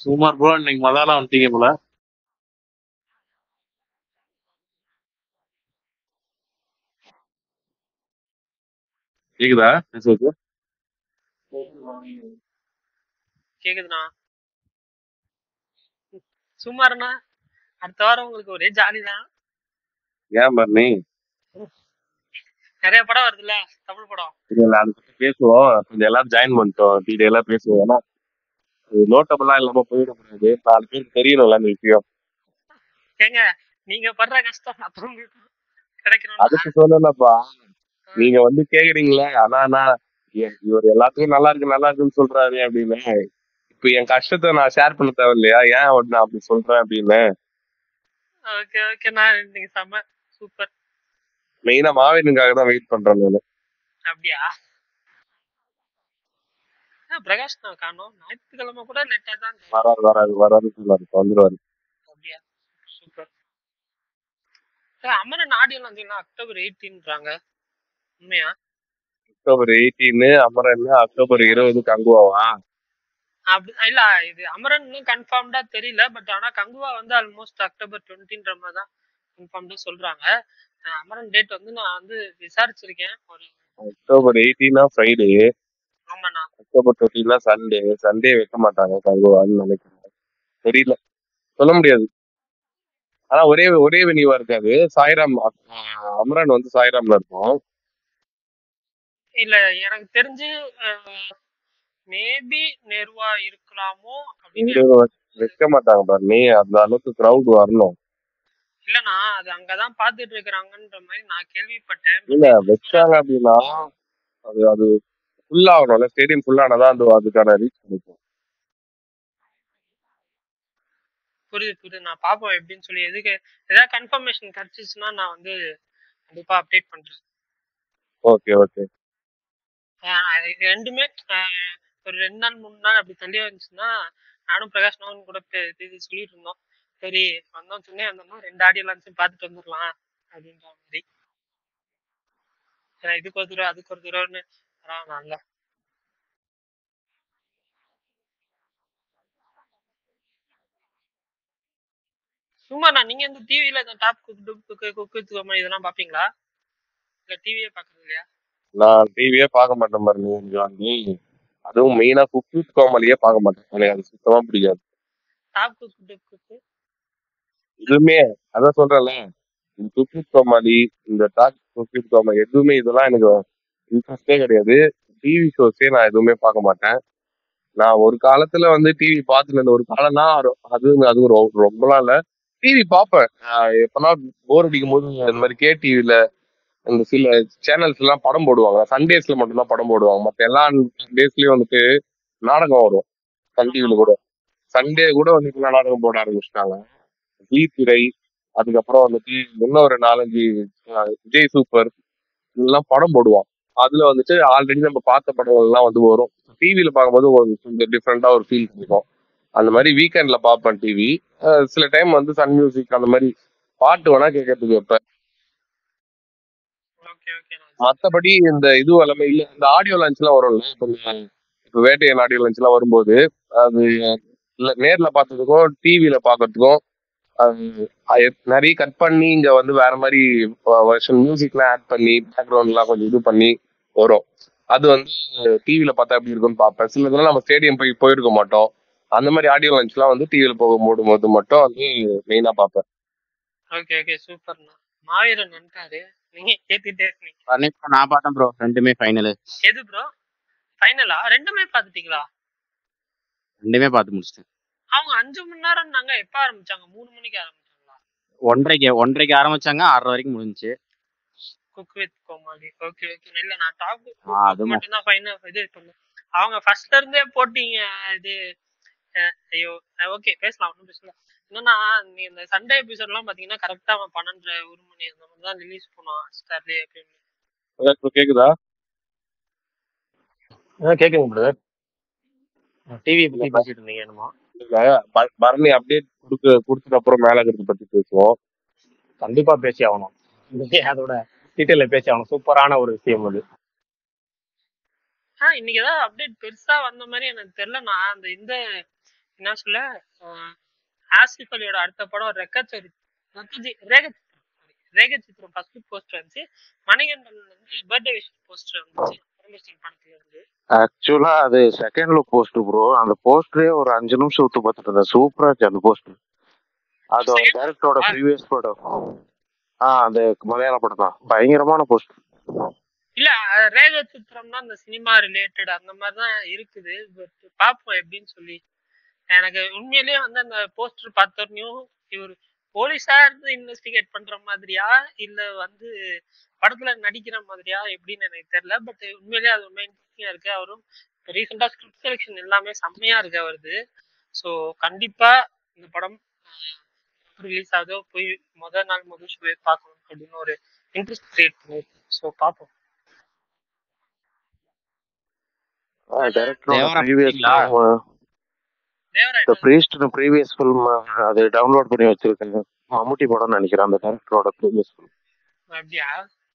சுமார் ப்ரோ இன்னைக்கு மதாலாம் வந்துட்டீங்க போல கேக்குதா பேசுறது கேக்குதுண்ணா சும்மாருண்ணா அடுத்த வாரம் உங்களுக்கு ஒரே ஜாலி தான் ஏன் பரணி நிறைய படம் வருதுல்ல தமிழ் படம் இல்ல அதை பத்தி பேசுவோம் கொஞ்சம் எல்லாரும் ஜாயின் பண்ணிட்டோம் டீடைலா பேசுவோம் ஏன்னா நோட்டபிளா இல்லாம போயிடக்கூடாது நாலு பேருக்கு தெரியணும்ல அந்த விஷயம் ஏங்க நீங்க படுற கஷ்டம் மத்தவங்களுக்கு கிடைக்கணும் அதுக்கு சொல்லலப்பா நீங்க வந்து கேக்குறீங்களே ஆனா நான் ஏ- இவர் எல்லாத்துக்கும் நல்லா இருக்கு நல்லா இருக்குன்னு சொல்றாரு அப்படின்னு இப்ப என் கஷ்டத்தை நான் ஷேர் பண்ண தேவை இல்லையா ஏன் அவர் நான் அப்படி சொல்றேன் அப்படின்னு ஓகே ஓகேண்ணா நீங்க செம்ம சூப்பர் மெயினா மாவீரனுக்காக தான் வெயிட் பண்றேன் நான் அப்படியா ஆ, பிரகாஷ் நான் காணோம் ஞாயிற்றுக்கிழமை கூட லேட்டா தான் வராது வராது வராது சொல்லாரு வந்துருவாரு அப்படியா சூப்பர் அமரன் ஆடியோ வந்தீங்கன்னா அக்டோபர் எயிட்டீன்றாங்க உண்மையா அக்டோபர் எயிட்டீன் அமரன் அக்டோபர் இருபது கங்குவாவா அப்படி இல்ல இது அமரன் இன்னும் கன்ஃபார்ம்டா தெரியல பட் ஆனா கங்குவா வந்து ஆல்மோஸ்ட் அக்டோபர் டுவெண்ட்டின்ற மாதிரி தான் கன்ஃபார்ம்டா சொல்றாங்க அஹ் அமரன் டேட் வந்து நான் வந்து விசாரிச்சிருக்கேன் ஒரு அக்டோபர் எயிட்டீனா ஃப்ரைடே ஆமாண்ணா அக்டோபர் டுவெண்ட்டினா சண்டே சண்டே வைக்க மாட்டாங்க கங்குவான்னு நினைக்கிறேன் தெரியல சொல்ல முடியாது ஆனா ஒரே ஒரே வெனிவா இருக்காது சாய்ராம் அஹ் அமரன் வந்து சாய்ராம்ல இருக்கும் இல்ல எனக்கு தெரிஞ்சு மேபி நேருவா இருக்கலாமோ அப்படின்னு இங்க வைக்க மாட்டாங்க பாரு நீ அந்த அளவுக்கு கிரவுட் வரணும் இல்லண்ணா அது அங்கதான் பாத்துட்டு இருக்கிறாங்கன்ற மாதிரி நான் கேள்விப்பட்டேன் இல்ல வச்சாங்க அப்படின்னா அது அது ஃபுல் ஆகணும்ல ஸ்டேடியம் ஃபுல் ஆனாதான் அந்த அதுக்கான ரீச் கிடைக்கும் புரியுது புரியுது நான் பாப்போம் எப்படின்னு சொல்லி எதுக்கு ஏதாவது கன்ஃபர்மேஷன் கிடைச்சிச்சுன்னா நான் வந்து கண்டிப்பா அப்டேட் பண்றேன் ஓகே ஓகே ஆஹ் இது ரெண்டுமே ஆஹ் ஒரு ரெண்டு நாள் மூணு நாள் அப்படி தள்ளி வந்துச்சுன்னா நானும் பிரகாஷ் நவன் கூட பே- இது சொல்லிட்டு இருந்தோம் சரி வந்தோம் சென்னை வந்தோம்னா ரெண்டு ஆடியோ லான்ச்சும் பார்த்துட்டு வந்துடலாம் அப்படின்ற மாதிரி ஏன்னா இதுக்கு ஒரு தூரம் அதுக்கு ஒரு தூரம்னு நல்லா சும்மா நான் நீங்க இந்த டிவில இந்த டாப் குக் டுக் குக்கு குக்கு துக்கமா இதெல்லாம் பாப்பீங்களா இல்ல டிவியே பாக்குறது இல்லையா நான் டிவியே பார்க்க மாட்டேன் பாரு நீ ஜான்வி அதுவும் மெயினா குக் வித் கோமாளியே பார்க்க மாட்டேன் எனக்கு அது சுத்தமா பிடிக்காது டாப் குக் டுக் குக்கு எதுவுமே அதான் சொல்றேன்ல இந்த குக் வித் கோமாளி இந்த டாக் குக் வித் கோமாளி எதுவுமே இதெல்லாம் எனக்கு இன்ட்ரெஸ்டே கிடையாது டிவி ஷோஸே நான் எதுவுமே பார்க்க மாட்டேன் நான் ஒரு காலத்துல வந்து டிவி பார்த்துட்டு இருந்த ஒரு காலம்னா அது அது ரொ- ரொம்பலாம் இல்ல டிவி பார்ப்பேன் ஆஹ் எப்பனா போர் அடிக்கும் போது இந்த மாதிரி கே டிவில இந்த சில சேனல்ஸ் எல்லாம் படம் போடுவாங்க சண்டேஸ்ல மட்டும்தான் படம் போடுவாங்க மத்த எல்லா டேஸ்லயும் வந்துட்டு நாடகம் வரும் சன் டிவில கூட சண்டே கூட வந்து இப்ப நாடகம் போட ஆரம்பிச்சிட்டாங்க ஜீ திரை அதுக்கப்புறம் வந்துட்டு இன்னும் ஒரு நாலஞ்சு ஆஹ் விஜய் சூப்பர் இதெல்லாம் படம் போடுவான் அதுல வந்துட்டு ஆல்ரெடி நம்ம பார்த்த படங்கள் எல்லாம் வந்து வரும் டிவியில பார்க்கும்போது ஒரு கொஞ்சம் டிஃப்ரெண்டா ஒரு ஃபீல் கிடைக்கும் அந்த மாதிரி வீக்கெண்ட்ல பார்ப்பேன் டிவி சில டைம் வந்து சன் மியூசிக் அந்த மாதிரி பாட்டு வேணா கேட்கறதுக்கு வைப்பேன் ஓகே ஓகே மத்தபடி இந்த இது எல்லாமே இல்ல இந்த ஆடியோ லான்ச் எல்லாம் வரும்ல இப்ப இந்த- இப்ப வேட்டையன் ஆடியோ லான்ச் எல்லாம் வரும்போது அது இல்ல நேர்ல பார்த்ததுக்கும் டிவில பாக்குறதுக்கும் அது அது நிறைய கட் பண்ணி இங்க வந்து வேற மாதிரி வருஷன் மியூசிக்லாம் ஆட் பண்ணி பேக்ரவுண்ட்லாம் கொஞ்சம் இது பண்ணி வரும் அது வந்து டிவில பார்த்தா எப்படி இருக்கும்னு பார்ப்பேன் சில இதெல்லாம் நம்ம ஸ்டேடியம் போய் போயிருக்க மாட்டோம் அந்த மாதிரி ஆடியோ லான்ச்லாம் வந்து டிவில போக போடும்போது மட்டும் வந்து மெயினா பார்ப்பேன் ஓகே ஓகே சூப்பர்ண்ணா மாவீரன் வந்துட்டாரு நீங்க ஏத்திட்டே இருக்கீங்க பழனிப்பா நான் பார்த்தேன் ப்ரோ ரெண்டுமே ஃபைனலு எது ப்ரோ ஃபைனலா ரெண்டுமே பாத்துட்டீங்களா ரெண்டுமே பார்த்து முடிச்சிட்டேன் அவங்க அஞ்சு மணி நேரம் நாங்க எப்ப ஆரம்பிச்சாங்க மூணு மணிக்கு ஆரம்பிச்சாங்களா ஒன்றரைக்கு ஒன்றரைக்கு ஆரம்பிச்சாங்க ஆறரை வரைக்கும் முடிஞ்சுச்சு cook with Comali okay okay இல்ல நான் டாப் ஆ, அது ம- மட்டும் தான் ஃபைனல் இது பண்ணேன் அவங்க ஃபர்ஸ்ட்ல இருந்தே போட்டீங்க இது அஹ், ஐயோ ஓகே பேசலாம் ஒன்றும் பிரச்சனை இல்ல. என்னன்னா நீ இந்த சண்டே எபிசோட் எல்லாம் பாத்தீங்கன்னா கரெக்டா அவன் பன்னெண்டு ஒரு மணி அந்த மாதிரி தான் ரிலீஸ் பண்ணுவான் ஸ்டார்லேயே அப்படின்னு இப்ப கேக்குதா கேக்குங்க பிரதர் டிவி பத்தி பேசிட்டு இருந்தீங்க என்னமோ இல்ல, ப- பரணி அப்டேட் கொடுக்க கொடுத்துட்டு அப்புறம் மேல இருக்கிறத பத்தி பேசுவோம் கண்டிப்பா பேசி ஆகணும் இன்னைக்கு அதோட டீட்டெயில பேசி ஆகணும் சூப்பரான ஒரு விஷயம் அது ஆ இன்னைக்கு ஏதாவது அப்டேட் பெருசா வந்த மாதிரி எனக்கு தெரியல நான் அந்த இந்த என்ன சொல்ல ஆஹ் ஆசிஃப் அலியோட அடுத்த படம் ரெக்கச்சரி ரேக சித்திரம் ரேக சித்திரம் ஃபர்ஸ்ட் போஸ்டர் வந்துச்சு மணிகண்டன் வந்து பர்த்டே விஷ் போஸ்டர் வந்துச்சு பரமேஸ்வரன் படத்துல இருந்து ஆக்சுவலா அது செகண்ட் லுக் போஸ்ட் ப்ரோ அந்த போஸ்டரே ஒரு அஞ்சு நிமிஷம் ஊத்து பார்த்துட்டு இருந்தேன் சூப்பரா இருந்துச்சு அந்த போஸ்டர் அது Second டேரக்டரோட ஆ. ப்ரீவியஸ் படம் ஆ அந்த மலையாள படம் தான் பயங்கரமான போஸ்டர் இல்ல அஹ் ரேக சித்திரம்னா அந்த சினிமா ரிலேட்டட் அந்த மாதிரி தான் இருக்குது பட் பார்ப்போம் எப்படின்னு சொல்லி எனக்கு உண்மையிலேயே வந்து அந்த போஸ்டர் பார்த்தோன்னையும் இவர் போலீஸா இருந்து இன்வெஸ்டிகேட் பண்ற மாதிரியா இல்ல வந்து படத்துல நடிக்கிற மாதிரியா எப்படின்னு எனக்கு தெரியல பட் உண்மையிலேயே அது உண்மை இன்ட்ரெஸ்டிங்கா இருக்கு அவரும் ரீசெண்டா ஸ்கிரிப்ட் செலெக்ஷன் எல்லாமே செம்மையா இருக்கு அவருது ஸோ கண்டிப்பா இந்த படம் ரிலீஸ் ஆகுதோ போய் முதல் நாள் முதல் ஷோவே பார்க்கணும் அப்படின்னு ஒரு இன்ட்ரெஸ்ட் கிரியேட் பண்ணிருக்கு ஸோ பார்ப்போம் டேரக்டரோட தேவரா ப்ரீவியஸ் பார்த்தீங்களா? Devara the priest previous film அது டவுன்லோட் பண்ணி வச்சிருக்கேன் மம்முட்டி படம்னு நினைக்கிறேன் அந்த டேரக்டரோட ப்ரீவியஸ் ஃபில்ம் அப்படியா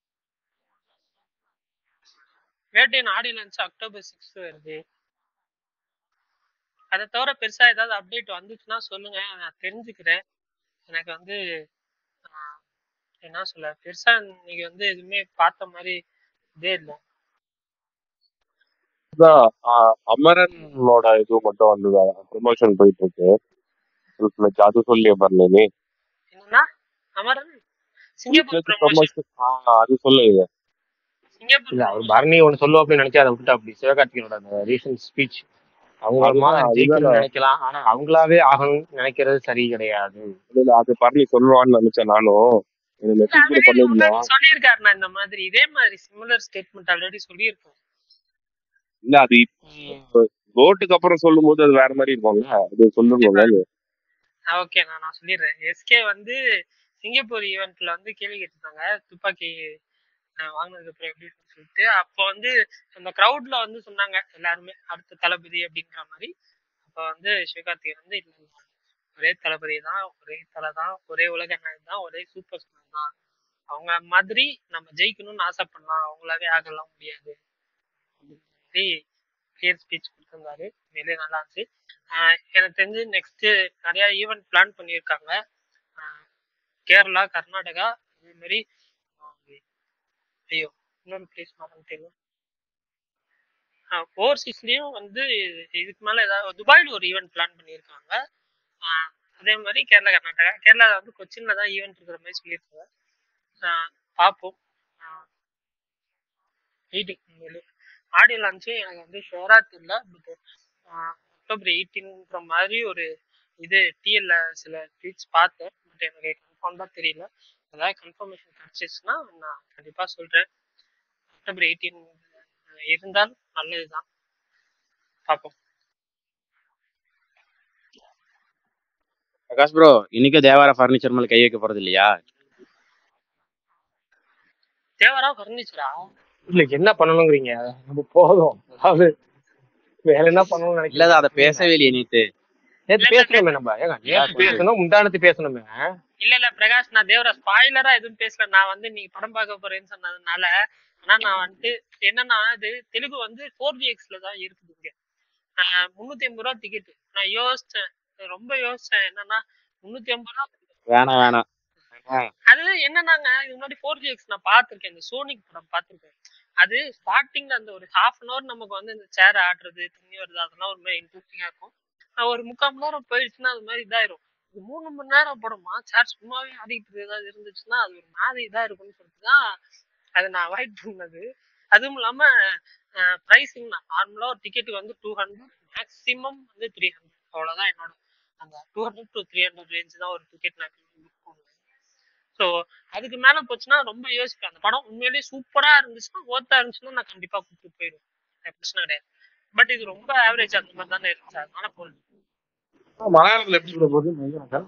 வேட்டையின் ஆடி லான்ச் அக்டோபர் சிக்ஸ் வருது அதை தவிர பெருசா ஏதாவது அப்டேட் வந்துச்சுன்னா சொல்லுங்க நான் தெரிஞ்சுக்கிறேன் எனக்கு வந்து ஆஹ், என்ன சொல்ல பெருசா இன்னைக்கு வந்து எதுவுமே பார்த்த மாதிரி இதே இல்லை அதான், ஆஹ், அமரனோட இது மட்டும் வந்ததா ப்ரொமோஷன் போயிட்டு இருக்கு உங்களுக்கு அது சொல்லியே பாருங்க நீ என்னன்னா அமரன் சிங்கப்பூர் ப்ரொமோஷன் ப்ரொமோஷன் அது சொல்லுங்க சிங்கப்பூர் இல்ல அவர் promotion. பரணி ஒண்ணு சொல்லுவா அப்படின்னு நினைச்சு அதை விட்டுட்டா அப்படி சிவகார்த்திகனோட அந்த ரீசன்ட் ஸ்பீச் அவங்க அதுதான், மாதிரி ஜெயிக்கணும்னு அதுதான். நினைக்கலாம் ஆனா அவங்களாவே ஆகணும்னு நினைக்கிறது சரி கிடையாது இல்ல அது பண்ணி சொல்லுவான்னு நினைச்சேன் நானும் எனக்கு மெசேஜ் கூட already பண்ணிருந்தேன் முன்னாடி சொல்லியிருக்காரு நான் இந்த மாதிரி இதே மாதிரி சிமிலர் ஸ்டேட்மெண்ட் ஆல்ரெடி சொல்லியிருக்கேன் இல்ல அது இப்போ கோட்டுக்கு அப்புறம் சொல்லும் போது அது வேற மாதிரி இருக்கும்ல அது சொல்லுங்க ஓகே நான் நான் சொல்லிடுறேன் எஸ்கே வந்து சிங்கப்பூர் ஈவெண்ட்ல வந்து கேள்வி கேட்டிருந்தாங்க துப்பாக்கி அஹ், வாங்கினதுக்கு அப்புறம் எப்படி இருக்குன்னு சொல்லிட்டு அப்போ வந்து அந்த க்ரௌட்ல வந்து சொன்னாங்க எல்லாருமே அடுத்த தளபதி அப்படின்ற மாதிரி அப்போ வந்து சிவகார்த்திகேயன் வந்து இல்ல இல்ல, ஒரே தளபதி தான் ஒரே தலை தான் ஒரே உலக நாயகன் தான் ஒரே சூப்பர் ஸ்டார் தான் அவங்க மாதிரி நம்ம ஜெயிக்கணும்னு ஆசைப்படலாம் அவங்களாவே ஆகலாம் முடியாது அப்படின்னு சொல்லி கிளியர் ஸ்பீச் கொடுத்திருந்தாரு மேலே நல்லா இருந்துச்சு ஆஹ் எனக்கு தெரிஞ்சு நெக்ஸ்ட் நிறைய ஈவெண்ட் பிளான் பண்ணியிருக்காங்க ஆஹ் கேரளா கர்நாடகா அதே மாதிரி ஆஹ் ஐயோ இன்னொரு பிளேஸ் மறந்து தெரியும் ஓவர்சீஸ்லயும் வந்து இதுக்கு மேல ஏதாவது துபாயில் ஒரு ஈவெண்ட் பிளான் பண்ணியிருக்காங்க ஆஹ் அதே மாதிரி கேரளா கர்நாடகா கேரளா வந்து கொச்சின்ல தான் ஈவெண்ட் இருக்கிற மாதிரி சொல்லியிருக்காங்க ஆஹ் பார்ப்போம் மீட்டிங் ஆடியோ லான்ச்சு எனக்கு வந்து ஷோரா தெரியல பட் அக்டோபர் எயிட்டீன்ற மாதிரி ஒரு இது டிஎல்ல சில ட்வீட்ஸ் பார்த்தேன் பட் எனக்கு கன்ஃபார்ம்டாக தெரியல ஏதாவது கன்ஃபர்மேஷன் கிடைச்சிச்சுன்னா நான் கண்டிப்பாக சொல்கிறேன் அக்டோபர் எயிட்டீன் இருந்தால் நல்லதுதான் பார்ப்போம் பிரகாஷ் ப்ரோ இன்னைக்கு தேவார ஃபர்னிச்சர் மேல கை வைக்க போறது இல்லையா தேவரா ஃபர்னிச்சரா இல்ல என்ன பண்ணணுங்கிறீங்க நம்ம போதும் அதாவது வேற என்ன பண்ணணும்னு இல்ல நினைக்கல அதை பேசவே இல்லையே நேத்து நேத்து பேசணுமே நம்ம ஏங்க நேத்து பேசணும் முந்தானத்து பேசணுமே இல்ல இல்ல பிரகாஷ் நான் தேவரா ஸ்பாய்லரா எதுவும் பேசல நான் வந்து நீங்க படம் பார்க்க போறேன்னு சொன்னதுனால ஆனா நான் வந்துட்டு என்னன்னா இது தெலுங்கு வந்து ஃபோர் ஜி எக்ஸ்ல தான் இருக்குது இங்க ஆஹ் முன்னூத்தி ஐம்பது ரூபா டிக்கெட் நான் யோசிச்சேன் ரொம்ப யோசிச்சேன் என்னன்னா முன்னூத்தி ஐம்பது ரூபா வேணாம் வேணாம் அது என்னன்னாங்க இது முன்னாடி ஃபோர் ஜி எக்ஸ் நான் பார்த்திருக்கேன் இந்த சோனிக் படம் பார்த்திருக்கேன் அது ஸ்டார்டிங்ல அந்த ஒரு ஹாஃப் அன் அவர் நமக்கு வந்து இந்த சேர் ஆடுறது தண்ணி வருது அதெல்லாம் ஒரு மாதிரி இன்ட்ரெஸ்டிங்கா இருக்கும் ஆஹ் ஒரு முக்கால் மணி நேரம் போயிடுச்சுன்னா அது மாதிரி இதாயிரும் இது மூணு மணி நேரம் படமா சேர் சும்மாவே ஆடிட்டு ஏதாவது இருந்துச்சுன்னா அது ஒரு மாதிரி இதா இருக்கும்னு சொல்லிட்டு தான் அதை நான் அவாய்ட் பண்ணது அதுவும் இல்லாம ப்ரைஸிங் நான் நார்மலா ஒரு டிக்கெட் வந்து டூ ஹண்ட்ரட் மேக்ஸிமம் வந்து த்ரீ ஹண்ட்ரட் அவ்வளவுதான் என்னோட அந்த two hundred to three hundred range தான் ஒரு டிக்கெட் நான் புக் பண்ணுவேன் ஸோ அதுக்கு மேல போச்சுன்னா ரொம்ப யோசிப்பேன் அந்த படம் உண்மையிலேயே சூப்பரா இருந்துச்சுன்னா ஓத்தா இருந்துச்சுன்னா நான் கண்டிப்பா கூப்பிட்டு போயிடுவேன் எனக்கு பிரச்சனை கிடையாது பட் இது ரொம்ப ஆவரேஜ் அந்த மாதிரி தானே இருந்துச்சு அதனால போகல மலையாளத்துல எப்படி சொல்ல போகுது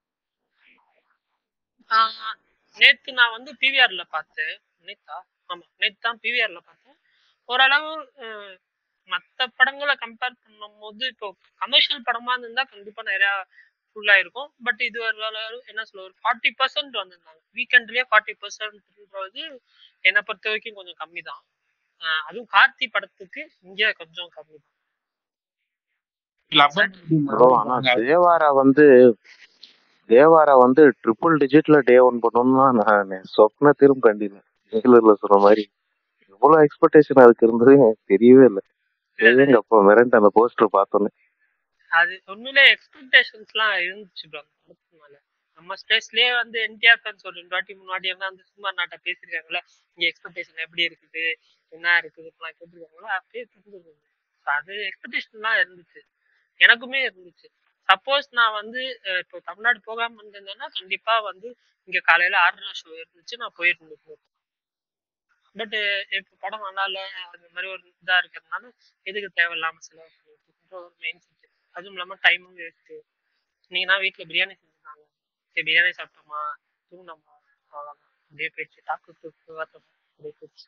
ஆஹ் நேத்து நான் வந்து பிவிஆர்ல பார்த்தேன் நேத்தா ஆமா நேத்து தான் பிவிஆர்ல பார்த்தேன் ஓரளவு அஹ், மத்த படங்களை கம்பேர் பண்ணும்போது இப்போ கமர்ஷியல் படமா இருந்தா கண்டிப்பா நிறைய ஃபுல்லா இருக்கும் பட் இது ஒரு அளவு என்ன சொல்ல ஒரு ஃபார்ட்டி பர்சன்ட் வந்திருந்தாங்க வீக்கெண்ட்லயே ஃபார்ட்டி பர்சன்ட்ன்றது என்னை பொறுத்த வரைக்கும் கொஞ்சம் கம்மி தான் அதுவும் கார்த்தி படத்துக்கு இங்க கொஞ்சம் கம்மி தான் ப்ரோ ஆனா தேவாரா வந்து தேவாரா வந்து ட்ரிபிள் டிஜிட்ல டே ஒன் பண்ணணும்னா நான் சொப்ன திரும்ப கண்டினேன் ரெகுலர்ல சொன்ன மாதிரி எவ்வளவு எக்ஸ்பெக்டேஷன் அதுக்கு இருந்தது எனக்கு தெரியவே இல்லை எங்க அப்பா மிரண்டு அந்த போஸ்டர் பார்த்தோன்னே அது உண்மையிலே எக்ஸ்பெக்டேஷன்ஸ்லாம் இருந்துச்சு ப்ரோ படத்துக்கு மேல நம்ம ஸ்பேஸ்லயே வந்து என்டிஆர் ஃபேன்ஸ் ஒரு ரெண்டு வாட்டி மூணு வாட்டி எல்லாம் வந்து சும்மா நாட்டை பேசியிருக்காங்கல்ல இங்க எக்ஸ்பெக்டேஷன் எப்படி இருக்குது என்ன இருக்குது இப்பெல்லாம் கேட்டிருக்காங்களோ அப்பயே தெரிஞ்சது So அது எக்ஸ்பெக்டேஷன்லாம் இருந்துச்சு எனக்குமே இருந்துச்சு சப்போஸ் நான் வந்து அஹ், இப்போ தமிழ்நாடு போகாம இருந்திருந்தேன்னா கண்டிப்பா வந்து இங்க காலையில ஆறரை ஷோ இருந்துச்சு நான் போயிருந்தேன் பட் இப்போ படம் நல்லா இல்ல அந்த மாதிரி ஒரு இதா இருக்கிறதுனால எதுக்கு தேவையில்லாம செலவு பண்ணிட்டு ஒரு மெயின் செட் அதுவும் இல்லாம டைமும் வேஸ்ட் நீங்கன்னா வீட்டுல பிரியாணி செஞ்சுருந்தாங்க சரி பிரியாணி சாப்பிட்டோமா தூங்கினோமா அவ்வளவுதான் அப்படியே போயிடுச்சு டாக்கு தூக்கு வாத்தோம் அப்படியே போயிடுச்சு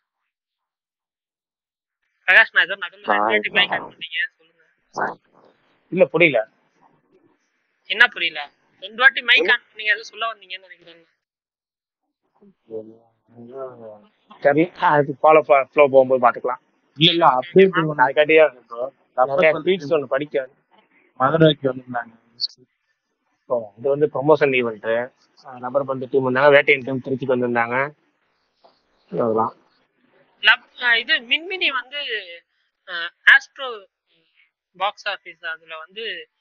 பிரகாஷ் நான் ஏதோ நடுவில் ரெண்டு வாட்டி மைக் ஆன் பண்ணீங்க சொல்லுங்க இல்ல புரியல என்ன புரியல ரெண்டு வாட்டி மைக் ஆன் பண்ணீங்க ஏதோ சொல்ல வந்தீங்கன்னு நினைக்கிறேன் தெரியல அது ஃபாலோ ஃப்ளோ போகும்போது பாத்துக்கலாம் இல்ல இல்ல அப்படியே போடுவாங்க அதுக்காட்டியே ப்ரோ நிறைய ஸ்பீச் ஒன்று படிக்க மதுரைக்கு வந்திருந்தாங்க இப்போ இது வந்து ப்ரொமோஷன் ஈவெண்ட் நபர் பந்து டீம் வந்தாங்க வேட்டையன் டீம் திருச்சிக்கு வந்திருந்தாங்க அதெல்லாம் லப்- அஹ் இது மின்மினி வந்து ஆஸ்ட்ரோ பாக்ஸ் ஆஃபீஸ் அதுல வந்து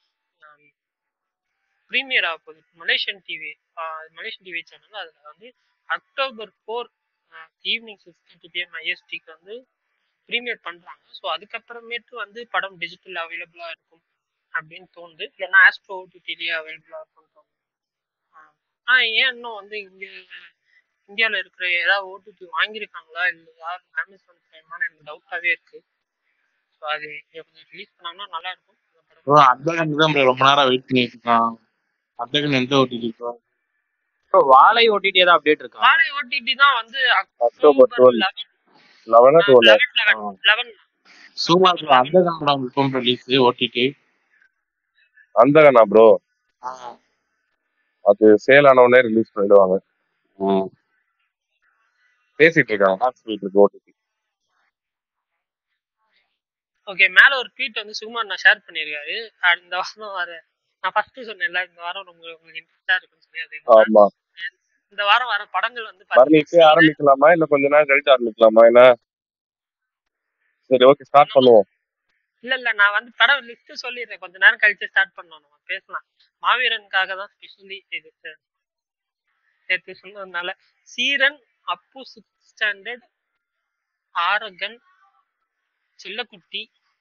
ப்ரீமியர் ஆக போகுது Malaysian TV Malaysian TV channel அதுல வந்து October four evening six thirty PM ஐஎஸ்டிக்கு வந்து ப்ரீமியர் பண்றாங்க ஸோ அதுக்கப்புறமேட்டு வந்து படம் டிஜிட்டல் அவைலபிளா இருக்கும் அப்படின்னு தோணுது இல்லைன்னா ஆஸ்ட்ரோ ஓடிடிலேயே அவைலபிளா இருக்கும்னு தோணுது ஆ ஏன் இன்னும் வந்து இங்க இந்தியாவில் இருக்கிற ஏதாவது ஓடிடி வாங்கியிருக்காங்களா இல்லை யார் அமேசான் பிரைமான்னு எனக்கு டவுட்டாகவே இருக்கு ஸோ அது கொஞ்சம் ரிலீஸ் பண்ணாங்கன்னா நல்லா இருக்கும் அந்த படம். ப்ரோ அத்தகனுக்கு தான் bro ரொம்ப நேரம் வெயிட் பண்ணிட்டு இருக்கான் அத்தகன் எந்த ஓட்டிட்டு இருக்கோம் ப்ரோ வாழை ஓட்டிட்டு ஏதாவது அப்டேட் இருக்கா வாழை ஓடிடி தான் வந்து அக்டோபர் டுவெல் லெவனா twelve eleven eleven eleven super bro Andhagan படம் இப்போ ரிலீஸ் ஓடிடி அந்தகனா ப்ரோ அது சேல் ஆனவுடனே ரிலீஸ் பண்ணிடுவாங்க பேசிட்டு இருக்காங்க ஹாஸ்பிட்டல் இருக்கு ஓடிடி ஓகே மேல ஒரு ட்வீட் வந்து சுகுமார் நான் ஷேர் பண்ணியிருக்காரு அஹ் இந்த வாரம் வர நான் ஃபர்ஸ்ட் சொன்னேன்ல இந்த வாரம் உங்களுக்கு உங்களுக்கு இன்ட்ரெஸ்டா இருக்குன்னு சொல்லி அது இதுதான். ஆமா இந்த வாரம் வர படங்கள் வந்து பரணிக்கு பாத்தீங்கன்னா ஆரம்பிக்கலாமா இல்ல கொஞ்ச நேரம் கழிச்சு ஆரம்பிக்கலாமா என்ன சரி ஓகே ஸ்டார்ட் பண்ணுவோம் இல்ல இல்ல நான் வந்து படம் லிஸ்ட் சொல்லிடுறேன் கொஞ்ச நேரம் கழிச்சு ஸ்டார்ட் பண்ணோம் நம்ம பேசலாம் மாவீரனுக்காக தான் ஸ்பெஷலி இது நேற்று சொன்னதுனால சீரன் அப்பு சிக்ஸ் ஸ்டாண்டர்ட் ஆரகன் செல்லக்குட்டி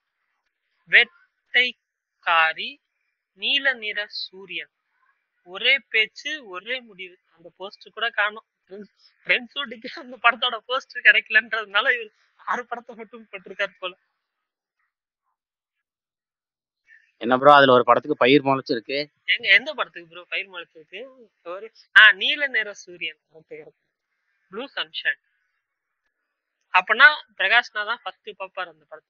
வேட்டைக்காரி நீல நிற சூரியன் ஒரே பேச்சு ஒரே முடிவு அந்த போஸ்ட் கூட காணும் ஃப்ரெண்ட்ஸ் ஷூட்டிக்கு அந்த படத்தோட போஸ்ட் கிடைக்கலன்றதுனால இவர் ஆறு படத்தை மட்டும் போட்டிருக்காரு போல என்ன ப்ரோ அதுல ஒரு படத்துக்கு பயிர் முளைச்சிருக்கு எங்க எந்த படத்துக்கு ப்ரோ பயிர் முளைச்சிருக்கு ஒரு ஆ நீல நிற சூரியன் ப்ளூ சன்ஷைன் அப்பனா பிரகாஷ்னா தான் ஃபர்ஸ்ட் பாப்பார் அந்த படத்தை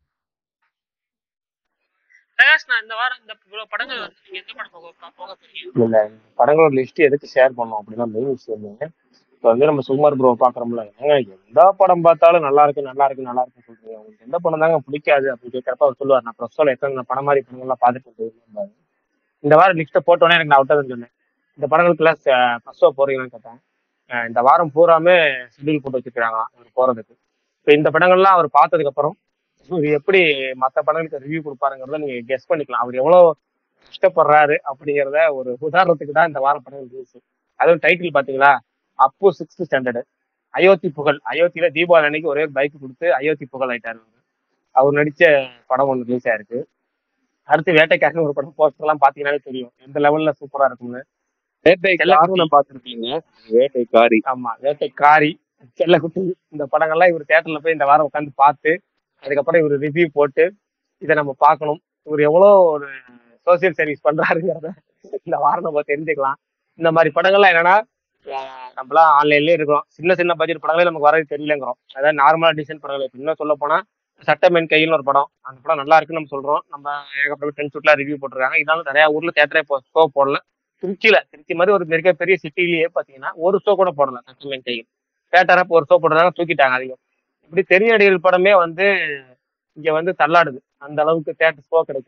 பிரகாஷ்னா இந்த வாரம் இந்த இவ்வளவு படங்கள் வந்து நீங்க எந்த படம் போக போக போறீங்க இல்ல படங்களோட லிஸ்ட் எதுக்கு ஷேர் பண்ணோம் அப்படின்னா மெயின் விஷயம் இல்லைங்க இப்போ வந்து நம்ம சுகுமார் ப்ரோ பாக்குறோம்ல ஏங்க எந்த படம் பார்த்தாலும் நல்லா இருக்கு நல்லா இருக்கு நல்லா இருக்குன்னு சொல்றீங்க உங்களுக்கு எந்த படம் தாங்க பிடிக்காது அப்படின்னு கேட்கறப்ப அவர் சொல்லுவார் நான் ப்ரெஸ்ஸோல எத்தனை படம் மாதிரி படங்கள்லாம் பார்த்துட்டு இருக்கேன் இந்த வாரம் லிஸ்ட்டை போட்டோன்னே எனக்கு நான் விட்டதுன்னு சொன்னேன் இந்த படங்களுக்குலாம் ஃபர்ஸ்ட் ஷோ போறீங்களான்னு கேட்டேன் அஹ் இந்த வாரம் பூராமே ஷெட்யூல் போட்டு வச்சிருக்காங்களாம் இவர் போறதுக்கு இப்போ இந்த படங்கள்லாம் அவர் பார்த்ததுக்கு அப்புறம் இவர் எப்படி மற்ற படங்களுக்கு ரிவ்யூ கொடுப்பாருங்கிறத நீங்க கெஸ் பண்ணிக்கலாம் அவர் எவ்வளவு கஷ்டப்படுறாரு அப்படிங்கிறத ஒரு உதாரணத்துக்கு தான் இந்த வாரம் படம் ரிலீஸ் அதுவும் டைட்டில் பாத்தீங்களா அப்பு சிக்ஸ்த் ஸ்டாண்டர்டு அயோத்தி புகழ் அயோத்தியில தீபாவளி அன்னைக்கு ஒரே ஒரு பைக் கொடுத்து அயோத்தி புகழ் ஆயிட்டாரு அவரு. அவர் நடிச்ச படம் ஒன்று ரிலீஸ் ஆயிருக்கு அடுத்து வேட்டைக்காரன் ஒரு படம் போஸ்டர் எல்லாம் பாத்தீங்கன்னாலே தெரியும் எந்த லெவல்ல சூப்பரா இருக்கும்னு வேட்டை காரணம் பாத்துருக்கீங்க வேட்டை காரி ஆமா வேட்டைக்காரி செல்லக்குட்டி இந்த படங்கள்லாம் இவர் தேட்டர்ல போய் இந்த வாரம் உட்காந்து பார்த்து அதுக்கப்புறம் இவர் ரிவ்யூ போட்டு இதை நம்ம பார்க்கணும் இவர் எவ்வளோ ஒரு சோசியல் சர்வீஸ் பண்றாருங்கிறத இந்த வாரம் நம்ம தெரிஞ்சுக்கலாம் இந்த மாதிரி படங்கள்லாம் என்னன்னா அஹ் நம்மளாம் ஆன்லைன்லயே இருக்கிறோம் சின்ன சின்ன பட்ஜெட் படங்களே நமக்கு வரது தெரியலங்கிறோம் அதாவது நார்மலா டிசைன் படங்கள் இப்ப இன்னும் சொல்ல போனா சட்டமேன் கையில் ஒரு படம் அந்த படம் நல்லா இருக்குன்னு நம்ம சொல்றோம் நம்ம ஏகப்பட்ட டென் ஷூட்லாம் ரிவ்யூ போட்டிருக்காங்க இதனால நிறைய ஊர்ல தேட்டரே ஷோ போடல திருச்சியில திருச்சி மாதிரி ஒரு மிக பெரிய சிட்டிலேயே பாத்தீங்கன்னா ஒரு ஷோ கூட போடல சட்டமேன் கையில் தேட்டரை ஒரு ஷோ போடுறதாங்க தூக்கிட்டாங்க அதிகம் இப்படி தெரிய நடிகர்கள் படமே வந்து இங்க வந்து தள்ளாடுது அந்த அளவுக்கு தேட்டர் ஷோ கிடைக்கும்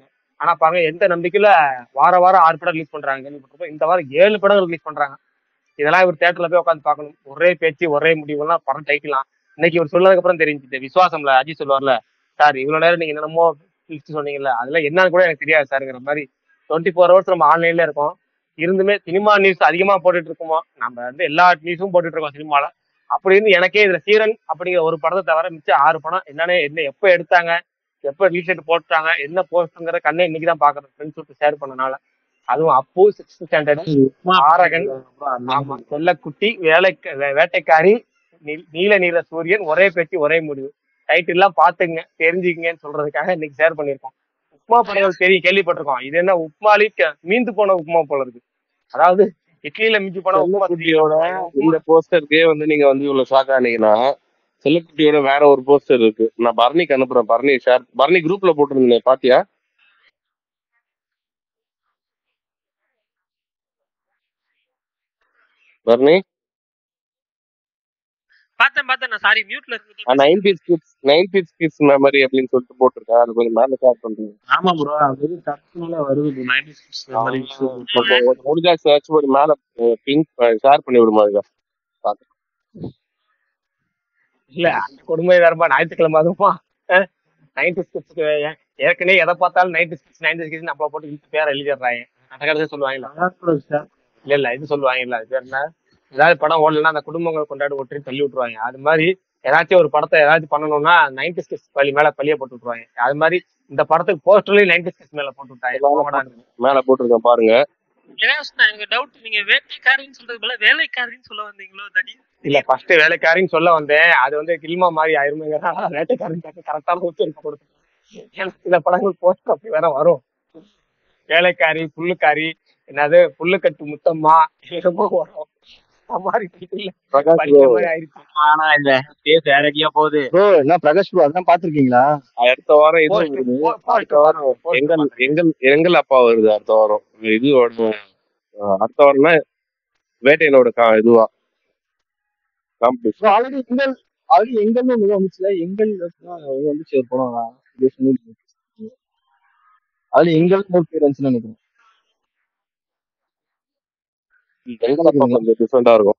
ஆனா பாருங்க எந்த நம்பிக்கையில வார வாரம் ஆறு படம் ரிலீஸ் பண்றாங்க கேள்விப்பட்டிருப்போம். இந்த வாரம் ஏழு படம் ரிலீஸ் பண்றாங்க இதெல்லாம் இவர் தேட்டர்ல போய் உட்காந்து பார்க்கணும் ஒரே பேச்சு ஒரே முடிவுலாம் படம் டைட்டிலாம் இன்னைக்கு இவர் சொன்னதுக்கு அப்புறம் தெரிஞ்சு விசுவாசம்ல அஜித் சொல்லுவார்ல சார் இவ்வளவு நேரம் நீங்க என்னமோ லிஸ்ட் சொன்னீங்கல்ல அதெல்லாம் என்னன்னு கூட எனக்கு தெரியாது சாருங்கிற மாதிரி டுவெண்ட்டி ஃபோர் ஹவர்ஸ் நம்ம ஆன்லைன்ல இருக்கோம் இருந்துமே சினிமா நியூஸ் அதிகமா போட்டுட்டு இருக்கோமோ நம்ம வந்து எல்லா நியூஸும் போட்டுட்டு இருக்கோம் சினிமால அப்படி இருந்து எனக்கே இதுல சீரன் அப்படிங்கிற ஒரு படத்தை தவிர மிச்சம் ஆறு படம் என்னன்னு என்ன எப்ப எடுத்தாங்க எப்ப ரீசெட் போட்டாங்க என்ன போஸ்ட்ங்கிற கண்ணை இன்னைக்கு தான் பாக்குறேன் ஃப்ரெண்ட்ஸ் விட்டு ஷேர் பண்ணனால அதுவும் அப்போ சிக்ஸ்த் ஸ்டாண்டர்ட் ஆரகன் ஆமா செல்லக்குட்டி வேலை வேட்டைக்காரி நீ- நீல நீல சூரியன் ஒரே பேச்சு ஒரே முடிவு டைட்டில் எல்லாம் பாத்துங்க தெரிஞ்சுக்கங்கன்னு சொல்றதுக்காக இன்னைக்கு ஷேர் பண்ணிருக்கோம் உப்மா படங்கள் தெரியும் கேள்விப்பட்டிருக்கோம் இது என்ன உப்மாலி க- மீந்து போன உப்மா போல இருக்கு அதாவது இட்லியில மிஞ்சி போன உப்மா செல்லக்குட்டியோட இந்த போஸ்டருக்கே வந்து நீங்க வந்து இவ்வளவு ஷாக் ஆனீங்கன்னா செல்லக்குட்டியோட வேற ஒரு போஸ்டர் இருக்கு நான் பரணிக்கு அனுப்புறேன் பரணி ஷேர் பரணி குரூப்ல போட்டிருந்தேன் பாத்தியா பரணி பார்த்தேன் பார்த்தேன் நான் சாரி மியூட்ல இருந்து ninety kids ninety kids memory அப்படின்னு சொல்லிட்டு போட்டிருக்கேன் அது கொஞ்சம் மேல ஷேர் பண்றீங்க ஆமா ப்ரோ அது டக்குனால வருது நைன்டி சிக்ஸ் மாதிரி கொஞ்சம் முடிஞ்சா சர்ச் பண்ணி மேல பிங்க் ஷேர் பண்ணி விடுமா அதுக்கு பாத்து. இல்ல அந்த கொடுமை வேறமா ஞாயிற்றுக்கிழமை அதுமா நைன்டி ஸ்கிட்ஸ்க்கு ஏற்கனவே எதை பார்த்தாலும் நைன்டி ஸ்கிட்ஸ் நைன்டி ஸ்கிட்ஸ் நம்மள போட்டு இழுத்து பேரை எழுதிடுறாங்க அந்த கடைசி சொல்லுவாங்கல்ல இல்ல இல்ல இது சொல்லுவாங்கல்ல அது பேர் என்ன ஏதாவது படம் ஓடலன்னா அந்த குடும்பங்கள் கொண்டாடி ஒற்றி தள்ளி விட்டுருவாங்க அது மாதிரி ஏதாச்சும் ஒரு படத்தை ஏதாச்சும் பண்ணணும்னா நைன்டி ஸ்கிட்ஸ் பள்ளி மேல பள்ளிய போட்டு விட்டுருவாங்க அது மாதிரி இந்த படத்துக்கு போஸ்டர்லயும் நைன்டி ஸ்கிட்ஸ் மேல போட்டு விட்டாங்க போடான்னு. மேல போட்டிருக்கேன் பாருங்க இளவரசன் எனக்கு டவுட் நீங்க வேட்டைக்காரின்னு சொல்றது போல வேலைக்காரின்னு சொல்ல வந்தீங்களோ தடி இல்ல ஃபர்ஸ்ட் வேலைக்காரின்னு சொல்ல வந்தேன் அது வந்து கில்மா மாதிரி ஆயிருமேங்கிறனால வேட்டைக்காரன் கரெக்டான உச்சரிப்பு கொடுத்து ஏன்னா சில படங்கள் போஸ்ட் அப்படி வேற வரும் வேலைக்காரி புல்லுக்காரி என்னது புல்லுக்கட்டு முத்தம்மா என்னமோ வரும் அந்த மாதிரி title பிரகாஷ் படிக்கிற bro, மாதிரி ஆயிருச்சு ஆனா இந்த பேஸ் வேற எங்கேயோ போகுது ப்ரோ என்ன பிரகாஷ் ப்ரோ அதான் பாத்திருக்கீங்களா அடுத்த வாரம் இது Post, வருது post, post அடுத்த வாரம் post எங்கள் பாத்துருக்கேன். எங்கள் எங்கள் அப்பா வருது அடுத்த வாரம் இது வரும். அஹ் அடுத்த வாரம்னா வேட்டையனோட கா இதுவா காம்படிஷன் ப்ரோ ஆல்ரெடி எங்கள் ஆல்ரெடி எங்கள்னு ஒன்று வந்துச்சுல எங்கள் அது வந்துச்சு ஒரு படம் அதுல எங்கள் ஒரு பேர் வந்துச்சுன்னு நினைக்கிறேன் எங்கள் அப்பா கொஞ்சம் டிஃப்ரெண்டா இருக்கும்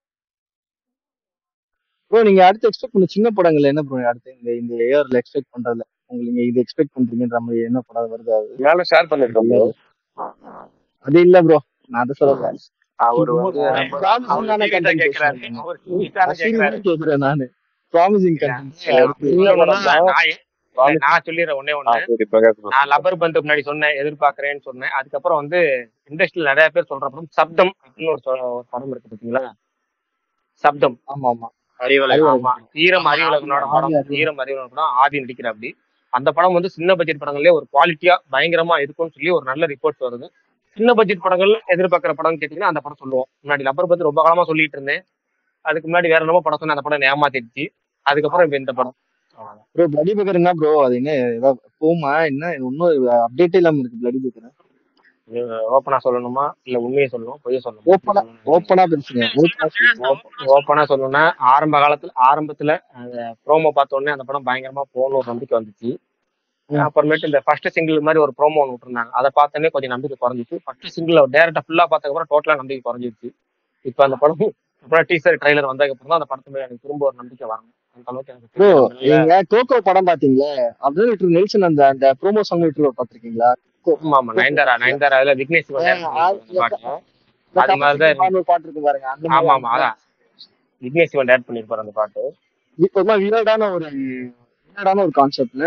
ப்ரோ நீங்க அடுத்து எக்ஸ்பெக்ட் பண்ண சின்ன படங்கள்ல என்ன ப்ரோ அடுத்து இந்த இந்த இயர்ல எக்ஸ்பெக்ட் பண்றதுல உங்களுக்கு நீங்க இது எக்ஸ்பெக்ட் பண்றீங்கன்ற மாதிரி என்ன படம் வருது அது மேல ஷேர் பண்ணிருக்கோம் bro. அது இல்ல ப்ரோ நான் அதை சொல்லல அவர் வந்து ப்ராமிசிங்கான serious ஆ கண்டென்ட் கேக்குறாரு. அவர் serious ஆ கேக்குறாரு. கேக்குறேன் நானு ப்ராமிசிங் கண்டென்ட் அடுத்து இல்ல, ஒண்ணு நான் நான் இல்ல, நான் சொல்லிடுறேன் ஒண்ணே ஆ, ஒண்ணு சரி பிரகாஷ் bro. நான் லப்பர் பந்து முன்னாடி சொன்னேன் எதிர்பார்க்கறேன்னு சொன்னேன் அதுக்கப்புறம் வந்து இண்டஸ்ட்ரியில் நிறைய பேர் சொல்ற படம் சப்தம் அப்படின்னு ஒரு சொ- ஒரு படம் இருக்கு பாத்தீங்களா சப்தம் ஆமா ஆமா அறிவலை ஆமா ஈரம் அறிவுலகனோட படம் ஆதி அறிவு. ஈரம் அறிவுலக படம் ஆதி நடிக்கிற அப்படி அந்த படம் வந்து சின்ன பட்ஜெட் படங்களே ஒரு குவாலிட்டியா பயங்கரமா இருக்கும்னு சொல்லி ஒரு நல்ல ரிப்போர்ட்ஸ் வருது சின்ன பட்ஜெட் படங்கள் எதிர்பார்க்கிற படம் கேட்டீங்கன்னா அந்த படம் சொல்லுவோம் முன்னாடி லப்பர் பந்து ரொம்ப காலமா சொல்லிட்டு இருந்தேன் அதுக்கு முன்னாடி வேற என்னமோ படம் சொன்னேன் அந்த படம் என்னை ஏமாத்திடுச்சு அதுக்கப்புறம் இப்ப இந்த படம் அவ்வளவுதான். ப்ரோ பிளடி பேக்கர் என்ன ப்ரோ அது என்ன ஏதாவது போமா என்ன இன்னும் அப்டேட் இல்லாம இருக்கு பிளடி பேக்கர் இது ஓப்பனா சொல்லணுமா இல்ல உண்மையை சொல்லணும் பொய்ய ஓப்பனா சொல்லணும் ஓப்பனா பேசுங்க ஓப்பனா சொல்லுங்க ஓப்பனா சொல்லணும்னா ஆரம்ப காலத்துல ஆரம்பத்துல அந்த ப்ரோமோ பார்த்த உடனே அந்த படம் பயங்கரமா போகணும் ஒரு நம்பிக்கை வந்துச்சு அப்புறமேட்டு இந்த ஃபர்ஸ்ட் சிங்கிள் மாதிரி ஒரு ப்ரோமோ ஒன்று விட்டுருந்தாங்க அதை பார்த்தோன்னே கொஞ்சம் நம்பிக்கை குறைஞ்சிச்சு ஃபர்ஸ்ட் சிங்கிள் டேரக்டா ஃபுல்லா பார்த்ததுக்கப்புறம் டோட்டலா நம்பிக்கை குறைஞ்சிருச்சு இப்போ அந்த படம் அப்புறம் டீசர் ட்ரைலர் வந்ததுக்கப்புறம் தான் அந்த படத்து மேல எனக்கு திரும்ப ஒரு நம்பிக்கை வரணும் அந்த அளவுக்கு எனக்கு ப்ரோ தெரியல. நீங்க கோகோ படம் பாத்தீங்களா அப்படியே விட்டு நெல்சன் அந்த அந்த ப்ரோமோ சாங் விட்டு பாத்திருக்கீங்களா ஆமா ஆமா நயன்தாரா நயன்தாரா அதுல விக்னேஷ் சிவன் dance பண்ணிருப்பாரு அந்த பாட்டு அது மாதிரிதான் இருக்கு. ஒரு பாட்டு இருக்கு பாருங்க அந்த ஆமா ஆமா அதான் விக்னேஷ் சிவன் டேட் பண்ணிருப்பாரு அந்த பாட்டு இப்போ வியர்டான ஒரு வியர்டான ஒரு கான்செப்ட்ல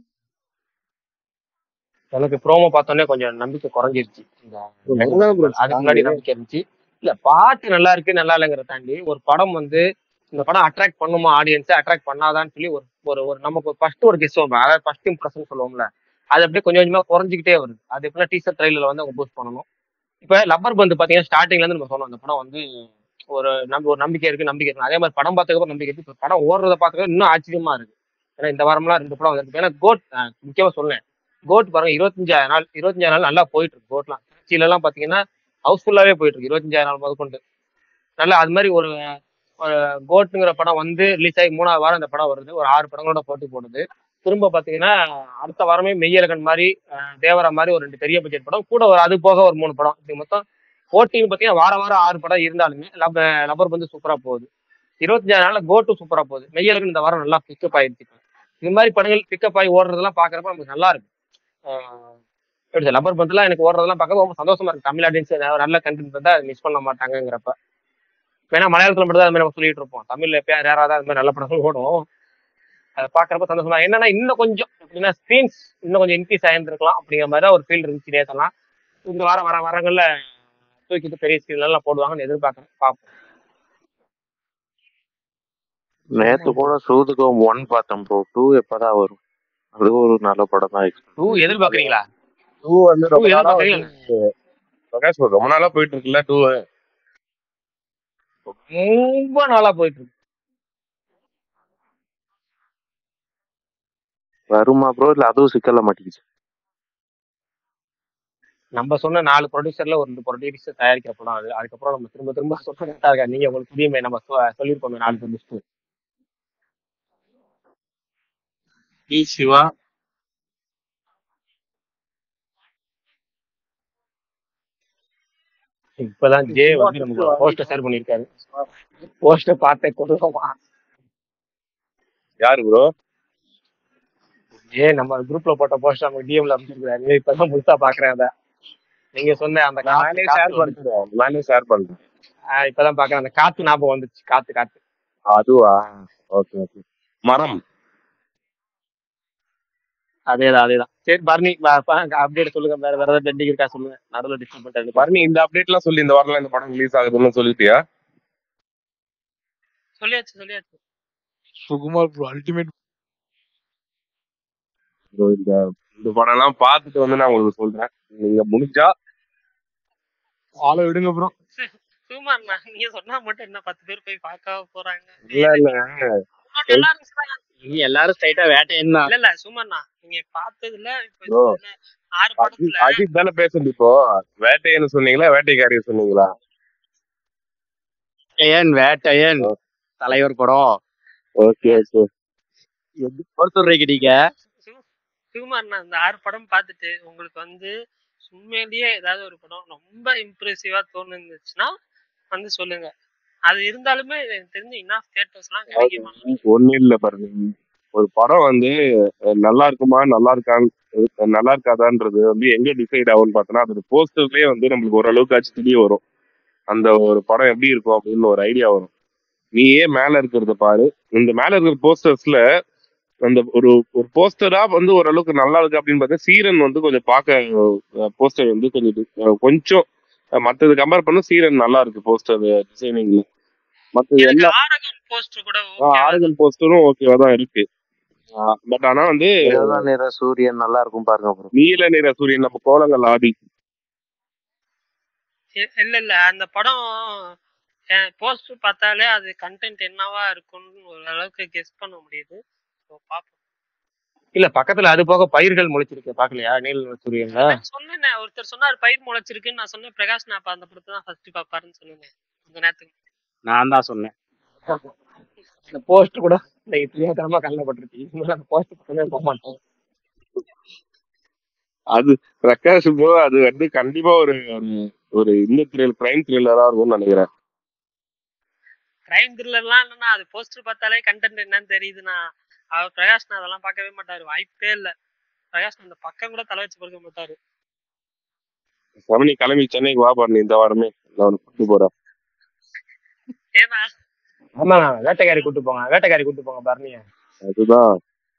எனக்கு ப்ரோமோ பார்த்தோன்னே கொஞ்சம் நம்பிக்கை குறைஞ்சிருச்சு இந்த அதுதான் bro அதுக்கு முன்னாடி நம்பிக்கை இருந்துச்சு இல்ல பாட்டு நல்லா இருக்கு நல்லா இல்லைங்கிறத தாண்டி ஒரு படம் வந்து இந்த படம் அட்ராக்ட் பண்ணுமா ஆடியன்ஸை அட்ராக்ட் பண்ணாதான்னு சொல்லி ஒரு ஒரு ஒரு நமக்கு ஃபர்ஸ்ட் ஒரு கெஸ் வரும் அதாவது ஃபர்ஸ்ட் இம்ப்ரெஷன் சொல்லுவோம்ல அது அப்படியே கொஞ்சம் கொஞ்சமா குறைஞ்சிக்கிட்டே வருது அது எப்படின்னா டீசர் ட்ரைலர்ல வந்து அவங்க பூஸ்ட் பண்ணணும் இப்ப லப்பர் பந்து பாத்தீங்கன்னா ஸ்டார்டிங்ல இருந்து நம்ம சொன்னோம் அந்த படம் வந்து ஒரு நம்பி ஒரு நம்பிக்கை இருக்கு நம்பிக்கை இருக்கு அதே மாதிரி படம் பார்த்ததுக்கு நம்பிக்கை இருக்கு இப்ப படம் ஓடுறத பார்க்கறது இன்னும் ஆச்சரியமா இருக்கு ஏன்னா இந்த வாரம்லாம் ரெண்டு படம் வந்திருக்கு ஏன்னா கோட் அஹ், முக்கியமா சொன்னேன் கோட் பாருங்க இருபத்தஞ்சாயிரம் நாள் இருபத்தஞ்சாயிரம் நாள் நல்லா போயிட்டு இருக்கு கோட்லாம் திருச்சியில எல்லாம் பாத்தீங்கன்னா ஹவுஸ்ஃபுல்லாவே போயிட்டு இருக்கு இருபத்தஞ்சாயிரம் நாள் முதற்கொண்டு நல்லா அது மாதிரி ஒரு ஒரு கோட்டுங்கிற படம் வந்து ரிலீஸ் ஆகி மூணாவது வாரம் அந்த படம் வருது ஒரு ஆறு படங்களோட போட்டி போடுது திரும்ப பாத்தீங்கன்னா அடுத்த வாரமே மெய்யழகன் மாதிரி அஹ், தேவரா மாதிரி ஒரு ரெண்டு பெரிய பட்ஜெட் படம் கூட ஒரு அது போக ஒரு மூணு படம் இது மொத்தம் போட்டின்னு பாத்தீங்கன்னா வார வாரம் ஆறு படம் இருந்தாலுமே லப்ப லப்பர் வந்து சூப்பரா போகுது இருபத்தஞ்சாயிரம் நாள்ல கோ டு சூப்பரா போகுது மெய்யழகன் இந்த வாரம் நல்லா பிக்கப் ஆயிடுச்சு இது மாதிரி படங்கள் பிக்கப் ஆகி ஓடுறதெல்லாம் பாக்குறப்ப நமக்கு நல்லா இருக்கு ஆஹ் எப்படி சொல்ல, லப்பர் பந்தெல்லாம் எனக்கு ஓடுறதெல்லாம் பார்க்க ரொம்ப சந்தோஷமா இருக்கு தமிழ் ஆடியன்ஸ் நல்ல கண்டென்ட் வந்தா மிஸ் பண்ண மாட்டாங்கங்கிறப்ப வேணா மலையாளத்துல மட்டும் தான் அது மாதிரி நம்ம சொல்லிட்டு இருப்போம் தமிழ்ல எப்பயாவது ரேராக அது மாதிரி நல்ல படங்கள் ஓடும் அதை பாக்குறப்ப சந்தோஷமா என்னன்னா இன்னும் கொஞ்சம் எப்படின்னா ஸ்க்ரீன்ஸ் இன்னும் கொஞ்சம் இன்க்ரீஸ் ஆயிருந்திருக்கலாம் அப்படிங்கிற மாதிரி தான் ஒரு ஃபீல் இருந்துச்சு நேத்தெல்லாம் இந்த வாரம் வர வாரங்கள்ல தூக்கிட்டு பெரிய ஸ்க்ரீன்ல எல்லாம் போடுவாங்கன்னு எதிர்பார்க்கறேன் பார்ப்போம் நேத்து கூட சூதுகம் ஒன் பார்த்தேன் ப்ரோ டூ எப்பதான் வரும் அது ஒரு நல்ல படம் தான் டூ எதிர்பார்க்கறீங்களா டூ வந்து டூ ரொம்ப நாளா வந்து எதிர்பார்க்கறீங்களா பிரகாஷ் bro, ரொம்ப நாளா போயிட்டு இருக்குல்ல டூ ரொம்ப நாளா போயிட்டு இருக்கு வருமா ப்ரோ இல்ல அதுவும் சிக்கல மாட்டேங்குது நம்ம சொன்ன நாலு ப்ரொடியூசர்ல ஒரு ரெண்டு ப்ரொடியூசர் தயாரிக்கிற படம் அது அதுக்கப்புறம் நம்ம திரும்ப திரும்ப சொல்லிட்டா இருக்கா நீங்க உங்களுக்கு புரியுமே நம்ம சொ- சொல்லியிருப்போமே நாலு பேர் லிஸ்ட் டி சிவா இப்பதான் ஜே வந்து நமக்கு போஸ்டர் ஷேர் பண்ணிருக்காரு போஸ்டர் பார்த்தே கொடுக்கமா யாரு ப்ரோ ஜே நம்ம குரூப்ல போட்ட போஸ்டர் நமக்கு டிஎம்ல அமைச்சிருக்காரு இப்பதான் முழுசா பாக்குறேன் அத நீங்க சொன்ன அந்த நானே காத்து ஷேர் காத்து வந்து பண்றேன் நானே ஷேர் பண்றேன் ஆஹ் இப்பதான் பாக்குறேன் அந்த காத்து ஞாபகம் வந்துச்சு காத்து காத்து அதுவா ஓகே ஓகே மரம் அதேதான் அதேதான் சரி பரணி அப்டேட் சொல்லுங்க வேற வேற ஏதாவது பெண்டிங் இருக்கா சொல்லுங்க நடுவில் டிஸ்டர்ப் பண்ணிட்டு பரணி இந்த அப்டேட்லாம் சொல்லி இந்த வாரம்லாம் இந்த படம் ரிலீஸ் ஆகுதுன்னு சொல்லிட்டியா சொல்லியாச்சு சொல்லியாச்சு சுகுமார் ப்ரோ அல்டிமேட் bro, இந்த இந்த படம் எல்லாம் பார்த்துட்டு வந்து நான் உங்களுக்கு சொல்றேன் நீங்க முடிஞ்சா ஆளை விடுங்க ப்ரோ சுமார் நீங்க சொன்னா மட்டும் என்ன பத்து பேர் போய் பார்க்க போறாங்க இல்ல இல்ல இன்னொன்னு எல்லாரும் சொல்றாங்க. நீ எல்லாரும் ஸ்ட்ரைட்டா வேட்டையன் தான் இல்ல இல்ல சும்மாண்ணா நீங்க பார்த்ததுல இப்ப Bro. இதுல ஆறு அஜித் படத்துல அஜித் தானே பேசுறது இப்போ வேட்டையன்னு சொன்னீங்களா வேட்டைக்காரி சொன்னீங்களா வேட்டையன் வேட்டையன் தலைவர் படம் ஓகே ஓகே எப்படி போட சொல்றீங்க நீங்க சுகுமார்ண்ணா இந்த ஆறு படம் பார்த்துட்டு உங்களுக்கு வந்து உண்மையிலேயே ஏதாவது ஒரு படம் ரொம்ப இம்ப்ரெசிவா தோணுச்சுன்னா வந்து சொல்லுங்க அது இருந்தாலுமே எனக்கு தெரிஞ்சு இன்னாஃப் தியேட்டர்ஸ்லாம் கிடைக்குமா ஒண்ணு இல்ல பாருங்க ஒரு படம் வந்து அஹ், நல்லா இருக்குமா நல்லா இருக்கான்னு அஹ், நல்லா இருக்காதான்றது வந்து எங்க டிசைட் ஆகும்னு பார்த்தோன்னா அதோட போஸ்டர்லயே வந்து நம்மளுக்கு ஓரளவுக்கு ஆச்சு தெரிய வரும் அந்த ஒரு படம் எப்படி இருக்கும் அப்படின்னு ஒரு ஐடியா வரும் நீயே மேல இருக்கிறத பாரு இந்த மேல இருக்கிற போஸ்டர்ஸ்ல அந்த ஒரு ஒரு போஸ்டரா வந்து ஓரளவுக்கு நல்லா இருக்கு அப்படின்னு பார்த்தா சீரன் வந்து கொஞ்சம் பார்க்க போஸ்டர் வந்து கொஞ்சம் டி- அஹ், கொஞ்சம் அஹ், மத்தது கம்பேர் பண்ண சீரன் நல்லா இருக்கு போஸ்டர் டிசைனிங்ல மற்றது எனக்கு எல்லா ஆரகன் போஸ்டர் கூட ஆ, ஓகே ஆறுதல் போஸ்டரும் ஓகேவா தான் இருக்கு பட் ஆனா வந்து ஏதோ நிற சூரியன் நல்லா இருக்கும் பாருங்க ப்ரோ நீல நிற சூரியன் நம்ம கோலங்கள் ஆதி இல்ல இல்ல அந்த படம் போஸ்டர் பார்த்தாலே அது கண்டென்ட் என்னவா இருக்கும்னு ஓரளவுக்கு கெஸ் பண்ண முடியுது ஸோ பார்ப்போம் இல்ல பக்கத்துல அது போக பயிர்கள் முளைச்சிருக்கு பாக்கலையா நீல் சூரியன்ல நான் சொன்னேனே ஒருத்தர் சொன்னார் பயிர் முளைச்சிருக்குன்னு நான் சொன்னேன் பிரகாஷ் நான் அப்ப அந்த படத்தை தான் ஃபர்ஸ்ட் பாப்பாருன்னு சொன்னேன் கொஞ்ச நேரத்துக்கு நான் தான் சொன்னேன் இந்த போஸ்ட் கூட இந்த தெரியாதனமா கல்லப்பட்டிருக்கு இனிமேல் அந்த போஸ்ட் பக்கமே போக மாட்டோம் அது பிரகாஷ் bro அது வந்து கண்டிப்பா ஒரு ஒரு- ஒரு இந்த த்ரில் கிரைம் த்ரில்லரா இருக்கும்னு நினைக்கிறேன் கிரைம் த்ரில்லர்லாம் இல்லைன்னா அது போஸ்டர் பார்த்தாலே கண்டென்ட் என்னன்னு தெரியுதுண்ணா அவர் பிரகாஷ் நான் அதெல்லாம் பார்க்கவே மாட்டாரு வாய்ப்பே இல்ல பிரகாஷ் அந்த பக்கம் கூட தலை வச்சு பார்க்க மாட்டாரு சமனி கிளம்பி சென்னைக்கு வா பாரு இந்த வாரமே நான் உனக்கு கூட்டு போறேன் ஏன்னா ஆமா வேட்டைக்காரி கூட்டு போங்க வேட்டைக்காரி கூட்டு போங்க பரணிய அதுதான்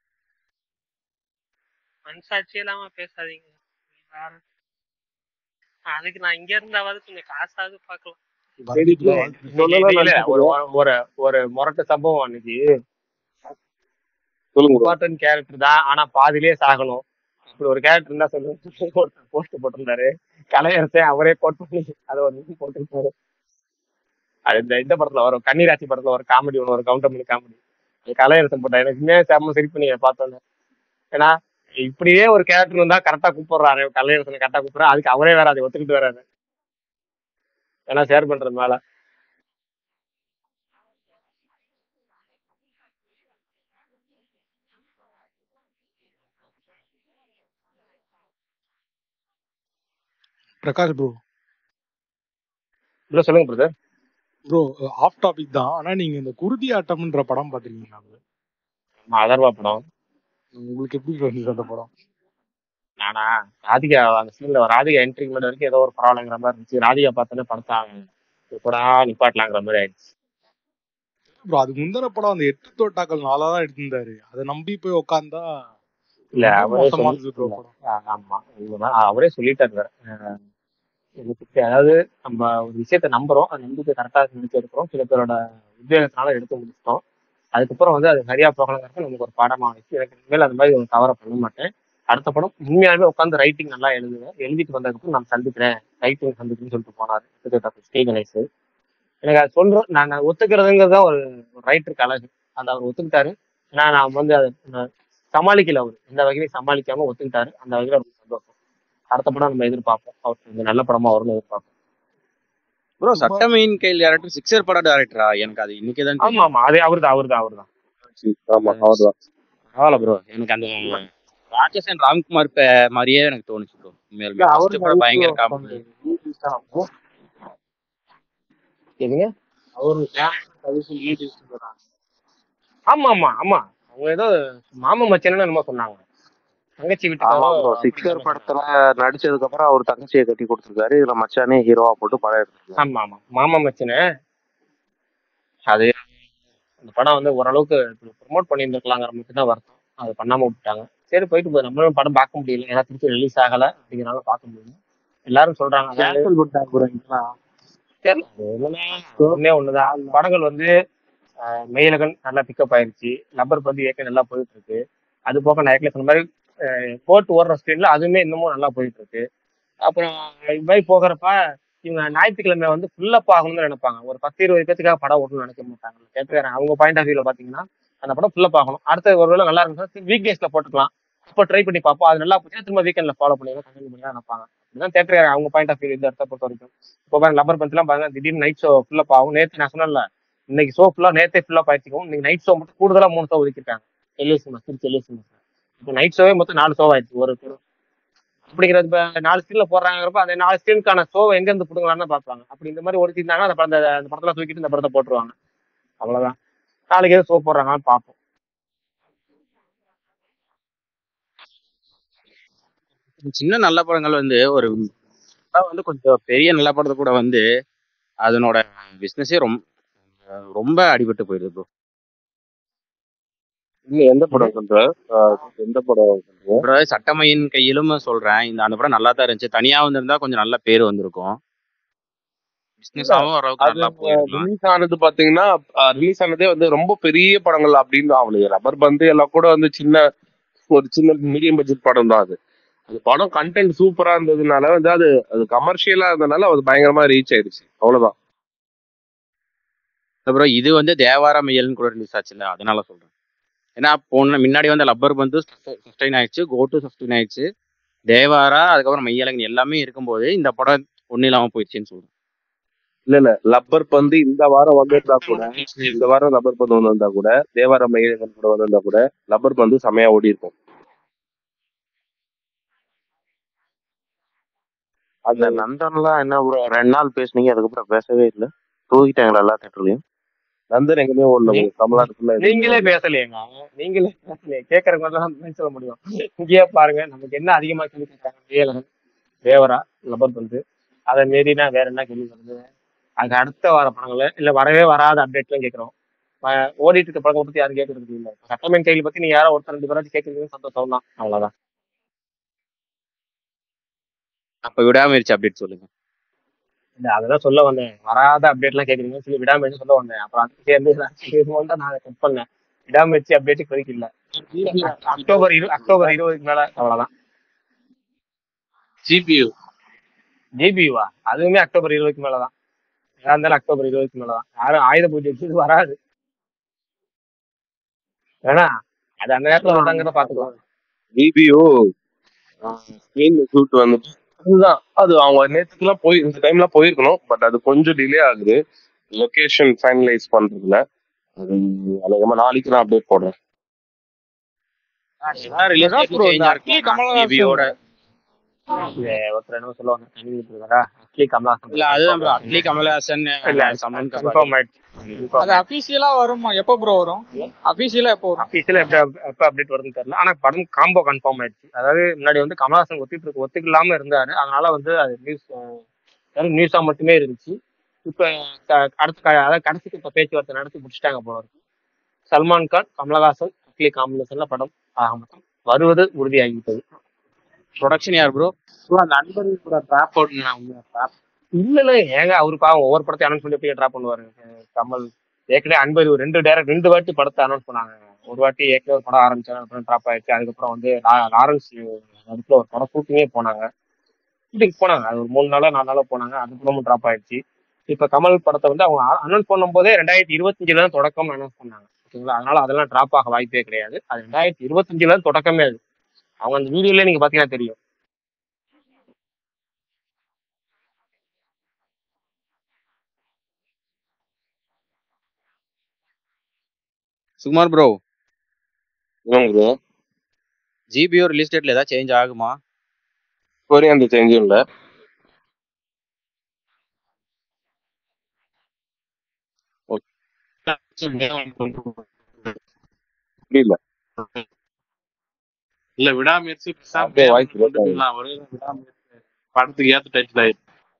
மனசாட்சி இல்லாம பேசாதீங்க வேற அதுக்கு நான் இங்க இருந்தாவது கொஞ்சம் காசாவது பார்க்கலாம் சரி bro. சொல்லலாம் இல்ல, நினைச்சேன் ஒரு bro. ஒரு ஒரு முரட்டு சம்பவம் அன்னைக்கு சொல்லுங்க bro. இம்பார்ட்டன்ட் கேரக்டர் தான் ஆனா பாதியிலே சாகணும் இப்படி ஒரு கேரக்டர் இருந்தா சொல்லுங்க போஸ்ட் போட்டிருந்தாரு கலையரசே அவரே கோட் பண்ணி அதை ஒரு நிமிஷம் போட்டிருப்பாரு அது இந்த இந்த படத்துல வரும் கன்னிராசி படத்துல ஒரு காமெடி ஒன்று ஒரு கவுண்டமணி காமெடி கலையரசன் போட்டா எனக்குமே செம்ம சிரிப்பு நீங்க பார்த்தோன்னே ஏன்னா இப்படியே ஒரு கேரக்டர் இருந்தா கரெக்டா கூப்பிடுறாரு கலையரசனை கரெக்டா கூப்பிடுறா அதுக்கு அவரே வேற அதை ஒத்துக்கிட்டு வராரு ஏன்னா ஷேர் பண்றது மேல பிரகாஷ் ப்ரோ ப்ரோ சொல்லுங்க பிரதர் ப்ரோ ஆஃப் டாபிக் தான் ஆனா நீங்க இந்த குருதி ஆட்டம்ன்ற படம் பாத்திருக்கீங்களா bro? அதர்வா படம் உங்களுக்கு எப்படி bro இருந்துச்சு அந்த படம் நானா ராதிகா அந்த சீன்ல ராதிகா என்ட்ரி முன்னாடி வரைக்கும் ஏதோ ஒரு பரவாயில்லைங்கிற மாதிரி இருந்துச்சு ராதிகா பார்த்தோன்னே படத்தாங்க இப்படா நிப்பாட்டலாங்கிற மாதிரி ஆயிடுச்சு ப்ரோ அது முந்தின படம் அந்த எட்டு தோட்டாக்கள் நாளா தான் எடுத்திருந்தாரு அதை நம்பி போய் உக்காந்தா இல்ல ரொம்ப அவரே மோசமா சொல்லி இருந்துச்சு ப்ரோ இல்ல படம் ஆ- ஆமா உண்மைதான். அவரே சொல்லிட்டாரு வேற. அஹ் எனக்கு தெ- அதாவது நம்ம ஒரு விஷயத்த நம்புறோம் அது நம்பிக்கை கரெக்டா நினைச்சு எடுக்கிறோம் சில பேரோட உத்வேகத்தினால எடுத்து முடிச்சிட்டோம் அதுக்கப்புறம் வந்து அது சரியா போகலங்கிறது நமக்கு ஒரு பாடமா வச்சு எனக்கு இனிமேல் அந்த மாதிரி ஒரு தவறை பண்ண மாட்டேன் அடுத்த படம் உண்மையாலுமே உட்காந்து ரைட்டிங் நல்லா எழுதுவேன் எழுதிட்டு வந்ததுக்கப்புறம் நான் சந்திக்கிறேன் ரைட்டிங் சந்திக்கிறேன்னு சொல்லிட்டு போனாரு ஸ்ரீ கணேஷ் எனக்கு அது சொல்றோம் நான் நான் ஒத்துக்கிறதுங்கிறது தான் ஒரு ரைட்டருக்கு அழகு அந்த அவர் ஒத்துக்கிட்டாரு நான் நான் வந்து அதை நான் சமாளிக்கல அவர் எந்த வகையிலையும் சமாளிக்காம ஒத்துக்கிட்டாரு அந்த வகையில ரொம்ப சந்தோஷம் அடுத்த படம் நம்ம எதிர்பார்ப்போம் அவர் கொஞ்சம் நல்ல படமா வரும்னு எதிர்பார்ப்போம் ப்ரோ ரொம்ப சட்டமையின் கையில் டேரக்டர் சிக்ஸர் படம் டேரக்டரா எனக்கு அது இன்னைக்கு தான் ஆமா தெரியும் ஆமா அதே அவர்தான் அவர்தான் அவர்தான் ஆமா அவர்தான் பரவாயில்ல ப்ரோ எனக்கு அந்த ராட்சசன் ராம்குமார் பே- மாதிரியே எனக்கு தோணுச்சு ப்ரோ இல்ல உண்மையாலுமே அவரு ஃபர்ஸ்ட் படம் பயங்கர காமெடி எதுங்க அவரு சஜஷன் லீட் போறாங்க ஆமா ஆமா ஆமா அவங்க ஏதோ மாமா மச்சன்னு என்னமோ சொன்னாங்க தங்கச்சி ஆமா வீட்டுக்காரோ ப்ரோ அப்படி சிக்ஸர் என்னமோ படத்துல சொன்னாங்க நடிச்சதுக்கு அப்புறம் அவர் தங்கச்சியை கட்டி கொடுத்துருக்காரு இதுல மச்சானே ஹீரோவா போட்டு படம் எடுத்துருக்காரு ஆமா ஆமா மாமா மச்சனு அது அந்த படம் வந்து ஓரளவுக்கு ப்ரொமோட் பண்ணியிருந்திருக்கலாங்கிற மட்டும் தான் வருத்தம் அது பண்ணாம விட்டுட்டாங்க சரி போயிட்டு போகுது நம்மளும் படம் பார்க்க முடியல ஏன்னா திருச்சி ரிலீஸ் ஆகல அப்படிங்கிறனால பார்க்க முடியல எல்லாரும் சொல்றாங்க அதாவது கேன்சல் பண்ணிட்டாங்க ப்ரோ இங்கெல்லாம் தெரியல அது என்னன்னா ஒண்ணே ஒண்ணுதான் படங்கள் வந்து அஹ், மெய்யழகன் நல்லா பிக்கப் ஆயிருச்சு லப்பர் பந்து ஏற்கனவே நல்லா போயிட்டு இருக்கு அது போக நான் ஏற்கனவே சொன்ன மாதிரி அஹ், போட்டு ஓடுற ஸ்க்ரீன்ல அதுவுமே இன்னமும் நல்லா போயிட்டு இருக்கு அப்புறம் இது மாதிரி போகிறப்ப இவங்க ஞாயிற்றுக்கிழமை வந்து ஃபுல்லப் ஆகணும்னு நினைப்பாங்க ஒரு பத்து இருபது பேத்துக்காக படம் ஓட்டணும்னு நினைக்க மாட்டாங்க கேட்டுக்கிறேன் அவங்க பாயிண்ட் ஆஃப் வியூல பாத்தீங்கன்னா அந்த படம் ஃபுல்லப் ஆகணும் அடுத்த ஒரு வேளை நல்லா இருந்துச்சுன்னா வீக் டேஸ்ல போட்டுக்கலாம் அப்போ ட்ரை பண்ணி பார்ப்போம் அது நல்லா போச்சுன்னா திரும்ப வீக்கெண்ட்ல ஃபாலோ பண்ணிக்கலாம் கண்டினியூ பண்ணி நினைப்பாங்க இதுதான் தேட்டர் அவங்க பாயிண்ட் ஆஃப் வியூ இந்த இடத்த பொறுத்த வரைக்கும் இப்போ பாருங்க லப்பர் பந்த்லாம் பாருங்க திடீர்னு நைட் ஷோ ஃபுல்லப் ஆகும் நேற்று நான் சொன்னேன்ல இன்னைக்கு ஷோ ஃபுல்லா நேத்தே ஃபுல்லா ஆயிடுச்சுக்கும் இன்னைக்கு நைட் ஷோ மட்டும் கூடுதலா மூணு ஷோ ஒதுக்கிட்டாங்க LA cinema Trichy LA cinema இப்போ நைட் ஷோவே மொத்தம் நாலு ஷோ ஆயிடுச்சு ஒரு ஒரு அப்படிங்கிறது இப்போ நாலு ஸ்க்ரீன்ல போடுறாங்கிறப்ப அந்த நாலு ஸ்க்ரீனுக்கான ஷோவை எங்க இருந்து பிடுங்கலாம்னு பார்ப்பாங்க அப்படி இந்த மாதிரி ஒடுத்திருந்தாங்கன்னா அந்த படத்தை அந்த படத்துல தூக்கிட்டு இந்த படத்தை போட்டுருவாங்க அவ்வளவுதான் நாளைக்கு எதுவும் ஷோ போடுறாங்கன்னு பார்ப்போம் சின்ன நல்ல படங்கள் வந்து ஒரு படம் வந்து கொஞ்சம் பெரிய நல்ல படத்தை கூட வந்து அதனோட பிசினஸே ரொம்ப ரொம்ப அடிபட்டு போயிடுது ப்ரோ இல்ல எந்த படம் சொல்ற ஆஹ் எந்த படம் சொல்றீங்க அப்புறம் சட்டமையின் கையிலும் சொல்றேன் இந்த அந்த படம் நல்லா தான் இருந்துச்சு தனியா வந்திருந்தா கொஞ்சம் நல்ல பேர் வந்திருக்கும் பிசினஸ் இல்ல ஆகும் ஓரளவுக்கு அது நல்லா போயிருக்கலாம் ரிலீஸ் ஆனது பாத்தீங்கன்னா ரிலீஸ் ஆனதே வந்து ரொம்ப பெரிய படங்கள் அப்படின்னு அவனுக்கு ரப்பர் பந்து எல்லாம் கூட வந்து சின்ன ஒரு சின்ன மீடியம் பட்ஜெட் படம் தான் அது அது படம் கண்டென்ட் சூப்பரா இருந்ததுனால வந்து அது அது கமர்ஷியலா இருந்ததுனால அது பயங்கரமா ரீச் ஆயிடுச்சு அவ்வளவுதான் அப்புறம் இது வந்து தேவார மையல்னு கூட ரிலீஸ் ஆச்சுல்ல அதனால சொல்றேன் ஏன்னா போன முன்னாடி வந்து லப்பர் பந்து சஸ்டைன் ஆயிடுச்சு கோட்டு சஸ்டைன் ஆயிடுச்சு தேவாரா அதுக்கப்புறம் மையலங்கன் எல்லாமே இருக்கும்போது இந்த படம் ஒன்றும் இல்லாம போயிடுச்சுன்னு சொல்றேன் இல்ல இல்ல லப்பர் பந்து இந்த வாரம் வந்திருந்தா கூட இந்த வாரம் லப்பர் பந்து வந்திருந்தா கூட தேவார மயிலகன் கூட வந்திருந்தா கூட லப்பர் பந்து செமையா ஓடி இருக்கும் அந்த அது நந்தன்லாம் என்ன ப்ரோ ரெண்டு நாள் பேசுனீங்க அதுக்கப்புறம் பேசவே இல்லை தூக்கிட்டாங்களா எல்லா தேட்டர்லயும் நந்தன் எங்கேயுமே ஓடல நீ- தமிழ்நாட்டுக்குள்ள எதுவுமே நீங்களே ஓடல பேசலையேங்க நீங்களே பேசலையே கேட்கறவங்க தான் பதில் சொல்ல முடியும் இங்கேயே பாருங்க நமக்கு என்ன அதிகமா கேள்வி கேட்கறாங்க வேலன் தேவரா லப்பர் பந்து அதை மீறினா வேற என்ன கேள்வி வருது அதுக்கு அடுத்த வார படங்கள் இல்ல வரவே வராத அப்டேட்லாம் கேட்கறோம் வ- ஓடிட்டு இருக்க படங்களை பத்தி யாரும் கேட்கறது இல்ல சட்டமேன் கையில் பத்தி நீங்க யாரோ ஒருத்தர் ரெண்டு பேராச்சும் கேட்கறீங்கன்னு சந்தோஷம் தான் அவ்வளவுதான் அப்ப விடாமுயற்சி அப்டேட் சொல்லுங்க இல்ல அததான் சொல்ல வந்தேன் வராத அப்டேட்லாம் கேட்குறீங்கன்னு சொல்லி விடாமுயற்சி சொல்ல வந்தேன் அப்புறம் அதுக்கு சேர்ந்து ஏதாச்சும் தான் நான் கட் பண்ணேன் விடாமுயற்சி அப்டேட் இப்போதைக்கு இல்ல அக்டோபர் இரு அக்டோபர் இருபதுக்கு மேல அவ்வளவுதான் ஜிபியூ ஜிபியூவா அதுவுமே அக்டோபர் இருபதுக்கு மேலதான் எதா இருந்தாலும் அக்டோபர் இருபதுக்கு மேலதான் யாரும் ஆயுத பூஜைக்கு இது வராது ஏன்னா அது அந்த நேரத்துல வந்தாங்கிறத பாத்துக்கலாம் பிபிஓ ஸ்க்ரீன் ஷூட் வந்து அதுதான் அது அவங்க நேற்றுக்குலாம் போய் இந்த டைம்ல போயிருக்கணும் பட் அது கொஞ்சம் டிலே ஆகுது லொகேஷன் ஃபைனலைஸ் பண்றதுல அது அநேகமா நாளைக்கு நான் அப்டேட் போடுறேன் ரிலீஸ் பிரகாஷ் ப்ரோ இந்த சேஞ்சா அக்கி இருக்கலாம் கமலஹாசன் ஜிபியோட இது ஒருத்தர் என்ன சொல்லுவாங்க தனி வீட்டுக்காரா அட்லி கமலாசன் இல்ல அதுதான் ப்ரோ அட்லி கமலஹாசன் இல்ல சமன் கபாடி கன்ஃபார்ம் ஆயிடுச்சு அது அபிஷியலா வருமா எப்போ ப்ரோ வரும் அபிஷியலா எப்போ வரும் ஆஃபீஸில் எப்படி எப்போ அப்டேட் வருதுன்னு தெரியல ஆனால் படம் காம்போ கன்ஃபார்ம் ஆயிடுச்சு அதாவது முன்னாடி வந்து கமலஹாசன் ஒத்திட்டு இருக்கு ஒத்துக்கலாம இருந்தாரு அதனால வந்து அது நியூஸ் வெறும் நியூஸா மட்டுமே இருந்துச்சு இப்போ அடுத்த க- அதாவது கடைசிக்கு இப்போ பேச்சுவார்த்தை நடத்தி முடிச்சிட்டாங்க போல இருக்கு சல்மான் கான் கமலஹாசன் அட்லி காம்பினேஷன்ல படம் ஆக மொத்தம் வருவது உறுதியாகிவிட்டது ப்ரொடக்ஷன் யார் ப்ரோ ப்ரோ அந்த அன்பர்கள் கூட ட்ராப் அவுட் நான் ட்ராப் இல்ல இல்ல ஏங்க அவரு பாவம் ஒவ்வொரு படத்தையும் அனௌன்ஸ் பண்ணி போய் ட்ராப் பண்ணுவாரு அஹ் கமல் ஏற்கனவே அன்பது ஒரு ரெண்டு டேரக்ட் ரெண்டு வாட்டி படத்தை அனௌன்ஸ் பண்ணாங்க ஒரு வாட்டி ஏற்கனவே ஒரு படம் ஆரம்பிச்சாங்க அப்புறம் ட்ராப் ஆயிடுச்சு அதுக்கப்புறம் வந்து லா- லாரன்ஸ் அதுக்குள்ள ஒரு படம் ஷூட்டிங்கே போனாங்க ஷூட்டிங் போனாங்க அது ஒரு மூணு நாளா நாலு நாளா போனாங்க அதுக்கப்புறமும் ட்ராப் ஆயிடுச்சு இப்ப கமல் படத்தை வந்து அவங்க அனௌன்ஸ் பண்ணும்போதே ரெண்டாயிரத்தி இருபத்தஞ்சுல தான் தொடக்கம் அனௌன்ஸ் பண்ணாங்க ஓகேங்களா அதனால அதெல்லாம் ட்ராப் ஆக வாய்ப்பே கிடையாது அது ரெண்டாயிரத்தி இருபத்தஞ்சுல தான் தொடக்கமே அது அவங்க அந்த வீடியோல நீங்க பாத்தீங்கன்னா தெரியும் சுகுமார் ப்ரோ ப்ரோ ஜிபிஓ ரிலீஸ் டேட்ல ஏதாவது சேஞ்ச் ஆகுமா இப்போ வரையும் அந்த சேஞ்சும் இல்ல புரியல இல்ல விடாமுயற்சி பேசாம அப்படியே பேரை வாய்ஸ் மட்டும் break ஆகுது. கொண்டுக்கலாம். ஒரே ஒரு விடாமுயற்சி படத்துக்கு ஏத்த டைட்டில் ஆயிடுச்சு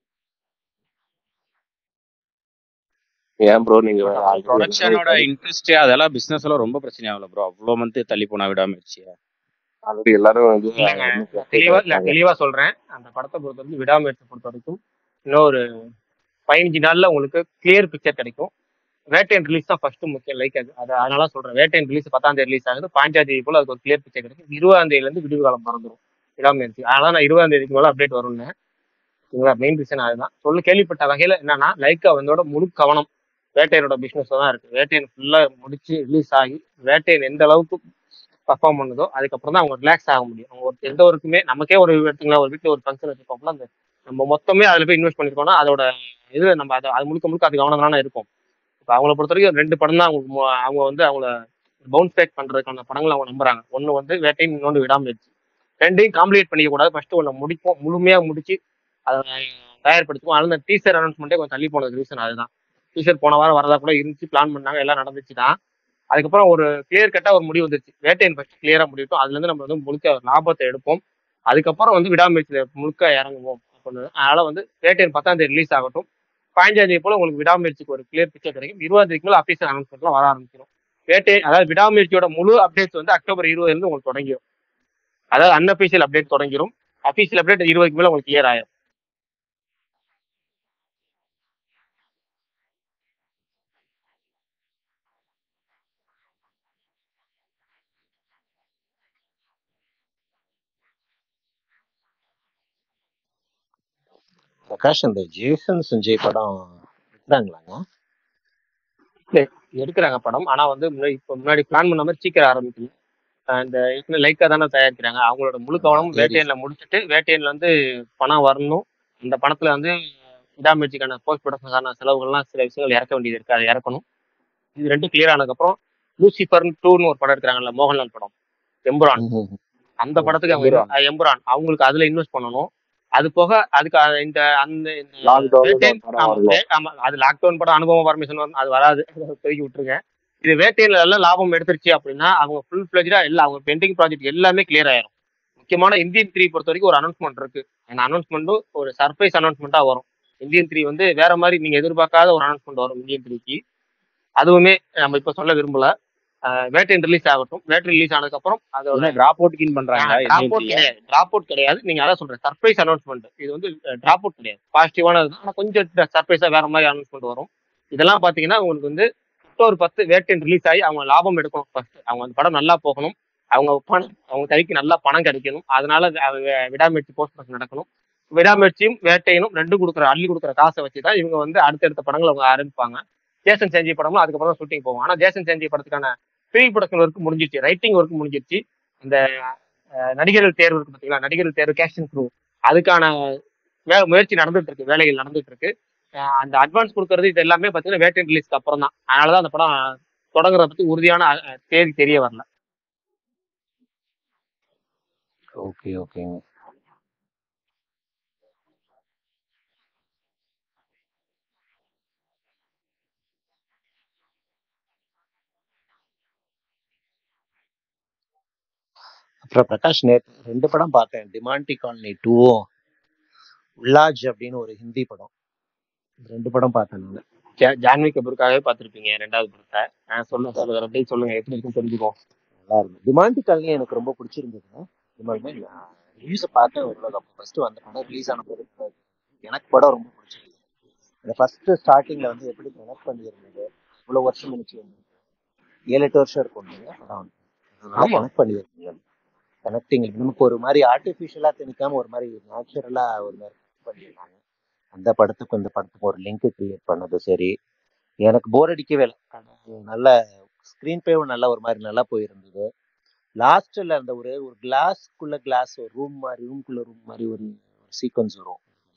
ஏன் ப்ரோ நீங்க வேற already ப்ரொடக்ஷனோட இன்ட்ரெஸ்ட் அதெல்லாம் பிசினஸ் எல்லாம் ரொம்ப பிரச்சனை ஆகல ப்ரோ அவ்வளவு மந்த் தள்ளி போனா விடாமச்சியா already எல்லாரும் வந்து இல்லைங்க இன்னும் நான் தெளிவா இல்ல தெளிவா சொல்றேன் அந்த படத்தை பொறுத்த வரைக்கும் விடாமுயற்சி பொறுத்த வரைக்கும் இன்னொரு பதினஞ்சு நாள்ல உங்களுக்கு கிளியர் பிக்சர் கிடைக்கும் வேட்டையன் ரிலீஸ் தான் ஃபர்ஸ்ட் முக்கியம் லைக் அது அது அதனால சொல்றேன் வேட்டையன் ரிலீஸ் பத்தாம் தேதி ரிலீஸ் ஆகுது பாஞ்சாம் தேதி போல அதுக்கு ஒரு கிளியர் பிக்சர் கிடைக்கும் இருபதாம் தேதியில இருந்து விடுவு காலம் மறந்துடும் விடாமுயற்சி அதனால நான் இருபதாம் தேதிக்கு மேல அப்டேட் வரும்னு சரிங்களா மெயின் ரீசன் அதுதான் சொல்லு கேள்விப்பட்ட வகையில என்னன்னா லைக்கா வந்தோட முழு கவனம் வேட்டையனோட பிசினஸ் தான் இருக்கு வேட்டையன் ஃபுல்லா முடிச்சு ரிலீஸ் ஆகி வேட்டையன் எந்த அளவுக்கு பர்ஃபார்ம் பண்ணுதோ அதுக்கப்புறம் தான் அவங்க ரிலாக்ஸ் ஆக முடியும் அவங்க ஒரு எந்த ஒருக்குமே நமக்கே ஒரு எடுத்துங்களா ஒரு வீட்டில் ஒரு ஃபங்க்ஷன் வச்சிருக்கோம்னா அந்த நம்ம மொத்தமே அதில் போய் இன்வெஸ்ட் பண்ணிருக்கோம்னா அதோட இது நம்ம அதை அது முழுக்க முழுக்க அது கவனம் தானே இருக்கும் இப்போ அவங்கள பொறுத்த வரைக்கும் ரெண்டு படம் தான் அவங்க மு- அவங்க வந்து அவங்கள பவுன்ஸ் பேக் பண்றதுக்கான படங்களை அவங்க நம்புறாங்க ஒன்று வந்து வேட்டையின் இன்னொன்று விடாமுயற்சி ரெண்டையும் காம்ப்ளீட் பண்ணிக்க கூடாது ஃபர்ஸ்ட் ஒன்று முடிப்போம் முழுமையா முடிச்சு அதை தயார்படுத்துவோம் அதனால இந்த டீசர் அனௌன்ஸ்மெண்ட்டே கொஞ்சம் தள்ளி போனது ரீசன் அதுதான் டீசர் போன வாரம் வரதா கூட இருந்துச்சு பிளான் பண்ணாங்க எல்லாம் நடந்துச்சு தான் அதுக்கப்புறம் ஒரு கிளியர் கட்டா ஒரு முடிவு வந்துருச்சு வேட்டையன் ஃபர்ஸ்ட் கிளியரா முடிவிட்டோம் அதுல இருந்து நம்ம வந்து முழுக்க லாபத்தை எடுப்போம் அதுக்கப்புறம் வந்து விடாமுயற்சியில முழுக்க இறங்குவோம் அப்படின்னு அதனால வந்து வேட்டையன் பத்தாம் தேதி ரிலீஸ் ஆகட்டும் பதினஞ்சாம் தேதி போல உங்களுக்கு விடாமுயற்சிக்கு ஒரு கிளியர் பிக்சர் கிடைக்கும் இருபதாம் தேதிக்கு மேல அஃபீஷியல் அனௌன்ஸ்மெண்ட்லாம் வர ஆரம்பிச்சிடும் வேட்டை அதாவது விடாமுயற்சியோட முழு அப்டேட்ஸ் வந்து அக்டோபர் இருபதுல இருந்து உங்களுக்கு தொடங்கிடும் அதாவது அன்அஃபீஷியல் அப்டேட் தொடங்கிடும் அஃபீஷியல் அப்டேட் இருபதுக்கு மேல உங்களுக்கு கிளியர் ஆயிரும் பிரகாஷ் அந்த ஜேசன் சஞ்சய் படம் எடுத்தாங்களாங்க இல்ல எடுக்கிறாங்க படம் ஆனா வந்து முன்னாடி இப்போ முன்னாடி பிளான் பண்ண மாதிரி சீக்கிரம் ஆரம்பிக்கல அஹ் இந்த ஏற்கனவே லைக்கா தானே தயாரிக்கிறாங்க அவங்களோட முழு கவனமும் வேட்டையன்ல முடிச்சுட்டு வேட்டையன்ல வந்து பணம் வரணும் இந்த பணத்துல வந்து விடாமுயற்சிக்கான போஸ்ட் ப்ரொடக்ஷனுக்கான செலவுகள்லாம் சில விஷயங்கள் இறக்க வேண்டியது இருக்கு அதை இறக்கணும் இது ரெண்டும் கிளியர் ஆனதுக்கப்புறம் லூசிஃபர் டூன்னு ஒரு படம் எடுக்கிறாங்கல்ல மோகன்லால் படம் எம்புரான் அந்த படத்துக்கு அவங்க எம்புரான். அஹ் எம்புரான் அவங்களுக்கு அதுல இன்வெஸ்ட் பண்ணணும் அது போக அதுக்கு அ- இந்த அந்த இந்த Lockdown ல வேட்டையன் படம் ஆமா, வரணும். வே- ஆமா, அது லாக்டவுன் படம் அனுபவம் பர்மிஷன் வரும் அது வராது தூக்கி விட்டுருங்க இது வேட்டையில எல்லாம் லாபம் எடுத்துருச்சு அப்படின்னா அவங்க ஃபுல் ஃபிளஜா எல்லாம் அவங்க பெண்டிங் ப்ராஜெக்ட் எல்லாமே கிளியர் ஆயிரும் முக்கியமான இந்தியன் த்ரீ பொறுத்த வரைக்கும் ஒரு அனௌன்ஸ்மெண்ட் இருக்கு அந்த அனௌன்ஸ்மெண்ட்டும் ஒரு சர்ப்ரைஸ் அனௌன்ஸ்மெண்ட்டா வரும் இந்தியன் த்ரீ வந்து வேற மாதிரி நீங்க எதிர்பார்க்காத ஒரு அனௌன்ஸ்மெண்ட் வரும் இந்தியன் த்ரீக்கு அதுவுமே நம்ம இப்ப சொல்ல விரும்பல அஹ் வேட்டையன் ரிலீஸ் ஆகட்டும் வேட்டை ரிலீஸ் ஆனதுக்கப்புறம் அதோட டிராப் அவுட் கின் பண்றாங்களா டிராப் அவுட் கிடையாது டிராப் அவுட் கிடையாது நீங்க அதான் சொல்றேன் சர்ப்ரைஸ் அனௌன்ஸ்மெண்ட் இது வந்து டிராப் அவுட் கிடையாது பாசிட்டிவானது ஆனா கொஞ்சம் சர்ப்ரைஸா வேற மாதிரி அனௌன்ஸ்மெண்ட் வரும் இதெல்லாம் பாத்தீங்கன்னா உங்களுக்கு வந்து அக்டோபர் பத்து வேட்டையன் ரிலீஸ் ஆகி அவங்க லாபம் எடுக்கணும் ஃபர்ஸ்ட் அவங்க அந்த படம் நல்லா போகணும் அவங்க பணம் அவங்க கைக்கு நல்லா பணம் கிடைக்கணும் அதனால வி- வி- விடாமுயற்சி போஸ்ட் நடக்கணும் விடாமுயற்சியும் வேட்டையனும் ரெண்டும் கொடுக்குற அள்ளி கொடுக்குற காசை வச்சு தான் இவங்க வந்து அடுத்தடுத்த படங்கள் அவங்க ஆரம்பிப்பாங்க ஜேசன் செஞ்சி படமும் அதுக்கப்புறம் ஷூட்டிங் போவோம் ஆனா ஜேசன் செஞ்சி படத்துக்கான ப்ரீ ப்ரொடக்ஷன் ஒர்க் முடிஞ்சிருச்சு ரைட்டிங் ஒர்க் முடிஞ்சிருச்சு இந்த அஹ், நடிகர்கள் தேர்வு இருக்கு பாத்தீங்களா நடிகர்கள் தேர்வு கேஸ்டிங் க்ரூ அதுக்கான வே- முயற்சி நடந்துட்டு இருக்கு வேலைகள் நடந்துட்டு இருக்கு அஹ், அந்த அட்வான்ஸ் கொடுக்கறது இது எல்லாமே பாத்தீங்கன்னா வேட்டையன் ரிலீஸ்க்கு அப்புறம் தான் அதனாலதான் அந்த படம் தொடங்குறத பத்தி உறுதியான அஹ், தேதி தெரிய வரல ஓகே ஓகேங்க அப்புறம் பிரகாஷ் நேத்து ரெண்டு படம் பார்த்தேன் டிமாண்டி காலனி டூவும் உல்லாஜ் அப்படின்னு ஒரு ஹிந்தி படம் இந்த ரெண்டு படம் பார்த்தேன் நான் ஜா- ஜான்வி கபூருக்காகவே பார்த்திருப்பீங்க ரெண்டாவது படத்தை ஆ, சொல்லுங்க சொல்லுங்க ரெண்டையும் சொல்லுங்க எப்படி இருக்குன்னு தெரிஞ்சுக்கோம் நல்லா இருந்தது டிமாண்டி காலனி எனக்கு ரொம்ப பிடிச்சிருந்தது டிமாண்டி ரிவ்யூஸை பார்த்தேன் ஒரு ஃபர்ஸ்ட் அந்த படம் ரிலீஸ் ஆன போது எனக்கு படம் ரொம்ப பிடிச்சிருந்தது அந்த ஃபர்ஸ்ட் ஸ்டார்டிங்ல வந்து எப்படி கனெக்ட் பண்ணியிருந்தது இவ்வளவு வருஷம் முடிச்சு ஏழு எட்டு வருஷம் இருக்கும் இல்லையா படம் வந்து நல்லா ஆமா கனெக்ட் பண்ணியிருந்தீங்க கனெக்டிங் நமக்கு ஒரு மாதிரி ஆர்டிஃபிஷியலா திணிக்காம ஒரு மாதிரி நேச்சுரலா ஒரு மாதிரி connect பண்ணியிருந்தாங்க அந்த படத்துக்கும் இந்த படத்துக்கும் ஒரு லிங்க் கிரியேட் பண்ணது சரி எனக்கு போர் அடிக்கவே இல்லை அது நல்ல ஸ்க்ரீன் பேவும் நல்லா ஒரு மாதிரி நல்லா போயிருந்தது லாஸ்ட்ல அந்த ஒரு ஒரு கிளாஸ்க்குள்ள கிளாஸ் ஒரு ரூம் மாதிரி ரூம்குள்ள ரூம் மாதிரி ஒரு ஒரு சீக்வன்ஸ் வரும்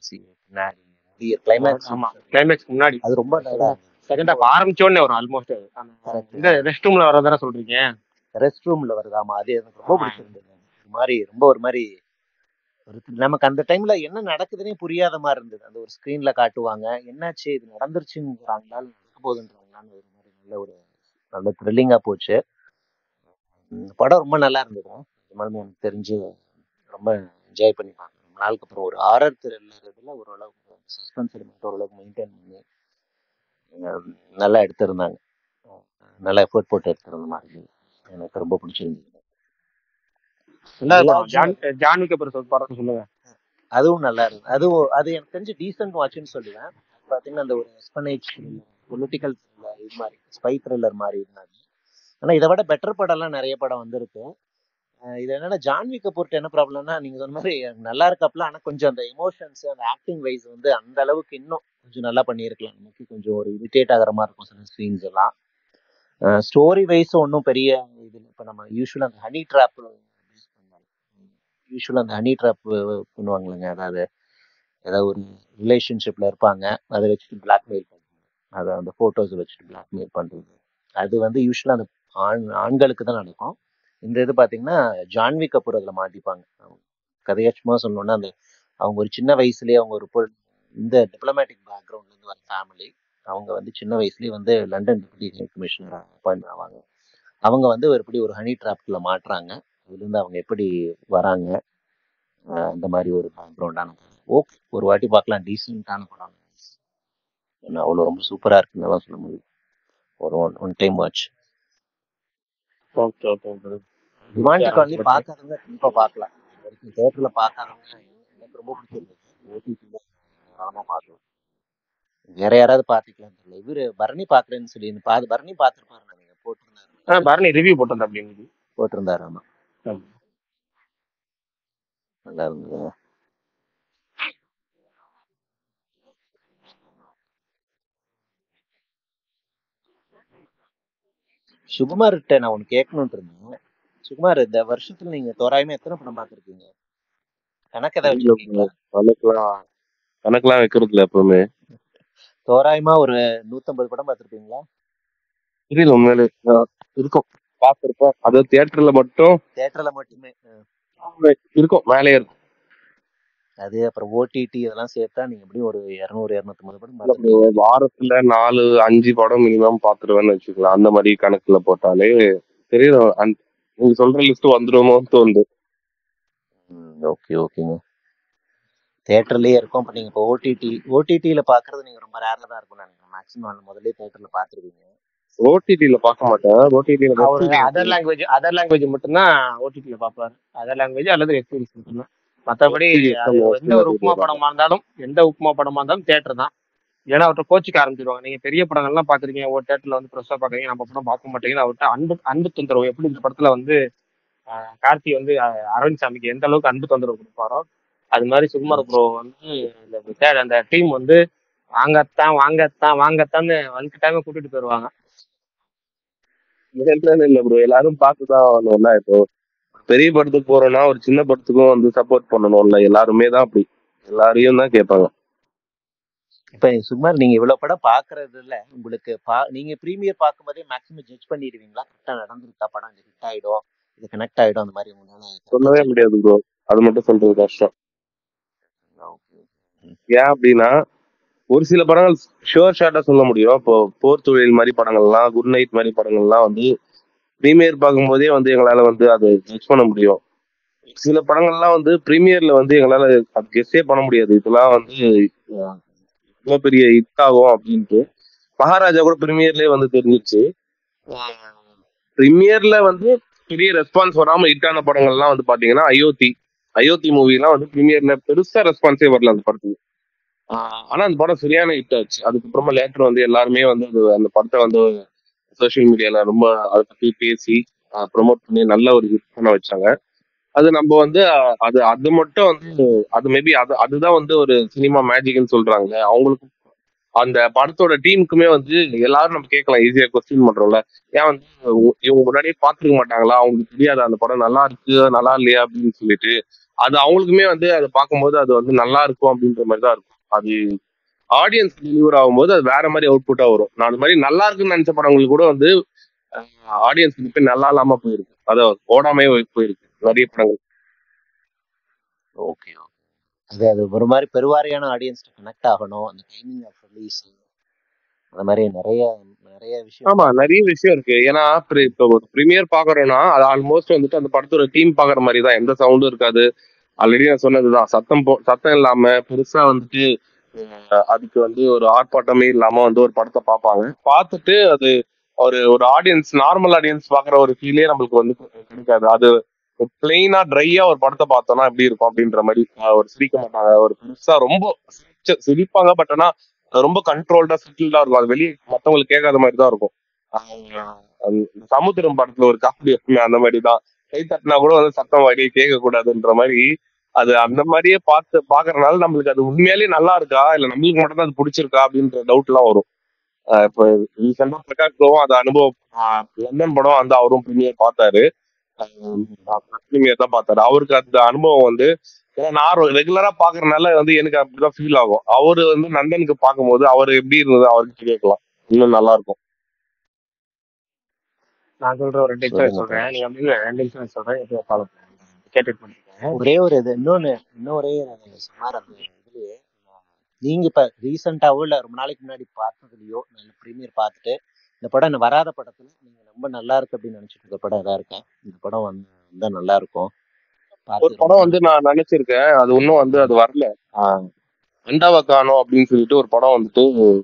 கிளைமேக்ஸ் ஆமா கிளைமேக்ஸ் முன்னாடி அது ரொம்ப நல்லா செகண்ட் ஹாஃப் ஆரம்பிச்சோடனே வரும் ஆல்மோஸ்ட் இந்த கரெக்ட் ரெஸ்ட் ரூம்ல வரதான சொல்றீங்க ரெஸ்ட் ரூம்ல வருது ஆமா அது எனக்கு ரொம்ப பிடிச்சிருந்தது ஒரு மாதிரி ரொம்ப ஒரு மாதிரி ஒரு நமக்கு அந்த டைம்ல என்ன நடக்குதுன்னே புரியாத மாதிரி இருந்தது அந்த ஒரு ஸ்கிரீன்ல காட்டுவாங்க என்னாச்சு இது நடந்துருச்சுங்கிறாங்களா இல்ல நடக்க போகுதுன்றாங்களான்னு ஒரு மாதிரி நல்ல ஒரு நல்ல த்ரில்லிங்கா போச்சு இந்த படம் ரொம்ப நல்லா இருந்தது நிஜமாலுமே எனக்கு தெரிஞ்சு ரொம்ப என்ஜாய் பண்ணி பார்த்தேன் ரொம்ப நாளுக்கு அப்புறம் ஒரு ஆரர் த்ரில்லர் இதுல ஓரளவுக்கு சஸ்பென்ஸ் எலிமெண்ட் ஓரளவுக்கு மெயின்டைன் பண்ணி ஹம், நல்லா எடுத்திருந்தாங்க நல்லா எஃபோர்ட் போட்டு எடுத்திருந்த மாதிரி இருந்தது. எனக்கு ரொம்ப பிடிச்சிருந்தது ரெண்டாவது படம் உல்லாஜும் ஜான் ஜான்வி கபூர் சொல் படம் சொல்லுங்க அதுவும் நல்லா இருந்தது அதுவும் அது எனக்கு தெரிஞ்சு டீசென்ட் வாட்ச்னு சொல்லுவேன் பாத்தீங்கன்னா அந்த ஒரு எஸ்பனேஜ் பொலிட்டிக்கல் இது மாதிரி ஸ்பை த்ரில்லர் மாதிரி இருந்தாங்க ஆனா இதை விட பெட்டர் படம்லாம் நிறைய படம் வந்திருக்கு அஹ் இது என்னன்னா ஜான்வி கபூர்ட்ட என்ன ப்ராப்ளம்னா நீங்க சொன்ன மாதிரி நல்லா இருக்கப்பல ஆனா கொஞ்சம் அந்த எமோஷன்ஸ் அந்த ஆக்டிங் வைஸ் வந்து அந்த அளவுக்கு இன்னும் கொஞ்சம் நல்லா பண்ணியிருக்கலாம் நமக்கு கொஞ்சம் ஒரு இரிட்டேட் ஆகிற மாதிரி இருக்கும் சில சீன்ஸ் எல்லாம் ஸ்டோரி வைஸ் ஒன்றும் பெரிய இது இப்போ நம்ம யூஸ்வலாக அந்த ஹனி ட்ராப் யூஸ்வலாக அந்த ஹனி ட்ராப் பண்ணுவாங்களேங்க அதாவது ஏதாவது ஒரு ரிலேஷன்ஷிப்ல இருப்பாங்க அதை வச்சுட்டு பிளாக்மெயில் பண்ணுறது அதை அந்த ஃபோட்டோஸை வச்சுட்டு பிளாக்மெயில் பண்ணுறது அது வந்து யூஸ்வலாக அந்த ஆண் ஆண்களுக்கு தான் நடக்கும் இந்த இது பார்த்தீங்கன்னா ஜான்வி கபூர் அதில் மாட்டிப்பாங்க அவங்க கதையா சும்மா சொல்லணும்னா அந்த அவங்க ஒரு சின்ன வயசுலயே அவங்க ஒரு பொல் இந்த டிப்ளமேட்டிக் பேக்ரவுண்ட்லேருந்து வர ஃபேமிலி அவங்க வந்து சின்ன வயசுலயே வந்து London deputy high commissioner appoint ஆவாங்க அவங்க வந்து ஒரு எப்படி ஒரு ஹனி ட்ராப்ல மாட்டுறாங்க அதுலேருந்து அவங்க எப்படி வராங்க அஹ் அந்த மாதிரி ஒரு பேக்ரவுண்டான ஓகே ஒரு வாட்டி பார்க்கலாம் டீசெண்டான படம் ஏன்னா அவ்வளோ ரொம்ப சூப்பராக இருக்குன்னு தான் சொல்ல முடியும் ஒரு one one time watch okay okay Demonte Colony பார்க்காதவங்க கண்டிப்பாக பார்க்கலாம் இது வரைக்கும் தேட்டரில் பார்க்காதவங்க எனக்கு ரொம்ப பிடிச்சிருந்தது ஓடிடியில் தாராளமாக பார்க்கலாம் வேற யாராவது பார்த்துக்கலாம் தெரியல இவரு பரணி பார்க்குறேன்னு சொல்லி இந்த பா பரணி பார்த்துருப்பாரு நினைக்கிறேன் போட்டிருந்தாரு ஆ பரணி ரிவ்யூ போட்டிருந்தேன் அப்படி போட்டிருந்தாரு ஆமா நல்லா இருந்தது சுகுமார்கிட்ட நான் ஒன்று கேட்கணும்னு இருந்தேன் சுகுமார் இந்த வருஷத்துல நீங்க தோராயமா எத்தனை படம் பார்த்துருக்கீங்க கணக்கு ஏதாவது வச்சிருக்கீங்களா கணக்கெல்லாம் கணக்கெல்லாம் வைக்கிறது இல்ல எப்பவுமே தோராயமா ஒரு நூத்தம்பது படம் பார்த்துருப்பீங்களா தெரியல உண்மையிலே ஆஹ் இருக்கும் பார்த்திருப்போம் அதாவது தியேட்டர்ல மட்டும் தேட்டர்ல மட்டுமே அஹ். இருக்கும் மேலே இருக்கும் அது அப்புறம் ஓடிடி இதெல்லாம் சேர்த்தா நீங்க எப்படியும் ஒரு இரநூறு இரநூத்தம்பது படம் இல்ல பார்த்துருப்பீங்க bro, வாரத்துல நாலு அஞ்சு படம் மினிமம் பாத்துருவேன்னு வச்சுக்கலாம் அந்த மாதிரி கணக்குல போட்டாலே தெரியல அந்த- நீங்க சொல்ற லிஸ்ட் வந்துருமோன்னு தோணுது ஓகே ஓகேங்க தேட்டர்லயே இருக்கும் இப்போ நீங்க இப்போ ஓடிடி ஓடிடியில பாக்குறது நீங்க ரொம்ப ரேரா தான் இருக்கும் நினைக்கிறேன் மேக்ஸிமம் முதல்ல தேட்டர்ல பாத்துருவீங்க ஓடிடில பார்க்க மாட்டேன் ஓடிடில அவரு அதர் லாங்குவேஜ் அதர் லாங்குவேஜ் மட்டும்தான் ஓடிடியில் பார்ப்பாரு அதர் லாங்குவேஜ் அல்லது வெப் சீரிஸ் மட்டும்தான் மற்றபடி அது எந்த ஒரு உப்புமா படமா இருந்தாலும் எந்த உப்புமா படமா இருந்தாலும் தேட்டர் தான் ஏன்னா அவர்கிட்ட கோச்சிக்க ஆரம்பிச்சிருவாங்க நீங்க பெரிய படங்கள்லாம் பாக்குறீங்க ஒரு தேட்டர்ல வந்து ப்ரெஸ்ஸா பாக்குறீங்க நம்ம படம் பார்க்க மாட்டேங்குது அவர்கிட்ட அன்பு அன்பு தொந்தரவு எப்படி இந்த படத்துல வந்து ஆஹ், கார்த்தி வந்து ஆஹ், அரவிந்த் சாமிக்கு எந்த அளவுக்கு அன்பு தொந்தரவு கொடுப்பாரோ அது மாதிரி சுகுமார் ப்ரோ வந்து இந்த third அந்த டீம் வந்து வாங்கத்தான் வாங்கத்தான் வாங்கத்தான்னு வந்து டைம் கூட்டிட்டு போயிருவாங்க இல்ல இல்ல ப்ரோ எல்லாரும் பார்த்துதான் ஆகணும்ல இப்போ பெரிய படத்துக்கு போறோம்னா ஒரு சின்ன படத்துக்கும் வந்து சப்போர்ட் பண்ணணும்ல எல்லாருமே தான் அப்படி எல்லாரையும் தான் கேட்பாங்க இப்ப சுகுமார் நீங்க இவ்வளவு படம் பாக்குறது இல்ல உங்களுக்கு பா நீங்க ப்ரீமியர் பார்க்கும்போதே மேக்ஸிமம் ஜட்ஜ் பண்ணிடுவீங்களா கரெக்டா நடந்திருக்கா படம் இது ஹிட் ஆயிடும் இது கனெக்ட் ஆயிடும் அந்த மாதிரி உங்களால சொல்லவே முடியாது ப்ரோ அது மட்டும் சொல்றது கஷ்டம் ஏன் அப்படின்னா ஒரு சில படங்கள் ஷோர் ஷார்ட்டா சொல்ல முடியும் இப்போ போர் தொழில் மாதிரி படங்கள்லாம் குட் நைட் மாதிரி படங்கள்லாம் வந்து ப்ரீமியர் பார்க்கும்போதே வந்து எங்களால வந்து அதை ஜட்ஜ் பண்ண முடியும் சில படங்கள்லாம் வந்து பிரீமியர்ல வந்து எங்களால அது கெஸ்ஸே பண்ண முடியாது இதெல்லாம் வந்து அஹ், இவ்வளவு பெரிய ஹிட் ஆகும் அப்படின்ட்டு மகாராஜா கூட பிரீமியர்லயே வந்து தெரிஞ்சிருச்சு பிரீமியர்ல வந்து பெரிய ரெஸ்பான்ஸ் வராம ஹிட் ஆன படங்கள்லாம் வந்து பாத்தீங்கன்னா அயோத்தி அயோத்தி மூவிலாம் வந்து பிரீமியர்ல பெருசா ரெஸ்பான்ஸே வரல அந்த படத்துக்கு ஆஹ் ஆனா அந்த படம் சரியான ஹிட் ஆச்சு அதுக்கப்புறமா லேட்டர் வந்து எல்லாருமே வந்து அது அந்த படத்தை வந்து சோஷியல் மீடியால ரொம்ப அதை பத்தி பேசி ப்ரொமோட் பண்ணி நல்ல ஒரு ஹிட் பண்ண வச்சாங்க அது நம்ம வந்து அஹ், அது அது மட்டும் வந்து அது மேபி அது அதுதான் வந்து ஒரு சினிமா மேஜிக்னு சொல்றாங்க அவங்களுக்கு அந்த படத்தோட டீமுக்குமே வந்து எல்லாரும் நம்ம கேட்கலாம் ஈஸியா கொஸ்டின் பண்றோம்ல ஏன் வந்து உ- இவங்க முன்னாடியே பார்த்துருக்க மாட்டாங்களா அவங்களுக்கு தெரியாது அந்த படம் நல்லா இருக்கு நல்லா இல்லையா அப்படின்னு சொல்லிட்டு அது அவங்களுக்குமே வந்து அதை பார்க்கும்போது அது வந்து நல்லா இருக்கும் அப்படின்ற மாதிரி தான் இருக்கும் அது ஆடியன்ஸ் டெலிவர் ஆகும்போது அது வேற மாதிரி அவுட்புட்டா வரும் நான் அது மாதிரி நல்லா இருக்குன்னு நினைச்ச படங்களுக்கு கூட வந்து ஆடியன்ஸ் போய் நல்லா இல்லாம போயிருக்கு அதாவது ஓடாமே போயிருக்கு நிறைய படங்கள் ஓகே அது அது ஒரு மாதிரி பெருவாரியான ஆடியன்ஸ் கனெக்ட் ஆகணும் அந்த டைமிங் ஆஃப் ரிலீஸ் அந்த மாதிரி நிறைய நிறைய விஷயம் ஆமா நிறைய விஷயம் இருக்கு ஏன்னா pri- இப்போ ஒரு ப்ரீமியர் பாக்குறோம்னா அது ஆல்மோஸ்ட் வந்துட்டு அந்த படத்தோட டீம் பாக்குற மாதிரி தான் எந்த சவுண்டும் இருக்காது ஆல்ரெடி நான் சொன்னதுதான் சத்தம் போ சத்தம் இல்லாம பெருசா வந்துட்டு அஹ், அதுக்கு வந்து ஒரு ஆர்ப்பாட்டமே இல்லாம வந்து ஒரு படத்தை பார்ப்பாங்க பார்த்துட்டு அது ஒரு ஒரு ஆடியன்ஸ் நார்மல் ஆடியன்ஸ் பாக்குற ஒரு ஃபீலே நம்மளுக்கு வந்து கிடைக்காது அது பிளெயினா ட்ரையா ஒரு படத்தை பார்த்தோம்னா எப்படி இருக்கும் அப்படின்ற மாதிரி அஹ், ஒரு சிரிக்க மாட்டாங்க ஒரு பெருசா ரொம்ப சிரிச்ச- சிரிப்பாங்க பட் ஆனா அது ரொம்ப கண்ட்ரோல்டா செட்டில்டா இருக்கும் அது வெளியே மத்தவங்களுக்கு கேட்காத மாதிரி தான் இருக்கும் ஆஹ் அந்த சமுத்திரம் படத்துல ஒரு காமெடி இருக்குமே அந்த மாதிரி தான் கை தட்டினா கூட வந்து சத்தம் வெளியே கேட்க கூடாதுன்ற மாதிரி அது அந்த மாதிரியே பார்த்து பாக்குறதுனால நம்மளுக்கு அது உண்மையாலே நல்லா இருக்கா இல்ல நம்மளுக்கு மட்டும் தான் அது பிடிச்சிருக்கா அப்படின்ற டவுட் எல்லாம் வரும் ஆஹ் இப்ப ரீசெண்டா பிரகாஷ் ராவும் அந்த அனுபவம் ஆஹ் லண்டன் படம் வந்து அவரும் ப்ரீமியர் பார்த்தாரு ப்ரீமியர் தான் பார்த்தாரு அவருக்கு அந்த அனுபவம் வந்து ஏன்னா நான் ரெகுலரா பாக்குறதுனால வந்து எனக்கு அப்படிதான் ஃபீல் ஆகும் அவரு வந்து நந்தனுக்கு பார்க்கும்போது அவர் எப்படி இருந்தது அவருக்கு கேட்கலாம் இன்னும் நல்லா இருக்கும் நான் சொல்ற ஒரு ரெண்டு சொல்லுங்க நிமிஷம் சொல்றேன் நீங்க அப்படி இல்லை, ரெண்டு நிமிஷம் சொல்றேன் எப்படியோ ஃபாலோ பண்ணுங்க கேட்டுட்டு பண்ணிருக்கேன் ஒரே ஒரு இது இன்னொன்னு இன்னும் ஒரே ஒரு சுமார் அந்த இதுலயே நீங்க இப்ப ரீசெண்டாவோ இல்ல ரொம்ப நாளைக்கு முன்னாடி பார்த்ததுலயோ நல்ல ப்ரீமியர் பார்த்துட்டு இந்த படம் இன்னும் வராத படத்துல நீங்க ரொம்ப நல்லா இருக்கு அப்படின்னு நினைச்சிட்டு இருக்க படம் எதா இருக்கா இந்த படம் வந்து வந்தா நல்லா இருக்கும் ஒரு பார்த்து ரொம்ப படம் வந்து நான் நினைச்சிருக்கேன் அது இன்னும் வந்து அது வரல ஆஹ் அண்டாவ காணோம் அப்படின்னு சொல்லிட்டு ஒரு படம் வந்துட்டு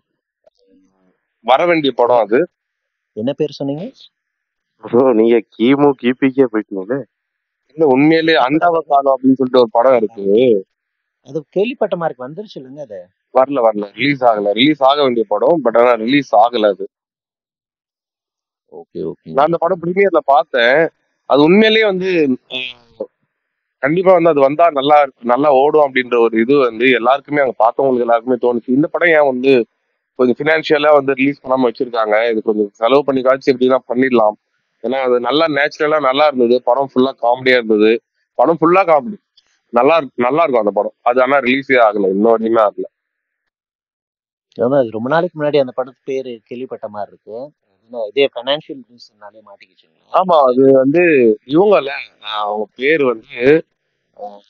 வர வேண்டிய படம் அது என்ன பேர் சொன்னீங்க ப்ரோ நீங்க கிமு கிபிக்கே போயிட்டீங்களே இல்ல உண்மையிலேயே அண்டாவ காணோம் அப்படின்னு சொல்லிட்டு ஒரு படம் இருக்கு அது கேள்விப்பட்ட மாதிரி வந்துருச்சு இல்லைங்க அது வரல வரல ரிலீஸ் ஆகல ரிலீஸ் ஆக வேண்டிய படம் பட் ஆனா ரிலீஸ் ஆகல அது ஓகே ஓகே நான் அந்த படம் ப்ரீமியர்ல பார்த்தேன் அது உண்மையிலேயே வந்து ஆஹ் கண்டிப்பா வந்து அது வந்தா நல்லா நல்லா ஓடும் அப்படின்ற ஒரு இது வந்து எல்லாருக்குமே அங்க பார்த்தவங்களுக்கு எல்லாருக்குமே தோணுச்சு இந்த படம் ஏன் வந்து கொஞ்சம் ஃபினான்ஷியலா வந்து ரிலீஸ் பண்ணாம வச்சிருக்காங்க இது கொஞ்சம் செலவு பண்ணி காட்சி எப்படின்னா பண்ணிடலாம் ஏன்னா அது நல்லா நேச்சுரலா நல்லா இருந்தது படம் ஃபுல்லா காமெடியா இருந்தது படம் ஃபுல்லா காமெடி நல்லா இருக்கு நல்லா இருக்கும் அந்த படம் அது ஆனா ரிலீஸே ஆகல இன்னும் வரையுமே ஆகல அதான் அது ரொம்ப நாளைக்கு முன்னாடி அந்த படத்து பேரு கேள்விப்பட்ட மாதிரி இருக்கு என்ன இதே ஃபைனான்சியல் ரீசன்னாலே மாட்டிக்கிச்சுங்களா ஆமா அது வந்து இவங்கல்ல ஆஹ் அவங்க பேர் வந்து ஆஹ்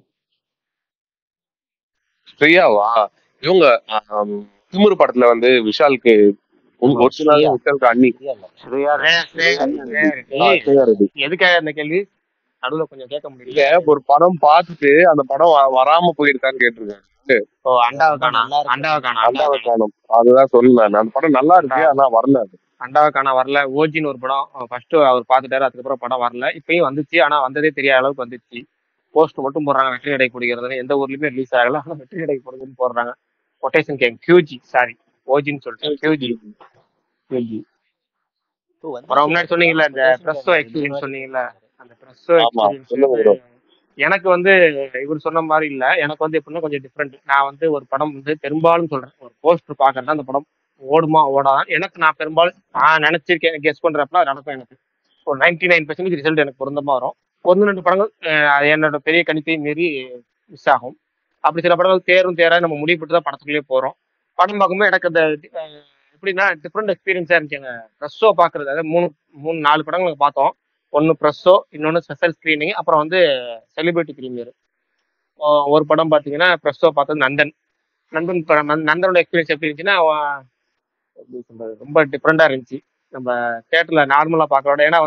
ஸ்ரீயாவா இவங்க ஆஹ் திமிரு படத்துல வந்து விஷாலுக்கு ஆமா ஒரிஜினல் ஸ்ரீயா விஷாலுக்கு அண்ணி ஸ்ரீயா இல்ல ஸ்ரீயா ஸ்ரேயா ஸ்ரேயா ஸ்ரீயா ஸ்ரேயா ரெட்டி ஆஹ் ஸ்ரீயா ரெட்டி எதுக்காக இந்த கேள்வி நடுவுல கொஞ்சம் கேட்க இல்ல முடியல ஒரு படம் பார்த்துட்டு அந்த படம் வ- வராம போயிருக்கான்னு கேட்டிருக்காரு ஓ அது அண்டாவை ரொம்ப காணா நல்லா இருக்கு அண்டாவை காணா அண்டாவை அண்டாவை காணா காணும் அதுதான் சொல்லுவேன் அந்த படம் நல்லா அண்டா இருக்கு ஆனா வரல அது அண்டாவை காணா வரல ஓஜின்னு ஒரு படம் ஃபர்ஸ்ட் அவர் பார்த்துட்டாரு அதுக்கப்புறம் படம் வரல இப்பயும் வந்துச்சு ஆனா வந்ததே தெரியாத அளவுக்கு வந்துச்சு போஸ்ட் மட்டும் போடுறாங்க வெற்றி நடை குடிக்கிறதுன்னு எந்த ஊர்லயுமே ரிலீஸ் ஆகல ஆனா வெற்றி நடை கொடுக்குன்னு போடுறாங்க கொட்டேஷன் கேங் கியூஜி சாரி ஓஜின்னு சொல்லிட்டேன் கியூஜி கியூஜி இப்போ அப்புறம் வந்துருச்சு முன்னாடி சொன்னீங்கல்ல இந்த கொட்டேஷன் ப்ரெஸ்ஸோ கேங் இது எக்ஸ்பீரியன்ஸ் மாதிரி சொன்னீங்கல்ல அந்த ப்ரெஸ்ஸோ ஆமா எக்ஸ்பீரியன்ஸ் சொல்லுங்க வந்து bro எனக்கு வந்து இவர் சொன்ன மாதிரி இல்ல எனக்கு வந்து எப்படின்னா கொஞ்சம் டிஃப்ரெண்ட் நான் வந்து ஒரு படம் வந்து பெரும்பாலும் சொல்றேன் ஒரு போஸ்டர் பாக்குறேன்னா அந்த படம் ஓடுமா ஓடாதா எனக்கு நான் பெரும்பாலும் நான் நினைச்சிருக்கேன் கெஸ் பண்றப்ப அது நடக்கும் எனக்கு ஒரு நைன்டி நைன் பர்சன்டேஜ் ரிசல்ட் எனக்கு பொருந்தமா வரும் ஒன்று ரெண்டு படங்கள் அஹ், அது என்னோட பெரிய கணிப்பை மீறி மிஸ் ஆகும் அப்படி சில படங்கள் தேரும் தேரா நம்ம முடிவு போட்டு தான் படத்துக்குள்ளேயே போறோம் படம் பார்க்கும்போது எனக்கு அந்த அஹ், எப்படின்னா டிஃப்ரெண்ட் எக்ஸ்பீரியன்ஸா இருந்துச்சுங்க ப்ரெஸ்ஸோ பாக்குறது அதாவது மூணு மூணு நாலு படங்கள் பார்த்தோம் ஒன்று ப்ரெஸ்ஸோ இன்னொன்று ஸ்பெஷல் ஸ்க்ரீனிங் அப்புறம் வந்து செலிபிரிட்டி ப்ரீமியர் ஒரு படம் பார்த்தீங்கன்னா ப்ரெஸ்ஸோ பார்த்தது நந்தன் நந்தன் படம் நந்த- நந்தனோட எக்ஸ்பீரியன்ஸ் எப்படி இருந்துச்சுன்னா அவன் எப்படி சொல்றது ரொம்ப டிஃப்ரெண்டா இருந்துச்சு நம்ம தேட்டர்ல நார்மலா பார்க்கறோட ஏன்னா வந்து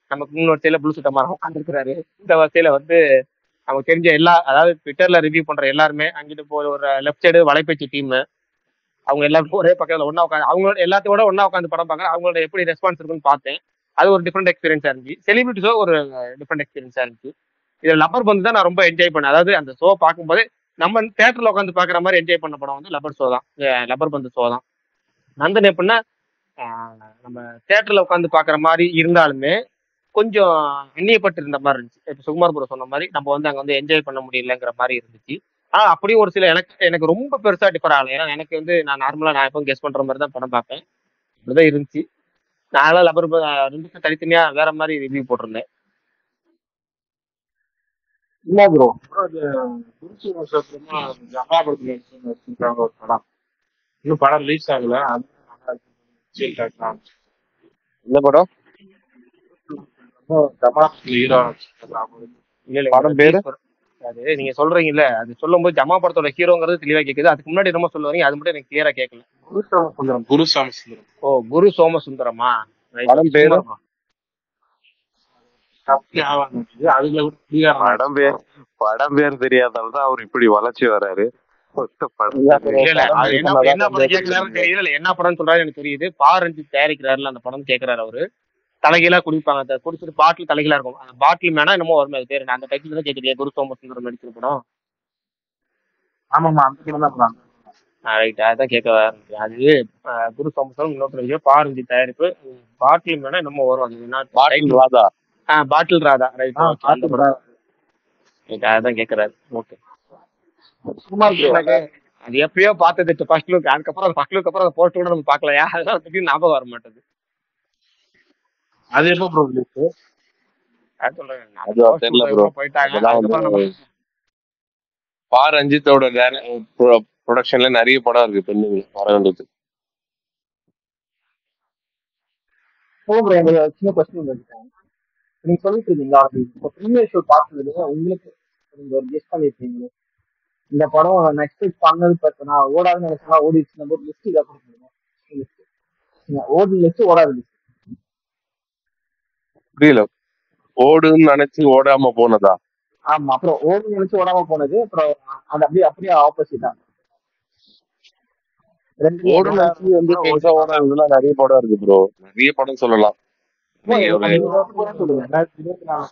நமக்கு மூணு வரிசையில ப்ளூ சுட்ட மாதிரி உட்காந்துருக்கிறாரு இந்த வரிசையில வந்து நமக்கு தெரிஞ்ச எல்லா அதாவது ட்விட்டர்ல ரிவ்யூ பண்ற எல்லாருமே அங்கிட்டு போய் ஒரு லெஃப்ட் சைடு வலைப்பேச்சு டீம் அவங்க எல்லாருக்கும் ஒரே பக்கத்துல ஒண்ணா உட்காந்து அவங்களோட எல்லாத்தையோட ஒண்ணா உட்காந்து படம் பார்க்க அவங்களோட எப்படி ரெஸ்பான்ஸ் இருக்குன்னு பார்த்தேன் அது ஒரு டிஃப்ரெண்ட் எக்ஸ்பீரியன்ஸா இருந்துச்சு செலிபிரிட்டி ஷோ ஒரு டிஃப்ரெண்ட் எக்ஸ்பீரியன்ஸா இருந்துச்சு இதுல லப்பர் பந்து தான் நான் ரொம்ப என்ஜாய் பண்ணேன் அதாவது அந்த ஷோ பார்க்கும்போது நம்ம தேட்டர்ல உட்காந்து பாக்குற மாதிரி என்ஜாய் பண்ண படம் வந்து லப்பர் ஷோ தான் லப்பர் பந்து ஷோ தான் நந்தன் எப்படின்னா ஆஹ் நம்ம தேட்டர்ல உட்காந்து பாக்குற மாதிரி இருந்தாலுமே கொஞ்சம் அந்நியப்பட்டு இருந்த மாதிரி இருந்துச்சு இப்போ சுகுமார் ப்ரோ சொன்ன மாதிரி நம்ம வந்து அங்க வந்து என்ஜாய் பண்ண முடியலங்கிற மாதிரி இருந்துச்சு ஆனா அப்படியும் ஒரு சில எனக்கு எனக்கு ரொம்ப பெருசா டிஃபர் ஆகல ஏன்னா எனக்கு வந்து நான் நார்மலா நான் எப்பவும் கெஸ் பண்ற மாதிரி தான் படம் பார்ப்பேன் அப்படிதான் இருந்துச்சு நான்லாம் லப்பர் ரெண்டுக்கும் தனித்தனியா வேற மாதிரி ரிவ்யூ போட்டிருந்தேன் இல்ல ப்ரோ அது குறிச்சி வருஷத்துலமா ஜகாபுரத்துல வச்சிருக்காங்க ஒரு படம் இன்னும் படம் ரிலீஸ் ஆகல அது நல்லா இருக்குன்னு கேட்டாங்க. இந்த படம் ஜமாபுரத்துல ஹீரோ இல்ல இல்ல படம் பேரு அது நீங்க சொல்றீங்கல்ல அது சொல்லும்போது ஜமா படத்தோட ஹீரோங்கிறது தெளிவா கேக்குது அதுக்கு முன்னாடி என்னமோ சொல்லுவாங்க அது மட்டும் எனக்கு கிளியரா கேட்கல குரு சாமசுந்தரம் குரு சாமசுந்தரம் ஓ குரு சோமசுந்தரமா Right. படம் பேரு சுகுமார் bro. தப்பி ஆவாங்க இது. அதுல கூட பீகார் படம் பேர் படம் பேர் தெரியாதால தான் அவர் இப்படி வளர்ச்சி வராரு மொத்த படம் இல்ல பேர் bro, இல்ல இல்ல படம் அது பேர் என்ன சொன்னாதான் என்ன கொஞ்சம் படம் கேட்கிறாருன்னு தெரியல இல்ல என்ன படம்னு சொல்றாரு எனக்கு தெரியுது பாரஞ்சு தயாரிக்கிறாருல அந்த படம் கேட்கிறாரு அவரு தலைகீழா குடிப்பாங்க அந்த குடிச்சிட்டு பாட்டில் தலைகீழா இருக்கும் அந்த பாட்டில் மேனா என்னமோ வரும் அது பேரு நான் அந்த டைட்டில் தான் கேட்குறீங்க குரு சோமசுந்தரம் நடிச்சிருக்க படம் ஆமாமா அந்த படம் தான் படம் ரைட் அதான் கேட்க வரேன். அது அஹ், குரு சோமசுந்தரம் இன்னொரு விஷயம் பாரஞ்சி தயாரிப்பு பாட்டில் மேனா என்னமோ வரும் அது என்ன bottle title Radha bottle Radha right ஆ ஓகே அந்த படம் ரைட் அதான் கேட்கறாரு ஓகே சுகுமார் ப்ரோ எனக்கு அது எப்பயோ பார்த்தது ஃபர்ஸ்ட் லுக் அதுக்கப்புறம் அந்த ஃபர்ஸ்ட் லுக் அப்புறம் அந்த போஸ்ட் கூட நம்ம பார்க்கலையா அதெல்லாம் திடீர்னு ஞாபகம் வர மாட்டேது அது எப்போ ப்ரோ ரிலீஸ் அது சொல்றேன் அந்த அது போஸ்ட் தெரியல கூட ப்ரோ எவ்வளோ போயிட்டாங்க அதெல்லாம் வந்து அதுக்கப்புறம் நம்ம பா ரஞ்சித்தோட ப்ரொடக்ஷன்ல நிறைய படம் இருக்கு பெண்ணுங்க வர வேண்டியது ஓ ப்ரோ எனக்கு ஒரு சின்ன கொஸ்டின் கேட்டேன் நீங்க சொல்லிட்டு இருந்தீங்களா அது இப்போ ப்ரீமியர் ஷோ பார்த்ததுல உங்களுக்கு நீங்க ஒரு கெஸ்ட் பண்ணிருக்கீங்க இந்த படம் நான் எக்ஸ்பெக்ட் பண்ணது பார்த்தனா ஓடாதுன்னு நினைச்சா ஓடிச்சு நம்ம ஒரு லிஸ்ட் இதாக கொடுத்துருங்க ஓடி லிஸ்ட் ஓடாத லிஸ்ட் புரியல ஓடுன்னு நினைச்சு ஓடாம போனதா ஆமா அப்புறம் ஓடி நினைச்சு ஓடாம போனது அப்புறம் அது அப்படியே அப்படியே ஆப்போசிட்டா ரெண்டு ஓடுன்னு நினைச்சு வந்து பெருசா ஓடாததுலாம் நிறைய படம் இருக்கு ப்ரோ நிறைய படம் சொல்லலாம் நீங்க ஒரு சொல்லுங்க ரெண்டாயிரத்தி இருபத்தி நாலு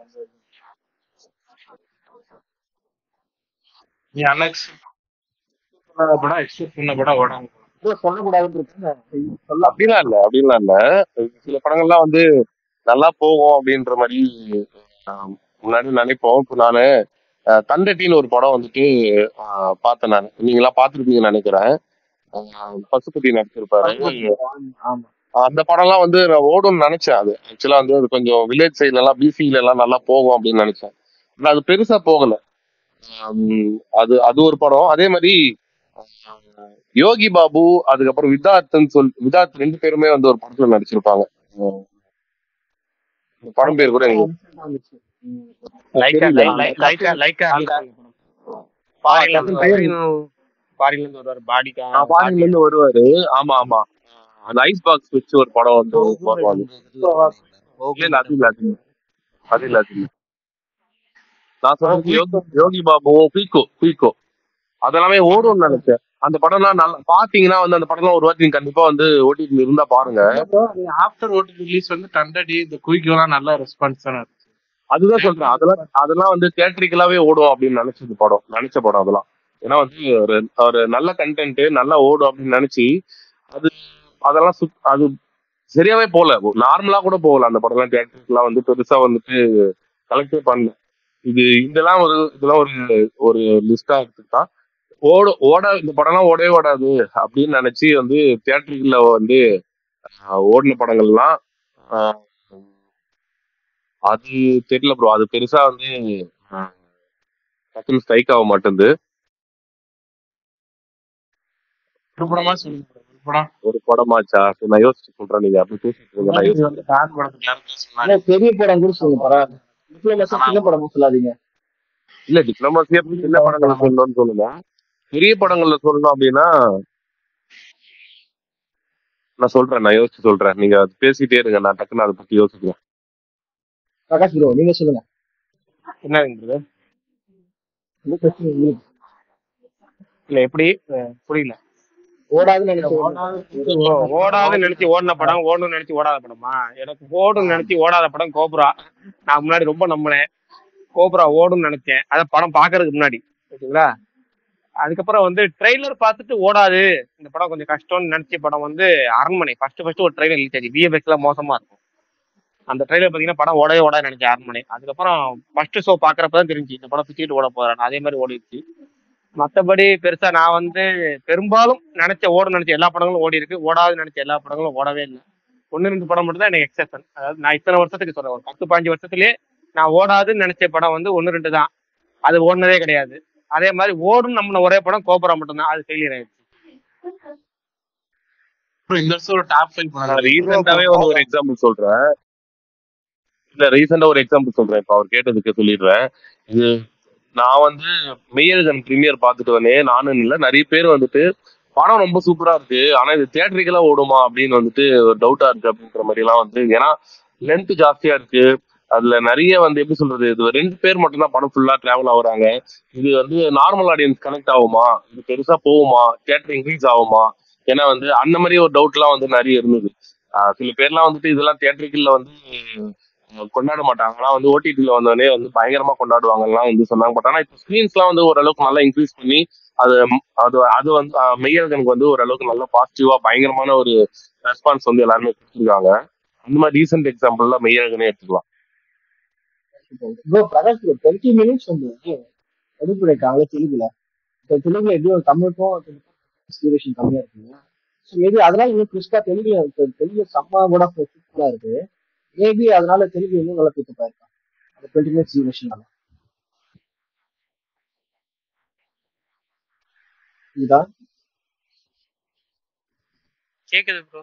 நீ அன்னைக்கு சொன்ன படம் எக்ஸ்பெக்ட் பண்ண படம் ஓடாம போகும். சொல்லக்கூடாதுன்னு இருக்கு சொல்ல அப்படிலாம் இல்ல அப்படிலாம் இல்ல சில படங்கள்லாம் வந்து நல்லா போகும் அப்படின்ற மாதிரி ஆஹ், முன்னாடி நினைப்போம் இப்போ நானு ஆஹ், தண்டட்டின்னு ஒரு படம் வந்துட்டு ஆஹ், பார்த்தேன் நான் நீங்களா பார்த்துருப்பீங்கன்னு நினைக்கிறேன் ஆஹ், பசுபதி நடிச்சிருப்பாரு ஆமா அந்த படம்லாம் வந்து நான் ஓடும்னு நினைச்சேன் அது ஆக்சுவலா வந்து அது கொஞ்சம் வில்லேஜ் சைட்ல எல்லாம் பிசில எல்லாம் நல்லா போகும் அப்படின்னு நினைச்சேன் ஆனா அது பெருசா போகல ஆம், அது அது ஒரு படம் அதே மாதிரி ஆஹ், யோகி பாபு அதுக்கப்புறம் விதார்த்னு சொல் விதார்த் ரெண்டு பேருமே வந்து ஒரு படத்துல நடிச்சிருப்பாங்க ஆஹ், இந்த படம் பேர் கூட எனக்கு லைக்கா தெரியல லைக்கா லைக்கா அந்த ஃபாரின்ல டக்குனு இருந்து ஃபாரின்ல இருந்து வருவாரு பாடிக்கா ஃபாரின்ல பாடி இருந்து வருவாரு ஆமா ஆமா அந்த ஐஸ் பாக்ஸ் வச்சு ஒரு படம் வந்து வருவாங்க இல்ல இல்ல அது இல்ல அது இல்ல அது இல்ல அது இல்ல நான் சொல்றது யோகி யோகி பாபுவும் குயிக்கோ குயிக்கோ அதெல்லாமே ஓடும்னு நினைச்சேன் அந்த படம்லாம் நல்லா பாத்தீங்கன்னா வந்து அந்த படம்லாம் ஒரு வாட்டி நீங்க கண்டிப்பா வந்து ஓடிட்டு இருந்தா பாருங்க ஆஃப்டர் ஓடி ரிலீஸ் வந்து டண்டடி இந்த குயிக்கெல்லாம் நல்ல ரெஸ்பான்ஸ் தானே இருந்துச்சு அதுதான் சொல்றேன் அதெல்லாம் அதெல்லாம் வந்து தியேட்டரிக்கலாவே ஓடும் அப்படின்னு நினைச்சது படம் நினைச்ச படம் அதெல்லாம் ஏன்னா வந்து ஒரு ஒரு நல்ல கண்டென்ட் நல்லா ஓடும் அப்படின்னு நினைச்சு அது அதெல்லாம் சுத் அது சரியாவே போல நார்மலா கூட போகல அந்த படம்லாம் தியேட்டருக்குலாம் வந்து பெருசா வந்துட்டு கலெக்டே பண்ணல இது இதெல்லாம் ஒரு இதெல்லாம் ஒரு ஒரு லிஸ்டா எடுத்துக்கிட்டா ஓட ஓட இந்த படம்லாம் ஓடவே ஓடாது அப்படின்னு நினைச்சு வந்து தியேட்டருக்குள்ள வந்து ஆஹ், ஓடின படங்கள்லாம் ஆஹ், அது தெரியல ப்ரோ அது பெருசா வந்து ஆஹ், டக்குன்னு ஸ்ட்ரைக் ஆக மாட்டேங்குது ஒரு படமா சொல்லுங்க bro. ஒரு படம் ஒரு படமாச்சா சரி, நான் யோசிச்சு சொல்றேன் நீங்க அப்படி பேசிட்டு இருங்க நான் முன்னாடி யோசிச்சு வந்து டான் படத்துக்கு யாருக்கும் இல்ல சொன்னாங்க பெரிய படம் கூட சொல்லுங்க பரவாயில்ல டிப்ளமேஷன் ஆனா சின்ன படமும் சொல்லாதீங்க இல்ல டிப்ளமாசி அப்படி சின்ன படங்களை சொல்லணும்னு சொல்லுங்க பெரிய படங்கள்ல சொல்லணும் அப்படின்னா நான் சொல்றேன் நான் யோசிச்சு சொல்றேன் நீங்க அது பேசிட்டே இருங்க நான் டக்குன்னு அதை பத்தி யோசிக்கிறேன் பிரகாஷ் ப்ரோ நீங்க சொல்லுங்க என்னங்கிறது என்ன பிரச்சனை உங்களுக்கு இல்ல எப்படி அஹ் புரியல ஓடாதுன்னு இல்ல நினைச்சு ஓடாது ஓ- ஓடாதுன்னு நினைச்சு ஓடின படம் ஓடணும்னு நினைச்சு ஓடாத படமா எனக்கு ஓடுன்னு நினைச்சு ஓடாத படம் கோப்ரா நான் முன்னாடி ரொம்ப நம்பினேன் கோப்ரா ஓடும்னு நினைச்சேன் அத படம் பாக்குறதுக்கு முன்னாடி ஓகேங்களா அதுக்கப்புறம் வந்து ட்ரெய்லர் பார்த்துட்டு ஓடாது இந்த படம் கொஞ்சம் கஷ்டம்னு நினைச்ச படம் வந்து அரண்மனை ஃபர்ஸ்ட் ஃபர்ஸ்ட் ஒரு ட்ரெய்லர் ரிலீஸ் ஆச்சு விஎஃப்எக்ஸ்ல மோசமா இருக்கும் அந்த ட்ரெய்லர் பாத்தீங்கன்னா படம் ஓடவே ஓடாது நினைச்சேன் அரண்மனை அதுக்கப்புறம் ஃபர்ஸ்ட் ஷோ பாக்குறப்ப தான் தெரிஞ்சு இந்த படம் பிச்சுட்டு ஓட போறான் அதே மாதிரி ஓடிடுச்சு மத்தபடி பெருசா நான் வந்து பெரும்பாலும் நினைச்ச ஓட நினைச்ச எல்லா படங்களும் ஓடி இருக்கு ஓடாது நினைச்ச எல்லா படங்களும் ஓடவே இல்லை ஒன்னு ரெண்டு படம் மட்டும் தான் எனக்கு எக்ஸப்ஷன் அதாவது நான் இத்தனை வருஷத்துக்கு சொல்றேன் ஒரு பத்து பாஞ்சு வருஷத்துலயே நான் ஓடாதுன்னு நினைச்ச படம் வந்து ஒன்னு ரெண்டு தான் அது ஓடுனதே கிடையாது அதே மாதிரி ஓடும் நம்ம ஒரே படம் கோபுரா மட்டும்தான் அது ஃபெயிலியர் ஆயிடுச்சு அப்புறம் இந்த வருஷம் ஒரு டாப் ஃபைவ் நான் பண்ணாரு ரீசெண்டாவே வந்து ஒரு எக்ஸாம்பிள் சொல்றேன் இல்ல ரீசெண்டா ஒரு எக்ஸாம்பிள் சொல்றேன் இப்ப அவர் கேட்டதுக்கு சொல்லிடுறேன் இது நான் வந்து மெய்யழகன் ப்ரீமியர் பார்த்துட்டு வந்தேன் நானும் இல்ல நிறைய பேர் வந்துட்டு படம் ரொம்ப சூப்பரா இருக்கு ஆனா இது தியேட்டரிக்கலா ஓடுமா அப்படின்னு வந்துட்டு ஒரு டவுட்டா இருக்கு அப்படின்ற மாதிரி எல்லாம் வந்து ஏன்னா லென்த் ஜாஸ்தியா இருக்கு அதுல நிறைய வந்து எப்படி சொல்றது இது ரெண்டு பேர் மட்டும்தான் படம் ஃபுல்லா டிராவல் ஆகுறாங்க இது வந்து நார்மல் ஆடியன்ஸ் கனெக்ட் ஆகுமா இது பெருசா போகுமா தியேட்டர் இன்க்ரீஸ் ஆகுமா ஏன்னா வந்து அந்த மாதிரி ஒரு டவுட் எல்லாம் வந்து நிறைய இருந்தது ஆஹ் சில பேர்லாம் வந்துட்டு இதெல்லாம் தியேட்டருக்குள்ள வந்து அஹ் கொண்டாட மாட்டாங்க ஆனா வந்து ஓடிடில வந்தோடனே வந்து பயங்கரமா கொண்டாடுவாங்கலாம் வந்து சொன்னாங்க பட் ஆனா இப்போ ஸ்கிரீன்ஸ்லாம் வந்து ஓரளவுக்கு நல்லா இன்க்ரீஸ் பண்ணி அது அது அது வந்து அஹ் மெய்யழகனுக்கு வந்து ஓரளவுக்கு நல்ல பாசிட்டிவா பயங்கரமான ஒரு ரெஸ்பான்ஸ் வந்து எல்லாருமே கொடுத்துருக்காங்க அந்த மாதிரி ரீசெண்ட் எக்ஸாம்பிள்லாம் மெய்யழகனே எடுத்துக்கலாம் bro Prakash bro twenty minutes வந்து எடுப்பு இருக்காங்களே தெலுங்குல இப்போ தெலுங்குல எப்படியும் தமிழுக்கும் டியூரேஷன் கம்மியா இருக்குங்க ஸோ மேபி அதனால இன்னும் கிறிஸ்டா தெலுங்குல இப்ப தெலுங்கு செம்ம கூட சூப்பரா இருக்கு மேபி அதனால தெலுங்கு இன்னும் நல்லா பிக்கப் ஆயிருக்கும் அந்த டுவெண்ட்டி மினிட்ஸ் டியூரேஷனால இதுதான் கேக்குது ப்ரோ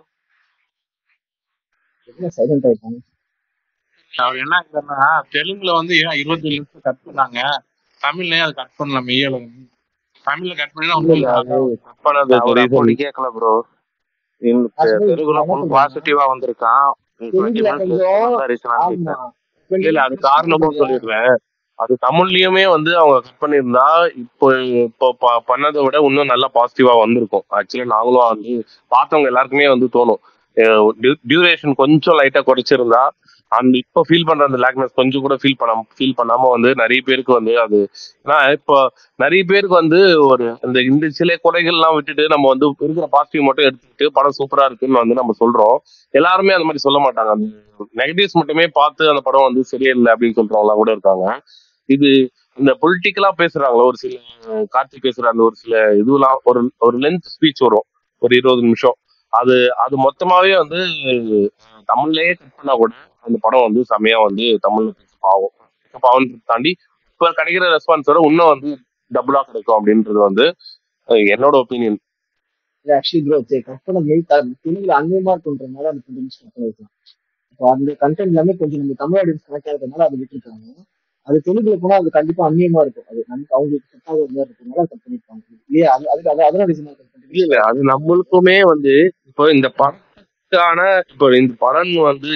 என்ன சைலண்ட் ஆயிருக்காங்க அவர் என்ன ஆகுதுன்னா தெலுங்குல வந்து ஏன் இருபத்தி நிமிஷம் கட் பண்ணாங்க தமிழ்லயே அது கட் பண்ணல மெய்யல தமிழ்ல கட் பண்ணி இல்ல இல்ல அது கட் பண்ணதுக்கு அவர் அப்படி ரீசன் கேட்கல ப்ரோ இந்த ஆக்சுவலி தெலுங்குல என்ன ஃபுல் சொல்றேன்னா பாசிட்டிவா வந்திருக்கான் டுவெண்ட்டி தெலுங்குல மினிட்ஸ் கொஞ்சம் தான் ரீசனான்னு ஆமா கேட்டேன் இல்ல டுவெண்ட்டி இல்ல அது மினிட்ஸ் காரணமும் இல்லையா சொல்லிடுறேன் அது தமிழ்லயுமே வந்து அவங்க கட் பண்ணியிருந்தா இப்போ இப்போ ப- பண்ணதை விட இன்னும் நல்லா பாசிட்டிவா வந்திருக்கும் ஆக்சுவலி நாங்களும் வந்து பார்த்தவங்க எல்லாருக்குமே வந்து தோணும் டியூரேஷன் கொஞ்சம் லைட்டா குறைச்சிருந்தா அந்த இப்போ ஃபீல் பண்ற அந்த லேக்னஸ் கொஞ்சம் கூட ஃபீல் பண்ணாம ஃபீல் பண்ணாம வந்து நிறைய பேருக்கு வந்து அது ஏன்னா இப்போ நிறைய பேருக்கு வந்து ஒரு இந்த இந்த சில குறைகள்லாம் விட்டுட்டு நம்ம வந்து இருக்கிற பாசிட்டிவ் மட்டும் எடுத்துக்கிட்டு படம் சூப்பரா இருக்குன்னு வந்து நம்ம சொல்றோம் எல்லாருமே அந்த மாதிரி சொல்ல மாட்டாங்க அந்த நெகட்டிவ்ஸ் மட்டுமே பார்த்து அந்த படம் வந்து சரியில்லை அப்படின்னு சொல்றவங்களாம் கூட இருக்காங்க இது இந்த பொலிட்டிக்கலா பேசுறாங்களோ ஒரு சில கார்த்தி பேசுற அந்த ஒரு சில இதுலாம் ஒரு ஒரு லென்த் ஸ்பீச் வரும் ஒரு இருபது நிமிஷம் அது அது மொத்தமாவே வந்து அஹ், தமிழ்லயே கட் பண்ணா கூட அந்த படம் வந்து செமையா வந்து தமிழ்ல பிக்கப் ஆகும் பிக்கப் ஆகுன்றதை தாண்டி இப்ப கிடைக்கிற ரெஸ்பான்ஸோட இன்னும் வந்து டபுளா கிடைக்கும் அப்படின்றது வந்து அஹ், என்னோட ஒப்பீனியன் ஆக்சுவலி ப்ரோ சரி கட் பண்ண மெய் தெலுங்குல அந்நியமா இருக்குன்றதுனால அந்த டுவெண்ட்டி மினிட்ஸ் கட் பண்ணிருக்கலாம் இப்போ அந்த கண்டென்ட் எல்லாமே கொஞ்சம் நம்ம தமிழ் ஆடியன்ஸ் கனெக்ட் ஆகிறதுனால அதை விட்டுருக்காங்க அது தெலுங்குல போனா அது கண்டிப்பா அந்நியமா இருக்கும் அது நமக்கு அவங்களுக்கு செட் ஆகிற மாதிரி இருக்கனால கட் பண்ணிருப்பாங்க இல்லையா அது அதுக்கு அது அதெல்லாம் ரீசன் கட் இல்ல பண்ணிருக்காங்க இல்ல அது நம்மளுக்குமே வந்து இப்போ இந்த படத்துக்கான இப்போ இந்த படம் வந்து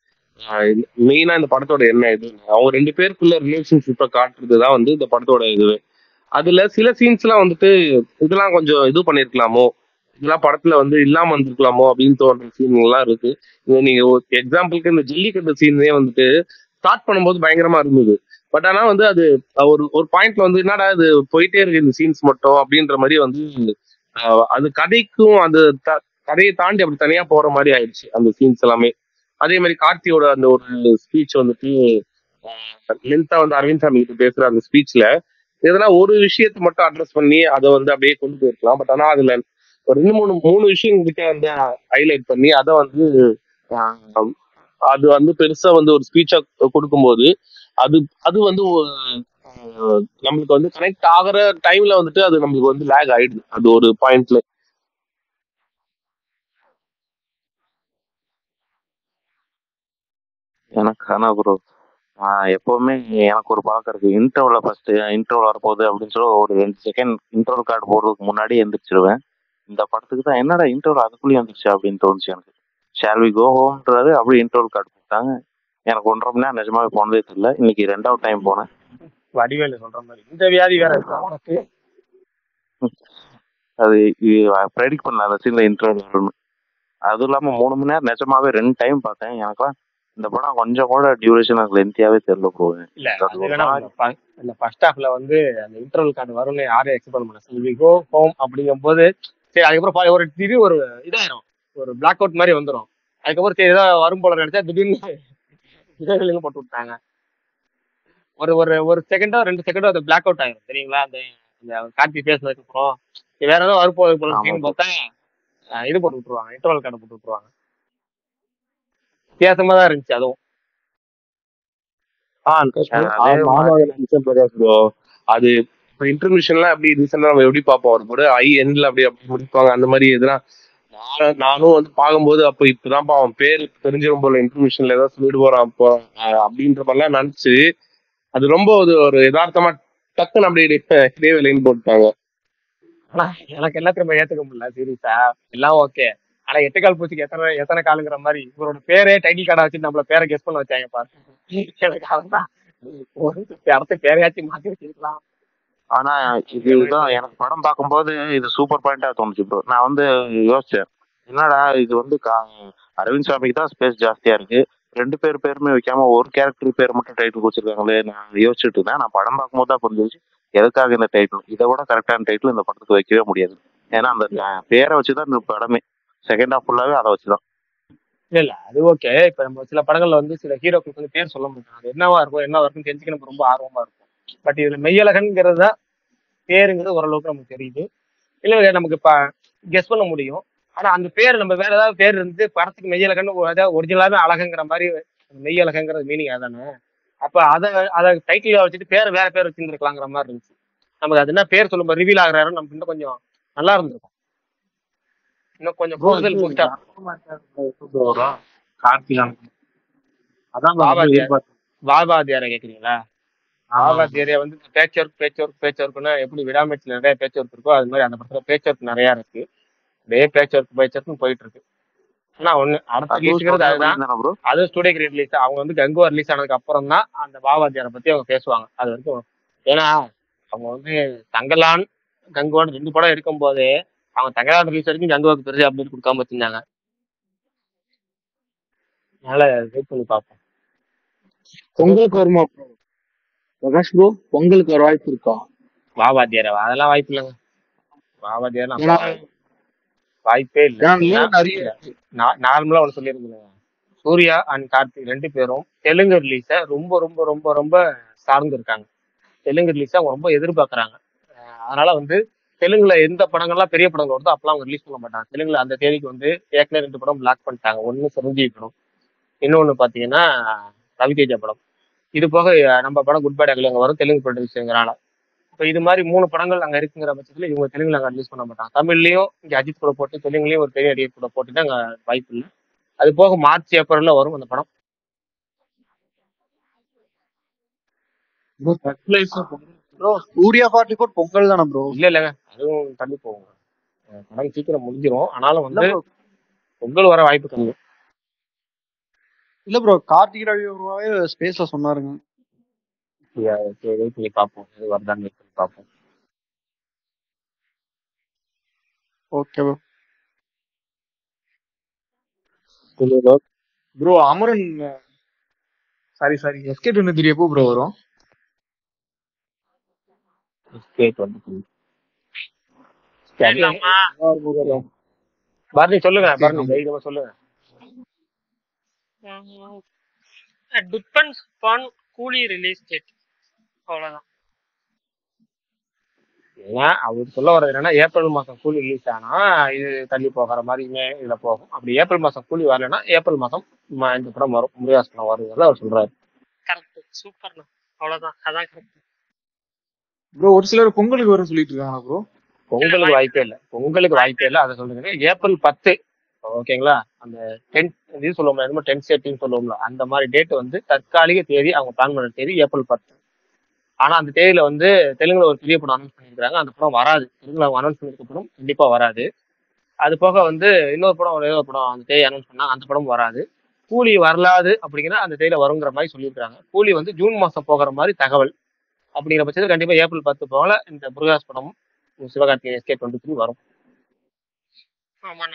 மெயினா இந்த படத்தோட என்ன இது அவங்க ரெண்டு பேருக்குள்ள ரிலேஷன்ஷிப்பை காட்டுறதுதான் வந்து இந்த படத்தோட இது அதுல சில சீன்ஸ்லாம் வந்துட்டு இதெல்லாம் கொஞ்சம் இது பண்ணிருக்கலாமோ இதெல்லாம் படத்துல வந்து இல்லாம வந்திருக்கலாமோ அப்படின்னு தோன்ற சீன் எல்லாம் இருக்கு இது நீங்க எக்ஸாம்பிளுக்கு இந்த ஜல்லிக்கட்டு சீனே வந்துட்டு ஸ்டார்ட் பண்ணும்போது பயங்கரமா இருந்தது பட் ஆனா வந்து அது ஒரு ஒரு பாயிண்ட்ல வந்து என்னடா இது போயிட்டே இருக்கு இந்த சீன்ஸ் மட்டும் அப்படின்ற மாதிரி வந்து ஆஹ் அது கதைக்கும் அந்த த- கதையை தாண்டி அப்படி தனியா போற மாதிரி ஆயிடுச்சு அந்த சீன்ஸ் எல்லாமே அதே மாதிரி கார்த்தியோட அந்த ஒரு ஸ்பீச் வந்துட்டு லென்த்தா வந்து அரவிந்த் சாமி கிட்ட பேசுற அந்த ஸ்பீச்ல எதனா ஒரு விஷயத்தை மட்டும் அட்ரஸ் பண்ணி அதை வந்து அப்படியே கொண்டு போயிருக்கலாம் பட் ஆனா அதுல ஒரு ரெண்டு மூணு மூணு விஷயம் கிட்ட வந்து ஹைலைட் பண்ணி அதை வந்து ஆஹ், அது வந்து பெருசா வந்து ஒரு ஸ்பீச்சா கொடுக்கும்போது அது அது வந்து ஒரு- ஆஹ், நம்மளுக்கு வந்து கனெக்ட் ஆகுற டைம்ல வந்துட்டு அது நம்மளுக்கு வந்து லேக் ஆயிடுது அது ஒரு பாயிண்ட்ல எனக்கு ஆனா ப்ரோ நான் எப்பவுமே எனக்கு ஒரு பழக்கம் இருக்கு இன்டர்வல ஃபர்ஸ்ட் இன்டர்வல் வரப்போகுது அப்படின்னு சொல்லி ஒரு ரெண்டு செகண்ட் இன்டர்வல் கார்டு போடுறதுக்கு முன்னாடி எந்திரிச்சிருவேன் இந்த படத்துக்கு தான் என்னடா இன்டர்வல் அதுக்குள்ளேயே வந்துருச்சு அப்படின்னு தோணுச்சு எனக்கு ஷால் வி கோ ஹோம்ன்றது அப்படியே இன்டர்வல் கார்டு போட்டாங்க எனக்கு ஒன்றரை மணி நேரம் நிஜமாவே போனதே தெரியல இன்னைக்கு ரெண்டாவது டைம் போனேன் வடிவேலு சொல்ற மாதிரி இந்த வியாதி வேற இருக்கா உனக்கு அது ப்ரெடிக்ட் பண்ணல அந்த சீன்ல இன்டர்வல் வரும்னு அதுவும் இல்லாம மூணு மணி நேரம் நிஜமாவே ரெண்டு டைம் பார்த்தேன் எனக்குலாம் இந்த படம் கொஞ்சம் கூட டியூரேஷன் எனக்கு லென்த்தியாவே தெரியல போவேன் இல்ல அது வேணா உண்மை. இல்ல ஃபர்ஸ்ட் ஹாஃப்ல வந்து அந்த இன்டர்வல் கார்டு வரும்னு யாரும் எக்ஸ்பெக்ட் பண்ண செல்வி கோ ஹோம் அப்படிங்கும்போது சரி அதுக்கப்புறம் பா- ஒரு திடீர் ஒரு இதாயிரும் ஒரு பிளாக் அவுட் மாதிரி வந்துரும் அதுக்கப்புறம் சரி ஏதாவது வரும் போல நினைச்சா திடீர்னு இடைவெளிங்க போட்டு விட்டாங்க ஒரு ஒரு ஒரு செகண்டோ ரெண்டு செகண்டோ அது பிளாக் அவுட் ஆயிரும் சரிங்களா அந்த அந்த கார்த்தி பேசுனதுக்கு அப்புறம் சரி, வேற ஏதோ வரப்போகுது போல ஆமா. அப்படின்னு பார்த்தா அஹ், இது போட்டு விட்டுருவாங்க இன்டர்வல் கார்டு போட்டு விட்டுருவாங்க வித்தியாசமா தான் இருந்துச்சு அதுவும் ஆ அதே மாமாவை நினைச்சேன் பிரகாஷ் ப்ரோ அது இப்போ இன்டர்மிஷன்லாம் எப்படி ரீசெண்டா நம்ம எப்படி பார்ப்போம் ஒரு கூட ஐ எண்ட்ல அப்படி அப்படி முடிப்பாங்க அந்த மாதிரி எதுனா நான் நானும் வந்து பார்க்கும்போது அப்போ இப்பதான் அவன் பேர் தெரிஞ்சிடும் போல இன்டர்மிஷன்ல ஏதோ சொல்லிட்டு போறான் அப்போ அஹ் அப்படின்ற மாதிரிலாம் நினைச்சு அது ரொம்ப ஒரு ஒரு யதார்த்தமா டக்குன்னு அப்படியே இடைவேளைன்னு போட்டாங்க ஆனா எனக்கு என்ன திரும்ப ஏத்துக்க முடியல சீரியஸா எல்லாம் ஓகே ஆனா எட்டு கால் பூச்சிக்கு எத்தனை எத்தனை காலுங்கிற மாதிரி இவரோட பேரே டைட்டில் கார்டை வச்சு நம்மள பேரை கெஸ் பண்ண வச்சாங்க பாரு எனக்கு அதான் ஒரு அடுத்த பேரையாச்சும் மாத்தி வச்சிருக்கலாம் ஆனா இதுதான் எனக்கு படம் பார்க்கும்போது இது சூப்பர் பாயிண்டா தோணுச்சு ப்ரோ நான் வந்து யோசிச்சேன் என்னடா இது வந்து கா- அரவிந்த் சாமிக்கு தான் ஸ்பேஸ் ஜாஸ்தியா இருக்கு ரெண்டு பேர் பேருமே வைக்காம ஒரு கேரக்டர் பேர் மட்டும் டைட்டில் வச்சிருக்காங்களே நான் யோசிச்சுட்டு இருந்தேன் நான் படம் பார்க்கும்போது தான் புரிஞ்சிச்சு எதுக்காக இந்த டைட்டில் இதை விட கரெக்டான டைட்டில் இந்த படத்துக்கு வைக்கவே முடியாது ஏன்னா அந்த அஹ், பேரை வச்சுதான் இந்த படமே செகண்ட் ஹாஃப் ஃபுல்லாவே அதை வச்சுதான் இல்ல இல்ல அது ஓகே இப்ப நம்ம சில படங்கள்ல வந்து சில ஹீரோக்களுக்கு வந்து பேர் சொல்ல மாட்டாங்க அது என்னவா இருக்கும் என்னவா இருக்கும் தெரிஞ்சுக்க நம்ம ரொம்ப ஆர்வமா இருக்கும் பட் இதுல மெய்யழகன்ங்கிறது தான் பேருங்கிறது ஓரளவுக்கு நமக்கு தெரியுது இல்ல நமக்கு இப்ப கெஸ் பண்ண முடியும் ஆனா அந்த பேர் நம்ம வேற ஏதாவது பேர் இருந்து படத்துக்கு மெய்யழகன் அதாவது ஒரிஜினலாவே அழகுங்கிற மாதிரி மெய்யழகங்கிறது மீனிங் அதானே அப்ப அதை அதை டைட்டில் வச்சுட்டு பேர் வேற பேர் வச்சிருந்துருக்கலாங்கிற மாதிரி இருந்துச்சு நமக்கு அது என்ன பேர் சொல்லும்போது ரிவீல் ஆகுறாரு நமக்கு இன்னும் கொஞ்சம் நல்லா இருந்திருக்கும் இன்னும் கொஞ்சம் கூடுதல் பூஸ்டா கார்த்திகான் அதான் நான் ரொம்ப பாபாத்தியார் எதிர்பார்த்தேன் பாபாத்தியாரை கேக்குறீங்களா ஆமா பாபாத்தியாரை வந்து பேச்சொர்க் பேச்சொர்க் பேச்சொர்க்குன்னா எப்படி விடாமச்சில் நிறைய பேச்சொர்க் இருக்கோ அது மாதிரி அந்த படத்துல பேச்சொர்க் நிறைய இருக்கு அதே பேச்சொர்க் பேச்சொர்க்னு போயிட்டு இருக்கு ஆனா ஒண்ணு அடுத்த அதுவும் ரிலீஸ்ங்கிறது ஸ்டுடியோ அதுதான் தானே ப்ரோ அது ஸ்டூடியோ ரிலீஸ் அவங்க வந்து கங்குவா ரிலீஸ் ஆனதுக்கு அப்புறம் தான் அந்த பாபாத்தியாரை பத்தி அவங்க பேசுவாங்க அது வரைக்கும் ஏன்னா அவங்க வந்து தங்கலான் கங்குவான் ரெண்டு படம் இருக்கும் போதே அவங்க தங்கலான் ரிலீஸ் வரைக்கும் கங்குவாக்கு பெருசு அப்படின்னு கொடுக்காம வச்சிருந்தாங்க அதனால வெயிட் பண்ணி பார்ப்போம் பொங்கலுக்கு வருமா ப்ரோ பிரகாஷ் ப்ரோ பொங்கலுக்கு ஒரு வாய்ப்பு இருக்கா பாபாத்தியாரா அதெல்லாம் வாய்ப்பு இல்லைங்க பாபாத்தியார் ஏன்னா வாய்ப்பே இல்லை ஏன்னா ஏன்னா leave நிறைய இருக்கு நார்மலா ஒன்று சொல்லியிருந்தேன் சூர்யா அண்ட் கார்த்திக் ரெண்டு பேரும் தெலுங்கு ரிலீஸை ரொம்ப ரொம்ப ரொம்ப ரொம்ப சார்ந்து இருக்காங்க தெலுங்கு ரிலீஸை அவங்க ரொம்ப எதிர்பார்க்கறாங்க அஹ் அதனால வந்து தெலுங்குல எந்த படங்கள்லாம் பெரிய படங்கள் வருதோ அப்பெல்லாம் அவங்க ரிலீஸ் பண்ண மாட்டாங்க தெலுங்குல அந்த தேதிக்கு வந்து ஏற்கனவே ரெண்டு படம் பிளாக் பண்ணிட்டாங்க ஒன்னு சிரஞ்சீவி படம் இன்னொன்னு பாத்தீங்கன்னா ரவிதேஜா படம் இது போக அஹ் நம்ம படம் குட் பேட் அகலி அங்க வரும் தெலுங்கு ப்ரொடியூசருங்கிறனால இப்போ இது மாதிரி மூணு படங்கள் அங்க இருக்குங்கிற பட்சத்துல இவங்க தெலுங்குல அங்க ரிலீஸ் பண்ண மாட்டாங்க தமிழ்லயும் இங்க அஜித் கூட போட்டு தெலுங்குலயும் ஒரு பெரிய நடிகர் கூட போட்டுட்டு அங்க வாய்ப்பு இல்லை அது போக மார்ச் ஏப்ரல்ல வரும் அந்த படம் bro surprise bro Suriya forty four Pongal தானே ப்ரோ இல்ல இல்லைங்க அதுவும் தள்ளி போகும் அஹ் படம் சீக்கிரம் முடிஞ்சிரும் ஆனாலும் இல்ல வந்து ப்ரோ பொங்கல் வர வாய்ப்பு கம்மி இல்ல ப்ரோ கார்த்திக் ரவி ஒருவாவே ஸ்பேஸ்ல சொன்னாருங்க வெயிட் பண்ணி பார்ப்போம் இது வருதான்னு வெயிட் பண்ணி பார்ப்போம் ஓகே ப்ரோ சொல்லுங்க bro Amaran sorry sorry SK twenty three எப்போ ப்ரோ வரும் ஸ்டேட் வந்து சரிலாமா பரணி சொல்லுங்க ஓகே பரணி தைரியமா சொல்லுங்க டிபெண்ட்ஸ் பான் கூலி ரிலீஸ் டேட் அவ்வளவுதான் ஏன்னா அவர் சொல்ல வர்றது என்னன்னா ஏப்ரல் மாசம் கூலி ரிலீஸ் ஆனா இது தள்ளி போகிற மாதிரி மே இதுல போகும் அப்படி ஏப்ரல் மாசம் கூலி வரலைன்னா ஏப்ரல் மாசம் ம- இந்த படம் வரும் முருகாஸ் படம் வருங்கிறத அவர் சொல்றாரு கரெக்ட் சூப்பர்ண்ணா அவ்வளவுதான் அதான் கரெக்ட் ப்ரோ ஒரு சிலர் பொங்கலுக்கு வரும் சொல்லிட்டு இருக்காங்க ப்ரோ இல்ல பொங்கலுக்கு வாய்ப்பு வாய்ப்பே இல்லை பொங்கலுக்கு வாய்ப்பே இல்லை அதை சொல்லுங்க ஏப்ரல் பத்து ஓகேங்களா அந்த டென்த் இது சொல்லுவோம்ல என்னமோ டென்த் செட்டின்னு சொல்லுவோம்ல அந்த மாதிரி டேட் வந்து தற்காலிக தேதி அவங்க பிளான் பண்ண தேதி ஏப்ரல் பத்து ஆனா அந்த தேதியில வந்து தெலுங்குல ஒரு பெரிய படம் அனௌன்ஸ் பண்ணியிருக்காங்க அந்த படம் வராது தெலுங்குல அவங்க அனௌன்ஸ் பண்ணிருக்க படம் கண்டிப்பா வராது அது போக வந்து இன்னொரு படம் ஒரு ஏதோ ஒரு படம் அந்த தேதி அனௌன்ஸ் பண்ணாங்க அந்த படம் வராது கூலி வரலாது அப்படிங்கிற அந்த தேதியில வருங்கிற மாதிரி சொல்லியிருக்காங்க கூலி வந்து ஜூன் மாசம் போகிற மாதிரி தகவல் அப்படிங்கிற பட்சத்தில் கண்டிப்பா ஏப்ரல் பத்து போல இந்த முருகாஸ் படமும் சிவகார்த்திகேயன் எஸ்கே டுவெண்ட்டி த்ரீ வரும் ஆமாண்ணா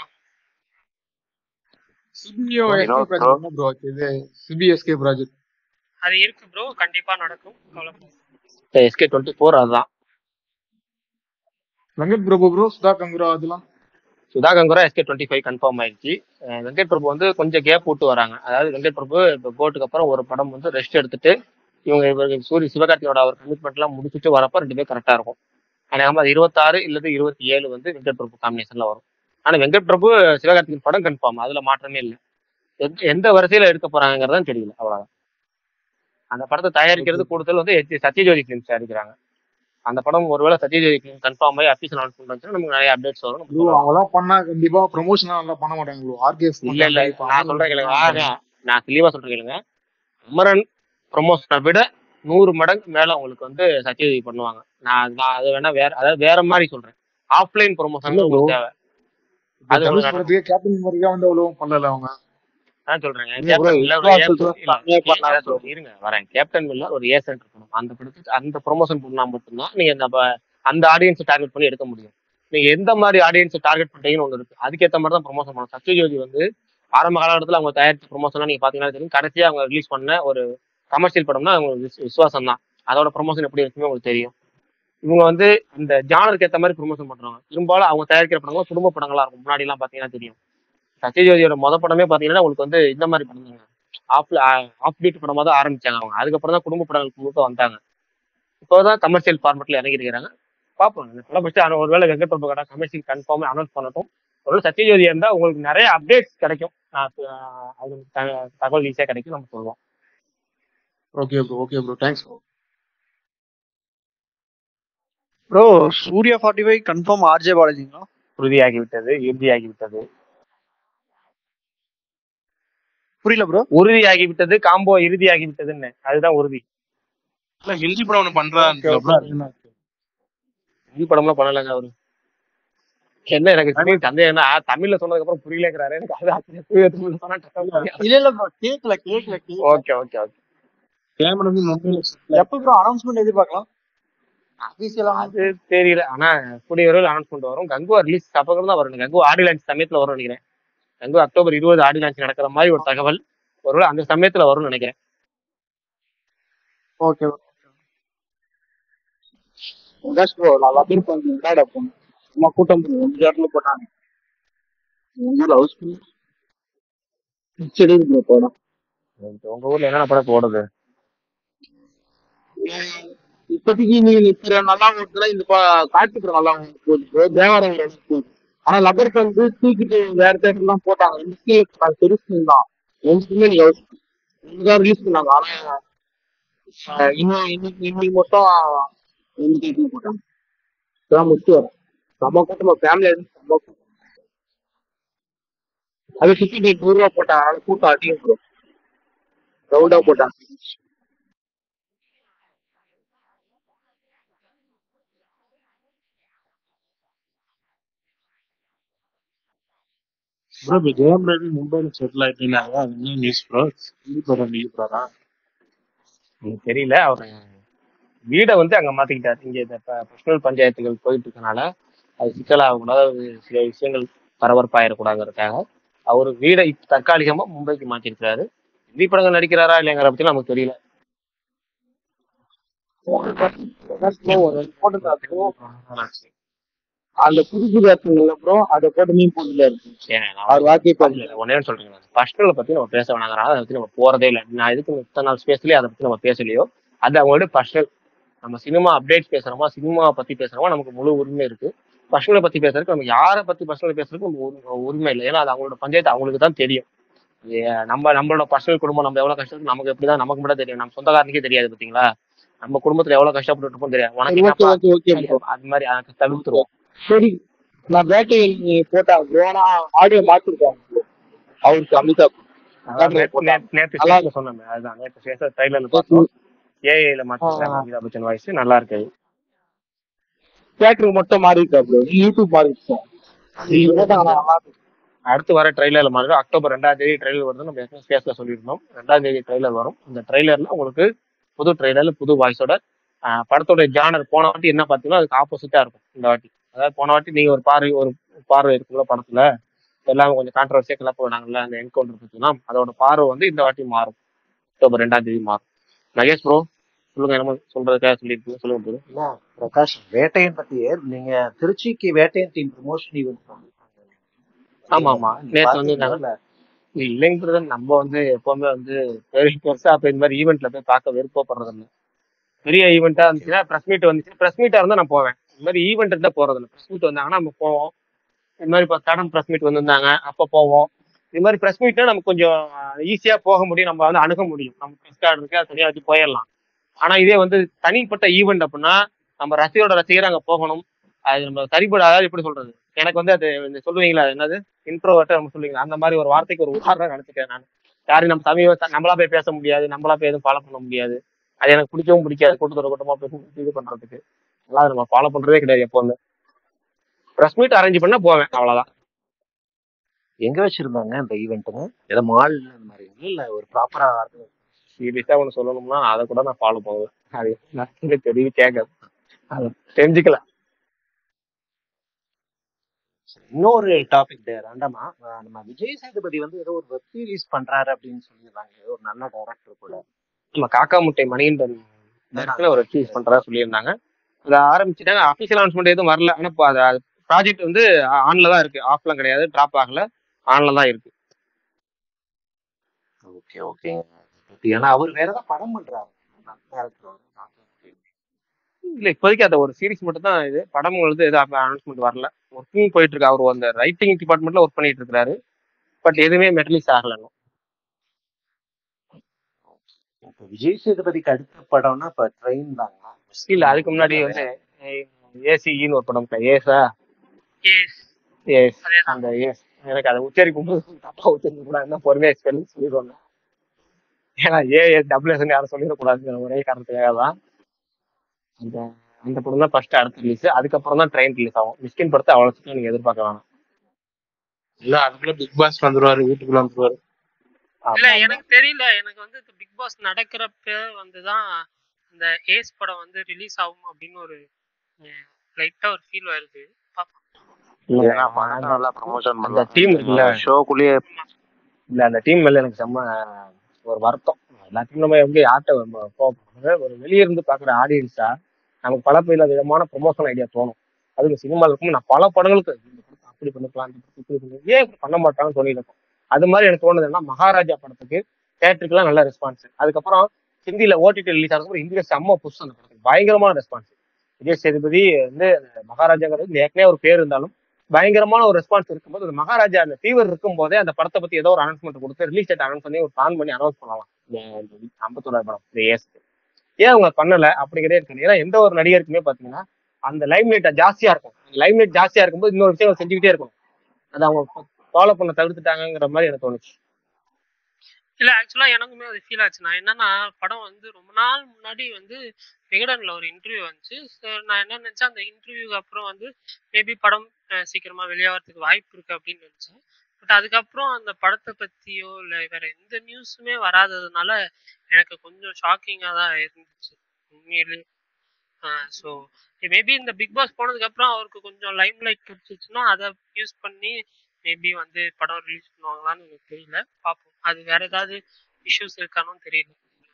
சிபிஓ You know, SK bro. Project bro இது சிபிஎஸ்கே ப்ராஜெக்ட் அது இருக்கு ப்ரோ கண்டிப்பா நடக்கும் கவலைப்படாத எஸ்கே டுவெண்ட்டி ஃபோர் அதுதான் வெங்கட் பிரபு ப்ரோ சுதா கங்குரா அதெல்லாம் Sudha Kongara SK twenty five confirm ஆயிடுச்சு அஹ் வெங்கட் பிரபு வந்து கொஞ்சம் கேப் விட்டு வராங்க அதாவது வெங்கட் பிரபு இப்போ கோட்டுக்கு அப்புறம் ஒரு படம் வந்து ரெஸ்ட் எடுத்துட்டு இவங்க இவங்க சூரிய சிவகார்த்தியோட அவர் கமிட்மெண்ட் எல்லாம் முடிச்சுட்டு வரப்ப ரெண்டு பேரும் கரெக்டா இருக்கும் அநேகமா அது இருபத்தாறு இல்லது இருபத்தி ஏழு வந்து வெங்கட் பிரபு காம்பினேஷன்ல வரும் ஆனா வெங்கட் பிரபு சிவகார்த்திகேயன் படம் கன்ஃபார்ம் அதுல மாற்றமே இல்லை எந்த- எந்த வரிசையில எடுக்க போறாங்கிறதான் தெரியல அவ்வளவுதான் அந்த படத்தை தயாரிக்கிறது கூடுதல் வந்து எச் சத்யஜோதி ஃபிலிம்ஸ் தயாரிக்கிறாங்க அந்த படம் ஒருவேளை சத்யஜோதி ஃபிலிம் கன்ஃபார்ம் ஆகி அஃபீஷியல் அனௌன்ஸ்மெண்ட் வந்துச்சுன்னா நமக்கு நிறைய அப்டேட்ஸ் வரும் நம்ம ப்ரோ சொல்லலாம் அவங்களாம் பண்ணா கண்டிப்பா ப்ரொமோஷன் நல்லா பண்ண மாட்டாங்க ப்ரோ ஆர்கேஎஸ் இல்ல இல்ல பண்றாங்க இப்ப நான் அமரன் சொல்றேன் கேளுங்க பண்றாங்க ஆ, நான் தெளிவா சொல்றேன் கேளுங்க அமரன் ப்ரொமோஷனை விட நூறு மடங்கு மேல உங்களுக்கு வந்து சத்யஜோதி பண்ணுவாங்க நான் நான் அது வேணா வேற அதாவது வேற மாதிரி சொல்றேன் ஆஃப்லைன் ப்ரொமோஷன் இல்ல ப்ரோ உங்களுக்கு தேவை இப்ப அது தனுஷ் உங்களுக்கு நடக்கும் படத்துக்கே கேப்டன் மாதிரியா வந்து அவ்வளவு பண்ணல அவங்க நான் சொல்றேங்க இல்ல ப்ரோ கேப்டன் வில்ல ஒரு ஏ விசுவாசத்துல இல்ல செம்மையா கே- பண்ணாங்க அதான் ப்ரோ சொல்றேன் இருங்க வரேன் கேப்டன் வில்ல ஒரு ஏ சென்டர் படம் அந்த படத்துக்கு அந்த ப்ரொமோஷன் பண்ணா மட்டும்தான் நீங்க அந்த ப- அந்த ஆடியன்ஸை டார்கெட் பண்ணி எடுக்க முடியும் நீங்க எந்த மாதிரி ஆடியன்ஸை டார்கெட் பண்றீங்கன்னு ஒன்று இருக்கு அதுக்கேற்ற மாதிரி தான் ப்ரொமோஷன் பண்ணணும் சத்யஜோதி வந்து ஆரம்ப காலகட்டத்தில் அவங்க தயாரிச்ச ப்ரொமோஷன்லாம் நீங்க பாத்தீங்கன்னா தெரியும் கடைசியா அவங்க ரிலீஸ் பண்ண ஒரு கமர்ஷியல் படம்னா அவங்க விஸ்- விசுவாசம் தான் அதோட ப்ரொமோஷன் எப்படி இருக்குன்னு உங்களுக்கு தெரியும் இவங்க வந்து இந்த ஜானருக்கு ஏற்ற மாதிரி ப்ரொமோஷன் பண்றாங்க பெரும்பாலும் அவங்க தயாரிக்கிற படங்களும் குடும்ப படங்களா இருக்கும் முன்னாடி எல்லாம் பாத்தீங்கன்னா தெரியும் சத்யஜோதியோட முத படமே பாத்தீங்கன்னா உங்களுக்கு வந்து இந்த மாதிரி படம் தாங்க ஆஃப் ஆஃப் பீட் படமா தான் ஆரம்பிச்சாங்க அவங்க அதுக்கப்புறம் தான் குடும்ப படங்களுக்கு முழுக்க வந்தாங்க இப்போதான் கமர்ஷியல் ஃபார்மெட்ல இறங்கி இருக்கிறாங்க பார்ப்போம் இந்த படம் ஃபஸ்ட்டு ஒருவேளை வெங்கட் பிரபு கடை கமர்ஷியல் கன்ஃபார்ம் அனௌன்ஸ் பண்ணட்டும் ஒருவேளை சத்யஜோதி இருந்தா உங்களுக்கு நிறைய அப்டேட்ஸ் கிடைக்கும் ஆஹ் ஆஹ் அது த- தகவல் ஈஸியா கிடைக்கும் நம்ம சொல்லுவோம் okay bro okay bro thanks bro bro Suriya forty five confirm RJ பாலாஜிங்களா உறுதியாகி விட்டது இறுதியாகி விட்டது புரியல ப்ரோ உறுதியாகி விட்டது காம்போ இறுதியாகி விட்டதுன்னு அதுதான் உறுதி இல்ல ஹிந்தி படம் ஒண்ணு பண்றான்னு ஓகே ப்ரோ ஓகே ஹிந்தி படம்லாம் பண்ணலங்க அவரு என்ன எனக்கு திடீர்னு சந்தேகம் என்ன தமிழ்ல சொன்னதுக்கு அப்புறம் புரியலங்கிறாரு எனக்கு அது ஆச்சரியம். தமிழ்ல சொன்னா டக்குனு புரியாது. இல்ல இல்ல ப்ரோ கேக்கல கேக்கல கேக்கல ஓகே ஓகே ஓகே கேமரா வந்து மும்பைல செட்டில் எப்ப ப்ரோ அனௌன்ஸ்மெண்ட் எதிர்பார்க்கலாம் அபிஷியலா அது தெரியல ஆனா கூடிய விரைவில் அனௌன்ஸ்மெண்ட் வரும் கங்குவா ரிலீஸ் அப்புறம் தான் வரும் கங்குவா ஆடி லான்ச் சமயத்துல வரும்னு நினைக்கிறேன் கங்குவா அக்டோபர் இருபது ஆடி லான்ச் நடக்கிற மாதிரி ஒரு தகவல் ஒருவேளை அந்த சமயத்துல வரும்னு நினைக்கிறேன் ஓகே பிரகாஷ் ப்ரோ நல்லா பேர் பண்ணி விளையாட போனோம் சும்மா கூட்டம் bro. ரெண்டு இடத்துல போட்டாங்க ஊர்ல ஹவுஸ் பிச்சடி ப்ரோ படம் உங்க ஊர்ல என்னென்ன படம் போடுது இப்போதைக்கு நீ இப்ப நல்லா ஓட்டுல இந்த ப- காட்டு படம் நல்லா போகுது bro. தேவாரம் ஒரு அளவுக்கு போகுது ஆனா லபர் வந்து தூக்கிட்டு வேற தேட்டர் எல்லாம் போட்டாங்க ரெண்டு ஸ்கிரீன் போட்டாங்க பெரிய ஸ்கிரீன் தான் ரெண்டு ஸ்கிரீன் நீங்க தான் ரிலீஸ் பண்ணாங்க ஆனா ஆஹ், இன்னும் இன்னைக்கு இன்னைக்கு மட்டும் ரெண்டு தேட்டர் போட்டாங்க இதான் முக்கிய வரும் செம்ம கூட்டமா ஃபேமிலியா இருந்து செம்ம கூட்டம். அது டிக்கெட் எட்டு ரூபா போட்டாங்க அதனால கூட்டம் அதிகம் ப்ரோ ரவுண்டா போட்டாங்க ப்ரோ இப்போ ஜெயம் ரவி மும்பைல செட்டில் ஆயிட்டீங்கன்னாங்க அது என்ன நியூஸ் ப்ரோ ஹிந்தி படம் நியூஸ் ப்ரோரா எனக்கு தெரியல அவர் வீடை வந்து அங்க மாத்திக்கிட்டாரு இங்க இந்த பர்சனல் பஞ்சாயத்துகள் போயிட்டு இருக்கனால அது சிக்கலாகக்கூடாது அது சில விஷயங்கள் பரபரப்பாயிடக்கூடாதுங்கிறதுக்காக அவர் வீடை இப்ப தற்காலிகமா மும்பைக்கு மாத்திருக்கிறாரு ஹிந்தி படங்கள் நடிக்கிறாரா இல்லைங்கிற பத்தி நமக்கு தெரியல ஒரு போட்டுருக்காரு அந்த புது புது அர்த்தங்கள்ல ப்ரோ அதை போட்டு மீன் போட்டுல இருக்கு ஏன் நான் அவர் வாக்கே இல்ல இல்ல ஒன்னே ஒன்று சொல்றேன் பர்சனலை பத்தி நம்ம பேச வேணாங்கிறனால அதை பத்தி நம்ம போறதே இல்லை நான் எதுக்கு இத்தனை நாள் ஸ்பேஸ்லயே அதை பத்தி நம்ம பேசலையோ அது அவங்களோட பர்சனல் நம்ம சினிமா அப்டேட்ஸ் பேசுறோமா சினிமா பத்தி பேசுறோமா நமக்கு முழு உரிமை இருக்கு பர்சனலை பத்தி பேசுறதுக்கு நம்ம யாரை பத்தி பர்சனல் பேசுறதுக்கு நமக்கு உரி- உரிமை இல்லை ஏன்னா அது அவங்களோட பஞ்சாயத்து அவங்களுக்கு தான் தெரியும் ஏ, நம்ம நம்மளோட பர்சனல் குடும்பம் நம்ம எவ்வளவு கஷ்டம் நமக்கு எப்படிதான் நமக்கு மட்டும் தெரியும் நம்ம சொந்தக்காரனுக்கே தெரியாது பாத்தீங்களா நம்ம குடும்பத்துல எவ்வளவு கஷ்டப்பட்டு இருப்போம் தெரியாது உனக்கு ஓகே என்னப்பா ஓகே ஓகே ப்ரோ அது மாதிரி அதை தவிர்த்துருவோம் சரி நான் பேட்டரி போட்டா ப்ரோ ஆனா ஆடியோ மாத்திருக்காங்க bro. அவருக்கு அமிதாப் அதான் பேட்டரி நேத்து போட்டாங்க நேத்து- நேத்து நல்லா ஸ்டேஜ்ல சொன்னேன் அதுதான் நேத்து ஸ்டேஜ்ல ட்ரைலர்ல பார்த்தோம் ஏஐல மாத்திருக்காங்க அமிதாப் பச்சன் வாய்ஸ் நல்லா இருக்கு தேட்டருக்கு மட்டும் மாறி இருக்கா ப்ரோ யூடியூப் மாறி இருக்கா நீங்க போட்டாங்க நல்லா இருக்கு. அடுத்து வர ட்ரெய்லர்ல மாதிரி அக்டோபர் ரெண்டாம் தேதி ட்ரெய்லர் வருது நம்ம ஏற்கனவே ஸ்பேஸ்ல சொல்லியிருந்தோம் ரெண்டாம் தேதி ட்ரெய்லர் வரும் இந்த ட்ரெய்லர்ல உங்களுக்கு புது ட்ரெய்லர்ல புது வாய்ஸோட படத்தோட ஜானர் போன வாட்டி என்ன பார்த்தீங்கன்னா அதுக்கு ஆப்போசிட்டா இருக்கும் இந்த வாட்டி அதாவது போன வாட்டி நீங்க ஒரு பார்வை ஒரு பார்வை இருக்குல்ல படத்துல எல்லாமே கொஞ்சம் கான்ட்ரவர்சியா கிளப்ப வேணாங்கல்ல அந்த என்கவுண்டர் பத்திலாம் அதோட பார்வை வந்து இந்த வாட்டி மாறும் அக்டோபர் ரெண்டாம் தேதி மாறும் மகேஷ் ப்ரோ சொல்லுங்க என்ன சொல்றதுக்காக சொல்லியிருக்கீங்க சொல்லுங்க bro. என்ன பிரகாஷ் வேட்டையன் பத்தி நீங்க திருச்சிக்கு வேட்டையன் டீம் ப்ரமோஷன் ஈவெண்ட் ஆமா ஆமா நேற்று வந்து நாங்க இல்லைங்க brother, நம்ம வந்து எப்பவுமே வந்து பெரிய பெருசா அப்ப இந்த மாதிரி ஈவெண்ட்ல போய் பார்க்க விருப்பப்படுறது இல்லை பெரிய ஈவெண்ட்டா இருந்துச்சுன்னா ப்ரெஸ் மீட் வந்துச்சு ப்ரெஸ் மீட்டா இருந்தா நான் போவேன் இந்த மாதிரி ஈவெண்ட் இருந்தா போறது இல்லை ப்ரெஸ் மீட் வந்தாங்கன்னா நம்ம போவோம் இந்த மாதிரி இப்போ சடன் ப்ரெஸ் மீட் வந்திருந்தாங்க அப்போ போவோம் இது மாதிரி ப்ரெஸ் மீட்னா நமக்கு கொஞ்சம் ஈஸியா போக முடியும் நம்ம வந்து அணுக முடியும் நம்ம ப்ரெஸ் கார்டு இருக்கு அதை தனியாக வச்சு போயிடலாம் ஆனா இதே வந்து தனிப்பட்ட ஈவெண்ட் அப்படின்னா நம்ம ரசிகரோட ரசிகர் அங்க போகணும் அது நம்ம சரிபட அதாவது எப்படி சொல்றது எனக்கு வந்து அது இந்த சொல்லுவீங்களா அது என்னது இன்ட்ரோவர்ட் நம்ம சொல்லுவீங்களா அந்த மாதிரி ஒரு வார்த்தைக்கு ஒரு உதாரணம் நினைச்சுக்கிறேன் நான் யாரையும் நம்ம சமீப நம்மளா போய் பேச முடியாது நம்மளா போய் எதுவும் ஃபாலோ பண்ண முடியாது அது எனக்கு பிடிக்கவும் பிடிக்காது கூட்டத்தோட கூட்டமா போய் இது பண்றதுக்கு அதெல்லாம் நம்ம ஃபாலோ பண்றதே கிடையாது எப்பவுமே ப்ரெஸ் மீட் அரேஞ்ச் பண்ணா போவேன் அவ்வளவுதான் எங்க வச்சிருந்தாங்க இந்த ஈவெண்ட்டுங்க ஏதோ மால் அந்த மாதிரி இல்ல ஒரு ப்ராப்பரா சீரியஸா ஒன்று சொல்லணும்னா அதை கூட நான் ஃபாலோ பண்ணுவேன் அது எனக்கு தெரியும் கேட்காது அது தெரிஞ்சுக்கல இன்னொரு டாபிக் ரேண்டமா நம்ம விஜய் சேதுபதி வந்து ஏதோ ஒரு வெப் சீரிஸ் பண்றாரு அப்படின்னு சொல்லிடுறாங்க ஏதோ ஒரு நல்ல டைரக்டர் கூட நம்ம காக்கா முட்டை மணிகண்டன் நேரத்தில் ஒரு சூஸ் பண்றதா சொல்லியிருந்தாங்க அதை ஆரம்பிச்சுட்டாங்க அஃபிஷியல் அனௌன்ஸ்மெண்ட் எதுவும் வரல ஆனால் இப்போ அது ப்ராஜெக்ட் வந்து ஆன்ல தான் இருக்கு ஆஃப்லாம் கிடையாது ட்ராப் ஆகல ஆன்ல தான் இருக்கு ஓகே ஓகே ஏன்னா அவர் வேற ஏதாவது படம் பண்றாரு டேரக்டர் இல்ல இப்போதைக்கு அந்த ஒரு சீரிஸ் மட்டும் தான் இது படம் வந்து எதுவும் அனௌன்ஸ்மெண்ட் வரல ஒர்க்கிங் போயிட்டு இருக்கு அவர் அந்த ரைட்டிங் டிபார்ட்மெண்ட்ல ஒர்க் பண்ணிட்டு இருக்காரு பட் எதுவுமே மெட்டலிஸ் ஆகல இன்னும். இப்ப விஜய் சேதுபதிக்கு அடுத்த படம்னா இப்ப ட்ரெயின் தாங்க இல்ல அதுக்கு முன்னாடி வந்து ஏசிஇன்னு ஒரு படம் ஏசா எஸ் எஸ் அந்த எஸ் எனக்கு அதை உச்சரிக்கும் போது தப்பா உச்சரிக்க கூடாதுன்னா பொறுமையா ஸ்பெல்லிங் சொல்லிடுவாங்க ஏன்னா ஏ எஸ் டபுள் எஸ் யாரும் சொல்லிடக்கூடாதுங்கிற ஒரே காரணத்துக்காக தான் அந்த அந்த படம் தான் ஃபர்ஸ்ட் அடுத்த ரிலீஸ் அதுக்கப்புறம் தான் ட்ரெயின் ரிலீஸ் ஆகும் மிஸ்கின் படத்தை அவ்வளோ சீக்கிரம் நீங்க எதிர்பார்க்க வேணாம் இல்ல அதுக்குள்ள பிக் பாஸ் வந்துருவாரு வீட்டுக்குள்ள வந்துருவாரு இல்ல எனக்கு தெரியல எனக்கு வந்து பிக் பாஸ் நடக்கிறப்ப வந்துதான் இந்த ஏஸ் படம் வந்து ரிலீஸ் ஆகும் அப்படின்னு ஒரு லைட்டா ஒரு ஃபீல் வருது பாப்போம் ஏன்னா படத்தை நல்லா ப்ரமோஷன் அந்த டீம் இருக்குல்ல பண்ணலாம் ஷோக்குள்ளேயே இல்ல அந்த டீம் மேல எனக்கு செம்ம ஒரு வருத்தம் எல்லாத்தையும் நம்ம எப்படி ஆட்ட போக ஒரு வெளியே இருந்து பாக்குற ஆடியன்ஸா நமக்கு பல பல விதமான ப்ரொமோஷன் ஐடியா தோணும் அதுக்கு சினிமால இருக்கும் நான் பல படங்களுக்கு இந்த படத்தை அப்படி பண்ணிக்கலாம் இந்த படத்தை இப்படி பண்ணிக்கலாம் ஏன் இப்படி பண்ண மாட்டாங்கன்னு சொல்லியிருக்கோம் அது மாதிரி எனக்கு தோணுது என்ன மகாராஜா படத்துக்கு தேட்டருக்குலாம் நல்ல ரெஸ்பான்ஸ் அதுக்கப்புறம் ஹிந்தியில ஓடிடி ரிலீஸ் ஆனதுக்கப்புறம் ஹிந்தியில செம்ம புஷ் அந்த படத்துக்கு பயங்கரமான ரெஸ்பான்ஸ் விஜய் சேதுபதி வந்து அந்த மகாராஜாங்கிறது ஏற்கனவே ஒரு பேர் இருந்தாலும் பயங்கரமான ஒரு ரெஸ்பான்ஸ் இருக்கும்போது அந்த மகாராஜா அந்த ஃபீவர் இருக்கும் போதே அந்த படத்தை பத்தி ஏதோ ஒரு அனௌன்ஸ்மெண்ட் கொடுத்து ரிலீஸ் டேட் அனௌன்ஸ் பண்ணி ஒரு பிளான் பண்ணி அனௌன்ஸ் பண்ணலாம் இந்த ஐம்பத்தோராது படம் இந்த ஏஸ்க்கு ஏன் அவங்க பண்ணல அப்படிங்கிறதே இருக்கு ஏன்னா எந்த ஒரு நடிகருக்குமே பாத்தீங்கன்னா அந்த லைம் லைட் ஜாஸ்தியா இருக்கும் அந்த லைம் லைட் ஜாஸ்தியா இருக்கும்போது இன்னொரு விஷயம் அவங்க செஞ்சுக்கிட்டே இருக்கும் அதை அவங்க ஃபாலோ பண்ண தவிர்த்துட்டாங்கங்கிற மாதிரி எனக்கு தோணுச்சு இல்ல ஆக்சுவலா எனக்குமே அது ஃபீல் ஆச்சு நான் என்னன்னா படம் வந்து ரொம்ப நாள் முன்னாடி வந்து விகடன்ல ஒரு இன்டர்வியூ வந்துச்சு So, நான் என்ன நினைச்சேன் அந்த இன்டர்வியூக்கு அப்புறம் வந்து மேபி படம் அஹ், சீக்கிரமா வெளியாகிறதுக்கு வாய்ப்பு இருக்கு அப்படின்னு நினைச்சேன் பட் அதுக்கப்புறம் அந்த படத்தை பத்தியோ இல்ல வேற எந்த நியூஸுமே வராததுனால எனக்கு கொஞ்சம் ஷாக்கிங்கா தான் இருந்துச்சு உண்மையிலேயே ஸோ மேபி இந்த பிக் பாஸ் போனதுக்கு அப்புறம் அவருக்கு கொஞ்சம் லைம் லைட் கிடைச்சிச்சுன்னா அதை யூஸ் பண்ணி மேபி வந்து படம் ரிலீஸ் பண்ணுவாங்களான்னு எனக்கு தெரியல பார்ப்போம் அது வேற ஏதாவது இஷ்யூஸ் இருக்கானும் தெரியல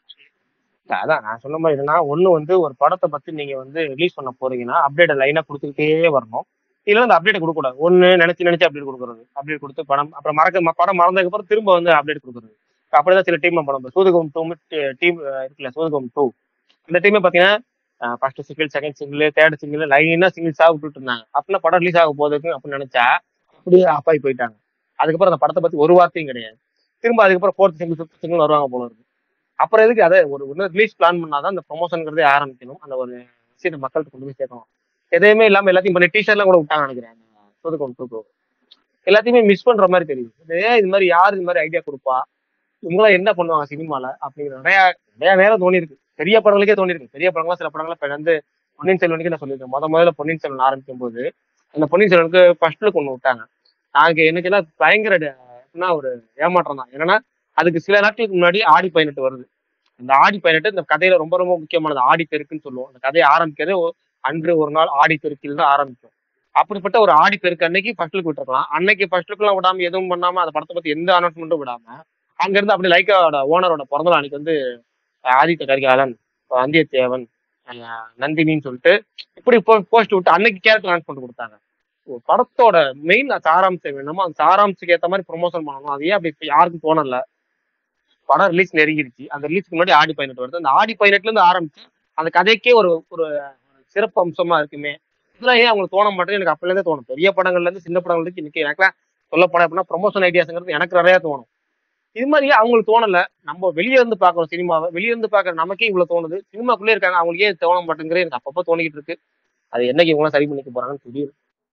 இல்ல, அதான் நான் சொன்ன மாதிரி என்னன்னா ஒண்ணு வந்து ஒரு படத்தை பத்தி நீங்க வந்து ரிலீஸ் பண்ண போறீங்கன்னா அப்டேட் லைனா கொடுத்துக்கிட்டே வரணும் இல்ல அந்த அப்டேட் கொடுக்க கூடாது ஒண்ணு நினைச்சு நினைச்சு அப்டேட் கொடுக்குறது அப்டேட் கொடுத்து படம் அப்புறம் மறக்க ம- படம் மறந்ததுக்கு அப்புறம் திரும்ப வந்து அப்டேட் கொடுக்குறது இப்ப அப்படிதான் சில டீம் படம் சூதுகம் டூ டீம் இருக்குல்ல சூதுகம் டூ இந்த டீமே பாத்தீங்கன்னா first single second single third single லைனா சிங்கிள்ஸா விட்டுட்டு இருந்தாங்க அப்படின்னா படம் ரிலீஸ் ஆக போகுதுக்கு அப்படின்னு நினைச்சா அப்படியே ஆஃப் ஆகி போயிட்டாங்க அதுக்கப்புறம் அந்த படத்தை பத்தி ஒரு வார்த்தையும் கிடையாது திரும்ப அதுக்கப்புறம் ஃபோர்த் சிங்கிள் ஃபிஃப்த் சிங்கிள் வருவாங்க போல இருக்கு அப்புறம் எதுக்கு அதை ஒரு ஒன்று ரிலீஸ் பிளான் பண்ணாதான் அந்த ப்ரொமோஷனுங்கிறதே ஆரம்பிக்கணும் அந்த ஒரு விஷயத்தை மக்கள்கிட்ட கொண்டு போய் சேர்க்கணும் எதையுமே இல்லாம எல்லாத்தையும் பண்ணி டீஷர்ட்லாம் கூட விட்டாங்க நினைக்கிறேன் சூதுகம் டூ எல்லாத்தையுமே மிஸ் பண்ற மாதிரி தெரியுது இது ஏன் இது மாதிரி யார் இது மாதிரி ஐடியா கொடுப்பா இவங்களாம் என்ன பண்ணுவாங்க சினிமால அப்படிங்கிற நிறைய நிறைய நேரம் தோணி இருக்கு பெரிய படங்களுக்கே தோணி இருக்கு பெரிய படங்கள்லாம் சில படங்கள் இப்ப வந்து பொன்னியின் செல்வனுக்கு நான் சொல்லியிருக்கேன் முத முதல்ல பொன்னியின் செல்வன் ஆரம்பிக்கும் போது அந்த பொன்னியின் செல்வனுக்கு ஃபர்ஸ்ட் லுக் ஒன்று விட்டாங்க நாங்க எனக்கு எல்லாம் பயங்கர ட- எப்படின்னா ஒரு ஏமாற்றம் தான் என்னன்னா அதுக்கு சில நாட்களுக்கு முன்னாடி ஆடி பதினெட்டு வருது இந்த ஆடி பதினெட்டு இந்த கதையில ரொம்ப ரொம்ப முக்கியமானது ஆடி பெருக்குன்னு சொல்லுவோம் அந்த கதையை ஆரம்பிக்கிறதே ஒ- அன்று ஒரு நாள் ஆடி பெருக்கில் தான் ஆரம்பிக்கும் அப்படிப்பட்ட ஒரு ஆடி பெருக்கு அன்னைக்கு ஃபர்ஸ்ட் லுக் விட்டுருக்கலாம் அன்னைக்கு ஃபர்ஸ்ட் லுக்லாம் விடாம எதுவும் பண்ணாம அந்த படத்தை பத்தி எந்த அனௌன்ஸ்மெண்ட்டும் விடாம அங்க இருந்து அப்படி லைக்காவோட ஓனரோட பிறந்தநாள் அன்னைக்கு வந்து அஹ் ஆதித்த கரிகாலன் வந்தியத்தேவன் அஹ் நந்தினின்னு சொல்லிட்டு இப்படி போஸ்ட் விட்டு அன்னைக்கு கேரக்டர் அனௌன்ஸ்மெண்ட் கொடுத்தாங்க ஒரு படத்தோட மெயின் சாராம்சம் வேணுமோ அந்த சாராம்சத்துக்கு ஏத்த மாதிரி ப்ரொமோஷன் பண்ணணும் அது ஏன் அப்படி இப்ப யாருக்கும் தோணல படம் ரிலீஸ் நெருங்கிருச்சு அந்த ரிலீஸ்க்கு முன்னாடி ஆடி பதினெட்டு வருது அந்த ஆடி பதினெட்டுல இருந்து ஆரம்பிச்சு அந்த கதைக்கே ஒரு ஒரு சிறப்பு அம்சமா இருக்குமே இதெல்லாம் ஏன் அவங்களுக்கு தோண மாட்டேங்குது எனக்கு அப்பல இருந்தே தோணும் பெரிய படங்கள்ல இருந்து சின்ன படங்கள் இருக்கு இன்னைக்கு எனக்குலாம் சொல்ல போனா அப்படின்னா ப்ரொமோஷன் ஐடியாஸ்ங்கிறது எனக்கு நிறைய தோணும் இது மாதிரி அவங்களுக்கு தோணல நம்ம வெளியே இருந்து பாக்குறோம் சினிமாவை வெளியே இருந்து பாக்குற நமக்கே இவ்வளவு தோணுது சினிமாக்குள்ளே இருக்காங்க அவங்களுக்கே இது தோண மாட்டேங்கிறது எனக்கு அப்பப்போ தோணிக்கிட்டு இருக்கு அது என்னைக்கு இவங்க சரி பண்ணிக்க போறாங்கன்னு தெரியல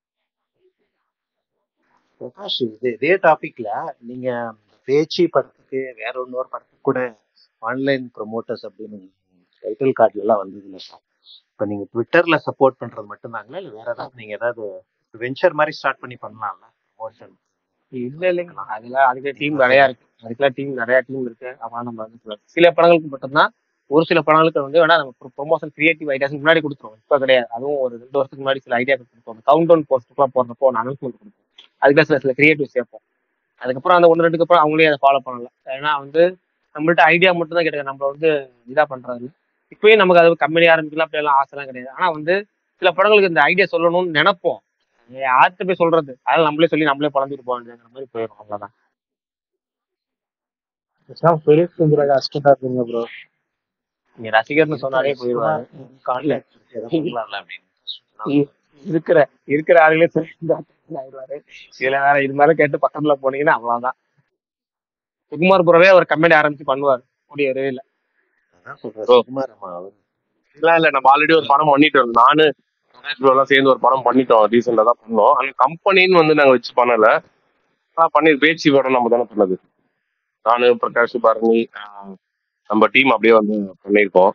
பிரகாஷ் இது இதே டாபிக்ல நீங்க பேச்சு படத்துக்கு வேற இன்னொரு படத்துக்கு கூட ஆன்லைன் ப்ரொமோட்டர்ஸ் அப்படின்னு டைட்டில் கார்டுல எல்லாம் வந்தது இல்லை சார் இப்போ நீங்க ட்விட்டர்ல சப்போர்ட் பண்றது மட்டும்தாங்களா இல்லை வேற ஏதாவது நீங்க ஏதாவது வெஞ்சர் மாதிரி ஸ்டார்ட் பண்ணி பண்ணலாம்ல ப்ரொமோஷன் இல்ல இல்லைங்க அதுல அதுக்கு டீம் நிறைய இருக்கு அதுக்கெல்லாம் டீம் நிறைய டீம் இருக்கு அதான் நம்ம வந்து சொல்லலாம். சில படங்களுக்கு மட்டும்தான் ஒரு சில படங்களுக்கு வந்து வேணா நம்ம ப்ரொமோஷன் கிரியேட்டிவ் ஐடியாஸ் முன்னாடி கொடுத்துருவோம் இப்போ கிடையாது அதுவும் ஒரு ரெண்டு வருஷத்துக்கு முன்னாடி சில ஐடியா கொடுத்துருவோம் கவுண்ட் டவுன் போஸ்ட்டுக்குலாம் போடுறப்போ ஒரு அனௌன்ஸ்மெண்ட் கொடுப்போம் அதுக்கு சில சில கிரியேட்டிவ் சேர்ப்போம் அதுக்கப்புறம் அந்த ஒன்று ரெண்டுக்கு அப்புறம் அவங்களே அதை ஃபாலோ பண்ணல ஏன்னா வந்து நம்மள்ட்ட ஐடியா மட்டும் தான் கிடையாது நம்ம வந்து இதா பண்றது இப்பயும் நமக்கு அது கம்பெனி ஆரம்பிக்கலாம் அப்படி எல்லாம் ஆசைலாம் கிடையாது ஆனா வந்து சில படங்களுக்கு இந்த ஐடியா சொல்லணும்னு நினைப்போம் யார்கிட்ட போய் சொல்றது அதனால நம்மளே சொல்லி நம்மளே பழந்துட்டு போக வேண்டியதுங்கிற மாதிரி போயிடும் அவ்வளவுதான் பெரிய கஷ்டமா இருக்குங்க ப்ரோ நீங்க ரசிகர்னு சொன்னாலே போயிடுவாரு கான்டாக்ட் ஏதாவது பண்ணலாம்ல அப்படின்னு இ- இருக்கிற இருக்கிற ஆளுகளே சொல்லி ஆயிடுவாரு இதுல வேற இது மாதிரி கேட்டு பக்கத்துல போனீங்கன்னா அவ்வளவுதான் சுகுமார் புறவே அவர் கம்பெனி ஆரம்பிச்சு பண்ணுவார் முடியவே இல்ல அதான் சொல்றேன் ஓ. சுகுமார் அம்மா அவர் இல்ல இல்ல நம்ம ஆல்ரெடி ஒரு படம் பண்ணிட்டோம் நானு பிரகாஷ் bro எல்லாம் சேர்ந்து ஒரு படம் பண்ணிட்டோம் ரீசெண்டா தான் பண்ணோம் ஆனா கம்பெனின்னு வந்து நாங்க வச்சு பண்ணல ஆனா பண்ணி பேச்சு படம் நம்ம தானே பண்ணது நானு பிரகாஷ் பரணி ஆஹ் நம்ம டீம் அப்படியே வந்து பண்ணியிருக்கோம்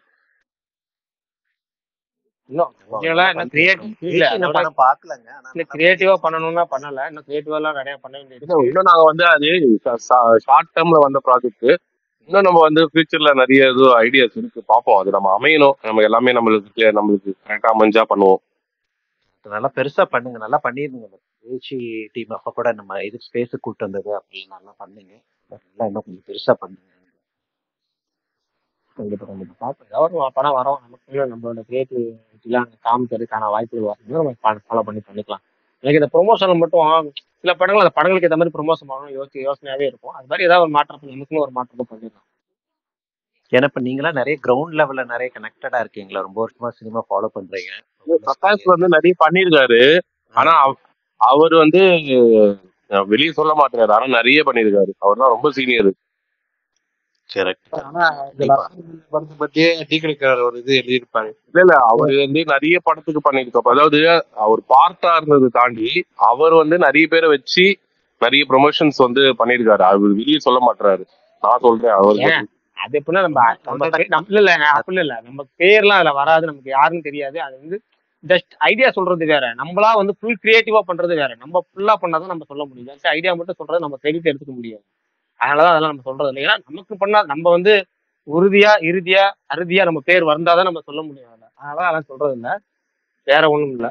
இன்னும் கொஞ்சம்லாம் என்ன கிரியேட்டிவ் இல்ல பேச்சு நான் அதோட படம் பார்க்கலங்க ஆனா இன்னும் கிரியேட்டிவா பண்ணணும்னா பண்ணல இன்னும் கிரியேட்டிவா எல்லாம் நிறைய பண்ண வேண்டியது இன்னும் இன்னும் நாங்க வந்து அது ஷார்ட் டேர்ம்ல வந்த ப்ராஜெக்ட் இன்னும் நம்ம வந்து ஃபியூச்சர்ல நிறைய இது ஐடியாஸ் இருக்கு பார்ப்போம் அது நம்ம அமையணும் நம்ம எல்லாமே நம்மளுக்கு நம்மளுக்கு கரெக்டா அமைஞ்சா பண்ணுவோம் நல்லா பெருசா பண்ணுங்க நல்லா பண்ணிருந்தீங்க இந்த பேச்சு டீம் அப்ப கூட நம்ம இது ஸ்பேஸ் கூட்டு வந்தது அப்படின்னு நல்லா பண்ணுங்க நல்லா இன்னும் கொஞ்சம் பெருசா பண்ணுங்க கண்டிப்பா கண்டிப்பா பார்ப்போம் ஏதாவது ஒரு படம் வரோம் நமக்கு நம்மளோட கிரியேட்டிவிட்டிலாம் காமிக்கிறதுக்கான வாய்ப்புகள் வரும்போது நம்ம ஃபாலோ பண்ணி பண்ணிக்கலாம் எனக்கு இந்த ப்ரொமோஷன் மட்டும் சில படங்கள் அந்த படங்களுக்கு ஏற்ற மாதிரி ப்ரொமோஷன் பண்ணணும் யோசி யோசனையாவே இருக்கும் அது மாதிரி ஏதாவது ஒரு மாற்றம் நமக்குன்னு ஒரு மாற்றத்தை பண்ணிடலாம் ஏன்னா இப்ப நீங்களாம் நிறைய கிரவுண்ட் லெவல்ல நிறைய கனெக்டடா இருக்கீங்களா ரொம்ப வருஷமா சினிமா ஃபாலோ பண்றீங்க பிரகாஷ் வந்து நிறைய பண்ணியிருக்காரு ஆனா அவ- அவர் வந்து அஹ், வெளிய சொல்ல மாட்டாரு ஆனா நிறைய பண்ணியிருக்காரு அவர் தான் ரொம்ப சீனியர் கரெக்ட் ஆனா இந்த லவ் படத்தை பத்தியே டீ கடைக்காரர் ஒரு இது எழுதியிருப்பாரு இல்ல இல்ல அவர் வந்து நிறைய படத்துக்கு பண்ணியிருக்காரு அதாவது அவர் பார்ட்டா இருந்தது தாண்டி அவர் வந்து நிறைய பேரை வச்சு நிறைய ப்ரொமோஷன்ஸ் வந்து பண்ணியிருக்காரு அவர் வெளியே சொல்ல மாட்டாரு நான் சொல்றேன் அவர் ஏன் அது எப்படின்னா நம்ம நம்ம பே- நம்ம இல்ல இல்ல அப்படி இல்ல நம்ம பேர்லாம் அதுல வராது நமக்கு யாருன்னு தெரியாது அது வந்து ஜஸ்ட் ஐடியா சொல்றது வேற நம்மளா வந்து ஃபுல் கிரியேட்டிவா பண்றது வேற நம்ம ஃபுல்லா பண்ணாதான் நம்ம சொல்ல முடியும் ஜஸ்ட் ஐடியா மட்டும் சொல்றது நம்ம கிரெடிட் எடுத்துக்க முடியாது அதனாலதான் அதெல்லாம் நம்ம சொல்றது இல்லை ஏன்னா நமக்கு பண்ணா நம்ம வந்து உறுதியா இறுதியா அறுதியா நம்ம பேர் வந்தாதான் நம்ம சொல்ல முடியும் அதுல அதனால அதெல்லாம் சொல்றது இல்ல வேற ஒண்ணும் இல்ல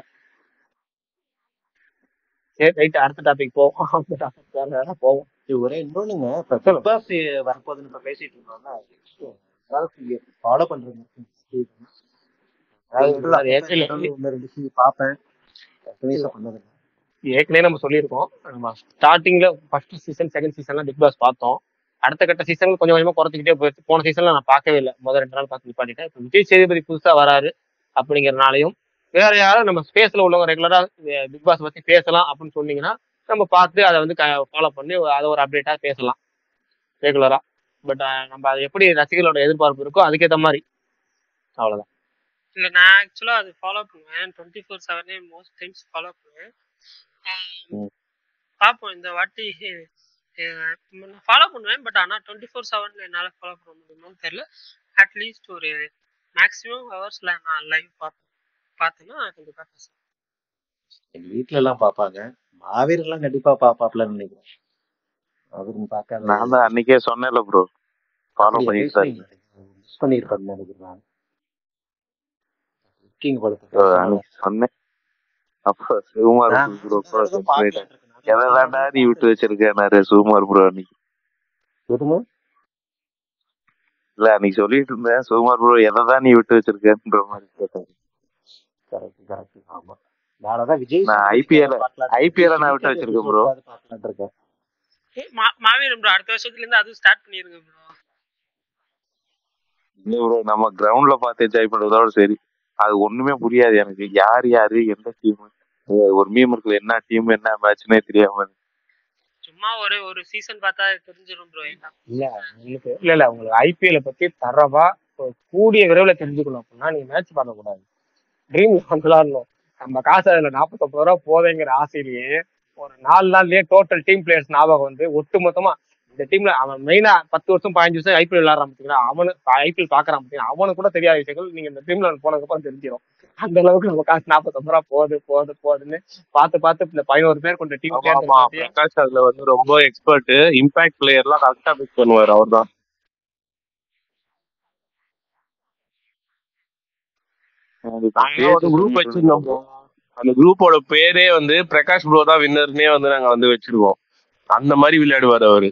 சரி ரைட் அடுத்த டாபிக் போவோம் அடுத்த டாபிக் வேற வேற போவோம் இது ஒரே இன்னொன்னுங்க இப்ப பிக் பாஸ் வரப்போகுதுன்னு இப்ப பேசிட்டு இருந்தோம்னா ஃபாலோ பண்றீங்க அதாவது அது ஏற்கனவே ஒன்னு ரெண்டு சீ பார்ப்பேன் கண்டினியூஸா பண்ணதில்லை ஏற்கனவே நம்ம சொல்லியிருக்கோம் நம்ம ஸ்டார்டிங்ல ஃபர்ஸ்ட் சீசன் செகண்ட் சீசன்லாம் பிக் பாஸ் பார்த்தோம் அடுத்த கட்ட சீசன் கொஞ்சம் கொஞ்சமா குறைச்சிக்கிட்டே போயிடுச்சு போன சீசன்ல நான் பார்க்கவே இல்லை முதல் ரெண்டு நாள் பார்த்து நிப்பாட்டிட்டேன் இப்போ விஜய் சேதுபதி புதுசா வராரு அப்படிங்கறனாலையும் வேற யாரும் நம்ம ஸ்பேஸ்ல உள்ளவங்க ரெகுலரா பிக் பாஸ் பத்தி பேசலாம் அப்படின்னு சொன்னீங்கன்னா நம்ம பார்த்து அதை வந்து ஃபாலோ பண்ணி அதை ஒரு அப்டேட்டா பேசலாம் ரெகுலரா பட் நம்ம அது எப்படி ரசிகர்களோட எதிர்பார்ப்பு இருக்கோ அதுக்கேற்ற மாதிரி அவ்வளவுதான் இல்ல நான் ஆக்சுவலா அது ஃபாலோ பண்ணுவேன் டுவெண்ட்டி ஃபோர் செவனே மோஸ்ட் டைம்ஸ் ஃபாலோ பண்ணுவேன் ஆஹ் பார்ப்போம் இந்த வாட்டி ஃபாலோ பண்ணுவேன் பட் ஆனால் டுவெண்ட்டி ஃபோர் செவன்ல என்னால் ஃபாலோ பண்ண முடியுமான்னு தெரியல அட்லீஸ்ட் ஒரு மேக்ஸிமம் ஹவர்ஸ்ல நான் லைவ் பார்த்து பார்த்தேன்னா கண்டிப்பாக பேசுவேன் எங்க வீட்ல எல்லாம் பார்ப்பாங்க ஆவிரெல்லாம் கண்டிப்பா பாப்பாப்லன்னு நினைக்கிறேன் அவரு பார்க்காத நான் தான் அன்னைக்கே சொன்னேன்ல ப்ரோ ஃபாலோ அப்படியா பண்ணிட்டு தான் இருக்கேன் மிஸ் பண்ணிருப்பாருன்னு நினைக்கிறேன் கிங் படத்தை So, சொன்னேன் அன்னைக்கு சொன்னேன் அப்போ சுகுமார் நான் ப்ரோ கூட வேற எதுவும் போயிட்டேன் பார்க்கலான்னு இருக்கேன் எதை அதான் தாண்டா நீ விட்டு வச்சிருக்கேன்னாரு சுகுமார் ப்ரோ அன்னைக்கு எதுங்க இல்ல அன்னைக்கு சொல்லிட்டு இருந்தேன் சுகுமார் ப்ரோ எதை தான் நீ விட்டு வச்சிருக்கேன்ற மாதிரி கேட்டாரு கரெக்ட் கரெக்ட் ஆமா நான் அதான் விஜய் நான் சேதுபதிக்காக ஐபிஎல் பார்க்கலான்னு ஐபிஎல் நான் விட்டு கிரிக்கெட் வச்சிருக்கேன் ப்ரோ எபிசோடுக்காவது பார்க்கலான்னு இருக்கேன் ஏய், மா- மாவீரன் ப்ரோ அடுத்த வருஷத்துல இருந்து அதுவும் ஸ்டார்ட் பண்ணிருங்க ப்ரோ இல்ல ப்ரோ நம்ம கிரவுண்ட்ல பார்த்து என்ஜாய் பண்றதோட சரி அது ஒண்ணுமே புரியாது எனக்கு யார் யாரு எந்த டீம் ஒரு மீம் இருக்குல்ல என்ன டீம் என்ன மேட்ச்னே தெரியாம சும்மா ஒரு ஒரு சீசன் பார்த்தா தெரிஞ்சிடும் ப்ரோ இல்ல உங்களுக்கு இல்ல இல்ல உங்களுக்கு ஐபிஎல் பத்தி தரவா ஒரு கூடிய விரைவில் தெரிஞ்சுக்கணும் அப்படின்னா நீங்க மேட்ச் பார்க்க கூடாது ட்ரீம் விளாடணும் நம்ம காசு அதுல நாற்பத்தொம்பது ரூபா போதேங்கிற ஆசையிலேயே ஒரு நாலு நாள்லயே டோட்டல் டீம் பிளேயர்ஸ் ஞாபகம் வந்து ஒட்டு மொத்தமா இந்த டீம்ல அவன் மெயினா பத்து வருஷம் பதினஞ்சு வருஷம் ஐபிஎல் விளாடுறான் பார்த்தீங்கன்னா அவனு ஐபிஎல் பாக்குறான் பார்த்தீங்கன்னா அவனுக்கு கூட தெரியாத விஷயங்கள் நீங்க இந்த டீம்ல போனதுக்கு அப்புறம் தெரிஞ்சிடும் அந்த அளவுக்கு நம்ம காசு நாற்பத்தொம்பது ரூபா போகுது போகுது போகுதுன்னு பார்த்து பார்த்து இந்த பதினோரு பேர் கொண்ட டீம் ஆமா ஆமா பிரகாஷ் அதுல வந்து ரொம்ப எக்ஸ்பர்ட் இம்பாக்ட் பிளேயர்லாம் கரெக்டா பிக் பண்ணுவாரு அவர்தான் நாங்க ஒரு குரூப் வச்சிருந்தோம் bro. அந்த குரூப்போட பேரே வந்து பிரகாஷ் ப்ரோ தான் வின்னர்னே வந்து நாங்க வந்து வச்சிருக்கோம் அந்த மாதிரி விளையாடுவாரு அவரு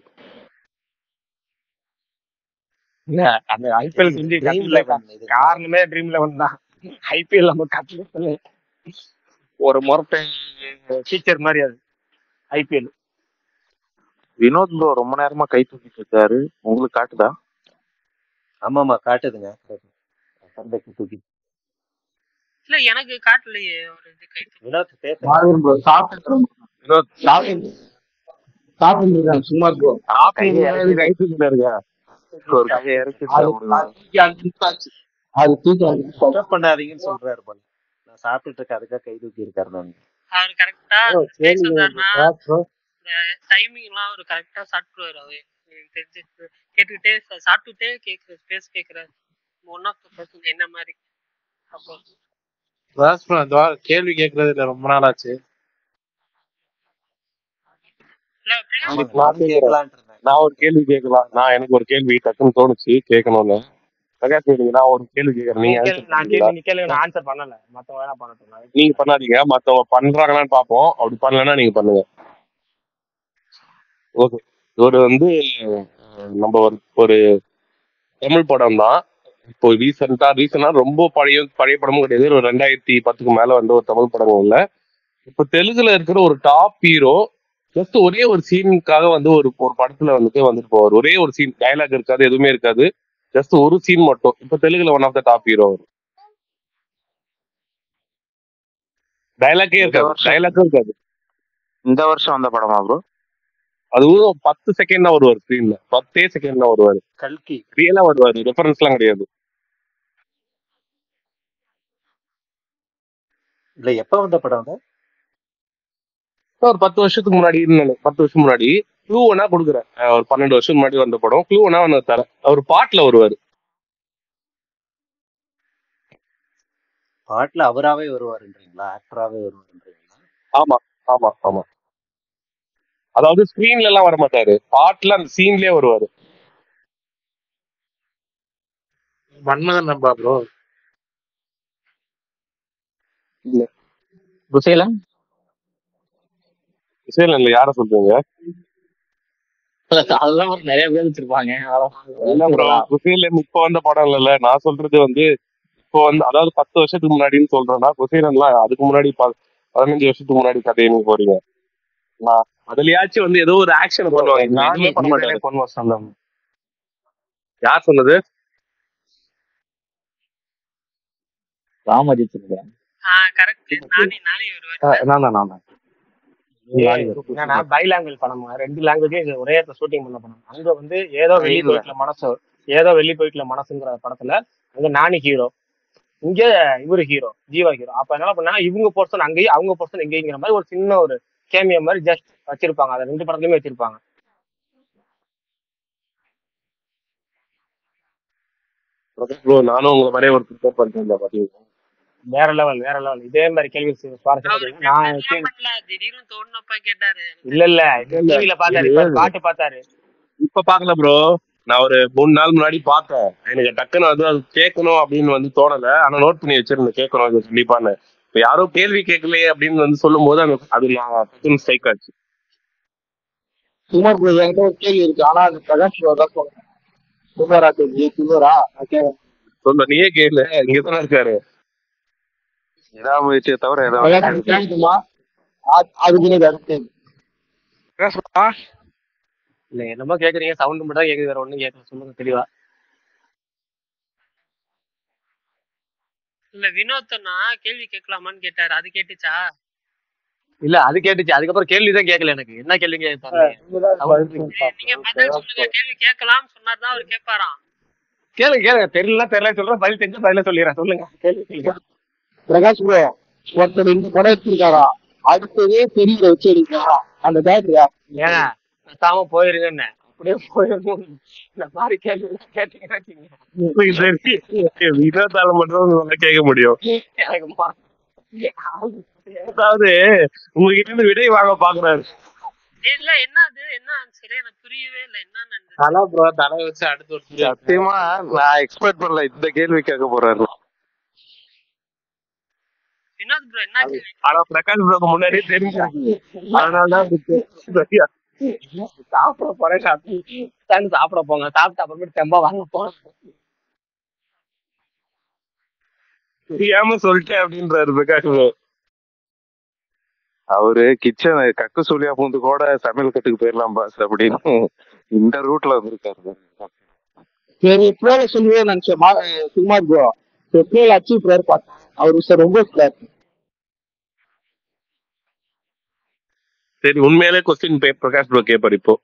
இல்ல அந்த ஐபிஎல் செஞ்சு ட்ரீம் கட்டல லெவன் இது காரணமே ட்ரீம் லெவன் தான் ஐபிஎல் நம்ம கட்டல ஒரு முரட்டை டீச்சர் மாதிரி அது ஐபிஎல் வினோத் ப்ரோ ரொம்ப நேரமா கை தூக்கிட்டு இருக்காரு உங்களுக்கு காட்டுதா ஆமா ஆமா காட்டுதுங்க சண்டைக்கு தூக்கி இல்ல எனக்கு காட்டலையே ஒரு இது கை வினோத் பேச மாவீரன் ப்ரோ சாப்பிட்டு வினோத் சாப்பிட்டு சாப்பிட்டு இருக்காங்க சும்மா ப்ரோ கையை இறக்கி கை தூக்கிட்டு இருக்கா ஒரு கையை இறக்கி அது விடுங்க தூக்கி அஞ்சு நிமிஷம் ஆச்சு அது தூக்கி அஞ்சு நிமிஷம் ஆச்சு. டிஸ்டர்ப் பண்ணாதீங்கன்னு சொல்றாரு போல நான் சாப்பிட்டுட்டு இருக்கேன் அதுக்காக கை தூக்கி இருக்காரு நான் அவர் கரெக்டா bro, பேச கேள்வி வந்தாருன்னா ப்ரோ இந்த டைமிங் எல்லாம் அவர் கரெக்டா சாப்பிட்டுருவாரு அவரு எனக்கு தெரிஞ்சு கேட்டுக்கிட்டே சா- சாப்பிட்டுட்டே கேக்குற ஸ்பேஸ் கேக்குறாரு ஒன் ஆஃப் த பர்சன் என்ன மாதிரி அப்போ ராஸ் bro, இந்த வாரம் கேள்வி கேட்கறது இல்ல ரொம்ப நாள் ஆச்சு இல்ல பிரகாஷ் ஆமாங்க நான் நானும் கேக்குறேன் கேட்கலான்ட்டு இருந்தேன் நான் ஒரு கேள்வி கேட்கலாம் நான் எனக்கு ஒரு கேள்வி டக்குன்னு தோணுச்சு கேட்கணும்னு பிரகாஷ் நீங்க நான் ஒரு கேள்வி கேட்கறேன் நீங்க நீங்க கேள்வி ஆன்சர் நான் பண்ணுவீங்களா கேள்வி நீ கேளுங்க நான் ஆன்சர் பண்ணல மத்தவங்க வேணா பண்ணட்டும் நான் wait நீங்க பண்றேன் பண்ணாதீங்க மத்தவங்க பண்றாங்களான்னு பாப்போம் அப்படி பண்ணலன்னா நீங்க பண்ணுங்க ஓகே ஒரு வந்து அஹ், நம்ம ஒரு ஒரு தமிழ் படம் தான் இப்போ ரீசெண்டா ரீசெண்டா ரொம்ப பழைய பழைய படமும் கிடையாது ஒரு ரெண்டாயிரத்தி பத்துக்கு மேல வந்து ஒரு தமிழ் படமும் இல்ல இப்போ தெலுங்குல இருக்கிற ஒரு டாப் ஹீரோ ஜஸ்ட் ஒரே ஒரு சீனுக்காக வந்து ஒரு ஒரு படத்துல வந்துட்டு வந்துட்டு போவார் ஒரே ஒரு சீன் டயலாக் இருக்காது எதுவுமே இருக்காது ஜஸ்ட் ஒரு சீன் மட்டும் இப்போ தெலுங்குல one of the top hero டயலாக்கே இந்த இருக்காது வருஷம் டயலாக்கும் இருக்காது இந்த வருஷம் வந்த படமா ப்ரோ அதுவும் பத்து செகண்ட் தான் வருவார் ஸ்க்ரீன்ல பத்தே செகண்ட் தான் வருவாரு கல்கி ரியலா வருவாரு ரெஃபரன்ஸ் எல்லாம் கிடையாது இல்ல எப்ப வந்த படம் அது ஒரு பத்து வருஷத்துக்கு முன்னாடி நினை- பத்து வருஷம் முன்னாடி க்ளூ ஒன்னா கொடுக்குறேன் அஹ் ஒரு பன்னெண்டு வருஷம் முன்னாடி வந்த படம் க்ளூ ஒன்னா வந்து தரேன் அவர் பாட்டுல வருவாரு பாட்டுல அவராவே வருவாருன்றீங்களா ஆக்டராவே வருவாருன்றீங்களா ஆமா ஆமா ஆமா அதாவது ஸ்கிரீன்ல எல்லாம் வர மாட்டாரு பாட்டுல அந்த சீன்லயே வருவாரு மன்மதன் நம்பா ப்ரோ இல்ல குசேலன் விஷயம் இல்ல யார சொல்றீங்க அதுதான் ஒரு நிறைய பேர் வச்சிருப்பாங்க இல்ல ப்ரோ குசேலன் இப்ப வந்த படம் இல்ல நான் சொல்றது வந்து இப்போ வந்து அதாவது பத்து வருஷத்துக்கு முன்னாடின்னு சொல்றேன்னா குசேலன்லாம் அதுக்கு முன்னாடி ப- பதினஞ்சு வருஷத்துக்கு முன்னாடி கதையை நீங்க போறீங்க நான் அதுலயாச்சும் வந்து ஏதோ ஒரு ஆக்ஷன் பண்ணுவாங்க இதுல நானி எதுவுமே பண்ண நீதானே மாட்டாரு பொன் வசந்தம் யார் சொன்னது ராமஜித் சொல்றேன் ஆஹ் கரெக்ட் நானே நானே வருவாரு நான் தான் நான் தான் நானி என்னன்னா பைலாங்குவேஜ் படம் ரெண்டு லாங்குவேஜ் ஒரே இடத்துல ஷூட்டிங் பண்ண படம் அங்க வந்து ஏதோ வெள்ளி ட்ரெயின்ல போயிட்டுல மனசு ஏதோ வெள்ளி போயிட்டுல மனசுங்கிற படத்துல அங்க நானி ஹீரோ இங்க இவரு ஹீரோ ஜீவா ஹீரோ அப்ப என்ன பண்ணா இவங்க போர்ஷன் அங்கேயும் அவங்க போர்ஷன் எங்கேயுங்கிற மாதிரி ஒரு சின்ன ஒரு கேமியா மாதிரி ஜஸ்ட் வச்சிருப்பாங்க அதை ரெண்டு படத்துலயுமே வச்சிருப்பாங்க ப்ரோ நானும் உங்களை மாதிரியே ஒரு ப்ரிப்பேர் பண்ணிட்டு இருந்தேன் பாத்தீங்களா வேற லெவல் வேற லெவல் இதே மாதிரி கேள்வி சு- சுவாரஸ்யமா அவரு கேளுங்க. நான் prepare கேள்வி எல்லாம் பண்ணல திடீர்னு தோணுனப்ப கேட்டாரு இல்ல இல்ல இல்ல இல்ல டிவில பார்த்தாரு இது இப்ப பாட்டு பார்த்தாரு இப்ப பாக்கல ப்ரோ நான் ஒரு மூணு நாள் முன்னாடி பார்த்தேன் எனக்கு டக்குன்னு அது அது கேட்கணும் அப்படின்னு வந்து தோணல ஆனா நோட் பண்ணி வச்சிருந்தேன் கேட்கணும் இது கண்டிப்பான்னு இப்ப யாரோ கேள்வி கேட்கலையே அப்படின்னு வந்து சொல்லும் போது அந்த அது நான் டக்குன்னு ஸ்ட்ரைக் ஆச்சு குமார் ப்ரோ என்கிட்ட ஒரு கேள்வி இருக்கு ஆனா அது பிரகாஷ் ப்ரோ தான் சொல்றேன் குமாரா கேள்வி குமாரா நான் கேட்கறேன். சொல்ல நீயே கேளு இங்கதானே இருக்காரு விடாமுயற்சியை தவிர ஏதாவது பிரகாஷ் ப்ரோ கேட்குமா அதுக்கு எனக்கு அடுத்து இல்ல என்னமோ கேக்குறீங்க சவுண்ட் மட்டும் தான் கேக்குது வேற ஒண்ணும் கேட்கல சொல்லுங்க தெளிவா இல்ல வினோத்தனா கேள்வி கேட்கலாமான்னு கேட்டாரு அது கேட்டுச்சா இல்ல அது கேட்டுச்சு அதுக்கப்புறம் கேள்வி தான் கேட்கல எனக்கு என்ன கேள்விங்க நீங்க பதில் சொல்லுங்க கேள்வி கேட்கலாம்னு சொன்னார்தான் அவர் கேட்பாராம் கேளுங்க கேளுங்க தெரியல தெரியல சொல்றேன் பதில் தெரிஞ்சு பதில சொல்லிடுறேன் சொல்லுங்க கேள்வி கேளுங்க பிரகாஷ் ப்ரோ ஒருத்தர் இந்த படம் எடுத்திருக்காரா அடுத்ததே பெரிய வச்சு எடுக்காரா அந்த டேரக்டரா ஏங்க பேசாம போயிருங்கன்னு அப்படியே போயிருங்க இந்த மாதிரி கேள்வி எல்லாம் கேட்டீங்கன்னா வச்சுக்கங்க. வினோத்தால மட்டும் நல்லா கேட்க முடியும் எனக்கு மா- அதாவது உங்ககிட்ட இருந்து விடை வாங்க பாக்குறாரு இல்ல என்ன அது என்ன ஆன்சர் எனக்கு புரியவே இல்ல என்ன நடந்தது தலை ப்ரோ தலை வச்சு அடுத்து ஒரு கேள்வி சத்தியமா நான் எக்ஸ்பெக்ட் பண்ணல இந்த கேள்வி கேட்க போறாரு வினோத் ப்ரோ என்ன கேள்வி ஆனா பிரகாஷ் ப்ரோக்கு முன்னாடியே தெரிஞ்சிருக்கு அதனாலதான் இருக்கு. சரியா சாப்பிட போறேன் சாப்பிட்டு சாப்பிட போங்க சாப்பிட்டு அப்புறமேட்டு தெம்பா வாங்க போங்க தெரியாம சொல்லிட்டேன் அப்படின்றாரு பிரகாஷ் ப்ரோ அவரு கிச்சன் கக்கு சொல்லியா பூந்து கூட சமையல் கட்டுக்கு போயிடலாம் பாஸ் அப்படின்னு இந்த ரூட்ல வந்திருக்காரு சரி ப்ரோல சொல்லுவே நினைச்சேன் மா- அஹ் குமார் ப்ரோ ப்ரோல அச்சீவ் ப்ரேயர் பார்த்தேன் அவர் சார் ரொம்ப பிளேயர் சரி உண்மையிலே கொஸ்டின் பிரகாஷ் ப்ரோ கேட்பாரு இப்போ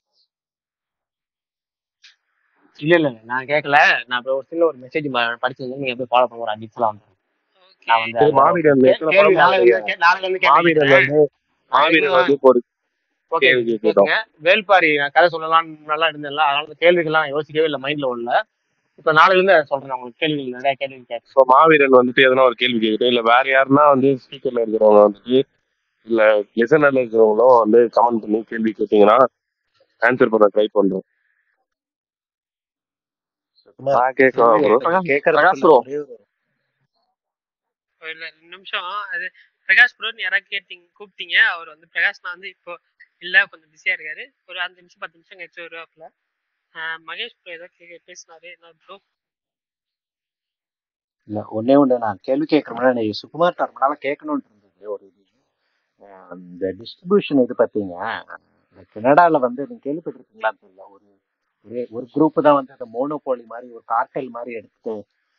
இல்ல இல்ல இல்ல, நான் கேட்கல நான் இப்ப ஒரு சின்ன ஒரு மெசேஜ் படிச்சது நீங்க போய் ஃபாலோ பண்ண ஒரு அஞ்சு நிமிஷம் வந்துடும் நான் வந்து சரி, அந்த மாவீரன் கே- எத்தனை கேள்வி படம் நாளைல இருந்து பாக்குறீங்க? கே- நாளைல இருந்து கேள்வி மாவீரன் கேட்கிறேன். வந்து மாவீரன் வந்து இப்போ ஒரு ஓகே கேள்வி கேட்டோம் கேட்குங்க வேல்பாரி நான் கதை சொல்லலாம் நல்லா இருந்தேன்ல அதனால இந்த கேள்விகள்லாம் யோசிக்கவே இல்லை மைண்ட்ல உள்ள இப்ப நாளைல இருந்து அதை சொல்றேன் உங்களுக்கு கேள்விகள் நிறைய கேள்வி கேட்க இப்போ மாவீரன் வந்துட்டு எதனா ஒரு கேள்வி கேட்கட்டும் இல்ல வேற யாருன்னா வந்து ஸ்பீக்கர்ல இருக்கிறவங்க வந்துட்டு இல்ல லிசனர்ல இருக்கிறவங்களும் வந்து கமெண்ட் பண்ணி கேள்வி கேட்டீங்கன்னா ஆன்சர் பண்ண ட்ரை பண்றோம் நான் கேட்கவா ப்ரோ பிரகாஷ் ப்ரோ இல்ல ரெண்டு நிமிஷம் அது பிரகாஷ் ப்ரோன்னு யாராவது கேட்டீங்க கூப்பிட்டீங்க அவர் வந்து பிரகாஷ் நான் வந்து இப்போ இல்ல கொஞ்சம் பிஸியா இருக்காரு ஒரு அஞ்சு நிமிஷம் பத்து நிமிஷம் கழிச்சு வருவாப்புல ஆஹ் மகேஷ் ப்ரோ ஏதோ கே பேசினாரு என்ன ப்ரோ இல்ல ஒண்ணே ஒண்ணு நான் கேள்வி கேட்கற முன்னாடி எனக்கு சுகுமார் சார் முன்னால கேட்கணும்னு இருந்தது ஒரு இது அஹ் இந்த டிஸ்ட்ரிபியூஷன் இது பார்த்தீங்க இந்த கனடால வந்து நீங்க கேள்விப்பட்டிருக்கீங்களான்னு தெரியல ஒரு ஒரே ஒரு குரூப் தான் வந்து அந்த மோனோபோலி மாதிரி ஒரு கார்டெல் மாதிரி எடுத்து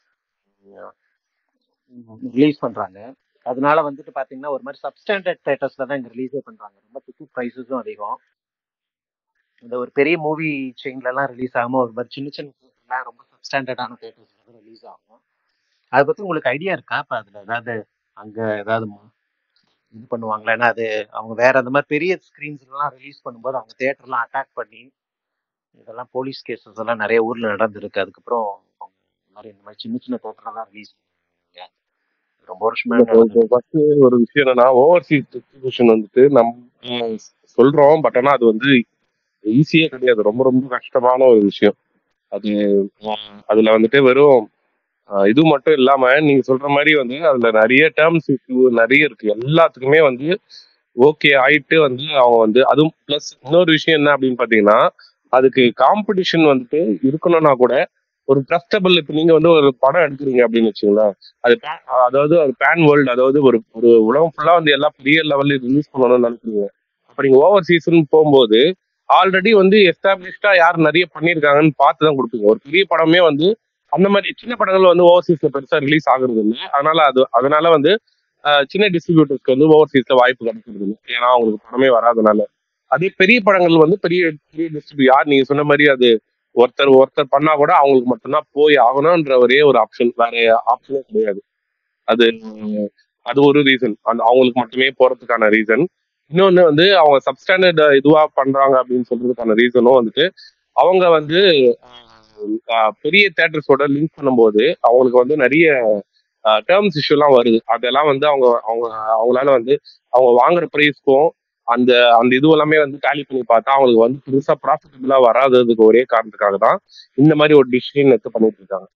ரிலீஸ் பண்றாங்க அதனால வந்துட்டு பாத்தீங்கன்னா ஒரு மாதிரி சப்ஸ்டாண்டர்ட் தேட்டர்ஸ்ல தான் இங்க ரிலீஸே பண்றாங்க ரொம்ப டிக்கெட் ப்ரைஸஸும் அதிகம் இந்த ஒரு பெரிய மூவி செயின்ல எல்லாம் ரிலீஸ் ஆகாம ஒரு மாதிரி சின்ன சின்ன theatreலாம் ரொம்ப சப்ஸ்டாண்டர்டான தேட்டர்ஸ்ல ரிலீஸ் ஆகும் அதை பத்தி உங்களுக்கு ஐடியா இருக்கா இப்ப அதுல ஏதாவது அங்க ஏதாவது ம- இது பண்ணுவாங்களா ஏன்னா அது அவங்க வேற அந்த மாதிரி பெரிய ஸ்கிரீன்ஸ் எல்லாம் ரிலீஸ் பண்ணும்போது அவங்க தேட்டர்லாம் அட்டாக் பண்ணி இதெல்லாம் போலீஸ் கேசஸ் எல்லாம் நிறைய ஊர்ல நடந்திருக்கு அதுக்கப்புறம் அவங்க இந்த மாதிரி இந்த மாதிரி சின்ன சின்ன தேட்டர் தான் ரிலீஸ் பண்ணுவாங்க ரொம்ப வருஷமா நடந்துட்டு ஃபர்ஸ்ட் ஒரு விஷயம் என்னன்னா ஓவர்சீஸ் டிஸ்ட்ரிபியூஷன் வந்துட்டு நம்ம சொல்றோம் பட் ஆனா அது வந்து ஈஸியே கிடையாது ரொம்ப ரொம்ப கஷ்டமான ஒரு விஷயம் அது அஹ், அதுல வந்துட்டு வெறும் அஹ், இது மட்டும் இல்லாம நீங்க சொல்ற மாதிரி வந்து அதுல நிறைய டேர்ம்ஸ் இஷ்யூ நிறைய இருக்கு எல்லாத்துக்குமே வந்து ஓகே ஆயிட்டு வந்து அவங்க வந்து அதுவும் பிளஸ் இன்னொரு விஷயம் என்ன அப்படின்னு பாத்தீங்கன்னா அதுக்கு காம்படிஷன் வந்துட்டு இருக்கணும்னா கூட ஒரு ட்ரஸ்டபிள் இப்போ நீங்க வந்து ஒரு படம் எடுக்கிறீங்க அப்படின்னு வச்சுங்களேன் அது pan- அதாவது ஒரு பேன் வேர்ல்டு அதாவது ஒரு ஒரு உலகம் ஃபுல்லா வந்து எல்லா பெரிய லெவல்ல ரிலீஸ் பண்ணணும்னு நினைக்கிறீங்க அப்ப நீங்க ஓவர் சீசன் போகும்போது ஆல்ரெடி வந்து எஸ்டாப்ளிஷ்டா யார் நிறைய பண்ணியிருக்காங்கன்னு பார்த்து தான் கொடுப்பீங்க ஒரு பெரிய படமே வந்து அந்த மாதிரி சின்ன படங்கள் வந்து ஓவர்சீஸ்ல பெருசா ரிலீஸ் ஆகுறது இல்லை அதனால அது அதனால வந்து அஹ், சின்ன டிஸ்ட்ரிபியூட்டர்ஸ்க்கு வந்து ஓவர்சீஸ்ல வாய்ப்பு கிடைக்கிறது இல்லை ஏன்னா அவங்களுக்கு படமே வராதனால அதே பெரிய படங்கள் வந்து பெரிய பெரிய டிஸ்ட்ரிபியூ யார் நீங்க சொன்ன மாதிரி அது ஒருத்தர் ஒருத்தர் பண்ணா கூட அவங்களுக்கு மட்டும்தான் போய் ஆகணும்ன்ற ஒரே ஒரு ஆப்ஷன் வேற ஆப்ஷனே கிடையாது அது அது ஒரு ரீசன் அந்த அவங்களுக்கு மட்டுமே போறதுக்கான ரீசன் இன்னொன்னு வந்து அவங்க சப்ஸ்டாண்டர்ட் இதுவா பண்றாங்க அப்படின்னு சொல்றதுக்கான ரீசனும் வந்துட்டு அவங்க வந்து ஆஹ், ஆஹ், பெரிய தேட்டர்ஸோட லிங்க் பண்ணும்போது அவங்களுக்கு வந்து நிறைய டேர்ம்ஸ் இஷ்யூலாம் வருது அதெல்லாம் வந்து அவங்க அவங்க அவங்களால வந்து அவங்க வாங்குற ப்ரைஸ்க்கும் அந்த அந்த இது எல்லாமே வந்து டேலி பண்ணி பார்த்தா அவங்களுக்கு வந்து பெருசா ப்ராஃபிட்டபிளா வராததுக்கு ஒரே காரணத்துக்காக தான் இந்த மாதிரி ஒரு டிசிஷன் எடுத்து பண்ணிட்டு இருக்காங்க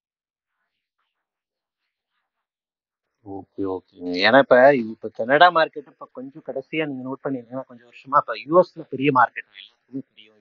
ஓகே ஓகேங்க ஏன்னா இப்ப இப்ப கனடா மார்க்கெட் இப்ப கொஞ்சம் கடைசியா நீங்க நோட் பண்ணிருந்தீங்கன்னா கொஞ்சம் வருஷமா இப்ப யூஎஸ்ல பெரிய மார்க்கெட் எல்லாத்துக்குமே தெரியும்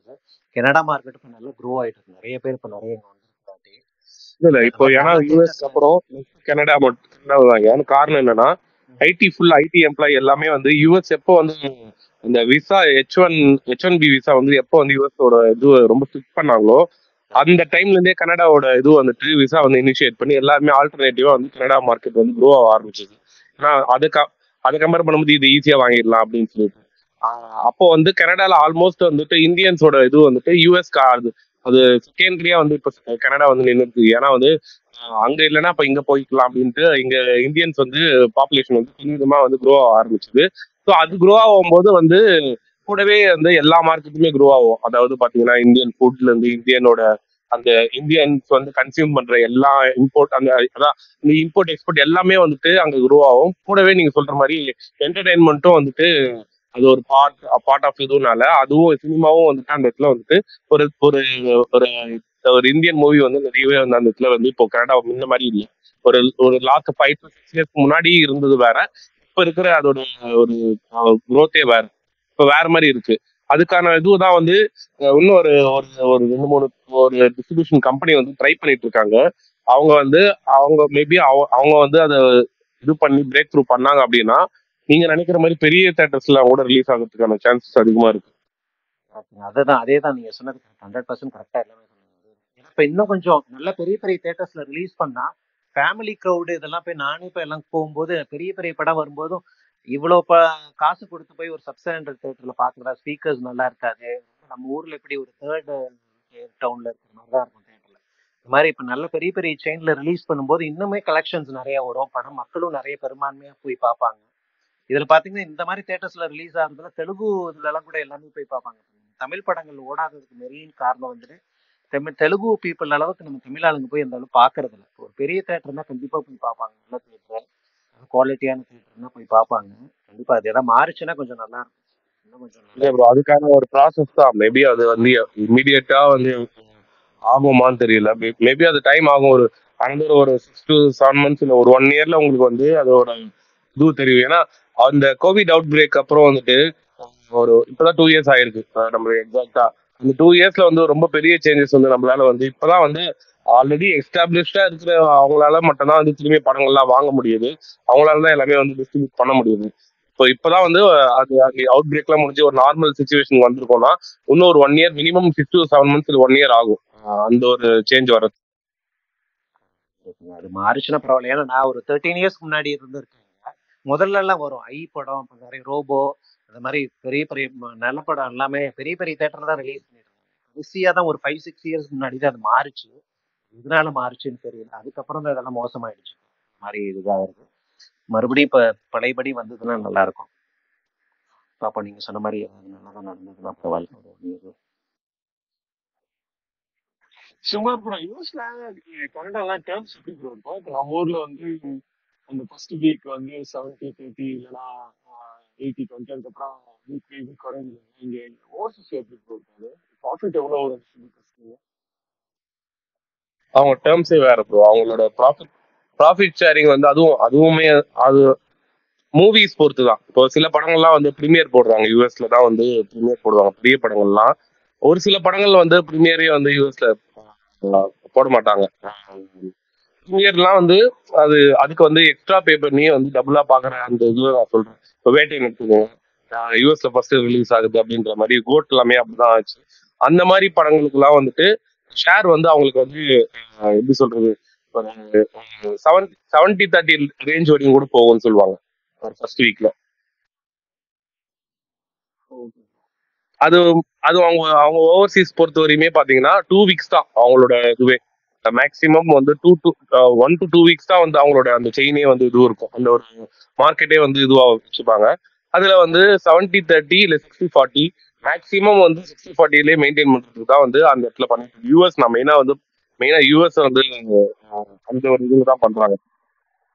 கனடா மார்க்கெட் இப்ப நல்லா க்ரோ ஆயிட்டு இருக்கு நிறைய பேர் இப்ப நிறைய இங்க வந்துருக்காங்க இல்ல இல்ல இப்போ அந்த ஏன்னா மாதிரி யூஎஸ் தேட்டர்ஸ் அப்புறம் கனடா மட்டும் கனடா தான் ஏன்னா காரணம் என்னன்னா ஐடி ஃபுல் ஐடி எம்ப்ளாயி எல்லாமே வந்து யூஎஸ் எப்போ வந்து இந்த visa H one H one B visa வந்து எப்போ வந்து யூஎஸோட இது ரொம்ப ஸ்ட்ரிக்ட் பண்ணாங்களோ அந்த டைம்ல இருந்தே கனடாவோட இது வந்துட்டு விசா வந்து இனிஷியேட் பண்ணி எல்லாருமே ஆல்டர்னேட்டிவா வந்து கனடா மார்க்கெட் வந்து க்ரோ ஆக ஆரம்பிச்சது ஏன்னா அதை க- அதை கம்பேர் பண்ணும்போது இது ஈஸியா வாங்கிடலாம் அப்படின்னு சொல்லிட்டு ஆஹ் அப்போ வந்து கனடால ஆல்மோஸ்ட் வந்துட்டு இந்தியன்ஸோட இது வந்துட்டு யூஎஸ் அது அது செகண்டரியா வந்து இப்போ கனடா வந்து நின்றுது ஏன்னா வந்து ஆஹ் அங்க இல்லைன்னா அப்ப இங்க போய்க்கலாம் அப்படின்ட்டு இங்க இந்தியன்ஸ் வந்து பாப்புலேஷன் வந்து கொஞ்சமா வந்து க்ரோ ஆக ஆரம்பிச்சது ஸோ அது க்ரோ ஆகும்போது வந்து கூடவே வந்து எல்லா மார்க்கெட்டுமே க்ரோ ஆகும் அதாவது பாத்தீங்கன்னா இந்தியன் ஃபுட்ல இருந்து இந்தியனோட அந்த இந்தியன்ஸ் வந்து கன்சியூம் பண்ற எல்லா இம்போர்ட் அந்த அதான் இந்த இம்போர்ட் எக்ஸ்போர்ட் எல்லாமே வந்துட்டு அங்க க்ரோ ஆகும் கூடவே நீங்க சொல்ற மாதிரி என்டர்டைன்மெண்ட்டும் வந்துட்டு அது ஒரு பார்ட் பார்ட் ஆஃப் இதுனால அதுவும் சினிமாவும் வந்துட்டு அந்த இடத்துல வந்துட்டு ஒரு ஒரு ஒரு ஒரு இந்தியன் மூவி வந்து நிறையவே வந்து அந்த இடத்துல வந்து இப்போ கனடா முன்ன மாதிரி இல்லை ஒரு ஒரு last five to six years முன்னாடி இருந்தது வேற இப்ப இருக்கிற அதோட ஒரு குரோத்தே வேற இப்ப வேற மாதிரி இருக்கு அதுக்கான இதுதான் வந்து அஹ், இன்னும் ஒரு ஒரு ஒரு ரெண்டு மூணு ஒரு டிஸ்ட்ரிபியூஷன் கம்பெனி வந்து ட்ரை பண்ணிட்டு இருக்காங்க அவங்க வந்து அவங்க மேபி அவங்க வந்து அதை இது பண்ணி பிரேக் த்ரூ பண்ணாங்க அப்படின்னா நீங்க நினைக்கிற மாதிரி பெரிய தேட்டர்ஸ்ல கூட ரிலீஸ் ஆகிறதுக்கான சான்சஸ் அதிகமா இருக்கு கரெக்ட்டுங்க. அதுதான் அதே தான் நீங்க சொன்னது ஹண்ட்ரட் பர்சன்ட் கரெக்டா எல்லாமே சொன்னீங்க ஏன்னா இப்ப இன்னும் கொஞ்சம் நல்ல பெரிய பெரிய தேட்டர்ஸ்ல ரிலீஸ் பண்ணா ஃபேமிலி க்ரௌடு இதெல்லாம் போய் நானே இப்ப எல்லாம் போகும்போது பெரிய பெரிய படம் வரும்போதும் இவ்வளவு ப காசு கொடுத்து போய் ஒரு சப் ஸ்டாண்டர்ட் தேட்டர்ல பாக்குறதா ஸ்பீக்கர்ஸ் நல்லா இருக்காது நம்ம ஊர்ல எப்படி ஒரு தேர்ட் டவுன்ல இருக்கிற மாதிரி தான் இருக்கும் தேட்டர்ல இந்த மாதிரி இப்ப நல்ல பெரிய பெரிய செயின்ல ரிலீஸ் பண்ணும்போது இன்னுமே கலெக்ஷன்ஸ் நிறைய வரும் படம் மக்களும் நிறைய பெரும்பான்மையா போய் பார்ப்பாங்க இதுல பாத்தீங்கன்னா இந்த மாதிரி தேட்டர்ஸ்ல ரிலீஸ் ஆகுறதுல தெலுங்கு இதுல எல்லாம் கூட எல்லாமே போய் பார்ப்பாங்க தமிழ் படங்கள் ஓடாததுக்கு மெயின் காரணம் வந்துட்டு தமிழ் தெலுங்கு பீப்புள் அளவுக்கு நம்ம தமிழ் ஆளுங்க போய் அந்த அளவுக்கு பாக்குறது இல்ல ஒரு பெரிய தேட்டர்னா கண்டிப்பா போய் பார்ப்பாங்க நல்ல தேட்டர் குவாலிட்டியான தேட்டர்னா போய் பார்ப்பாங்க கண்டிப்பா அது எதாவது மாறுச்சுன்னா கொஞ்சம் நல்லா இருக்கும் இன்னும் கொஞ்சம் நல்லா இல்ல ப்ரோ அதுக்கான ஒரு ப்ராசஸ் தான் மேபி அது வந்து இமீடியட்டா வந்து ஆகுமான்னு தெரியல மேபி அது டைம் ஆகும் ஒரு அனதர் ஒரு சிக்ஸ் டு செவன் மந்த்ஸ் இல்ல ஒரு ஒன் இயர்ல உங்களுக்கு வந்து அதோட இது தெரியும் ஏன்னா அந்த கோவிட் அவுட் பிரேக் அப்புறம் வந்துட்டு ஒரு இப்பதான் டூ இயர்ஸ் ஆயிருக்கு அஹ் நம்ம எக்ஸாக்டா இந்த டூ இயர்ஸ்ல வந்து ரொம்ப பெரிய சேஞ்சஸ் வந்து நம்மளால வந்து இப்பதான் வந்து ஆல்ரெடி எஸ்டாப்ளிஷ்டா இருக்கிற அவங்களால மட்டும்தான் வந்து திரும்பி படங்கள்லாம் வாங்க முடியுது அவங்களால தான் எல்லாமே வந்து டிஸ்ட்ரிபியூட் பண்ண முடியுது இப்போ இப்பதான் வந்து அது அந்த அவுட் பிரேக்லாம் முடிஞ்சு ஒரு நார்மல் சுச்சுவேஷன் வந்திருக்கோம்னா இன்னும் ஒரு one year minimum six to seven months இல்லை ஒன் இயர் ஆகும் அஹ் அந்த ஒரு சேஞ்ச் வர்றது இருக்குங்க அது மாறுச்சுன்னா பரவாயில்ல ஏன்னா நான் ஒரு தேர்ட்டீன் இயர்ஸ் முன்னாடி இருந்திருக்கேங்க முதல்ல எல்லாம் வரும் ஐ படம் அப்புறம் நிறைய ரோபோ அந்த மாதிரி பெரிய பெரிய ம- நல்ல படம் எல்லாமே பெரிய பெரிய தேட்டர்ல தான் ரிலீஸ் பண்ணிருக்காங்க கடைசியா தான் ஒரு ஃபைவ் சிக்ஸ் இயர்ஸ் முன்னாடி தான் அது மாறுச்சு இதனால மாறுச்சுன்னு தெரியல அதுக்கப்புறம் தான் இதெல்லாம் மோசமாயிடுச்சு இந்த மாதிரி இதுதான் இருக்கு மறுபடியும் இப்ப பழையபடி வந்ததுன்னா நல்லா இருக்கும் பாப்பா நீங்க சொன்ன மாதிரி அது நல்லா தான் நடந்ததுன்னா பரவாயில்ல ஒரு one year. சும்மா ப்ரோ யூஎஸ்ல கனடாலாம் டேர்ம்ஸ் எப்படி ப்ரோ இருக்கும் இப்போ நம்ம ஊர்ல வந்து அந்த ஃபர்ஸ்ட் வீக் வந்து செவன்டி தேர்ட்டி இல்லைன்னா எயிட்டி டுவெண்ட்டி அதுக்கப்புறம் வீக் பை வீக் குறையுது இங்க ஓவர்சீஸ் எப்படி ப்ரோ இருக்காது ப்ராஃபிட் எவ்வளோ வரும் கஷ்டம் அவங்க டேர்ம்ஸே வேற ப்ரோ அவங்களோட ப்ராஃபிட் ப்ராஃபிட் ஷேரிங் வந்து அதுவும் அதுவுமே அது மூவிஸ் பொறுத்து தான் இப்போ சில படங்கள்லாம் வந்து ப்ரீமியர் போடுறாங்க யூஎஸ்ல தான் வந்து ப்ரீமியர் போடுவாங்க பெரிய படங்கள்லாம் ஒரு சில படங்கள் வந்து ப்ரீமியரே வந்து யூஎஸ்ல போட மாட்டாங்க ப்ரீமியர்லாம் வந்து அது அதுக்கு வந்து எக்ஸ்ட்ரா பே பண்ணி வந்து டபுளா பாக்குற அந்த இதுல நான் சொல்றேன் இப்போ வேட்டையை எடுத்துக்கோங்க யூஎஸ்ல ஃபர்ஸ்ட் ரிலீஸ் ஆகுது அப்படின்ற மாதிரி கோட் எல்லாமே அப்படிதான் ஆச்சு அந்த மாதிரி படங்களுக்குலாம் வந்துட்டு ஷேர் வந்து அவங்களுக்கு வந்து அஹ், எப்படி சொல்றது செவன் செவன்டி தேர்ட்டி ரேஞ்ச் வரைக்கும் கூட போகும்னு சொல்லுவாங்க ஃபர்ஸ்ட் வீக்ல அது அது அவங்க அவங்க ஓவர்சீஸ் பொறுத்த வரையுமே பாத்தீங்கன்னா டூ வீக்ஸ் தான் அவங்களோட இதுவே மேக்ஸிமம் வந்து two two one to two weeks தான் வந்து அவங்களோட அந்த செயினே வந்து இது இருக்கும் அந்த ஒரு மார்க்கெட்டே வந்து இதுவா வச்சுப்பாங்க அதுல வந்து செவன்டி தேர்ட்டி இல்ல சிக்ஸ்டி ஃபார்ட்டி மேக்ஸிமம் வந்து சிக்ஸ்டி ஃபார்ட்டிலே மெயின்டைன் பண்றதுக்கு தான் வந்து அந்த இடத்துல பண்ணிட்டு யூஎஸ் நான் மெயினா வந்து மெயினா யூஎஸ் வந்து அஹ், அந்த ஒரு இதுல தான் பண்றாங்க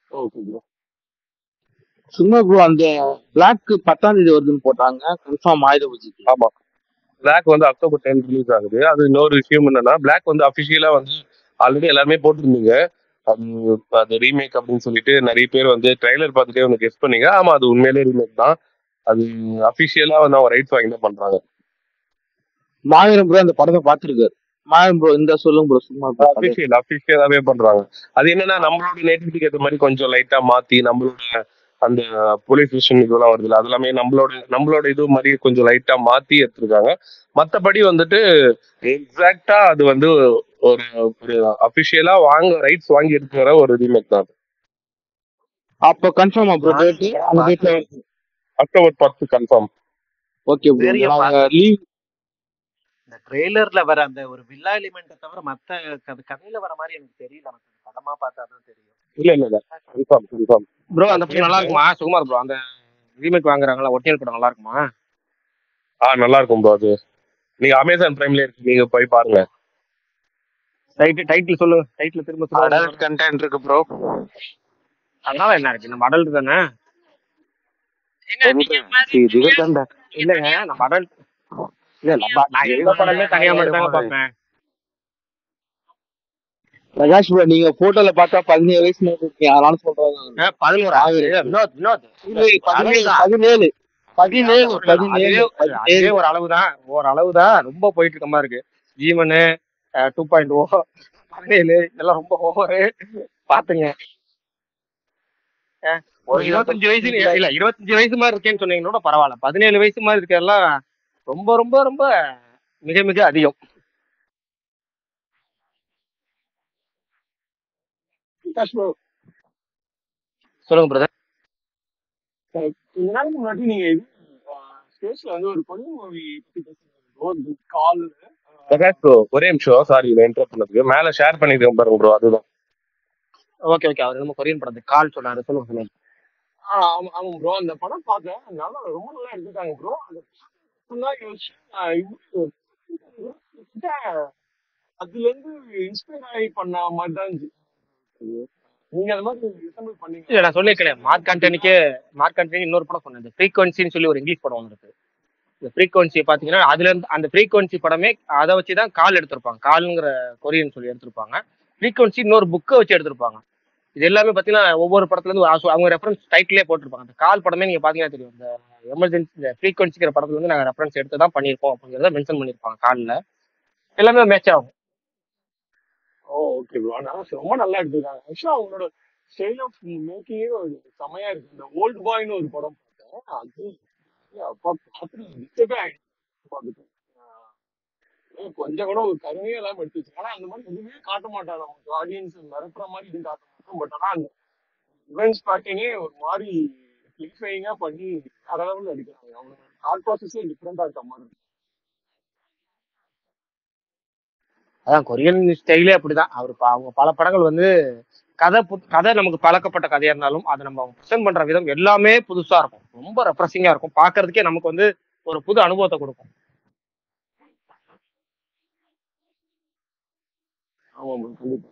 ஓகே ப்ரோ சும்மா ப்ரோ அந்த பிளாக் பத்தாம் தேதி வருதுன்னு போட்டாங்க கன்ஃபார்ம் ஆயுத பூஜைக்கு ஆமா பிளாக் வந்து அக்டோபர் டென் ரிலீஸ் ஆகுது அது இன்னொரு விஷயம் என்னன்னா பிளாக் வந்து அபிஷியலா வந்து ஆல்ரெடி எல்லாருமே போட்டிருந்தீங்க அது அது ரீமேக் அப்படின்னு சொல்லிட்டு நிறைய பேர் வந்து ட்ரைலர் பார்த்துட்டே வந்து கெஸ் பண்ணீங்க ஆமா அது உண்மையிலே ரீமேக் தான் அது அபிஷியலா வந்து அவங்க ரைட்ஸ் வாங்கி தான் பண்றாங்க மாவீரன் ப்ரோ அந்த படத்தை பார்த்துருக்காரு மாவீரன் ப்ரோ இந்த சொல்லுங்க ப்ரோ சும்மா bro, கதை. அபிஷியல் அபிஷியலாவே பண்றாங்க அது என்னன்னா நம்மளோட நேட்டிவிட்டிக்கு ஏற்ற மாதிரி கொஞ்சம் லைட்டா மாத்தி நம்மளோட அந்த போலீஸ் ஸ்டேஷன் இதெல்லாம் வருதுல்ல அது எல்லாமே நம்மளோட நம்மளோட இது மாதிரி கொஞ்சம் லைட்டா மாத்தி எடுத்திருக்காங்க மத்தபடி வந்துட்டு எக்ஸாக்டா அது வந்து ஒரு ஒரு அபிஷியலா வாங்க ரைட்ஸ் வாங்கி எடுக்கிற ஒரு ரீமேக் தான் அது. அப்போ கன்ஃபார்மா ப்ரோ டேட் அந்த டேட்ல அக்டோபர் பத்து கன்ஃபார்ம் ஓகே ப்ரோ பெரிய நாங்க லீவ் இந்த ட்ரெய்லர்ல வர அந்த ஒரு வில்லா எலிமெண்ட்டை தவிர மத்த கதை கதையில வர மாதிரி எனக்கு தெரியல எனக்கு அந்த படமா பார்த்தா தான் தெரியும் இல்ல இல்ல இல்ல கன்ஃபார்ம் கன்ஃபார்ம் ப்ரோ அந்த படம் நல்லா இருக்குமா சுகுமார் ப்ரோ அந்த ரீமேக் வாங்குறாங்களா ஒரிஜினல் படம் நல்லா இருக்குமா ஆ நல்லா இருக்கும் ப்ரோ அது நீங்க அமேசான் பிரைம்ல இருக்கு நீங்க போய் பாருங்க டைட்டில் டைட்டில் சொல்லுங்க டைட்டில் திரும்ப சொல்லுங்க அடல்ட் கண்டென்ட் இருக்கு ப்ரோ அதனால என்ன இருக்கு நம்ம அடல்ட் தானே ஏங்க நீங்க மாதிரி இதுவே தான்டா இல்லைங்க நம்ம அடல்ட் இல்ல நம்ம நான் எந்த படமே தனியா மட்டும் தாங்க பார்ப்பேன் பிரகாஷ் ப்ரோ நீங்க போட்டோல பார்த்தா பதினேழு வயசு மாதிரி இருக்கீங்க அதனால சொல்றாங்க அஹ் பதினோரு ஆகுது. வினோத் வினோத் இல்லை, பதினேழு அதுதான். பதினேழு பதினேழு பதினேழு அதுவே பதினேழு அதுவே ஒரு அளவு தான் ஒரு அளவு தான் ரொம்ப போயிட்டு இருக்க மாதிரி இருக்கு ஜீவனு டூ பாயிண்ட் ஓ பதினேழு இதெல்லாம் ரொம்ப ஓவரு பாத்துங்க அஹ், ஒரு இருபத்தஞ்சு வயசு இல்ல இருபத்தஞ்சு வயசு மாதிரி இருக்கேன்னு சொன்னீங்கன்னா பரவாயில்ல பதினேழு வயசு மாதிரி இருக்கெல்லாம் ரொம்ப ரொம்ப ரொம்ப மிக மிக அதிகம் விகாஷ் bro, சொல்லுங்க பிரதர் அஹ் கொஞ்ச நாளைக்கு முன்னாடி நீங்க இது ஸ்பேஸ்ல வந்து ஒரு கொரியன் மூவி பத்தி பேசுறீங்க கால் பிரகாஷ் ப்ரோ ஒரே நிமிஷம் சாரி நான் இன்டர் பண்ணதுக்கு மேல ஷேர் பண்ணிருக்கேன் பாருங்க ப்ரோ அதுதான் ஓகே ஓகே அவர் நம்ம கொரியன் படத்துக்கு கால் சொன்னாரு சொல்லுங்க சொல்லுங்க ஆமா ஆமா ப்ரோ அந்த படம் பார்த்தேன் நல்லா ரொம்ப நல்லா எடுத்துட்டாங்க ப்ரோ அந்த சொன்னா யோசிச்சு நான் இது கிட்ட அதுல இருந்து இன்ஸ்பயர் ஆகி பண்ண மாதிரி தான் இருந்துச்சு நீங்க அந்த மாதிரி ரிசம்பிள் பண்ணீங்க இல்ல நான் சொல்லிருக்கேன் மார்க் ஆண்டனிக்கு மார்க் ஆண்டனி இன்னொரு படம் சொன்னேன் இந்த ஃப்ரீக்வன்சின்னு சொல்லி ஒரு இங்கிலீஷ் படம் ஒன்று இருக்கு இந்த ஃப்ரீக்வன்சி பாத்தீங்கன்னா அதுல இருந்து அந்த ஃப்ரீக்வன்சி படமே அதை வச்சு தான் கால் எடுத்திருப்பாங்க கால்ங்கிற கொரியன் சொல்லி எடுத்திருப்பாங்க ஃப்ரீக்வன்சி இன்னொரு புக்கை வச்சு எடுத்திருப்பாங்க இது எல்லாமே பாத்தீங்கன்னா ஒவ்வொரு படத்துல இருந்து ஒரு- அவங்க ரெஃபரன்ஸ் டைட்டிலே போட்டிருப்பாங்க அந்த கால் படமே நீங்க பாத்தீங்கன்னா தெரியும் இந்த எமர்ஜென்சி இந்த ஃப்ரீக்வன்சிங்கிற படத்துல இருந்து நாங்க ரெஃபரன்ஸ் எடுத்து தான் பண்ணியிருக்கோம் அப்படிங்கிறத மென்ஷன் பண்ணியிருப்பாங்க காலில் எல்லாமே மேட்ச் ஆகும் ஓ ஓகே ப்ரோ நல்லா ரொம்ப நல்லா எடுத்துருக்காங்க ஆக்சுவலா அவங்களோட ஸ்டைல் ஆஃப் மேக்கிங்கே ஒரு செமையா இருக்கு இந்த ஓல்ட் பாய்னு ஒரு படம் பார்த்தேன் அது அப்பா பார்த்துட்டு டிஸ்டர்பே ஆயிடுச்சு பார்த்துட்டு ஆஹ் கொஞ்சம் கூட ஒரு கருமையே இல்லாம எடுத்து வச்சு ஆனா அந்த மாதிரி எதுவுமே காட்ட மாட்டான் நமக்கு ஆடியன்ஸ் மிரட்டுற மாதிரி எதுவும் காட்ட மாட்டான் பட் ஆனா அந்த இவெண்ட்ஸ் பேக்கிங்கே ஒரு மாதிரி கிளிஃபைங்கா பண்ணி வேற லெவலில் அடிக்கிறாங்க அவங்க தாட் ப்ராசஸே டிஃப்ரெண்டா இருக்க மாதிரி இருக்கு. அதான் கொரியன் ஸ்டைலே அப்படிதான் அவர் ப- அவங்க பல படங்கள் வந்து கதை புத்- கதை நமக்கு பழக்கப்பட்ட கதையா இருந்தாலும் அதை நம்ம ப்ரெசென்ட் பண்ற விதம் எல்லாமே புதுசா இருக்கும் ரொம்ப ரெப்ரஸிங்கா இருக்கும் பார்க்கிறதுக்கே நமக்கு வந்து ஒரு புது அனுபவத்தை கொடுக்கும் ஆமா bro, கண்டிப்பா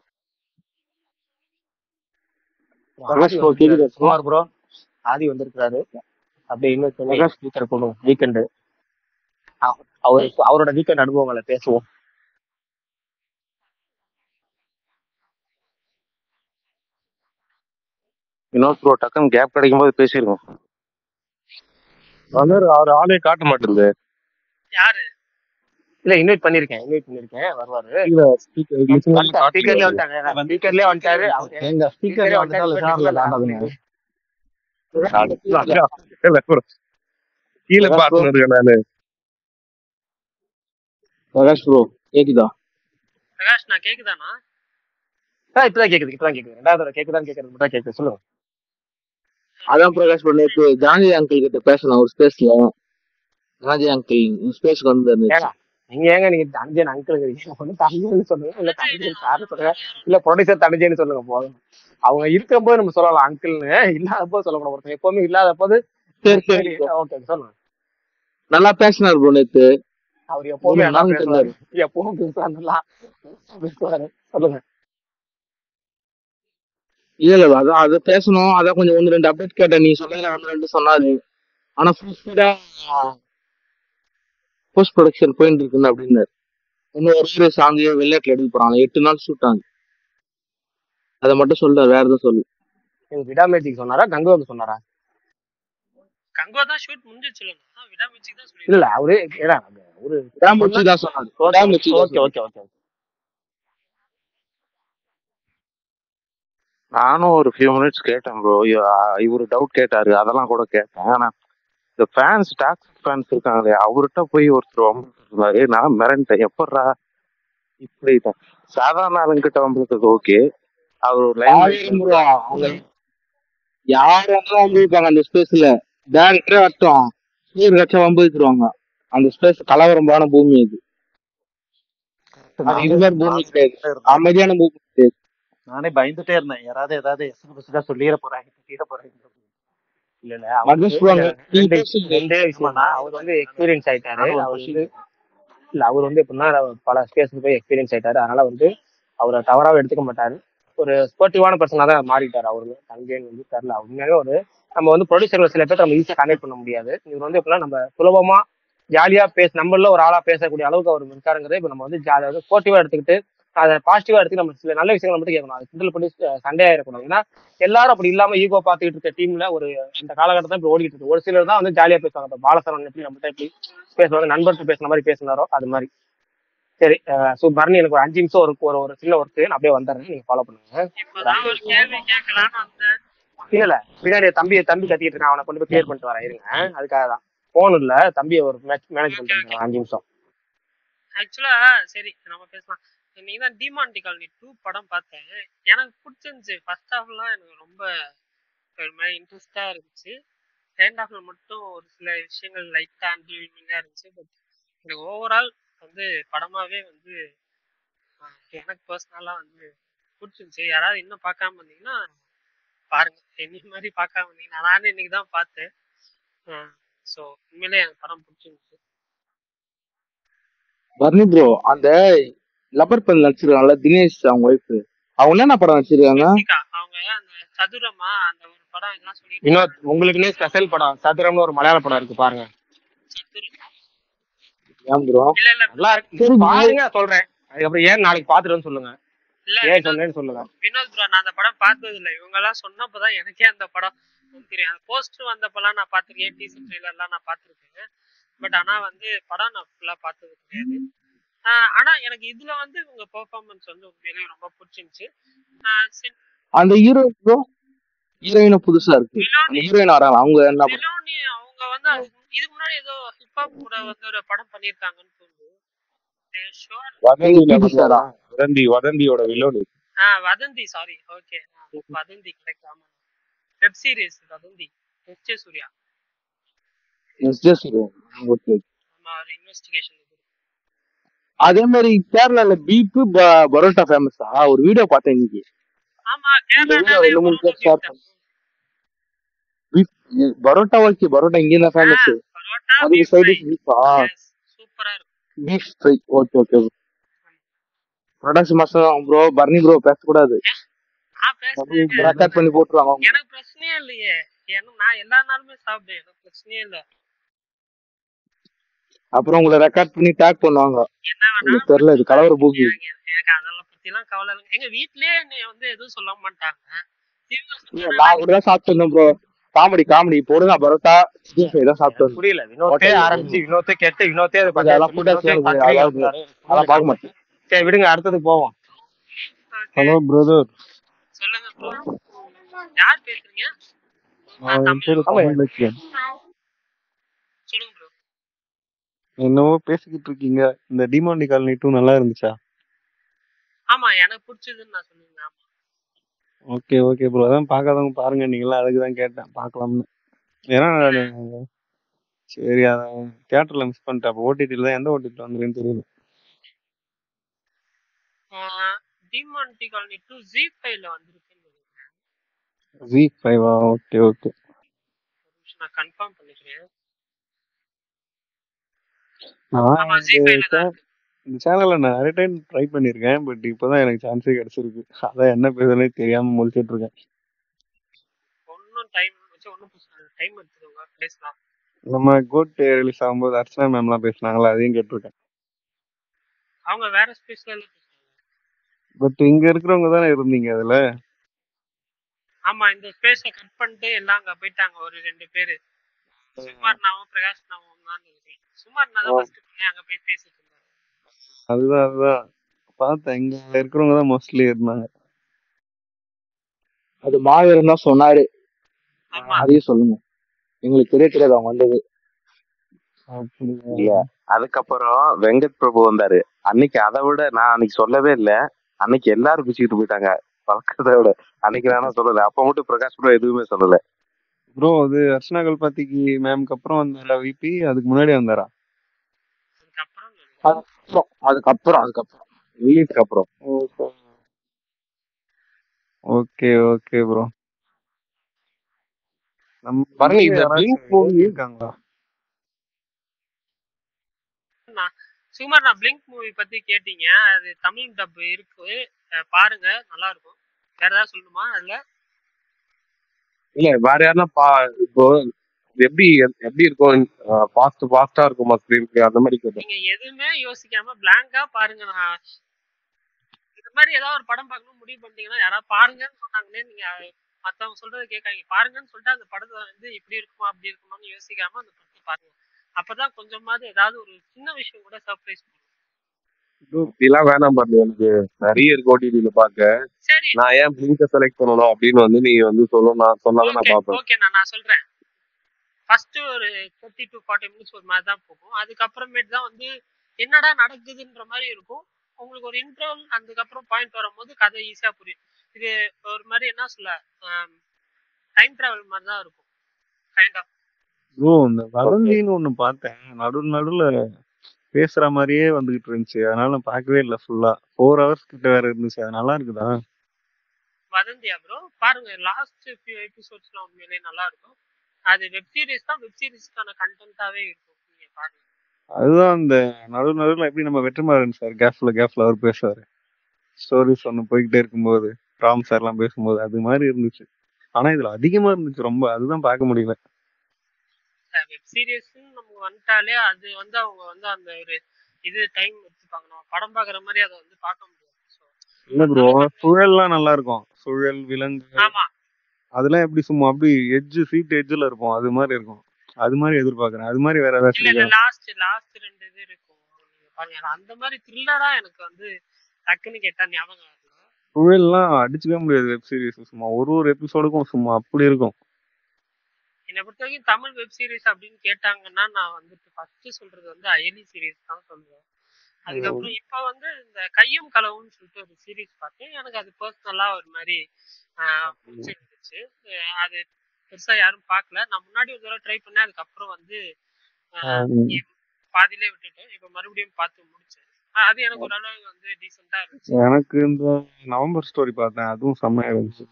ஆதி வந்திருக்காரு குமார் ப்ரோ ஆதி வந்திருக்கிறாரு அப்படியே இன்னும் சொல்லி ஸ்பீக்கர் போடுவோம் வீக்கெண்டு அவர் அவரோட வீக்கெண்ட் அனுபவங்களை பேசுவோம் வினோத் ப்ரோ டக்குன்னு கேப் கிடைக்கும் போது பேசிருங்க அவர் அவர் ஆளே காட்ட மாட்டேங்குது யாரு இல்ல இன்வைட் பண்ணிருக்கேன் இன்வைட் பண்ணிருக்கேன் வருவாரு இல்ல speaker- listener ல காட்டல ஸ்பீக்கர்லயே அவரு. வந்துட்டாங்க ஸ்பீக்கர்லயே வந்துட்டாரு அவர் எங்க ஸ்பீக்கர்லயே ஸ்பீக்கர்ல வந்துட்டாரு வந்துட்டாலும் சார்ல காட்டாதுங்க இல்ல bro. கீழே பிரகாஷ் ப்ரோ பார்த்துன்னு இருக்கேன் நானு பிரகாஷ் ப்ரோ கேக்குதா பிரகாஷ் நான் கேக்குதானா ஆ, இப்பதான் கேக்குது இப்பதான் கேக்குது ரெண்டாவது தடவை கேக்குதான்னு கேக்குறது மட்டும் கேக்குது சொல்லுங்க அதான் பிரகாஷ் ப்ரோ நேத்து ஜானகி அங்கிள் கிட்ட பேசணும் ஒரு ஸ்பேஸ்ல ஜானகி அங்கிள் ஸ்பேஸ்க்கு வந்து ஏங்க நீங்க ஏங்க நீங்க தஞ்சன் அங்கிள் ஒண்ணு தஞ்சன்னு சொல்லுங்க இல்ல தஞ்சன் சார் சொல்லுங்க இல்ல ப்ரொடியூசர் தஞ்சன்னு சொல்லுங்க போதும் அவங்க இருக்கும்போது நம்ம சொல்லலாம் அங்கிள்னு இல்லாத போது சொல்லக்கூடாது ஒருத்தன் எப்பவுமே இல்லாத போது சரி சரி bro. ஓகே சொல்லுங்க நல்லா பேசினார் ப்ரோ நேத்து அவர் எப்பவுமே ஒரு நல்லா நாள் பேசுவாரு தெரிஞ்சாரு எப்பவும் பேசுவாரு நல்லா பேசுவாரு சொல்லுங்க இல்ல இல்ல அதான் அதை பேசணும் அதான் கொஞ்சம் ஒன்று ரெண்டு அப்டேட் கேட்டேன் நீ சொன்னதுல ஒன்று ரெண்டு சொன்னாரு ஆனா ஃபுல் ஸ்பீடா போஸ்ட் ப்ரொடக்ஷன் போயிட்டு இருக்குன்னு அப்படின்னாரு இன்னும் ஒரு ஒரு சாங் வெளிநாட்டுல எடுக்க போறாங்க எட்டு நாள் ஷூட் ஆகுது அதை மட்டும் சொல்ல வேற எதுவும் சொல்லு இது விடாமேஜிக் சொன்னாரா கங்குவாக்கு சொன்னாரா கங்கோ தான் ஷூட் முடிஞ்சிச்சுல விடாமிச்சிக்கு தான் இல்ல இல்ல அவரு ஏடா அவரு விடாமுச்சி தான் சொன்னாரு விடாமுச்சி தான் ஓகே ஓகே ஓகே நானும் ஒரு ஃபியூ மினிட்ஸ் கேட்டேன் ப்ரோ இவரு டவுட் கேட்டாரு அதெல்லாம் கூட கேட்டேன் ஆனா இந்த ஃபேன்ஸ் டாக்ஸிக் ஃபேன்ஸ் இருக்காங்களே அவர்கிட்ட போய் ஒருத்தர் வம்பிருந்தாரு நான் மிரண்டேன் எப்பட்றா இப்படி தான். சாதாரண ஆளுங்கிட்ட வம்பிருக்கிறது ஓகே அவர் ஒரு ஆயிரம் ரூபா அவங்க யார் வேணாலும் வம்பிருப்பாங்க அந்த ஸ்பேஸ்ல டேரக்டரே வரட்டும் சீர் கட்சா வம்பிருவாங்க அந்த ஸ்பேஸ் கலவரமான பூமி அது அது இது மாதிரி பூமி கிடையாது அமைதியான பூமி கிடையாது நானே பயந்துட்டே இருந்தேன் யாராவது ஏதாவது எஸ்எம்எஸ்டா சொல்லிட போறாங்க திட்டிட போறாங்க இல்ல இல்ல மகேஷ் bro, அங்க நீ ரெண்டு பேசுங்க. ரெண்டே விஷயம் தான் அவர் வந்து எக்ஸ்பீரியன்ஸ் ஆயிட்டாரு அவர் வந்து இல்ல அவர் வந்து எப்படின்னா பல ஸ்பேஸ்க்கு போய் எக்ஸ்பீரியன்ஸ் ஆயிட்டாரு அதனால வந்து அவரை தவறாவே எடுத்துக்க மாட்டாரு ஒரு ஸ்போர்ட்டிவான பர்சனாக தான் மாறிட்டாரு அவரு தங்கேன்னு வந்து தெரில உண்மையாவே ஒரு நம்ம வந்து ப்ரொடியூசர்கள் சில பேர் நம்ம ஈஸியாக கனெக்ட் பண்ண முடியாது இவர் வந்து எப்படின்னா நம்ம சுலபமா ஜாலியா பேச நம்மள ஒரு ஆளா பேசக்கூடிய அளவுக்கு அவர் இருக்காருங்கிறத இப்போ நம்ம வந்து ஜாலியாக வந்து ஸ்போர்ட்டிவா எடுத்துக்கிட்டு அதை பாசிட்டிவா எடுத்து நம்ம சில நல்ல விஷயங்களை மட்டும் கேட்கணும் அது கிண்டல் பண்ணி அஹ் சண்டை ஆயிடக்கூடாது ஏன்னா எல்லாரும் அப்படி இல்லாம ஈகோ பார்த்துக்கிட்டு இருக்க டீம்ல ஒரு இந்த காலகட்டத்தில் இப்படி ஓடிட்டு இருக்கு ஒரு சிலர் தான் வந்து ஜாலியா பேசுவாங்க இப்போ பாலசரவன் எப்படி நம்மகிட்ட எப்படி பேசுவாங்க நண்பர்கிட்ட பேசுன மாதிரி பேசினாரோ அது மாதிரி சரி ஸோ பரணி எனக்கு ஒரு அஞ்சு நிமிஷம் ஒரு ஒரு ஒரு சின்ன ஒர்க்கு நான் அப்படியே வந்துடுறேன் நீங்க ஃபாலோ பண்ணுங்க இப்பதான் ஒரு கேள்வி கேட்கலான்னு வந்தேன் இல்ல இல்ல பின்னாடி தம்பி தம்பி கத்திட்டு இருக்கான் அவனை கொண்டு போய் கிளியர் பண்ணிட்டு வரேன் இருங்க அதுக்காக தான் போன் இல்ல தம்பியை ஒரு மேனேஜ் பண்ணிட்டு வந்துடுறேன் அஞ்சு நிமிஷம் ஆக்சுவலா சரி நம்ம பேசலாம் நீங்க தான் டிமாண்டி காலனி டூ படம் பார்த்தேன் எனக்கு பிடிச்சிருந்துச்சு ஃபர்ஸ்ட் ஹாஃப்லாம் எனக்கு ரொம்ப ஒரு மாதிரி இன்ட்ரெஸ்டா இருந்துச்சு செகண்ட் ஹாஃப்ல மட்டும் ஒரு சில விஷயங்கள் லைட்டா அன்ரிவீமிங்கா இருந்துச்சு பட் எனக்கு ஓவரால் வந்து படமாவே வந்து ஆஹ், எனக்கு பர்சனலா வந்து பிடிச்சிருந்துச்சு யாராவது இன்னும் பார்க்காம இருந்தீங்கன்னா பாருங்க என்னி மாதிரி பார்க்காம இருந்தீங்கன்னா நானே இன்னைக்கு தான் பார்த்தேன் ஸோ உண்மையிலே எனக்கு படம் பிடிச்சிருந்துச்சு பர்னி ப்ரோ அந்த லப்பர் பந்து நடிச்சிருக்காங்கல்ல தினேஷ் அவங்க ஒய்ஃப் அவங்க என்ன படம் நடிச்சிருக்காங்க ஜெசிகா அவங்க அந்த சதுரமா அந்த ஒரு படம் இதெல்லாம் சொல்லிட்டு வினோத் உங்களுக்குன்னே ஸ்பெஷல் படம் சதுரம்னு ஒரு மலையாள படம் இருக்கு பாருங்க ஏன் ப்ரோ இல்ல இல்ல நல்லா இருக்கு சரி, பாருங்க சொல்றேன் அதுக்கப்புறம் ஏன் நாளைக்கு பாத்துட்டு வந்து சொல்லுங்க இல்ல ஏன் சொன்னேன்னு சொல்லுங்க வினோத் ப்ரோ நான் அந்த படம் பார்த்தது இல்ல இவங்க எல்லாம் சொன்னப்பதான் எனக்கே அந்த படம் தெரியும் அந்த போஸ்டர் வந்தப்பெல்லாம் நான் பார்த்திருக்கேன் டீசர் ட்ரெய்லர்லாம் நான் பார்த்திருக்கேன் பட் ஆனா வந்து படம் நான் ஃபுல்லா பார்த்தது கிடையாது ஆஹ் ஆனா எனக்கு இதுல வந்து இவங்க பெர்ஃபார்மன்ஸ் வந்து உண்மையிலேயே ரொம்ப பிடிச்சிருந்துச்சு ஆஹ் சரி, அந்த ஹீரோயின் ப்ரோ ஹீரோயினும் புதுசா இருக்கு அந்த ஹீரோயின் வராங்க அவங்க என்ன படம்? மிலோனி அவங்க வந்து அது- இதுக்கு முன்னாடி ஏதோ ஹிப்ஹாப் கூட வந்து ஒரு படம் பண்ணிருக்காங்கன்னு தோணுது ஷோர் வதந்தியில PT சாரா? வதந்தி வதந்தியோட வில்லோனி ஆ வதந்தி சாரி ஓகே வதந்தி கரெக்ட் ஆமா வெப் சீரிஸ் வதந்தி S J Suriya S J heroine okay ஆமா ஒரு இன்வெஸ்டிகேஷன் அதே மாதிரி கேரளால பீப்பு பரோட்டா ஃபேமஸா ஒரு வீடியோ பார்த்தேன் இன்னைக்கு ஆமா இந்த வீடியோ கேரளாலே ரெண்டு மூணு பேர் ஷேர் பண்ணேன் பீப் பரோட்டா ஓகே பரோட்டா இங்கே தான் ஃபேமஸ் பரோட்டா அதுக்கு பீஃப் சைடு ஃப்ரை பீஃபா சூப்பரா இருக்கும் beef fry okay okay production மாசம் ப்ரோ பர்னி ப்ரோ பேசக்கூடாது நான் பேசுறேன் ரெக்கார்ட் பண்ணி போட்டுருவாங்க அவங்க. எனக்கு பிரச்சனையே இல்லையே ஏன்னா நான் எல்லா நாளுமே சாப்பிடுவேன் எனக்கு பிரச்சனையே இல்ல அப்புறம் உங்களை ரெக்கார்ட் பண்ணி டேக் பண்ணுவாங்க என்ன வேணா உங்களுக்கு தெரியல இது கலவர பூமி எனக்கு எனக்கு அதெல்லாம் பத்தி எல்லாம் கவலை இல்லைங்க எங்க வீட்லயே என்னை வந்து எதுவும் சொல்ல மாட்டாங்க இவங்க இல்ல, நான் கூட தான் சாப்பிட்டு வந்தேன் ப்ரோ காமெடி காமெடி போடுங்க பரோட்டா சிக்கன் ஃப்ரை தான் சாப்பிட்டு வந்தேன் புரியல வினோத்தே Hotel ல ஆரம்பிச்சு வினோத்தே கேட்டு வினோத்தே அதை கொஞ்சம் அதெல்லாம் food வினோத்தே எனக்கு பத்திரிக்கை அதாவது கொடுத்தாரு. அதெல்லாம் பார்க்க மாட்டேன் சரி விடுங்க அடுத்தது போவோம் ஹலோ பிரதர் சொல்லுங்க bro. யார் பேசுறீங்க என் பேரு தமிழ் லட்சியம் சொல்லுங்க ப்ரோ என்னவோ பேசிக்கிட்டு இருக்கீங்க இந்த டிமாண்டி காலனி டூ நல்லா இருந்துச்சா ஆமா எனக்கு பிடிச்சதுன்னு நான் சொன்னீங்க ஆமா ஓகே ஓகே ப்ரோ அதான் பார்க்காதவங்க பாருங்க நீங்களாம் அதுக்கு தான் கேட்டேன் பார்க்கலாம்னு ஏன்னா நானு சரி அதான் தியேட்டர்ல மிஸ் பண்ணிட்டேன் அப்போ ஓடிடியில் தான் எந்த ஓடிடியில் வந்துருன்னு தெரியல டிமான்டி காலனி டூ ஜி ஃபைவ்ல வந்திருக்குன்னு நினைக்கிறேன் ஜி ஃபைவா ஓகே ஓகே ஒரு நிமிஷம் நான் கன்ஃபார்ம் பண்ணிக்கிறேன் நான் ஆமா ஜி இந்த ஃபைவ்ல தான் தே- இருக்கு இந்த சேனல்ல நான் நிறைய டைம் ட்ரை பண்ணியிருக்கேன் பட் இப்போதான் எனக்கு சான்ஸே கிடைச்சிருக்கு அதான் என்ன பேசுறதுனே தெரியாம முழிச்சிட்டு இருக்கேன் ஒன்றும் டைம் வச்சு ஒன்றும் டைம் எடுத்துக்கோங்க பேசலாம் நம்ம கோட் ரிலீஸ் ஆகும்போது அர்ச்சனா மேம்லாம் பேசுனாங்களா அதையும் கேட்டிருக்கேன் அவங்க வேற ஸ்பேஸ்ல பட் இங்க இருக்கிறவங்க தானே இருந்தீங்க அதுல ஆமா இந்த ஸ்பேஸை கட் பண்ணிட்டு எல்லாம் அங்க போயிட்டாங்க ஒரு ரெண்டு பேரு சுமார் நாவும் பிரகாஷ் நாவும் தான் இருக்கேன் சுமார் நான் தான் ஃபர்ஸ்ட் போய் அங்க போய் பேசிட்டு இருந்தாரு அதுதான் அதுதான் பார்த்தேன் இங்க இருக்கிறவங்க தான் மோஸ்ட்லி இருந்தாங்க அது மாவீரன் தான் சொன்னாரு அதையும் சொல்லுங்க எங்களுக்கு தெரிய தெரியாது அவங்க வந்தது இல்ல அதுக்கப்புறம் வெங்கட் பிரபு வந்தாரு அன்னைக்கு அதை விட நான் அன்னைக்கு சொல்லவே இல்ல அன்னைக்கு எல்லாரும் பிச்சுக்கிட்டு போயிட்டாங்க வழக்கத்தை விட அன்னைக்கு வேணா சொல்லல அப்ப மட்டும் பிரகாஷ் ப்ரோ எதுவுமே சொல்லல ப்ரோ அது அர்ச்சனா கல்பாத்திக்கு மேம்க்கு அப்புறம் வந்தாரா விபி அதுக்கு முன்னாடி வந்தாரா அதுக்கப்புறம் அதுக்கப்புறம் அதுக்கப்புறம் ரிலீஸ்க்கு அப்புறம் ஓகே ஓகே ப்ரோ நம்ம பரணி இங்க இந்த யாராச்சும் பிளிங்க் மூவி இருக்காங்களா நான் சுமார் நான் பிளிங்க் மூவி பத்தி கேட்டீங்க அது தமிழ் டப் இருக்கு அஹ் பாருங்க நல்லா இருக்கும் வேற ஏதாவது சொல்லணுமா அதுல இல்ல வேற யாருன்னா பா இப்போ இது எப்படி எப்படி இருக்கும் ஃபாஸ்ட் ஃபாஸ்டா இருக்குமா ஸ்கிரீன் அந்த மாதிரி கேட்டேன் நீங்க எதுவுமே யோசிக்காம பிளாங்கா பாருங்க நான் இந்த மாதிரி ஏதாவது ஒரு படம் பார்க்கணும் முடிவு பண்ணிட்டீங்கன்னா யாராவது பாருங்கன்னு சொன்னாங்களே நீங்க மத்தவங்க சொல்றதை கேட்காதீங்க பாருங்கன்னு சொல்லிட்டு அந்த படத்தை வந்து இப்படி இருக்குமா அப்படி இருக்குமான்னு யோசிக்காம அந்த படத்தை பாருங்க அப்பதான் கொஞ்சமாவது ஏதாவது ஒரு சின்ன விஷயம் கூட சர்ப்ரைஸ் இப்படிலாம் வேணாம் பாருங்க எனக்கு நிறைய இருக்கு ஓடிடியில பார்க்க சரி நான் ஏன் பிளிங்க செலக்ட் பண்ணணும் அப்படின்னு வந்து நீ வந்து சொல்லணும் நான் சொன்னாதான் நான் ஓகே பார்ப்பேன் ஓகே நான் நான் சொல்றேன் ஃபர்ஸ்ட் ஒரு தேர்ட்டி டு ஃபார்ட்டி மினிட்ஸ் ஒரு மாதிரி தான் போகும் அதுக்கப்புறமேட்டு தான் வந்து என்னடா நடக்குதுன்ற மாதிரி இருக்கும் உங்களுக்கு ஒரு இன்டர்வல் அதுக்கப்புறம் பாயிண்ட் வரும்போது கதை ஈஸியா புரியும் இது ஒரு மாதிரி என்ன சொல்ல டைம் டிராவல் மாதிரி தான் இருக்கும் கைண்ட் ஆஃப் ப்ரோ இந்த வதந்தின்னு ஒண்ணு பார்த்தேன் நடு நடுவுல பேசுற மாதிரியே வந்துகிட்டு இருந்துச்சு அதனால நான் பார்க்கவே இல்லை ஃபுல்லா ஃபோர் ஹவர்ஸ் கிட்ட வேற இருந்துச்சு அது நல்லா இருக்குதா வதந்தியா ப்ரோ பாருங்க லாஸ்ட் ஃபியூ எபிசோட்ஸ்லாம் உண்மையிலேயே நல்லா இருக்கும் அது வெப் சீரிஸ் தான் வெப் சீரிஸ்க்கான கண்டென்ட்டாவே இருக்கும் நீங்க பாருங்க அதுதான் அந்த நடு நடுவுல எப்படி நம்ம வெற்றிமாறன் சார் கேப்ல கேப்ல அவர் பேசுவாரு ஸ்டோரிஸ் ஒண்ணு போய்கிட்டே இருக்கும்போது ராம் சார் எல்லாம் பேசும்போது அது மாதிரி இருந்துச்சு ஆனா இதுல அதிகமா இருந்துச்சு ரொம்ப அதுதான் பார்க்க முடியல வெப் சீரிஸ் நம்ம வந்துட்டாலே அது வந்து அவங்க வந்து அந்த ஒரு இது டைம் எடுத்துப்பாங்க நம்ம படம் பாக்குற மாதிரி அதை வந்து பார்க்க முடியாது So, இல்ல ப்ரோ சுழல்லாம் நல்லா இருக்கும் சுழல் விலங்கு ஆமா அதெல்லாம் எப்படி சும்மா அப்படி எட்ஜ் சீட் எட்ஜ்ல இருக்கும் அது மாதிரி இருக்கும் அது மாதிரி எதிர்பார்க்கறேன் அது மாதிரி வேற ஏதாச்சும் இல்ல இல்ல இருக்கா லாஸ்ட் லாஸ்ட் ரெண்டு இது இருக்கும் நீங்க பாருங்க எனக்கு அந்த மாதிரி த்ரில்லரா எனக்கு வந்து டக்குன்னு கேட்டா ஞாபகம் வரல சுழல்லாம் அடிச்சுக்கவே முடியாது வெப் சீரிஸ் சும்மா ஒரு ஒரு எபிசோடுக்கும் சும்மா அப்படி இருக்கும் என்னை பொறுத்த வரைக்கும் தமிழ் வெப் சீரிஸ் அப்படின்னு கேட்டாங்கன்னா நான் வந்துட்டு ஃபர்ஸ்ட் சொல்றது வந்து அயலி சீரிஸ் தான் சொல்லுவேன் அதுக்கப்புறம் இப்ப வந்து இந்த கையும் களவுன்னு சொல்லிட்டு ஒரு சீரிஸ் பார்த்தேன் எனக்கு அது பர்சனலா ஒரு மாதிரி ஆஹ், பிடிச்சிருந்துச்சு அஹ் அது பெருசா யாரும் பார்க்கல நான் முன்னாடி ஒரு தடவை ட்ரை பண்ணேன் அதுக்கப்புறம் வந்து ஆஹ், எ- பாதியிலே விட்டுட்டேன் இப்ப மறுபடியும் பார்த்து முடிச்சேன் ஆஹ் அது எனக்கு ஓரளவு வந்து டீசெண்டா இருந்துச்சு எனக்கு இந்த நவம்பர் ஸ்டோரி பார்த்தேன் அதுவும் செம்மையா இருந்துச்சு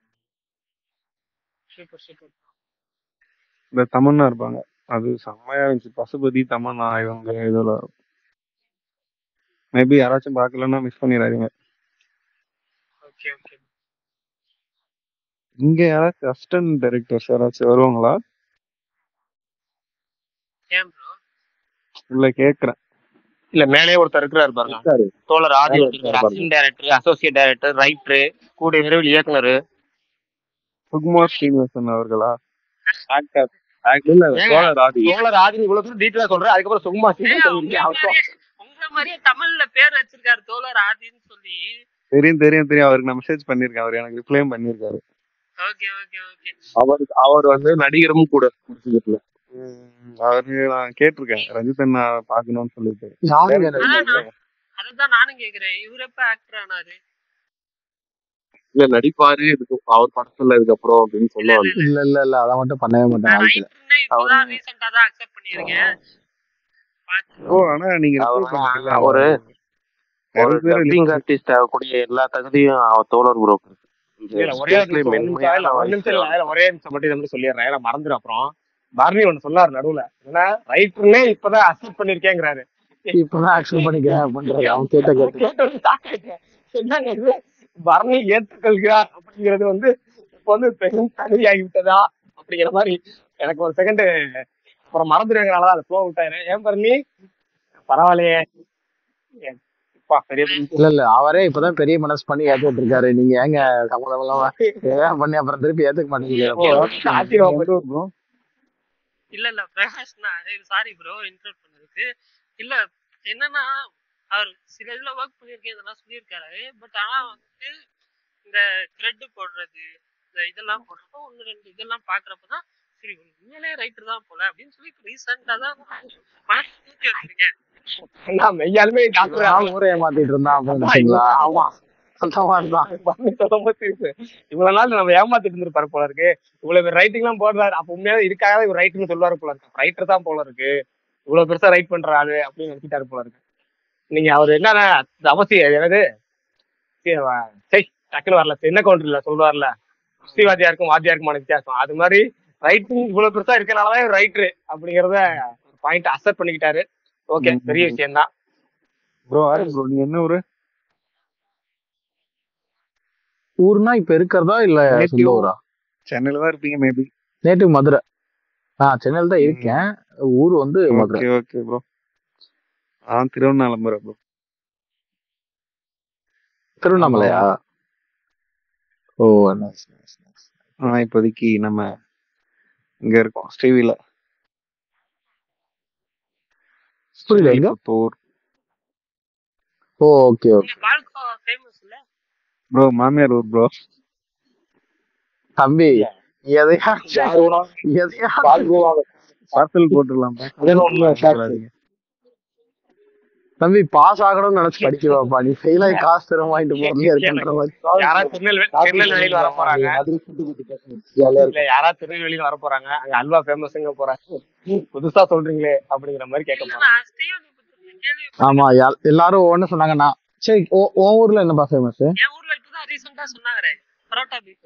சூப்பர் சூப்பர் இந்த தமன்னா இருப்பாங்க அது செம்மையா இருந்துச்சு பசுபதி தமன்னா இவங்க இதெல்லாம் மேபி யாராச்சும் பார்க்கலன்னா மிஸ் பண்ணிடாதீங்க ஓகே ஓகே இங்க யாராச்சும் அசிஸ்டன்ட் டைரக்டர்ஸ் யாராச்சும் வருவாங்களா ஏன் ப்ரோ இல்ல கேக்குறேன் இல்ல மேலே ஒருத்தர் இருக்கிறாரு பாருங்க தோழர் ஆதி மேல ஒருத்தர் இருக்காரு assistant director associate director writer கூடிய விரைவில் இயக்குனர் சுகுமார் ஸ்ரீனிவாசன் அவர்களா ஆக்டர் இல்ல ஏங்க தோழர் ஆதி தோழர் ஆதி இவ்வளவு தூரம் டீட்டெயிலா சொல்றேன் அதுக்கப்புறம் சுகுமா ஏங்க சீக்கிரம் உங்களை சொல்லிருக்கேன் அவர் மாதிரியே உங்களை மாதிரியே தமிழ்ல பேர் வச்சிருக்காரு தோழர் ஆதின்னு சொல்லி தெரியும் தெரியும் தெரியும் அவருக்கு நான் மெசேஜ் பண்ணிருக்கேன் அவர் எனக்கு ரிப்ளையும் பண்ணிருக்காரு ஓகே ஓகே ஓகே அவர் அவர் வந்து நடிகரும் கூட முடிச்சுக்கல அவரு நான் கேட்டிருக்கேன் ரஞ்சித் அண்ணா பாக்கணும்னு சொல்லிட்டு யாருங்க அதான் நான் அதான் நானும் கேக்குறேன் இவர் எப்ப ஆக்டர் ஆனாரு இல்ல நடிப்பாரு இதுக்கு அவர் படத்துல இதுக்கப்புறம் அப்படின்னு இல்ல சொல்லுவாங்க இல்ல இல்ல இல்ல இல்ல இல்ல அதை மட்டும் பண்ணவே மாட்டேன் நான் வாழ்க்கையில ரைட்டர்னே இப்பதான் ரீசெண்டா தான் அக்செப்ட் பண்ணியிருக்கேன் பார்த்து ஓ ஆனா நீங்க ரிப்ளை அவர் பண்ணீங்கல்ல ஒரு ஒரு நிறைய பேர் டப்பிங் ஆர்டிஸ்ட் ஆகக்கூடிய எல்லா தகுதியும் அவர் தோழர் ப்ரோ இந்த இல்ல ஒரே ஒரு ஸ்டேட்ல நிமிஷம் ஒரு நிமிஷம் இல்ல மென்மையான ஒரு நிமிஷம் வயசு இல்ல இல்ல, ஒரே நிமிஷம் மட்டும் இதை மட்டும் சொல்லிடுறேன் ஏன்னா மறந்துடும் அப்புறம் பரணி ஒண்ணு சொல்லாரு நடுவுல ஏன்னா ரைட்டர்னே இப்பதான் அக்செப்ட் பண்ணிருக்கேங்கிறாரு இப்பதான் ஆக்சன் பண்ணிக்கிறேன் பண்றது அவன் கேட்ட கேட்டு கேட்டோன்னு shock ஆயிட்டேன். என்னங்க இது பரணி ஏற்றுக்கொள்கிறார் அப்படிங்கிறது வந்து இப்போ வந்து பெரும் தகுதியாகி விட்டதா அப்படிங்கிற மாதிரி எனக்கு ஒரு செகண்ட் அப்புறம் மறந்துடுவேங்கிறனால அதை ஃப்ளோ விட்டாரு ஏன் பரணி பரவாயில்லையே ஏன், அப்பா, பெரிய பெரிய இல்ல இல்ல அவரே இப்பதான் பெரிய மனசு பண்ணி ஏத்துட்டு இருக்காரு நீங்க ஏங்க சம்மதம் இல்லாம ஏன் பண்ணி அப்புறம் திருப்பி ஏத்துக்க மாட்டேங்கிறீங்க ஆச்சரியம் போயிட்டு ப்ரோ இல்ல இல்ல பிரகாஷ்னா சாரி ப்ரோ இன்டர்ட் பண்ணதுக்கு இல்ல என்னன்னா அவர் சில இதுல ஒர்க் பண்ணிருக்கேன் இதெல்லாம் சொல்லியிருக்காரு பட் ஆனா வந்து இந்த த்ரெட் போடுறது இந்த இதெல்லாம் போடுறப்போ ஒன்னு ரெண்டு இதெல்லாம் பாக்குறப்பதான் சரி உண்மையிலே ரைட்டர் தான் போல அப்படின்னு சொல்லி ரீசெண்டா தான் மனசு தூக்கி வச்சிருக்கேன் நான் மெய்யாலுமே டாக்டர் நான் ஊரை ஏமாத்திட்டு இருந்தான் அப்படின்னு நினைச்சீங்களா ஆமா அந்த மாதிரிதான் பண்ணி சொல்லும்போது இருக்கு இவ்வளவு நாள் நம்ம ஏமாத்திட்டு இருந்திருப்பாரு போல இருக்கு இவ்வளவு ரைட்டிங் எல்லாம் போடுறாரு அப்ப உண்மையாவே இதுக்காக இவர் ரைட்டிங் சொல்லுவாரு போல இருக்கு ரைட்டர் தான் போல இருக்கு இவ்வளவு பெருசா ரைட் பண்ற ஆளு அப்படின்னு நினைச்சிட்டாரு போல இருக்கு நீங்க அவர் என்னன்னா இது அவசியம் என்னது சரி, வா- சரி டக்குனு வரல என்ன கவுண்டர்ல சொல்லுவார்ல ஸ்ரீவாதியாருக்கும் வாத்தியாருக்குமான வித்தியாசம் அது மாதிரி ரைட்டிங் இவ்வளவு பெருசா இருக்கனாலதான் ரைட்டர் அப்படிங்கறத பாயிண்ட் அக்செப்ட் பண்ணிக்கிட்டாரு ஓகே பெரிய விஷயம் தான் ப்ரோ ஆரிஃப் ப்ரோ நீங்க என்ன ஊரு ஊர்னா இப்ப இருக்கிறதா இல்ல சொந்த ஊரா சென்னையில தான் இருப்பீங்க மேபி நேட்டிவ் மதுரை ஆஹ் சென்னையில தான் இருக்கேன் ஊர் வந்து மதுரை ஓகே ஓகே ப்ரோ ஆ திருவண்ணாமலை ப்ரோ திருவண்ணாமலையா ஓ nice, nice, nice. ஆ இப்போதைக்கு நம்ம இங்க இருக்கோம் ஸ்ரீவில புரியல எங்க புத்தூர் ஓ ஓகே ஓகே இங்க பால்கோவா ஃபேமஸ் இல்ல ப்ரோ மாமியார் ஊர் ப்ரோ தம்பி எதையா எதையா பார்சல் போட்டுடலாம் சொல்லாதீங்க தம்பி பாஸ் ஆகணும்னு நினைச்சு படிக்க வைப்பா நீ ஃபெயில் ஆகி காசு தர வாங்கிட்டு போறதே இருக்குன்ற மாதிரி யாராவது திருநெல்வேலி திருநெல்வேலியில வர போறாங்க ஜாலியா இல்ல யாராவது திருநெல்வேலியில வர போறாங்க அங்க அல்வா ஃபேமஸ்ங்க போறாங்க புதுசா சொல்றீங்களே அப்படிங்கிற மாதிரி கேட்க போறாங்க நான் ஸ்ரீவில்லிபுத்தூர்ல கேள்வி ஆமா யா- எல்லாரும் ஒவ்வொன்னு சொன்னாங்க நான் சரி ஓ- உன் ஊர்ல என்னப்பா ஃபேமஸ் என் ஊர்ல இப்பதான் ரீசெண்டா சொன்னாங்களே பரோட்டா பீஃப்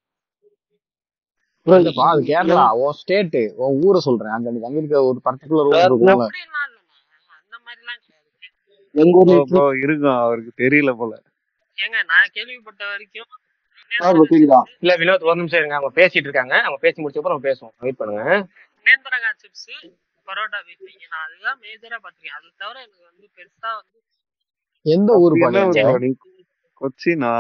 இல்லப்பா அது கேரளா உன் ஸ்டேட் உன் ஊரை சொல்றேன் அங்க நீ அங்க இருக்க ஒரு பர்டிகுலர் ஊர் இருக்கும்ல அப்படிலாம் இல்லண்ணா அந்த மாதிரிலாம் கிடையாது எங்க ப்ரோ ப்ரோ இருக்கும் அவருக்கு தெரியல போல ஏங்க நான் கேள்விப்பட்ட வரைக்கும் இல்ல வினோத் ஒரு நிமிஷம் இருங்க அவங்க பேசிட்டு இருக்காங்க அவங்க பேசி முடிச்ச அப்புறம் நம்ம பேசுவோம் வெயிட் பண்ணுங்க நேந்திரங்கா சிப்ஸ் பரோட்டா பீஃப் நான் அதுதான் மேஜரா பாத்திருக்கேன் அது தவிர எனக்கு வந்து பெருசா வந்து எந்த ஊர் அப்படி என்ன பாருங்க ஊர் நீ கொச்சினா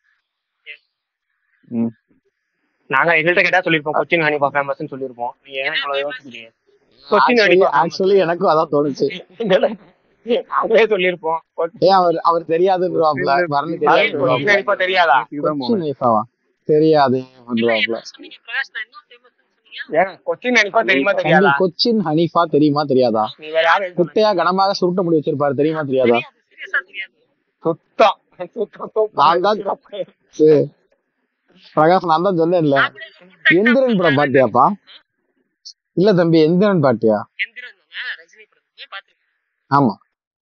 ம் நாங்க எங்கள்கிட்ட கேட்டா சொல்லிருப்போம் கொச்சின் ஹனிபா ஃபேமஸ்னு சொல்லிருப்போம் நீங்க ஏன் இவ்வளவு யோசிக்கிறீங்க கொச்சின் ஹனிபா ஆக்சுவலி எனக்கும் அதான் தோணுச்சு நாங்களே சொல்லிருப்போம் ஏன் அவர் அவர் தெரியாதுன்றாப்ல வரணும் கொச்சின் ஹனிபா தெரியாதா கொச்சின் ஐஃபாவா தெரியாது பண்றாப்ல சொன்னீங்க பிரகாஷ் நான் என்ன ஃபேமஸ் சொன்னீங்க ஏன் கொச்சின் ஹனிபா தெரியுமா தம்பி தெரியாதா கொச்சின் ஹனீஃபா தெரியுமா தெரியாதா நீ வேற யாரும் குட்டையா கனமாக சுருட்ட முடி வச்சிருப்பாரு தெரியுமா தெரியாதா சீரியஸா தெரியாது சுத்தம் சுத்தம் நான் தான் சரி. பிரகாஷ் நான் தான் சொன்னேன்ல எந்திரன் படம் பாட்டியாப்பா இல்ல தம்பி எந்திரன் பாட்டியா எந்திரன் தானே ரஜினி படத்துமே பாத்திருக்கேன் ஆமா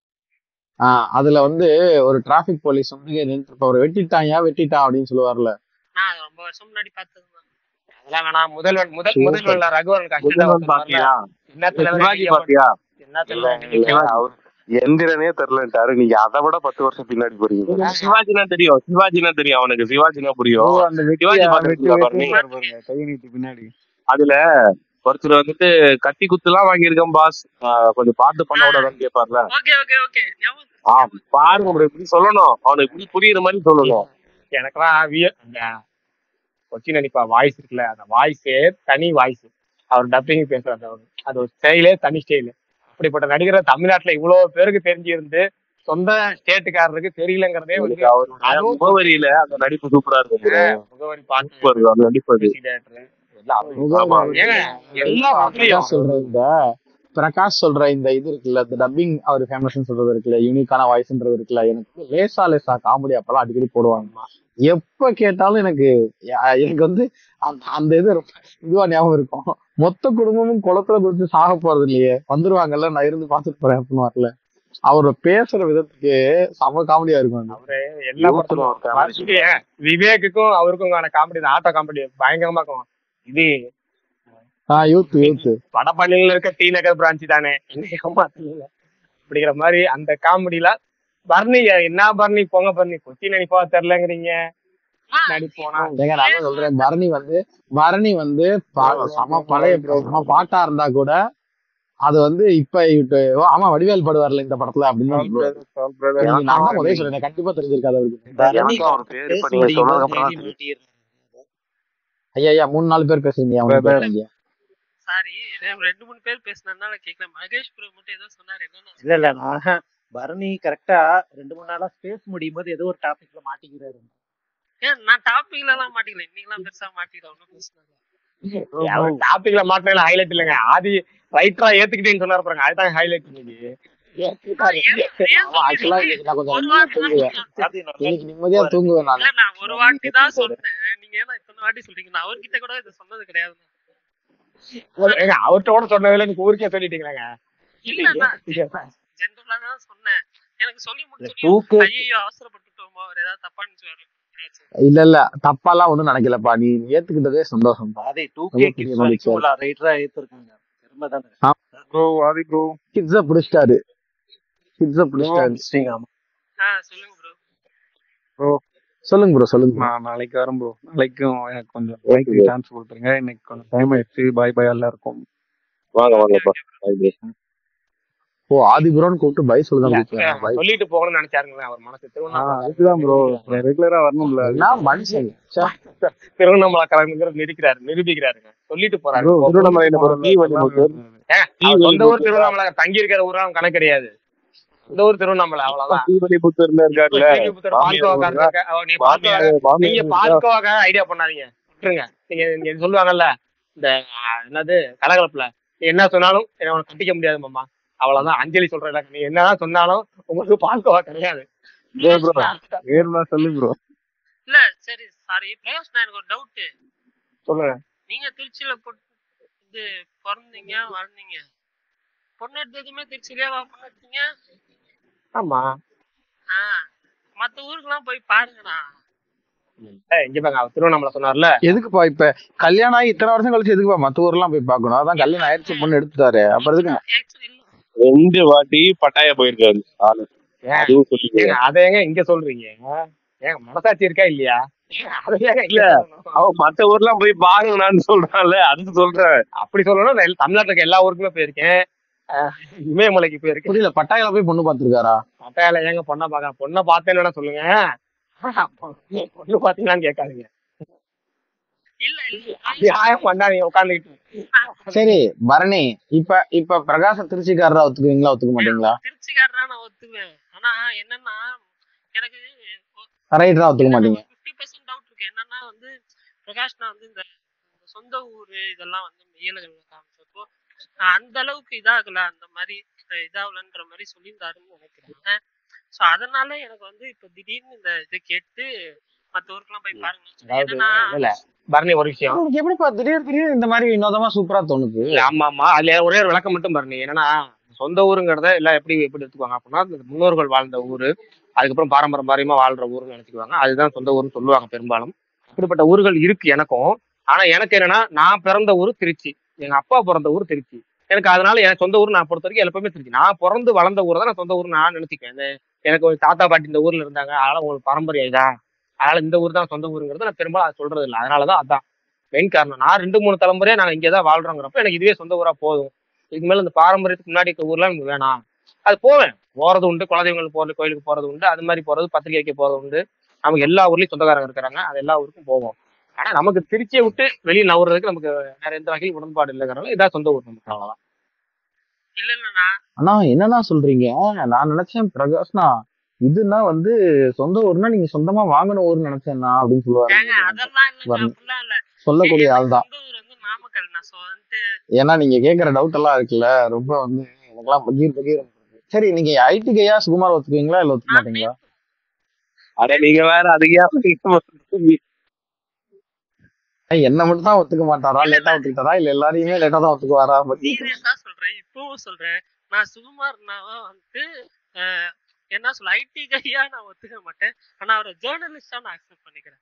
ஆஹ் அதுல வந்து ஒரு டிராபிக் போலீஸ் வந்து நின்றுப்பவர் வெட்டிட்டான் வெட்டிட்டான் அப்படின்னு சொல்லுவார்ல நான் அது ரொம்ப வருஷம் முன்னாடி பார்த்தது அதெல்லாம் வேணாம் முதல்வன் முதல் Super. முதல்வன்ல ரகுவரன் முதல்வன் பாத்தியா என்னத்துல சிவாஜி பாத்தியா என்னத்துல இல்ல, அவர் எந்திரனே தெரியலன்ட்டாரு நீங்க அதை விட பத்து வருஷம் பின்னாடி போறீங்க சிவாஜினா தெரியும் சிவாஜினா தெரியும் அவனுக்கு சிவாஜினா புரியும் அந்த வெட்டி சிவாஜி வெட்டி பாத்திருக்கீங்களா வெட்டி பாருங்க பாருங்க கை நீட்டி பின்னாடி அதுல ஒருத்தர் வந்துட்டு கத்தி குத்துலாம் வாங்கியிருக்கேன் பாஸ் கொஞ்சம் பார்த்து பண்ண விடாதான்னு கேட்பார்ல ஓகே ஓகே ஓகே ஆ பாருங்க bro, இப்படி சொல்லணும் அவனுக்கு இப்படி புரியுற மாதிரி சொல்லணும் எனக்கெல்லாம் விய அந்த கொச்சின் அனிப்பா வாய்ஸ் இருக்குல்ல அந்த வாய்ஸே தனி வாய்ஸ் அவர் டப்பிங் பேசுறது அவர் அது ஒரு ஸ்டைலே தனி ஸ்டைல் அப்படிப்பட்ட நடிகரை தமிழ்நாட்டுல இவ்வளவு பேருக்கு தெரிஞ்சிருந்து சொந்த ஸ்டேட்டுக்காரருக்கு தெரியலங்கிறதே வந்து அவரோட அதுவும் முகவரியில அந்த நடிப்பு சூப்பரா இருக்கும் bro. முகவரி பாட்டு சூப்பர் அந்த நடிப்பு அது theatre எல்லாம் ஆமா ஏங்க எல்லா வகையும் பிரகாஷ் சொல்ற இந்த பிரகாஷ் சொல்ற இந்த இது இருக்குல்ல இந்த டப்பிங் அவர் ஃபேமஸ் சொல்றது இருக்குல்ல யூனிக்கான வாய்ஸ்ன்றது இருக்குல்ல எனக்கு லேசா லேசா காமெடி அப்பெல்லாம் அடிக்கடி போடுவாங்க எப்ப கேட்டாலும் எனக்கு யா- எனக்கு வந்து அந்த அந்த இது ரொம்ப இதுவா ஞாபகம் இருக்கும் மொத்த குடும்பமும் குளத்துல குடிச்சு சாக போறது இல்லையே வந்துருவாங்கல்ல நான் இருந்து பாத்துட்டு போறேன் அப்படின்னு வரல அவர் பேசுற விதத்துக்கு செம காமெடியா இருக்கும் அது. அவரு எல்லா யூத்ல படத்துலும் ஒரு comedy வருஷத்துக்கு ஏன் விவேக்குக்கும் அவருக்கும் காமெடி தான் ஆட்டோ காமெடி பயங்கரமா இருக்கும் இது ஆஹ் யூத் யூத் வடபழனியில இருக்க டி நகர் பிரான்ச் தானே என்ன ஏமாத்தல அப்படிங்கிற மாதிரி அந்த காமெடியில பரணி என்ன பரணி போங்க பரணி கொச்சி நடிப்பா தெரியலங்கிறீங்க நடிப்போனா ஏங்க நான் தான் சொல்றேன் பரணி வந்து பரணி வந்து பா- செம பழைய செம பாட்டா இருந்தா கூட அது வந்து இப்ப இப்ப ஓ, ஆமா வடிவேல் படுவார்ல இந்த படத்துல அப்படின்னு தான் bro. எனக்கு நான் தான் முதல்ல சொல்றேன் கடை தெரிஞ்சிருக்காது அவருக்கு பரணி எனக்கும் அவர் பேரு பேச இப்ப நீங்க முடியும் போது சொன்னதுக்கு அப்புறம் தேடி மாட்டிடுறாங்க ஐயா ஐயா மூணு நாலு பேர் பேசுறீங்க அவங்க பேசுறீங்க சாரி ரெண்டு மூணு பேர் பேசுனதுனால கேட்கல மகேஷ் ப்ரோ மட்டும் ஏதோ சொன்னாரு என்னன்னா இல்ல இல்ல நான் பரணி கரெக்டா ரெண்டு மூணு நாளா ஸ்பேஸ் முடியும் போது ஏதோ ஒரு டாபிக்ல மாட்டிக்கிறாரு ஏன் நான் டாபிக்ல எல்லாம் மாட்டிக்கல இன்னைக்கெல்லாம் பெருசா மாட்டிக்கல ஒன்றும் பிரச்சனை இல்லை அவர் டாபிக்ல மாட்டினால ஹைலைட் இல்லைங்க ஆதி ரைட்டரா ஏத்துக்கிட்டேன்னு சொன்னாரு பாருங்க அதுதான் ஹைலைட் இன்னைக்கு ஏத்துக்கிட்டாரு. ஆமா ஆக்சுவலா இன்னைக்கு நான் கொஞ்சம் ஒரு நிம்மதியா வாட்டி தூங்குவேன் இன்னைக்கு நிம்மதியா தூங்குவேன் நான் இல்ல நான் ஒரு வாட்டி தான் சொன்னேன் நீங்க ஏன்னா இத்தனை வாட்டி சொல்றீங்க நான் அவர்கிட்ட கூட இது சொன்னது கிடையாது ஏங்க, அவர்ட்ட கூட சொன்னதில்ல எனக்கு ஊருக்கே சொல்லிட்டீங்களாங்க இல்ல நான் ஜென்ரலா தான் சொன்னேன் எனக்கு சொல்லி முடிச்சு தூக்கு ஐயோ அவசரப்பட்டுட்டோமோ அவர் ஏதாவது தப்பா நினைச்சுவாரு இல்ல இல்ல தப்பாலாம் ஒண்ணும் நினைக்கலப்பா நீ ஏத்துக்கிட்டதே சந்தோஷம் அதே டூ ரொம்ப கே பெரிய கிட்ஸ் மகிழ்ச்சியா வரைக்கும் உள்ள ரைட்டரா ஏத்திருக்காங்க பெருமை தானே ப்ரோ ஆதி ப்ரோ கிட்ஸ பிடிச்சிட்டாரு கிட்ஸ பிடிச்சிட்டாரு இன்ட்ரெஸ்டிங் ஆமா ஆ சொல்லுங்க ப்ரோ ப்ரோ சொல்லுங்க ப்ரோ சொல்லுங்க bro. நான் நாளைக்கு வரேன் ப்ரோ நாளைக்கும் எனக்கு கொஞ்சம் லைக் சான்ஸ் கொடுத்துருங்க இன்னைக்கு கொஞ்சம் டைம் ஆயிடுச்சு பாய் பாய் எல்லாருக்கும் வாங்க வாங்கப்பா Bye bye. ஓ ஆதி ப்ரோன்னு கூப்பிட்டு பை சொல்லுதான் இல்ல, கூப்பிட்டு பை சொல்லிட்டு போகணும்னு நினைச்சாருங்களே அவர் மனசு ஆ திருவண்ணாமலை அதுதான் ப்ரோ ரெகுலரா வரணும்ல என்ன மனுஷன் ச்சே. திருவண்ணாமலை கலந்துங்கிறது நிரூபிக்கிறாரு நிரூபிக்கிறாருங்க சொல்லிட்டு போறாரு ப்ரோ திருவண்ணாமலை நம்ம தீவலிபுத்தூர் ஏன், அவர் சொந்த ஊர் திருவண்ணாமலை தங்கி இருக்கிற ஊரா கணக்கு கிடையாது இந்த ஊர் திருவண்ணாமலை அவ்வளவுதான் தீவலிபுத்தூர்ல இருக்காருல்ல ஸ்ரீவில்லிபுத்தூர் பால்கோவாக்காரர் இருக்க- அவ- நீ மாமியார் பால்கோவா- மாமியார் நீங்க இருக்கா? பால்கோவாக்காக ஐடியா பண்ணாதீங்க விட்டுருங்க நீங்க நீங்க இது சொல்லுவாங்கல்ல இந்த ஆ, என்னது கலகலப்புல நீ என்ன சொன்னாலும் என்ன உனக்கு கட்டிக்க முடியாது மாமா அவ்வளவுதான் அஞ்சலி சொல்றேன் நீ என்னதான் சொன்னாலும் உங்களுக்கு பால்கோவா கிடையாது ப்ரோ ப்ரோ வேறுனா சொல்லு ப்ரோ இல்ல சரி சாரி பிரகாஷ் நான் எனக்கு ஒரு டவுட் சொல்லுங்க நீங்க திருச்சியில போட்டு இது பிறந்தீங்க வளர்ந்தீங்க பொண்ணு எடுத்ததுமே திருச்சியிலே வா பொண்ணு எடுத்தீங்க ஆமா ஆ மத்த ஊருக்குலாம் போய் பாருங்கண்ணா ஏய், இங்க பாங்க அவர் திருவண்ணாமலை சொன்னார்ல எதுக்குப்பா இப்ப கல்யாணம் ஆகி இத்தனை வருஷம் கழிச்சு எதுக்குப்பா மத்த ஊர்லாம் போய் பார்க்கணும் அதான் கல்யாணம் ஆயிடுச்சு பொண்ணு எடுத்துட்டாரு அப்புறம் எதுக்கு ரெண்டு வாட்டி பட்டாயா போயிருக்காரு ஆளு ஏன், அதுவும் சொல்லி ஏங்க அதை ஏங்க இங்க சொல்றீங்க ஏங்க மனசாட்சி இருக்கா இல்லையா அதை ஏங்க இங்க இல்ல சொல்லணும்? அவன் மத்த ஊர்லாம் போய் பாருங்கன்னு சொல்றான்ல அதுக்கு சொல்றேன் அப்படி சொல்லணும் நான் தமிழ்நாட்டுல இருக்க எல்லா ஊருக்குமே போயிருக்கேன் அஹ் இமயமலைக்கு போயிருக்கேன் புரியல பட்டாயில போய் பொண்ணு பாத்துருக்காரா பட்டாயில ஏங்க பொண்ணை பார்க்க பொண்ணை பார்த்தேன்னு சொல்லுங்க பொண்ணு பாத்தீங்களான்னு கேட்காதீங்க இல்ல இல்ல நியாயம் பண்ணாதீங்க உட்காந்துக்கிட்டு சரி பரணி இப்ப இப்ப பிரகாச திருச்சிக்காரரா ஒத்துக்குவீங்களா ஒத்துக்க மாட்டீங்களா திருச்சிக்காரரா நான் ஒத்துக்குவேன் ஆனா என்னன்னா எனக்கு ரைட்டரா ஒத்துக்க மாட்டீங்க ஃபிஃப்டி பர்சன்ட் டவுட் இருக்கு என்னன்னா வந்து பிரகாஷ் நான் வந்து இந்த இந்த சொந்த ஊரு இதெல்லாம் வந்து மெய்யலகள்ல காமிச்சப்போ நான் அந்த அளவுக்கு இதாகல அந்த மாதிரி அஹ் இதாகலன்ற மாதிரி சொல்லியிருந்தாருன்னு நினைக்கிறேன் சோ அதனால எனக்கு வந்து இப்ப திடீர்னு இந்த இது கேட்டு மத்த ஊருக்குலாம் போய் பாருங்க அதாவது என்னன்னா இல்ல பரணி ஒரு விஷயம் உங்களுக்கு எப்படிப்பா திடீர் திடீர் இந்த மாதிரி வினோதமா சூப்பரா தோணுது இல்ல, ஆமா ஆமா அதுல ஒரே ஒரு விளக்கம் மட்டும் பாருங்க என்னன்னா சொந்த ஊருங்கிறத எல்லாம் எப்படி எப்படி எடுத்துக்குவாங்க அப்படின்னா இந்த முன்னோர்கள் வாழ்ந்த ஊரு அதுக்கப்புறம் பாரம்பரிய பாரம்பரியமா வாழ்ற ஊருன்னு நினைச்சுக்குவாங்க அதுதான் சொந்த ஊர்னு சொல்லுவாங்க பெரும்பாலும் அப்படிப்பட்ட ஊர்கள் இருக்கு எனக்கும் ஆனா எனக்கு என்னன்னா நான் பிறந்த ஊர் திருச்சி எங்க அப்பா பிறந்த ஊர் திருச்சி எனக்கு அதனால என் சொந்த ஊர் நான் பொறுத்த வரைக்கும் எப்பவுமே திருச்சி நான் பிறந்து வளர்ந்த ஊரை தான் நான் சொந்த ஊர் நான் நினைச்சுக்குவேன் இந்த எனக்கு ஒரு தாத்தா பாட்டி இந்த ஊர்ல இருந்தாங்க அதனால உங்களுக்கு பாரம்பரியம் இதா அதனால இந்த ஊர் தான் சொந்த ஊருங்கிறது நான் பெரும்பாலும் அது சொல்றது இல்லை அதனாலதான் அதான் மெயின் காரணம் நான் ரெண்டு மூணு தலைமுறையா நாங்க இங்கே தான் வாழ்றோங்கிறப்ப எனக்கு இதுவே சொந்த ஊரா போதும் இதுக்கு மேல இந்த பாரம்பரியத்துக்கு முன்னாடி இருக்க ஊர்லாம் எனக்கு வேணாம் அது போவேன் போறது உண்டு குலதெய்வங்கள் போறது கோயிலுக்கு போறது உண்டு அது மாதிரி போறது பத்திரிக்கை வைக்க போறது உண்டு நமக்கு எல்லா ஊர்லயும் சொந்தக்காரங்க இருக்கிறாங்க அது எல்லா ஊருக்கும் போவோம் ஆனா நமக்கு திருச்சியை விட்டு வெளியே நவுறதுக்கு நமக்கு வேற எந்த வகையும் உடன்பாடு இல்லைங்கிறனால இதான் சொந்த ஊர் நமக்கு அவ்வளவுதான் இல்ல இல்ல நான் அண்ணா என்னண்ணா சொல்றீங்க நான் நினைச்சேன் பிரகாஷ்னா இதுனா வந்து சொந்த ஊர்னா நீங்க சொந்தமா வாங்கின ஊர்னு நினைச்சேன்னா அப்படின்னு சொல்லுவாரு ஏங்க அதெல்லாம் இல்லைங்க வரணும். அப்படிலாம் இல்ல சொல்லக்கூடிய ஆள் தான் சொந்த ஊர் வந்து நாமக்கல் நான் so வந்துட்டு ஏன்னா நீங்க கேக்குற டவுட் எல்லாம் இருக்குல்ல ரொம்ப வந்து எனக்கெல்லாம் பகீர் பகீர் சரி நீங்க ஐடி கையா சுகுமார் ஒத்துக்குவீங்களா இல்ல ஒத்துக்க மாட்டீங்களா அட நீங்க வேற அதுக்கு ஏன் ஏய், என்ன மட்டும் தான் ஒத்துக்க மாட்டாரா லேட்டா ஒத்துக்கிட்டாரா இல்ல எல்லாரையுமே லேட்டா தான் ஒத்துக்குவாரா பகீர் சீரியஸா சொல்றேன் இப்பவும் சொல்றேன் நான் சுகுமார்னாவா வந்துட்டு அஹ், என்ன சொல்ல ஐடி கையா நான் ஒத்துக்க மாட்டேன் ஆனா அவரை ஜேர்னலிஸ்டா நான் அக்செப்ட் பண்ணிக்கிறேன்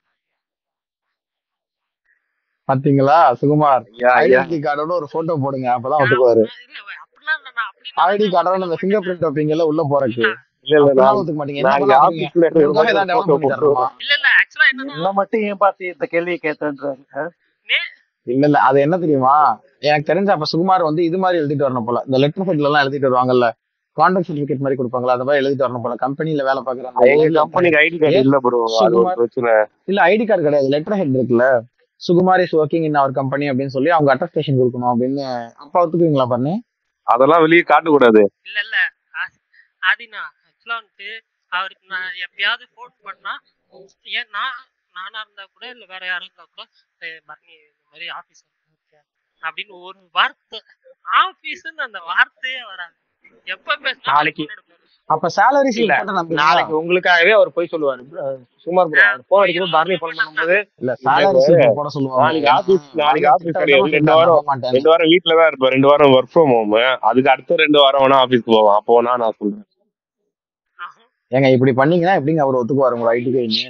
பாத்தீங்களா சுகுமார் ஐயா, ஐயா. ஐடென்டி கார்டோட ஒரு போட்டோ போடுங்க அப்பதான் ஒத்துக்குவாரு இல்ல அப்படிலாம் இல்ல நான் ஐடி கார்டோட அந்த ஃபிங்கர் பிரிண்ட் வைப்பீங்கல்ல உள்ள போறதுக்கு இல்ல இல்ல அப்படிலாம் நான் ஒத்துக்க மாட்டீங்க என்ன நாளைக்கு பண்ணலாம் இருக்கீங்க ஆபீஸ்ல இருக்கிற உங்களுக்காக மாதிரி ஏதாவது ஒரு டெவலப் போட்டோ பண்ணி தரணுமா இல்ல இல்ல ஆக்சுவலா என்னன்னா என்ன மட்டும் ஏன் பார்த்து இந்த கேள்வியை கேட்டேன்றாரு ஆ? இல்ல இல்ல அது என்ன தெரியுமா எனக்கு தெரிஞ்ச அப்ப சுகுமார் வந்து இது மாதிரி எழுதிட்டு வரணும் போல இந்த லெட்டர் ஹெட்ல எல்லாம் எழுதிட்டு வருவாங்கல்ல கான்டாக்ட் சர்டிபிகேட் மாதிரி கொடுப்பாங்களா அந்த மாதிரி எழுதிட்டு வரணும் போல கம்பெனில வேலை பாக்குற அந்த எங்க ஏஜ் கம்பெனிக்கு ஐடி கார்டு ஏன் இல்ல ப்ரோ அது ஒரு சுகுமார் பிரச்சனை இல்ல ஐடி கார்டு கிடையாது லெட்டர் ஹெட் இருக்குல்ல சுகுமார் இஸ் ஒர்க்கிங் இன் அவர் கம்பெனி அப்படின்னு சொல்லி அவங்க அட்டஸ்டேஷன் கொடுக்கணும் அப்படின்னு அப்பா ஒத்துக்குவீங்களா பண்ணு அதெல்லாம் வெளியே காட்டக்கூடாது இல்ல இல்ல ஆ- ஆதினா ஆக்சுவலா வந்துட்டு அவருக்கு நான் எப்பயாவது ஃபோன் பண்ணா ஏன் நான் நானா இருந்தா கூட இல்ல வேற யாரும் இருந்தா கூட "ஏய், பரணி இந்த மாதிரி ஆபீஸ் அப்படின்னு ஒரு வார்த்தை ஆபீஸ்ன்னு அந்த வார்த்தையே வராது எப்ப பேசினாலும் நாளைக்கு அப்ப சேலரி இல்ல போட்டு நம்புவீங்களா நாளைக்கு உங்களுக்காகவே அவர் போய் சொல்லுவாரு அஹ் சுமார் ப்ரோ அவர் போன் அடிக்கும்போது பரணி போன் பண்ணும்போது இல்ல சேலரி ஸ்லிப் போட சொல்லுவாங்க நாளைக்கு ஏன்னா ஆபீஸ் நாளைக்கு நல்ல ஆபீஸ் திட்ட கிடையாது விதமா ரெண்டு சொல்லிட்டாரு வாரம் நம்ப மாட்டேன்னு ரெண்டு வாரம் வீட்ல தான் இருப்பேன் ரெண்டு வாரம் ஒர்க் ஃப்ரம் ஹோம் அதுக்கு அடுத்த ரெண்டு வாரம் வேணா ஆபீஸ்க்கு போவான் அப்போ வேணா நான் சொல்றேன் ஏங்க இப்படி பண்ணீங்கன்னா எப்படிங்க அவர் ஒத்துக்குவாரு உங்க ஐடி கைன்னு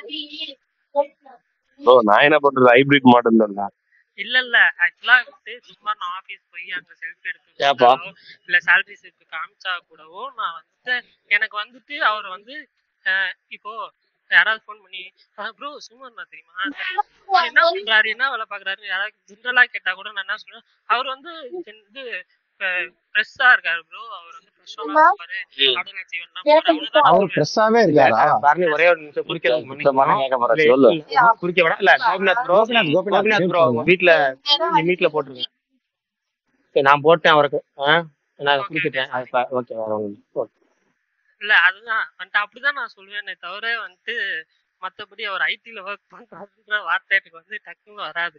ப்ரோ நான் என்ன பண்றது ஹைபிரிட் மாடல் தான் இல்ல இல்ல ஆக்சுவலா வந்து சும்மா நான் ஆபீஸ் போய் அங்க செல்ஃபி எடுத்து ஏப்பா வச்சாலோ இல்ல சேலரி ஸ்லிப் காமிச்சா கூடவோ நான் வந்துட்டு எனக்கு வந்துட்டு அவர் வந்து அஹ், இப்போ யாராவது ஃபோன் பண்ணி ப்ரோ சும்மா தெரியுமா சரி, அவர் என்ன பண்றாரு என்ன வேலை பாக்குறாரு யாராவது ஜென்ரலா கேட்டா கூட நான் என்ன சொல்லுவேன் அவர் வந்து gen- இது ஃப்ரெஷ்ஷா இருக்காரு ப்ரோ அவர் வந்து ஃப்ரெஷ்ஷா இருப்பாரு அப்படின்னு செய்வேன் அவ்வளவுதான் அவர் ஃப்ரெஷ்ஷாவே இல்ல இருக்காரா அஹ் பரணி ஒரே ஒரு நிமிஷம் குறுக்க சுத்தமான கேட்க போற இல்ல சொல்லு இல்ல குறுக்க விட இல்ல Gopinath bro Gopinath Gopinath Gopinath mute bro உங்க பண்ணுங்க வீட்ல நீங்க மீட்ல போட்டுருங்க சரி நான் போட்டேன் அவருக்கு ஆ நான் ஓகே ஓகே குடிக்கிட்டேன் அது ஓகே வேற ஒண்ணும் இல்ல. Okay. இல்ல அதுதான் வந்துட்டு அப்படிதான் நான் சொல்லுவேனே தவிர வந்துட்டு மத்தபடி அவர் ஐடில ஒர்க் பண்றாருன்ற வார்த்தை எனக்கு வந்து டக்குன்னு வராது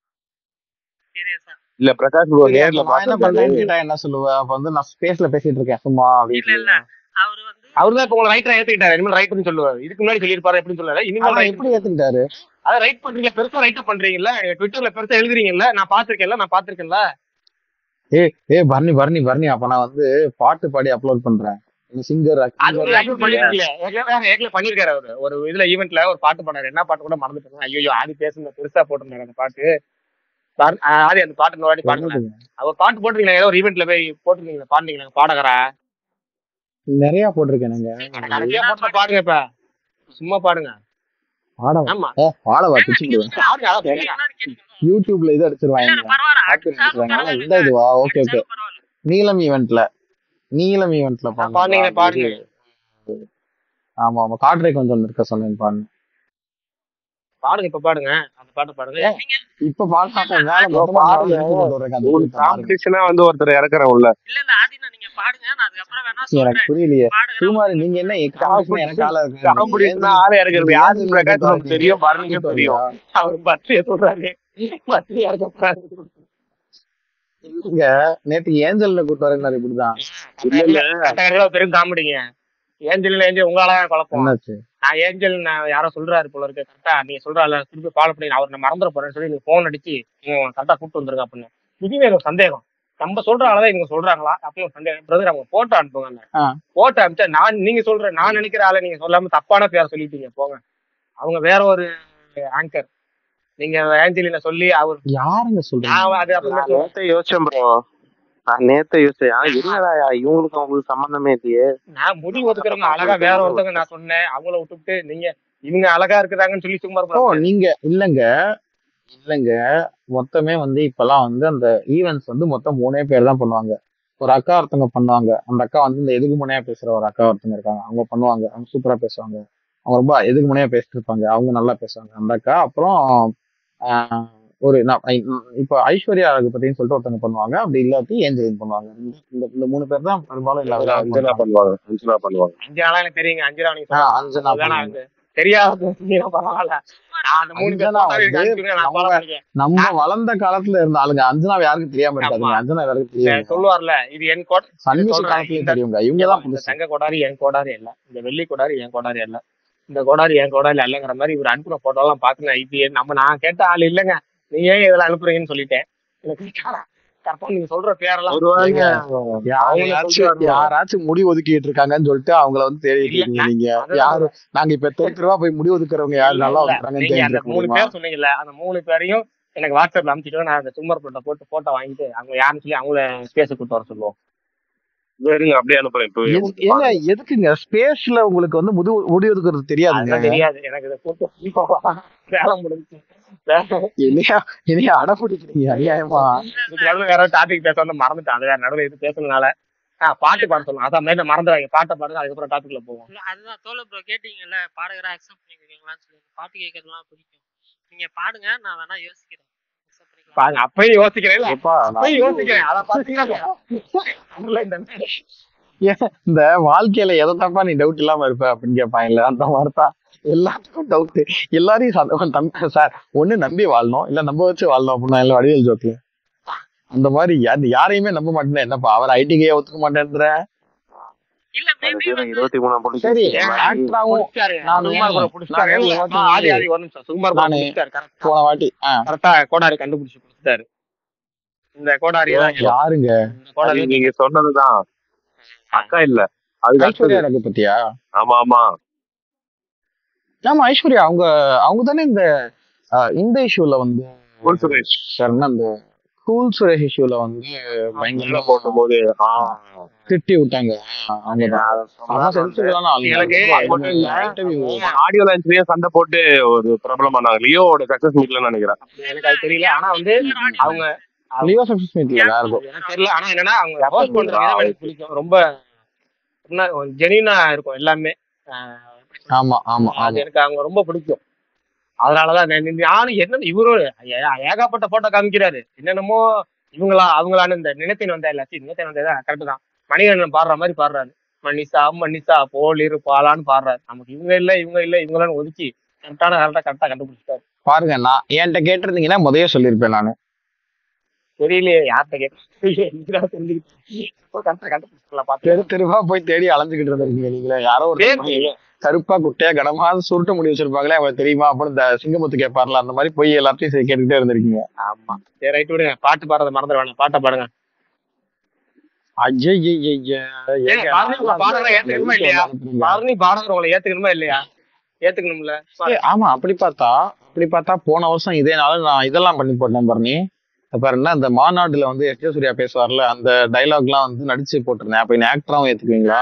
சீரியஸா இல்ல பிரகாஷ் ப்ரோ சரி நேர்ல அப்ப நான் என்ன பாத்துருக்காரு பண்றேன்னு கேட்டா என்ன சொல்லுவேன் அப்ப வந்து நான் ஸ்பேஸ்ல பேசிட்டு இருக்கேன் சும்மா இல்ல இல்ல அப்படின்னு அவர் வந்து அவர் தான் இப்ப உங்களை ரைட்டரா ஏத்துக்கிட்டாரு இனிமேல் ரைட்னு சொல்லுவாரு இதுக்கு முன்னாடி சொல்லியிருப்பாரு எப்படின்னு சொல்லல இனிமேல் ஆனா ரைட் எப்படி ஏத்துக்கிட்டாரு அதான் ரைட் பண்றீங்க பெருசா ரைட் பண்றீங்கல்ல ட்விட்டர்ல பெருசா எழுதுறீங்கல்ல நான் பாத்திருக்கேன்ல நான் பாத்திருக்கேன்ல ஏ ஏ பர்னி பர்னி பர்னி அப்ப நான் வந்து பாட்டு பாடி அப்லோட் பண்றேன் சிங்கர் அது ஒரு அப்லோட் பண்ணிருக்கீங்க ஏற்கனவே ஏற்கனவே பண்ணிருக்காரு அவரு ஒரு இதுல ஈவென்ட்ல ஒரு பாட்டு பண்ணாரு என்ன பாட்டு கூட மறந்துட்டேன் ஐயோ ஆதி பேசுன பெருசா போட்டிருந்தாரு அந்த பாட்டு பாரு- ஆ, ஆதி அந்த பாட்டு இன்னொரு வாட்டி பாடுங்க அவர் பாட்டு போட்டிருக்கீங்க ஏதோ ஒரு ஈவென்ட்ல போய் போட்டிருக்கீங்க பாடுனீங்க பாடகரா நிறைய போட்டிருக்கேனுங்க நிறைய பாட்டுல பாடுங்க இப்ப சும்மா பாடுங்க பாடவா ஆமா ஏ பாடவா பிச்சு விடுவேன் பாடுங்க அதான் சொல்லுங்க. என்னன்னு கேட்டுக்கோங்க யூடியூப்ல இது இல்ல அடிச்சிருவாங்க இல்ல பரவாயில்ல காப்பி அடிச்சாலும் அடிச்சிருவாங்க இந்த பரவாயில்ல இதுவா ஓகே ஓகே அடிச்சாலும் பரவாயில்ல நீலம் ஈவெண்ட்ல நீலம் ஈவெண்ட்ல ஆ, பாடுங்க பாடுனீங்க அந்த பாடுங்க இது ஆமா ஆமா காட்ரை கொஞ்சம் இருக்க சொன்னேன் பாருங்க பாடுங்க இப்ப பாடுங்க அந்த பாட்டு பாடுங்க ஏ இப்ப பாடுறாங்க வேலை ப்ரோ மொத்தமா நாலு பாருங்க நிமிஷம் கொண்டு வர்றேன் அந்த ஒரு விஷயத்த பாருங்க காம்படிஷனா வந்து ஒருத்தர் இறக்குறேன் உள்ள இல்ல இல்ல ஆதினா நீங்க பாடுங்க நான் அதுக்கப்புறம் வேணா எனக்கு சொல்றேன் புரியலையே பாடுங்க சுகுமார் நீங்க என்ன காம்படிஷன் எனக்கு ஆளா இருக்கு நீங்க காம்படிஷனா ஏஞ்சல் ஆளே இறக்குறது நீங்க யாரு ஏஞ்சல் பிரகாஷ் கூட்டு நமக்கு வர்றீங்க தெரியும் நான் பரணிக்கும் கூட்டு தெரியும் வரலையா அவர் பர்த்டே சொல்றாரு பர்த்டே இறக்க இல்லங்க நேத்து ஏஞ்சல்ல கூட்டு வரேன்னாரு இப்படிதான் இல்ல இல்ல கடையில பெரும் காமெடிங்க ஏஞ்சல் ஏஞ்சல் உங்களால குழப்பம் என்னாச்சு நான் ஏஞ்சல் நான் யாரோ சொல்றாரு போல இருக்கு கரெக்டா நீங்க சொல்றாரு திருப்பி ஃபாலோ பண்ணி அவர் நான் மறந்துட போறேன்னு சொல்லி நீங்க போன் அடிச்சு கரெக்டா கூப்பிட்டு வந்துருங்க அப்படின்னு இதுவே எனக்கு சந்தேகம் நம்ம சொல்ற ஆளதான் இவங்க சொல்றாங்களா அப்படின்னு ஒரு சந்தேகம் பிரதர் அவங்க போட்டோ அனுப்புங்க ஆ போட்டோ அனுப்பிச்சா நான் நீங்க சொல்ற நான் நினைக்கிற ஆளை நீங்க சொல்லாம தப்பான பேரை சொல்லிட்டீங்க போங்க அவங்க வேற ஒரு ஆங்கர் நீங்க ஏஞ்சலின சொல்லி அவர் யாருங்க சொல்றீங்க நான் அது நான் அப்புறமேட்டு நேத்த யோசிச்சேன் ப்ரோ நான் நேத்த யோசிச்சேன் ஆ, என்னடா இவங்களுக்கு அவங்களுக்கு சம்பந்தமே இல்லையே நான் முடி ஒதுக்குறவங்க அழகா வேற ஒருத்தவங்க நான் சொன்னேன் அவங்கள விட்டுவிட்டு நீங்க இவங்க அழகா இருக்கிறாங்கன்னு சொல்லி சும்மா ஓ இருப்பாங்க நீங்க இல்லங்க இல்லங்க மொத்தமே வந்து இப்பெல்லாம் வந்து அந்த ஈவெண்ட்ஸ் வந்து மொத்தம் மூணே பேர் தான் பண்ணுவாங்க ஒரு அக்கா ஒருத்தவங்க பண்ணுவாங்க அந்த அக்கா வந்து இந்த எதுக்கு முனையா பேசுற ஒரு அக்கா ஒருத்தவங்க இருக்காங்க அவங்க பண்ணுவாங்க அவங்க சூப்பரா பேசுவாங்க அவங்க ரொம்ப எதுக்கு முனையா பேசிட்டு இருப்பாங்க அவங்க நல்லா பேசுவாங்க அந்த அக்கா அப்புறம் ஆஹ், ஒரு நான் ஐ- இப்போ ஐஸ்வர்யா அழகு பத்தின்னு சொல்லிட்டு ஒருத்தவங்க பண்ணுவாங்க அப்படி இல்லாட்டி ஏஞ்சலின் பண்ணுவாங்க இந்த இந்த மூணு பேர் தான் பெரும்பாலும் எல்லா அஞ்சனா விழாவும் அஞ்சனா பண்றாங்க பண்ணுவாங்க அஞ்சனா பண்ணுவாங்க அஞ்சு நாளா எனக்கு தெரியுங்க அஞ்சு நாள் நீங்க ஆஹ் சொல்லுங்க அஞ்சனா வேணாம் பண்ணுவாங்க எனக்கு தெரியாத நீங்க பரவாயில்ல நான் அந்த மூணு பேர் அஞ்சனா போட்டோ வந்து எனக்கு அனுப்பிடுங்க நான் நம்ம ஃபாலோ பண்ணிக்கிறேன் நம்ம வளர்ந்த காலத்துல இருந்த ஆளுங்க அஞ்சனா யாருக்கும் தெரியாம ஆமா இருக்காதுங்க அஞ்சனா யாருக்கும் இந்த தெரியுங்க சொல்லுவார்ல இது என் கோட் இது சன்மியூசிக் சொல்றேன் காலத்துலயே இந்த தெரியுங்க இவங்க ஏவா தான் இந்த புதுசு தங்க கோடாரி என் கோடாரி இல்ல இந்த வெள்ளி கோடாரி என் கோடாரி இல்ல இந்த கோடாரி என் கோடாரி இல்லைங்கிற மாதிரி இவர் அனுப்புற போட்டோ எல்லாம் பாத்துங்க இது நம்ம நான் கேட்ட ஆள் இல்லைங்க நீங்க ஏன் இதுல அனுப்புறீங்கன்னு சொல்லிட்டேன் எனக்கு கரெக்டா நீங்க சொல்ற பேரெல்லாம் ஒரு வேளை ஏங்க அவங்கள யாரையாச்சும் சொல்றாங்க யாராச்சும் முடி ஒதுக்கிட்டு இருக்காங்கன்னு சொல்லிட்டு அவங்கள வந்து தேடிட்டு இல்ல இருக்கீங்க நான் நீங்க அதுதான் யாரு சொல்றேன் நாங்க இப்ப தெரு தெருவா போய் முடி ஒதுக்குறவங்க யாரு இல்ல நல்லா இல்ல ஒதுக்குறாங்கன்னு நீங்க அந்த தெரிஞ்சுக்க மூணு முடியுமா பேர் சொன்னீங்கல்ல அந்த மூணு பேரையும் எனக்கு வாட்ஸ்அப்ல அனுப்பிச்சிட்டு நான் அந்த சும்மர் போட்டோ போட்டு போட்டோ வாங்கிட்டு அவங்க யாருன்னு சொல்லி அவங்கள ஸ்பேஸ் கூட்டு வர சொல்லுவோம் இதோ இருங்க அப்படியே அனுப்புறேன் இப்போ எது- ஏங்க எதுக்குங்க ஸ்பேஸ்ல உங்களுக்கு வந்து முது முடி ஒதுக்குறது தெரியாதுங்க அதெல்லாம் தெரியாது எனக்கு இதை போட்டு வேலை முடிஞ்சு இல்லையா இல்லையா அடை பிடிக்கிறீங்க அநியாயமா இதுக்கு நடுவுல வேற டாபிக் பேச வந்து மறந்துட்டேன் அது வேற நடுவில் இது பேசுனதுனால ஆ, பாட்டு பாட சொல்லணும் அதான் மாதிரி மறந்துடாங்க பாட்டை பாடுங்க அதுக்கப்புறம் டாபிக்ல போவோம் இல்ல அதுதான் தோல ப்ரோ கேட்டீங்கல்ல பாடகரா அக்செப்ட் பண்ணிக்கிறீங்களான்னு சொல்லி பாட்டு கேட்கறதுலாம் பிடிக்கும் நீங்க பாடுங்க நான் வேணா யோசிக்கிறேன் accept பண்ணிக்கலாம். பாருங்க அப்பயும் யோசிக்கிறேன் இல்ல எப்பா நான் அப்பயும் யோசிக்கிறேன் அத பாத்தீங்கன்னா அதுல இந்த ஏன் இந்த வாழ்க்கையில எதை தப்பா நீ டவுட் இல்லாம இருப்ப அப்படின்னு கேட்பாங்கல்ல அந்த மாதிரி தான் எல்லாத்துக்கும் டவுட் எல்லாரையும் சந்த- தம்பி சார் ஒண்ணு நம்பி வாழணும் இல்ல நம்ப வச்சு வாழணும் அப்படின்னா இல்ல வடிவேல் ஜோக்கு அந்த மாதிரி யா- யாரையுமே நம்ப மாட்டேன் என்னப்பா அவர் ஐடிக்கே ஒத்துக்க மாட்டேன்ற இல்ல மேபி கடைசியில இருபத்தி மூணாம் பொண்ணு சரி மாதிரி ஆக்டராவும் புடிச்சாரு நானு சுகுமார் கூட புடிச்சாரு நானு ஒரு ஆ, ஆதி வாட்டி ஆதி ஒரு நிமிஷம் சுகுமார் கூட நானு புடிச்சாரு கரெக்டா போன வாட்டி ஆ கரெக்டா கோடாரி கண்டுபிடிச்சு கொடுத்தாரு இந்த கோடாரி தான் யாருங்க இந்த கோடாரி அது நீங்க சொன்னதுதான் அக்கா இல்ல அதுக்கு ஐஸ்வர்யா அடுத்தது எனக்கு பத்தியா ஆமா ஆமா ஆமா ஐஸ்வர்யா அவங்க அவங்க தானே இந்த அஹ், இந்த இஷ்யூல வந்து கூல் சுரேஷ் சார் என்ன அந்த கூல் சுரேஷ் இஷ்யூல வந்து மேல பயங்கரமா போட்டும் போது ஆ திட்டி விட்டாங்க அவங்க தான் செம சென்சிட்டிவான ஆளுங்க எனக்கு அது மட்டும் இல்ல இன்டர்வியூ ஆடியோ லான்ச்லயே சண்டை போட்டு ஒரு பிரபலம் பண்ணாங்க லியோவோட சக்சஸ் மீட்ல நினைக்கிறேன் எனக்கு அது தெரியல ஆனா வந்து அவங்க லியோ சக்சஸ் மீட்ல வேற இருக்கும் எனக்கு தெரியல ஆனா என்னன்னா அவங்க ஹோஸ்ட் பண்ற விதம் எனக்கு பிடிக்கும் ரொம்ப ஜெனியூனா இருக்கும் எல்லாமே ஆஹ் ஆமா ஆமா அது ஆமா எனக்கு அவங்க ரொம்ப பிடிக்கும் அதனாலதான் நான் இந்த- நானும் என்ன இவரும் ஏ- ஏகப்பட்ட போட்டோ காமிக்கிறாரு என்னென்னமோ இவங்களா அவங்களான்னு இந்த நினைத்தின் வந்தா இல்ல சி, நினைத்தின் வந்தா கரெக்ட் தான் மணிகண்டன் பாடுற மாதிரி பாடுறாரு மன்னிசா மன்னிசா போல் இரு பாலான்னு பாடுறாரு நமக்கு இவங்க இல்ல இவங்க இல்ல இவங்களான்னு ஒதுக்கி கரெக்டான கரெக்டா கரெக்டா கண்டுபிடிச்சிட்டாரு பாருங்க நான் என்கிட்ட கேட்டிருந்தீங்கன்னா முதல்ல சொல்லியிருப்பேன் நானு தெரியலையே யார்கிட்ட கேட்க தெரிஞ்சுக்கிட்டு கரெக்டா கண்டுபிடிச்சிக்கலாம் பாத்து தெரு தெருவா போய் தேடி அலைஞ்சுக்கிட்டு இருந்திருக்கீங்க நீங்களே யாரோ ஒரு பேர் கருப்பா குட்டையா கனமா சுருட்ட முடி வச்சிருப்பாங்களே அவங்க தெரியுமா அப்படின்னு இந்த சிங்கமுத்து கேட்பார்ல அந்த மாதிரி போய் எல்லாத்தையும் சரி கேட்டுக்கிட்டே இருந்திருக்கீங்க ஆமா சரி ரைட் விடுங்க பாட்டு பாடுறத மறந்துட வேணாம் பாட்டை பாடுங்க ஐய ஏங்க, பாரதி உங்களை பாடகரா ஏத்துக்கணுமா இல்லையா பாரதி பாடகர் உங்களை ஏத்துக்கணுமா இல்லையா ஏத்துக்கணும்ல ஆமா அப்படி பார்த்தா அப்படி பார்த்தா போன வருஷம் இதே நாள் நான் இதெல்லாம் பண்ணி போட்டேன் பரணி பாருங்க இந்த மாநாடுல வந்து எஸ் ஜே சூர்யா பேசுவார்ல அந்த டைலாக்லாம் வந்து நடிச்சு போட்டிருந்தேன் அப்ப என்ன ஆக்டராவும் ஏத்துக்குவீங்களா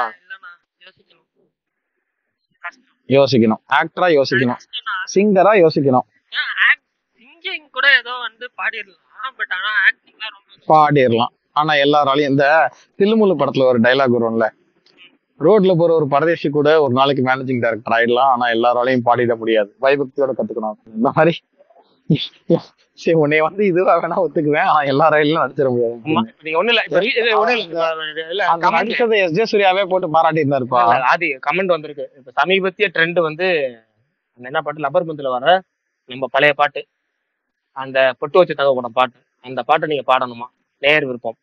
யோசிக்கணும் ஆக்டரா யோசிக்கணும் சிங்கரா யோசிக்கணும் சிங்கிங் கூட ஏதோ வந்து பாடிடலாம் பட் ஆனா ஆக்டிங்லாம் ரொம்ப பாடிடலாம் ஆனா எல்லாராலையும் இந்த தில்லுமுல்லு படத்துல ஒரு டைலாக் வரும்ல ரோட்ல போற ஒரு பரதேசி கூட ஒரு நாளைக்கு மேனேஜிங் டைரக்டர் ஆயிடலாம் ஆனா எல்லாராலையும் பாடிட முடியாது பயபக்தியோட கத்துக்கணும் இந்த மாதிரி சரி உன்னைய வந்து இதுவா வேணா ஒத்துக்குவேன் ஆனா எல்லாராலையும் நடிச்சிட முடியாது ஆமா இப்ப நீங்க ஒண்ணு இல்ல இப்ப இது ஒண்ணு இல்ல இல்ல அந்த comment- நடிச்சதை எஸ் ஜே சூர்யாவே போட்டு பாராட்டி இருந்தாருப்பா இல்ல, ஆதி கமெண்ட் வந்திருக்கு இப்ப சமீபத்திய ட்ரெண்ட் வந்து அந்த என்ன பாட்டு லப்பர் பந்துல வர நம்ம பழைய பாட்டு அந்த பொட்டு வச்ச தகவன பாட்டு அந்த பாட்டை நீங்க பாடணுமா நேர் விருப்பம்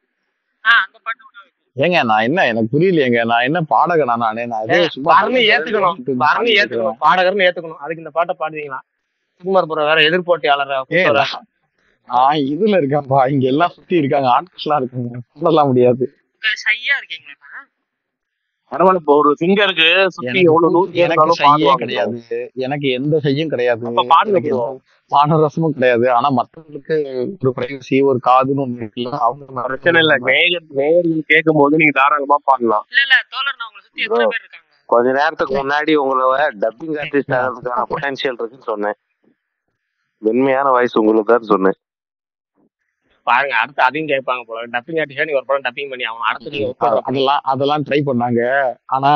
ஏங்க நான் என்ன எனக்கு புரியலையேங்க நான் என்ன பாடகனா நானு நான் ஏதோ சும்மா பரணி ஏத்துக்கணும் பரணி ஏத்துக்கணும் பாடகர்னு ஏத்துக்கணும் அதுக்கு இந்த பாட்டை பாடுவீங்களா சுகுமார் புறம் வேற எதிர்போட்டியாளர் ஏய், நான் நான் இதுல இருக்கேன்ப்பா இங்க எல்லாம் சுத்தி இருக்காங்க ஆட்கள் எல்லாம் இருக்காங்க சொல்லலாம் முடியாது ஷையா இருக்கீங்களா பரவாயில்ல இப்போ ஒரு சிங்கருக்கு சுத்தி எனக்கு எவ்வளவு நூறு பேர் எனக்கு இருந்தாலும் செய்யே பாடுவாங்க கிடையாது எனக்கு எந்த செய்யும் கிடையாது அப்ப பாடுங்க எனக்கு bro. எந்த பானரசமும் கிடையாது ஆனா மத்தவங்களுக்கு ஒரு பிரைவசி ஒரு காதுன்னு ஒண்ணு இருக்குல்ல அவங்க பிரச்சனை இல்ல நேயர் நேயர்கள் கேட்கும் போது நீங்க தாராளமா பாடலாம் இல்ல இல்ல தோழர் நான் உங்களை சுத்தி எத்தனை பேர் இருக்காங்க கொஞ்ச நேரத்துக்கு முன்னாடி உங்களோட டப்பிங் ஆர்டிஸ்ட் ஆகிறதுக்கான பொட்டன்ஷியல் இருக்குன்னு சொன்னேன் வெண்மையான வாய்ஸ் உங்களுக்கு தான் சொன்னேன் பாருங்க அடுத்து அதையும் கேட்பாங்க போல டப்பிங் ஆர்டிஸ்டா நீ ஒரு படம் டப்பிங் பண்ணி அவன் அடுத்து நீங்க ஒப்பந்தம் அ- அதெல்லாம் அதெல்லாம் ட்ரை பண்ணாங்க ஆனா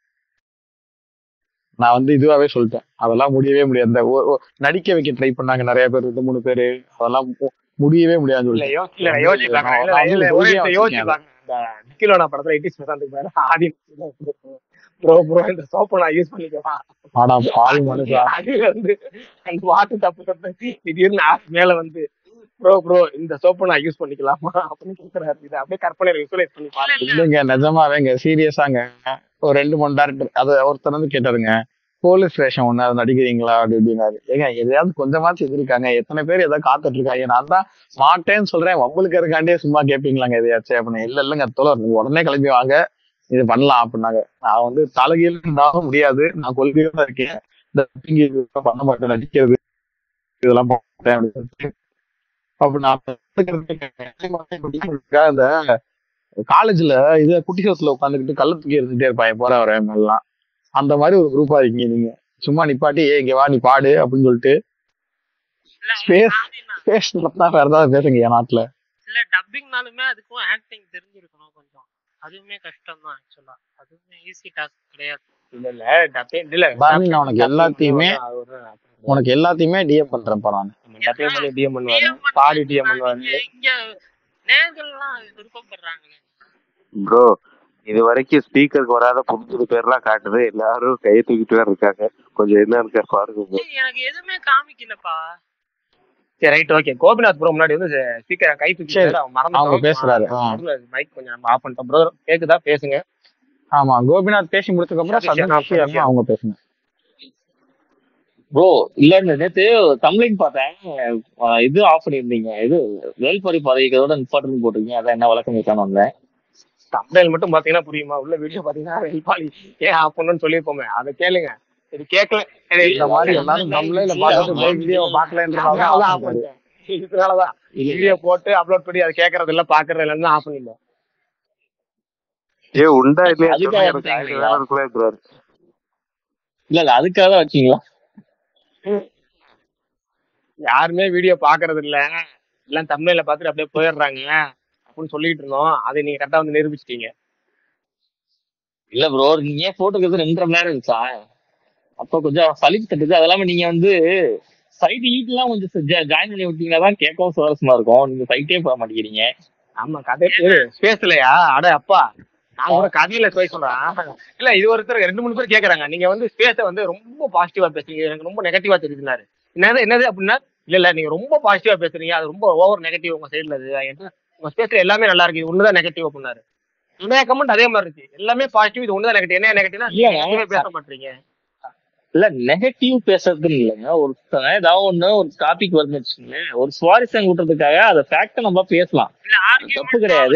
நான் வந்து இதுவாவே சொல்லிட்டேன் அதெல்லாம் முடியவே முடியாது இந்த ஒ- ஒ- நடிக்க வைக்க ட்ரை பண்ணாங்க நிறைய பேர் ரெண்டு மூணு பேரு அதெல்லாம் மு- முடியவே முடியாதுன்னு இல்ல சொல்லிட்டேன் யோசி இல்ல வந்து யோசிச்சு பாருங்க நான் இல்ல நான் இல்ல வந்து ஒரே கொள்கையா நிமிஷம் யோசிச்சு வச்சிருக்கேன் அதை. பாருங்க இந்த நிக்கிலோனா படத்துல எயிட்டிஸ் பர்சன்ட் பேரு ஆதி ப்ரோ ப்ரோ இந்த சோப்பை நான் யூஸ் பண்ணிக்கவா ஆனா பாவி மனுஷா அது வந்து அந்த வாட்டு தப்பு தப்பு திடீர்னு ஆ- மேல வந்து ப்ரோ ப்ரோ இந்த சோப்பை நான் யூஸ் பண்ணிக்கலாமா அப்படின்னு கேக்குறாரு இது அப்படியே கற்பனை விசுவலைஸ் பண்ணி பாருங்க இல்லைங்க நிஜமாவேங்க சீரியஸாங்க ஒரு ரெண்டு மூணு டேரக்டர் அது ஒருத்தர் வந்து கேட்டாருங்க போலீஸ் ஸ்டேஷன் ஒண்ணு அது நடிக்கிறீங்களா அப்படி இப்படின்னாரு ஏங்க எதையாவது கொஞ்சமாச்சும் இது இருக்காங்க எத்தனை பேர் ஏதாவது காத்துட்டு இருக்காங்க நான் தான் மாட்டேன்னு சொல்றேன் வம்பளுக்கு இருக்காண்டே சும்மா கேட்பீங்களாங்க எதையாச்சும் அப்படின்னு இல்ல இல்லைங்க தோழர் நீங்க உடனே கிளம்பி வாங்க இது பண்ணலாம் அப்படின்னாங்க நான் வந்து தலைகீழ் இருந்தாலும் முடியாது நான் கொள்கையோட இருக்கேன் இந்த thinking இதெல்லாம் பண்ண மாட்டேன் நடிக்கிறது இதெல்லாம் பண்ண மாட்டேன் அப்படின்னு சொல்லிட்டு அப்ப நான் இந்த காலேஜ்ல இது குட்டி ஹவுஸ்ல உட்காந்துக்கிட்டு கள்ள தூக்கி எடுத்துட்டே இருப்பாங்க போற வர எல்லாம் அந்த மாதிரி ஒரு குரூப்பா இருக்கீங்க நீங்க சும்மா நிப்பாட்டி ஏ இங்க வா நீ பாடு அப்படின்னு சொல்லிட்டு ஸ்பேஸ் ஸ்பேஸ் நடத்தினா வேற ஏதாவது பேசுங்க என் நாட்டுல இல்ல டப்பிங்னாலுமே அதுக்கும் ஆக்டிங் தெரிஞ்சிருக்கணும் கொஞ்சம் அதுவுமே கஷ்டம் தான் ஆக்சுவலா அதுவுமே ஈஸி டாஸ்க் கிடையாது இல்ல இல்ல டப்பிங் இல்ல பாருங்க நான் உனக்கு எல்லாத்தையுமே உனக்கு எல்லாத்தையுமே டிஎம் பண்றேன்ப்பா நான் டப்பிங் பண்ணி டிஎம் பண்ணுவாரு பாடி டிஎம் பண்ணுவாரு இங்க நேர்கள்லாம் விருப்பப்படுறாங்களே ப்ரோ இது வரைக்கும் ஸ்பீக்கருக்கு வராத புது புது பேர்லாம் காட்டுது எல்லாரும் கையை தூக்கிட்டு தான் இருக்காங்க கொஞ்சம் என்ன இருக்கா பாருங்க bro. ஏய், எனக்கு எதுவுமே காமிக்கலப்பா சரி ரைட் ஓகே கோபிநாத் ப்ரோ முன்னாடி வந்து ஸ்பீக்கர் கை தூக்கி சரி, அவன் மறந்து அவங்க பேசுறாரு, ஆ. மைக் கொஞ்சம் நம்ம ஆஃப் பண்ணிட்டோம் ப்ரோ கேக்குதா பேசுங்க ஆமா கோபிநாத் பேசி முடிச்சதுக்கு அப்புறம் சதீஷ் சதீஷ் அண்ணா, அண்ணா அவங்க பேசுங்க ப்ரோ இல்ல இந்த நேத்து தமிழின் பார்த்தேன் அஹ் இது ஆஃப் பண்ணியிருந்தீங்க இது வேல்பாரி பதவிக்கிறதோட இம்பார்ட்டன்ட் போட்டிருக்கீங்க அதான் என்ன வழக்கம் வைக்காம வந்தேன் தம்ப்நெயில் மட்டும் பாத்தீங்கன்னா புரியுமா உள்ள வீடியோ பாத்தீங்கன்னா வெல்பாலி ஏன் ஆஃப் பண்ணணும்னு சொல்லியிருப்போமே அதை கேளுங்க இது கேட்கல இந்த மாதிரி எல்லாரும் தமிழ்ல பார்த்துட்டு போய் வீடியோ பார்க்கலன்றதால அதனாலதான் ஆஃப் ஆஃப் பண்ணிட்டேன் இதனாலதான் வீடியோ போட்டு அப்லோட் பண்ணி அதை கேட்கறது இல்ல பாக்குறது இல்லன்னு ஆஃப் பண்ணிட்டேன் ஏ உண்டா இல்லையா அதுக்காக சொல்லுங்க, எனக்கு வச்சீங்களா? ஆயிரம் வேலை இருக்குல்ல bro. இல்ல இல்ல அதுக்காக தான் வச்சீங்களா யாருமே வீடியோ பாக்குறது இல்ல எல்லாம் தமிழ்ல பாத்துட்டு அப்படியே போயிடுறாங்க அப்படின்னு சொல்லிட்டு இருந்தோம் அதை நீங்க கரெக்டா வந்து நிரூபிச்சிட்டீங்க இல்ல ப்ரோ நீங்க ஏன் போட்டோக்கு ரெண்டரை மணி நேரம் இருந்துச்சா அப்ப கொஞ்சம் சலிப்பு தட்டுது அது இல்லாம நீங்க வந்து சைட் ஈட் எல்லாம் கொஞ்சம் ஜாயின் பண்ணி விட்டீங்கன்னா தான் கேட்கவும் சுவாரஸ்யமா இருக்கும் நீங்க சைட்டே போக மாட்டேங்கிறீங்க ஆமா கதை பேசலையா அட அப்பா நான் கூட கதையில போய் சொல்றேன் இல்ல இது ஒருத்தர் ரெண்டு மூணு பேர் கேக்குறாங்க நீங்க வந்து ஸ்பேஸ வந்து ரொம்ப பாசிட்டிவா பேசுறீங்க எனக்கு ரொம்ப நெகட்டிவா தெரியுதுனாரு என்னது என்னது அப்படின்னா இல்ல இல்ல நீங்க ரொம்ப பாசிட்டிவா பேசுறீங்க அது ரொம்ப ஓவர் நெகட்டிவ் உங்க சைடுல அது என்ன உங்க ஸ்பேஸ்ல எல்லாமே நல்லா இருக்கு இது ஒண்ணுதான் நெகட்டிவ் அப்படின்னாரு நிறைய கமெண்ட் அதே மாதிரி இருக்கு எல்லாமே பாசிட்டிவ் இது ஒண்ணுதான் நெகட்டிவ் என்ன நெகட்டிவ்னா இல்லங்க. எதுவுமே பேச மாட்டீங்க இல்ல நெகட்டிவ் பேசுறதுன்னு இல்லைங்க ஒருத்தங்க ஏதாவது ஒண்ணு ஒரு டாபிக் வருதுன்னு வச்சுக்கோங்களேன் ஒரு சுவாரஸ்யம் கூட்டுறதுக்காக அதை ஃபேக்ட நம்ம பேசலாம் தப்பு கிடையாது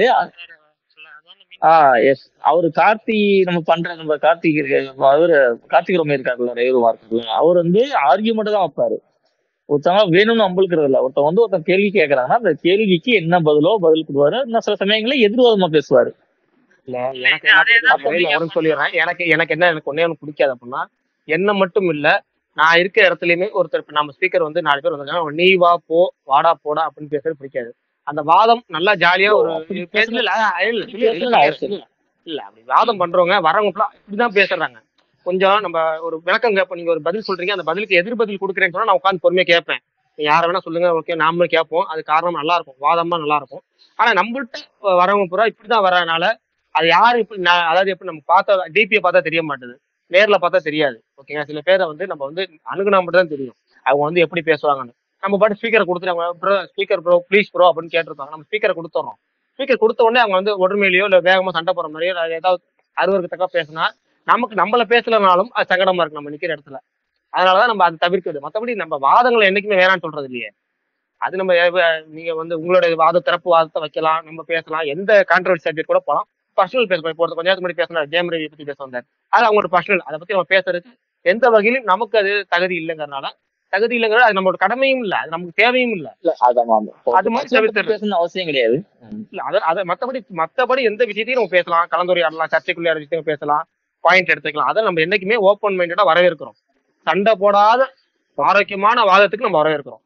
ஆ எஸ் அவரு கார்த்தி நம்ம பண்ற நம்ம கார்த்திக் இருக்க அவரு கார்த்திக் ரோமே இருக்காருல்ல ரேரு மார்க்கெட்ல அவர் வந்து ஆர்கியூமெண்ட் தான் வைப்பாரு ஒருத்தவங்க வேணும்னு அம்பளுக்கிறது இல்ல ஒருத்தன் வந்து ஒருத்தன் கேள்வி கேட்கறாங்கன்னா அந்த கேள்விக்கு என்ன பதிலோ பதில் கொடுவாரு இன்னும் சில சமயங்களில் எதிர்வாதமா பேசுவாரு இல்ல எனக்கு என்ன பிடிக்காது, இல்ல, உனக்கு சொல்லிடுறேன் எனக்கு எனக்கு என்ன எனக்கு ஒன்னே ஒன்று பிடிக்காது அப்படின்னா என்ன மட்டும் இல்ல நான் இருக்கிற இடத்துலயுமே ஒருத்தர் இப்ப நம்ம ஸ்பீக்கர் வந்து நாலு பேர் வந்திருக்காங்க நீ வா போ வாடா போடா அப்படின்னு பேசுறது பிடிக்காது அந்த வாதம் நல்லா ஜாலியா ஒரு அப்படி பேசல இல்ல, இல்ல, அப்படி இல்ல, பேசணும்னு இல்ல, அவசியம் இல்ல, இல்ல அப்படி வாதம் பண்றவங்க வரவங்க ஃபுல்லா இப்படிதான் பேசுறாங்க கொஞ்சம் நம்ம ஒரு விளக்கம் கேட்போம் நீங்க ஒரு பதில் சொல்றீங்க அந்த பதிலுக்கு எதிர் பதில் கொடுக்குறேன்னு சொன்னா நான் உட்காந்து பொறுமையா கேட்பேன் நீங்க யாரை வேணா சொல்லுங்க ஓகே நாமளும் கேட்போம் அது காரணம் நல்லா இருக்கும் வாதமா நல்லா இருக்கும் ஆனா நம்மள்ட்ட வரவங்க பூரா இப்படிதான் வரனால அது யாரு இப்படி நான் அதாவது எப்படி நம்ம பார்த்தா டிபியை பார்த்தா தெரிய மாட்டுது நேர்ல பார்த்தா தெரியாது ஓகேங்க சில பேரை வந்து நம்ம வந்து அணுகுனா மட்டும் தான் தெரியும் அவங்க வந்து எப்படி பேசுவாங்கன்னு நம்ம பாட்டு ஸ்பீக்கரை கொடுத்துட்டு bro speaker bro please bro அப்படின்னு கேட்டிருப்பாங்க நம்ம ஸ்பீக்கரை கொடுத்துட்றோம் ஸ்பீக்கர் கொடுத்த உடனே அவங்க வந்து ஒற்றுமையிலையோ இல்ல வேகமா சண்டை போற மாதிரியோ இல்ல ஏதாவது அறுவருக்கு தக்கா பேசினா நமக்கு நம்மள பேசலனாலும் அது சங்கடமா இருக்கு நம்ம நிக்கிற இடத்துல அதனாலதான் நம்ம அதை தவிர்க்குது மத்தபடி நம்ம வாதங்களை என்னைக்குமே வேணாம்னு சொல்றது இல்லையே அது நம்ம எவ- நீங்க வந்து உங்களோட வாத திறப்பு வாதத்தை வைக்கலாம் நம்ம பேசலாம் எந்த கான்ட்ரவர்சி சப்ஜெக்ட் கூட போகலாம் பர்சனல் பேசலாம் இப்போ ஒருத்தர் கொஞ்ச நேரத்துக்கு முன்னாடி பேசினார் ஜேம் ரவி பத்தி பேச வந்தார் அது அவங்களோட பர்சனல் அதை பத்தி நம்ம பேசுறதுக்கு எந்த வகையிலும் நமக்கு அது தகுதி இல்லைங்கிறனால தகுதி இல்லைங்கிறது அது நம்மளோட கடமையும் இல்ல அது நமக்கு தேவையும் இல்ல இல்ல அதான் ஆமா. அது மாதிரி தவிர்த்துறது. பேசணும்னு அவசியம் கிடையாது இல்ல அத அத மத்தபடி மத்தபடி எந்த விஷயத்தையும் நம்ம பேசலாம் கலந்துரையாடலாம் சர்ச்சைக்குள்ள விஷயத்தையும் பேசலாம் பாயிண்ட் எடுத்துக்கலாம் அதை நம்ம என்னைக்குமே ஓப்பன் மைண்டடா வரவேற்கிறோம் சண்டை போடாத ஆரோக்கியமான வாதத்துக்கு நம்ம வரவேற்கிறோம்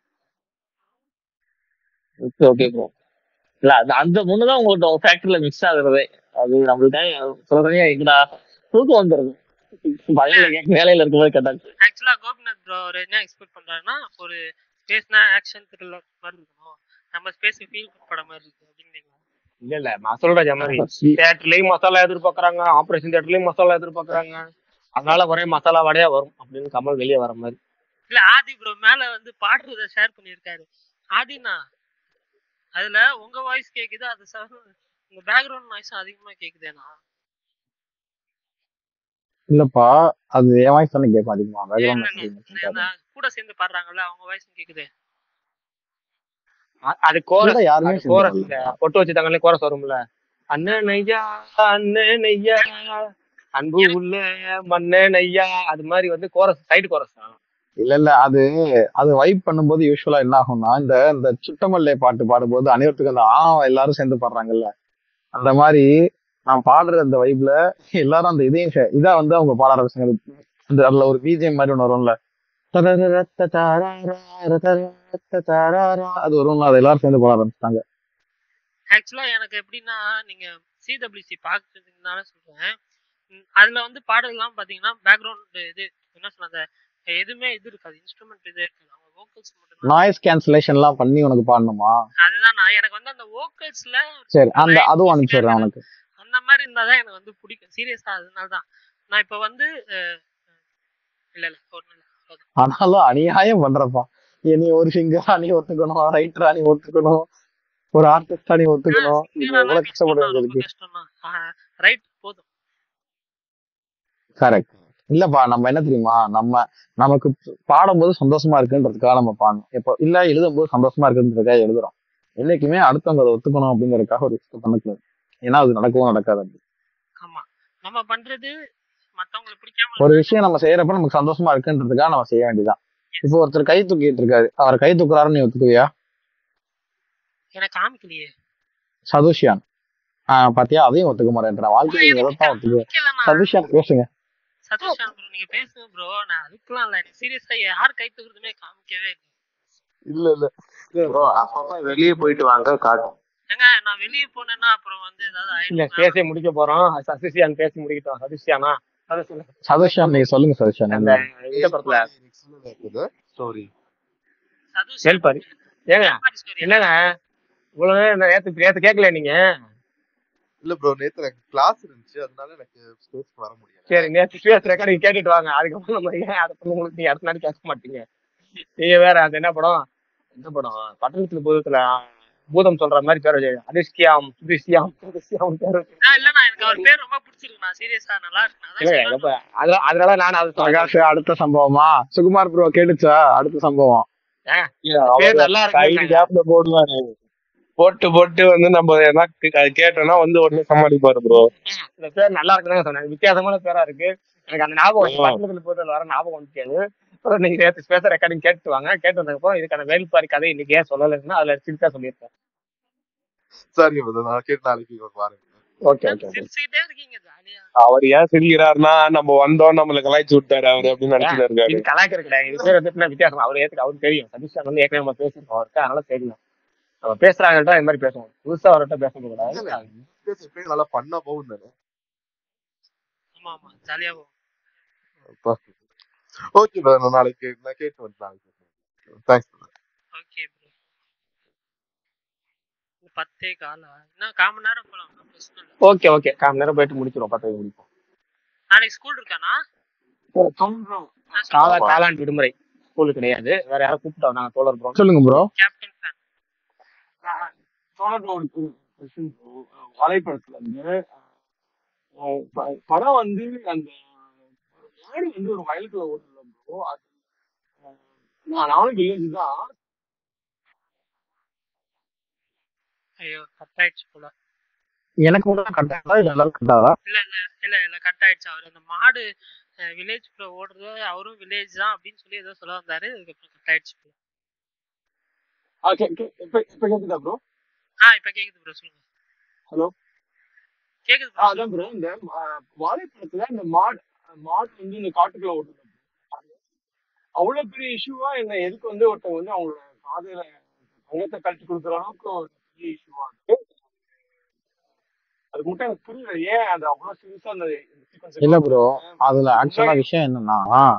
ஓகே ஓகே ப்ரோ இல்ல அது அந்த முன்னு தான் உங்கள்ட்ட ஃபேக்டரியில மிக்ஸ் ஆகுறதே அது நம்மளுக்கு சில சமயம் எங்கடா தூக்கம் வந்துருது வயல்ல கேட்க வேலையில இருக்கும்போது கேட்டாங்க ஆக்சுவலா கோபிநாத் ப்ரோ அவர் என்ன எக்ஸ்பெக்ட் பண்றாருன்னா ஒரு ஸ்பேஸ்னா ஆக்ஷன் த்ரில்லர் மாதிரி இருக்கணும் நம்ம ஸ்பேஸ் ஃபீல் படம் மாதிரி இருக்கு அப்படிங்கிறீங்களா இல்ல இல்ல மசாலா மாதிரி தியேட்டர்லயும் மசாலா எதிர்பார்க்கறாங்க ஆபரேஷன் தியேட்டர்லயும் மசாலா எதிர்பார்க்கறாங்க அதனால ஒரே மசாலா வடையா வரும் அப்படின்னு கமல் வெளியே வர மாதிரி இல்ல ஆதி ப்ரோ மேல வந்து பாடுறத ஷேர் பண்ணியிருக்காரு ஆதினா அதுல உங்க வாய்ஸ் கேக்குது அது ச- உங்க பேக்ரவுண்ட் நாய்ஸ் அதிகமா கேக்குதேனா இல்லப்பா அது என் வாய்ஸ் தானே கேட்கும் அதிகமா இல்ல பேக்ரவுண்ட் இல்ல அந்த கூட சேர்ந்து பாடுறாங்கல்ல அவங்க வாய்ஸ் கேக்குதே அ- அது கோரஸ் இல்ல, யாருமே அது கோரஸ் சேர்ந்து பொட்டு வச்சுட்டாங்களே கோரஸ் வரும்ல அண்ணன் ஐயா அண்ணன் ஐயா அன்பு உள்ள மன்னன் ஐயா அது மாதிரி வந்து கோரஸ் சைடு கோரஸ் தான் இல்ல இல்ல அது அது வைப் பண்ணும்போது யூஸ்வலா என்ன ஆகும்னா இந்த இந்த சுட்டமல்லே பாட்டு பாடும்போது அனைவருக்கும் அந்த ஆ எல்லாரும் சேர்ந்து பாடுறாங்கல்ல அந்த மாதிரி நான் பாடுற அந்த வைப்ல எல்லாரும் அந்த இதையும் share- இதா வந்து அவங்க பாட ஆரம்பிச்சாங்க அந்த அதுல ஒரு பிஜிஎம் மாதிரி ஒன்று வரும்ல அது வரும்ல அதை எல்லாரும் சேர்ந்து பாட ஆரம்பிச்சிட்டாங்க ஆக்சுவலா எனக்கு எப்படின்னா நீங்க சிடபிள்யூசி பாக்குறதுனால சொல்றேன் ம், அதுல வந்து பாடல்லாம் பாத்தீங்கன்னா பேக்ரவுண்ட் இது என்ன சொல்றது எதுவுமே இது இருக்காது இன்ஸ்ட்ருமெண்ட் இது இருக்காது அவங்க வோக்கல்ஸ் மட்டும் நாய்ஸ் கேன்சலேஷன்லாம் பண்ணி உனக்கு பாடணுமா அதுதான் நான் எனக்கு வந்து அந்த வோக்கல்ஸ்ல சரி அந்த அதுவும் அனுப்பிச்சிடுறேன் உனக்கு அந்த மாதிரி இருந்தாதான் எனக்கு வந்து பிடிக்கும் சீரியஸா அதனால தான் நான் இப்ப வந்து அஹ், இல்ல இல்ல ஒண்ணும் இல்ல அவ்வளவுதான். ஆனாலும் அநியாயம் பண்றப்பா நீ ஒரு சிங்கரா நீ ஒத்துக்கணும் ரைட்டரா நீ ஒத்துக்கணும் ஒரு ஆர்டிஸ்டா நீ ஒத்துக்கணும் இது எவ்வளவு கஷ்டப்பட வேண்டியதுக்கு ரைட் போதும் கரெக்ட் இல்லப்பா நம்ம என்ன தெரியுமா நம்ம நமக்கு பாடும்போது சந்தோஷமா இருக்குன்றதுக்காக நம்ம பாடணும் இப்போ இல்ல எழுதும்போது சந்தோஷமா இருக்குன்றதுக்காக எழுதுறோம் என்னைக்குமே அடுத்தவங்க அதை ஒத்துக்கணும் அப்படிங்கறதுக்காக ஒரு விஷயம் பண்ணக்கூடாது ஏன்னா அது நடக்கவும் நடக்காது அப்படி ஆமா நம்ம பண்றது மத்தவங்களுக்கு பிடிக்காம ஒரு விஷயம் நம்ம செய்யறப்ப நமக்கு சந்தோஷமா இருக்குன்றதுக்காக நம்ம செய்ய வேண்டியதுதான் இப்போ ஒருத்தர் கை தூக்கிட்டு இருக்காரு அவர் கை தூக்குறாருன்னு நீ ஒத்துக்குவியா எனக்கு காமிக்கலையே சதுஷியான் ஆஹ் பாத்தியா அதையும் ஒத்துக்க மாட்டேன்றான் வாழ்க்கையில நீங்க எதைத்தான் ஒத்துக்குவேன் சதுஷியான் பேசுங்க சதீஷ் ப்ரோ நீங்க பேசுங்க ப்ரோ நான் அதுக்கெல்லாம் இல்ல எனக்கு சீரியஸா யார் கை தூக்குறதுமே காமிக்கவே இல்லை இல்ல இல்ல ப்ரோ அப்பப்ப வெளியே போயிட்டு வாங்க காட்டும் ஏங்க நான் வெளியே போனேன்னா அப்புறம் வந்து ஏதாவது இல்ல ஆயிடும் பேசி முடிக்க போறோம் சதிஷியான் பேசி முடிக்கட்டும் சதிஷியானா அதை சொல்லு சதுஷியான் நீங்க சொல்லுங்க சதுஷியான் அந்த என்ன இந்த படத்துல ஸ்டோரி கேள்பாரு ஏங்க என்னங்க இவ்வளவு நேரம் நான் நேத்து நேத்து கேட்கல நீங்க இல்ல ப்ரோ நேத்து எனக்கு கிளாஸ் இருந்துச்சு அதனால எனக்கு ஸ்பேஸ் வர முடியல சரி நேத்து ஸ்பேஸ் ரெக்கார்டிங் கேட்டுட்டு வாங்க அதுக்கப்புறம் நம்ம ஏன் அடுத்த உங்களுக்கு நீங்க அடுத்த நாள் கேட்க மாட்டீங்க நீங்க வேற அது என்ன படம் என்ன படம் பட்டணத்துல பூதத்துல பூதம் சொல்ற மாதிரி பேர் வச்சு அதிர்ஷ்டியாம் சுதிஷ்டியாம் சுதிஷ்டியாம் பேர் வச்சு ஆ, இல்லண்ணா எனக்கு அவர் பேர் ரொம்ப பிடிச்சிருக்கு நான் சீரியஸா நல்லா இருக்கு நான் இல்ல தான் இப்ப அதனால அதனால நான் அதை பிரகாஷ் அடுத்த சம்பவமா சுகுமார் ப்ரோ கேட்டுச்சா அடுத்த சம்பவம் பேர் நல்லா சைடு இருக்கு கேப்ல போடுவாரு போட்டு போட்டு வந்து நம்ம என்ன கே- கேட்டோம்னா வந்து உடனே சமாளிப்பாரு ப்ரோ இந்த பேர் நல்லா இருக்குன்னு சொன்னேன் வித்தியாசமான பேரா இருக்கு எனக்கு அந்த ஞாபகம் வந்து ஆ. பட்டணத்துல பூதத்தில் வர ஞாபகம் வந்துக்காது அப்புறம் நீங்க நேற்று ஸ்பேஸ் ரெக்கார்டிங் கேட்டு வாங்க கேட்டு வந்ததுக்கப்புறம் இதுக்கான வேல்பாரி கதை இன்னைக்கு ஏன் சொல்லலைன்னா அதுல சிரித்தா சொல்லியிருக்கேன் சரி brother, நான் கேட்டு நாளைக்கு வரேன் ஓகே ஓகே சிரிச்சுக்கிட்டே இருக்கீங்க ஜாலியா அவர் ஏன் சிரிக்கிறாருன்னா நம்ம வந்தோம் நம்மள கலாய்ச்சி விட்டாரு அவரு அப்படின்னு நினைச்சிட்டு இருக்காரு இது கலாய்க்கிற கிடையாது இது பேர் வந்து என்ன வித்தியாசம் அவர் ஏத்துக்கு அவருக்கு தெரியும் சதீஷ் வந்து ஏற்கனவே நம்ம பேசியிருக்கோம் அவருக்கு அதனால தெரியும் நம்ம பேசுறாங்கள்ட்ட இந்த மாதிரி பேசுவோம் புதுசா அவர்கிட்ட பேச கூடாது எப்பயும் நல்லா பண்ணா போகும் தானே ஆமா ஆமா ஜாலியா போகும் ஓகே brother, நான் நாளைக்கு நான் கேட்டு வந்து நாளைக்கு தேங்க்ஸ் ஓகே ப்ரோ பத்தே காலா இன்னும் கால் மணி நேரம் போலாம் ஒண்ணும் பிரச்சனை இல்லை ஓகே ஓகே காம நேரம் போயிட்டு முடிச்சிருவோம் பத்து மணிக்கு முடிப்போம் நாளைக்கு ஸ்கூல் இருக்கானா காலா காலாண்டு விடுமுறை ஸ்கூலு கிடையாது வேற யாரும் கூப்பிட்டோம் நாங்க தோழர் ப்ரோ சொல்லுங்க ப்ரோ கேப்டன் ஃபேன் சோழர் ஒரு கொஸ்டின் வலைப்படத்துல இருந்து அஹ் ப- படம் வந்து அந்த மாடு வந்து ஒரு வயலுக்குள்ள ஓட்டுல ப்ரோ அது அஹ் நான் நானும் வில்லேஜ் தான் ஐயோ கட் ஆயிடுச்சு போல எனக்கு மட்டும் கட் ஆகுதா இல்ல எல்லாரும் கட் ஆகுதா இல்ல இல்ல இல்ல இல்ல கட் ஆயிடுச்சு அவர் அந்த மாடு வில்லேஜ் ப்ரோ ஓடுறது அவரும் வில்லேஜ் தான் அப்படின்னு சொல்லி ஏதோ சொல்ல வந்தாரு அதுக்கப்புறம் கட் ஆயிடுச்சு போல ஆ, கே- கே- இப்ப இப்ப கேக்குதா ப்ரோ ஆ இப்ப கேக்குது ப்ரோ சொல்லுங்க ஹலோ கேக்குது ஆ, அதான் ப்ரோ இந்த அஹ், வாழைப்பழத்துல இந்த மாடு மாடு வந்து இந்த காட்டுக்குள்ள ஓட்டுது அவ்வளவு பெரிய இஷ்யூவா என்ன எதுக்கு வந்து ஒருத்தவங்க வந்து அவங்களோட காதையில தங்கத்தை கழட்டி கொடுக்குற அளவுக்கு ஒரு பெரிய இஷ்யூவா இருக்கு அது மட்டும் எனக்கு புரியல ஏன் அது அவ்வளவு சீரியஸா அந்த sequence இல்ல ப்ரோ அதுல ஆக்சுவலா விஷயம் என்னன்னா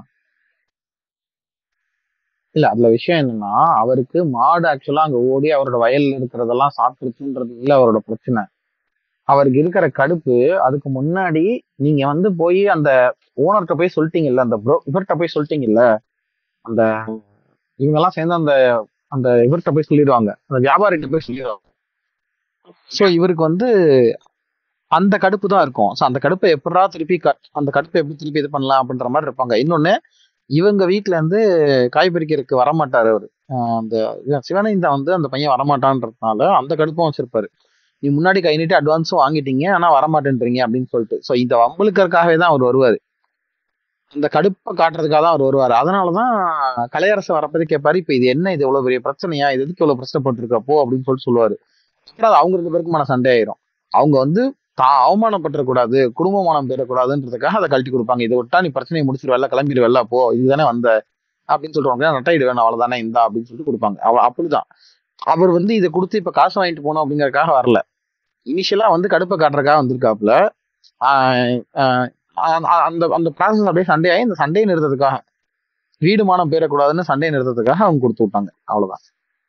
இல்ல அதுல விஷயம் என்னன்னா அவருக்கு மாடு ஆக்சுவலா அங்க ஓடி அவரோட வயல்ல இருக்கிறதெல்லாம் சாப்பிட்டுருச்சுன்றது இல்ல அவரோட பிரச்சனை அவருக்கு இருக்கிற கடுப்பு அதுக்கு முன்னாடி நீங்க வந்து போய் அந்த ஓனர்கிட்ட போய் சொல்லிட்டீங்கல்ல அந்த ப்ரோ இவர்கிட்ட போய் சொல்லிட்டீங்கல்ல அந்த இவங்க எல்லாம் சேர்ந்து அந்த அந்த இவர்கிட்ட போய் சொல்லிடுவாங்க அந்த வியாபாரிகிட்ட போய் சொல்லிடுவாங்க சோ இவருக்கு வந்து அந்த கடுப்பு தான் இருக்கும் ஸோ அந்த கடுப்பை எப்படா திருப்பி க- அந்த கடுப்பை எப்படி திருப்பி இது பண்ணலாம் அப்படின்ற மாதிரி இருப்பாங்க இன்னொன்னு இவங்க வீட்ல இருந்து காய் பறிக்கிறதுக்கு வரமாட்டாரு அவரு ஆஹ் அந்த இவன் சிவனைந்தா வந்து அந்த பையன் வரமாட்டான்றதுனால அந்த கடுப்பும் வச்சிருப்பாரு நீ முன்னாடி கை நீட்டி அட்வான்ஸும் வாங்கிட்டீங்க ஆனா வரமாட்டேன்றீங்க அப்படின்னு சொல்லிட்டு ஸோ இந்த வம்பளுக்கறக்காகவே தான் அவர் வருவாரு இந்த கடுப்பை காட்டுறதுக்காக தான் அவர் வருவாரு அதனாலதான் கலையரசு வரப்போது கேட்பாரு இப்ப இது என்ன இது இவ்வளவு பெரிய பிரச்சனையா இது எதுக்கு இவ்வளவு பிரச்சனைப்பட்டிருக்கப்போ அப்படின்னு சொல்லிட்டு சொல்லுவாரு அப்புறம் அது அவங்க ரெண்டு பேருக்குமான சண்டை ஆயிரும் அவங்க வந்து தான் அவமானப்பட்டுறக்கூடாது குடும்பமானம் பெறக்கூடாதுன்றதுக்காக அதை கழட்டி கொடுப்பாங்க இதை விட்டா நீ பிரச்சனையை முடிச்சிட்டு வெளில கிளம்பிடு வெளில போ இதுதானே வந்த அப்படின்னு சொல்றவங்க நட்டையிடு வேணும் அவ்வளவுதானே இந்தா அப்படின்னு சொல்லிட்டு கொடுப்பாங்க அவ அப்படிதான் அவர் வந்து இதை கொடுத்து இப்ப காசு வாங்கிட்டு போகணும் அப்படிங்கறதுக்காக வரல இனிஷியலா வந்து கடுப்பை காட்டுறதுக்காக வந்திருக்காப்புல ஆஹ் ஆஹ் அந்த- அந்த அந்த ப்ராசஸ் அப்படியே சண்டே ஆகி இந்த சண்டையை நிறுத்ததுக்காக வீடு மானம் பேரக்கூடாதுன்னு சண்டையை நிறுத்ததுக்காக அவங்க கொடுத்து விட்டாங்க அவ்வளவுதான்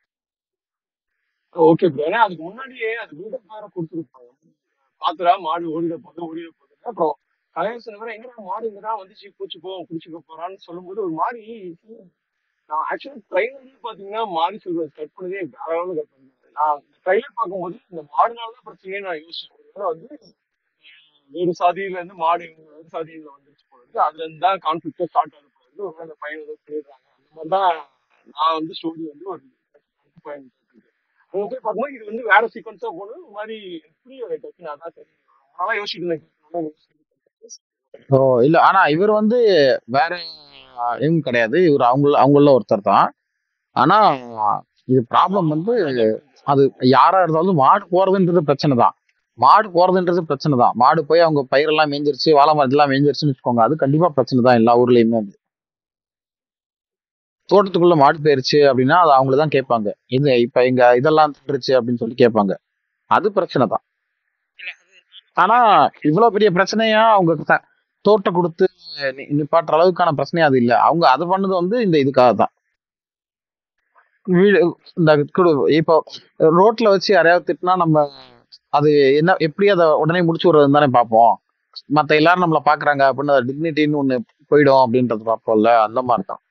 ஓகே ப்ரோ ஏன்னா அதுக்கு முன்னாடியே அது வீடு வேற கொடுத்துருப்பாங்க பாத்துரா மாடு ஓடிட போகுது ஓடிட போகுது அப்புறம் கலைஞர் வர எங்கடா மாடு இங்கதான் வந்துச்சு பூச்சி போ குடிச்சுக்க போறான்னு சொல்லும்போது ஒரு மாதிரி நான் ஆக்சுவலி ட்ரைலர்லயே பாத்தீங்கன்னா மாடு செல்வம் கட் பண்ணதே வேற லெவலில் கட் பண்ணேன் நான் ட்ரைலர் பார்க்கும்போது இந்த மாடுனாலதான் பிரச்சனையே நான் யோசிச்சேன் ஏன்னா வந்து வேறு சாதியில இருந்து மாடு இவங்க வேறு சாதியில வந்துருச்சு போறது அதுல இருந்து தான் கான்ஃபிளிக்டே ஸ்டார்ட் ஆகுது போறது ஒரு அந்த பையன் ஏதோ பண்ணிடுறாங்க அந்த மாதிரி தான் நான் வந்து ஸ்டோரி வந்து ஒரு பையன் அங்க போய் பார்க்கும்போது இது வந்து வேற சீக்வன்ஸா போனது ஒரு மாதிரி புரியல டக்குன்னு அதான் சரி நல்லா யோசிச்சுட்டு இருந்தேன் நல்லா யோசிச்சுட்டு இருந்தேன். ஓ இல்ல ஆனா இவர் வந்து வேற ஆஹ், இவங்க கிடையாது இவர் அவங்க அவங்கள ஒருத்தர் தான் ஆனா இது ப்ராப்ளம் வந்து அது யாரா இருந்தாலும் மாடு போறதுன்றது பிரச்சனை தான் மாடு போறதுன்றது பிரச்சனை தான் மாடு போய் அவங்க பயிரெல்லாம் மேய்ஞ்சிருச்சு வாழை மரத்தெல்லாம் மேய்ஞ்சிருச்சுன்னு வச்சுக்கோங்க அது கண்டிப்பா பிரச்சனை தான் எல்லா ஊர்லயுமே அது தோட்டத்துக்குள்ள மாடு போயிருச்சு அப்படின்னா அது அவங்கள தான் கேட்பாங்க இது இப்ப எங்க இதெல்லாம் தின்றுச்சு அப்படின்னு சொல்லி கேட்பாங்க அது பிரச்சனை தான் ஆனா இவ்வளவு பெரிய பிரச்சனையா அவங்க த- தோட்டம் கொடுத்து நி- நிப்பாட்டுற அளவுக்கான பிரச்சனையா அது இல்ல அவங்க அது பண்ணது வந்து இந்த இதுக்காக தான் வீடு இந்த குடு- இப்போ ரோட்ல வச்சு யாரையாவது திட்டினா நம்ம அது என்ன எப்படி அதை உடனே முடிச்சு விடுறதுன்னு தானே பார்ப்போம் மத்த எல்லாரும் நம்மள பாக்குறாங்க அப்படின்னு அது டிக்னிட்டின்னு ஒண்ணு போயிடும் அப்படின்றது பார்ப்போம்ல அந்த மாதிரி தான்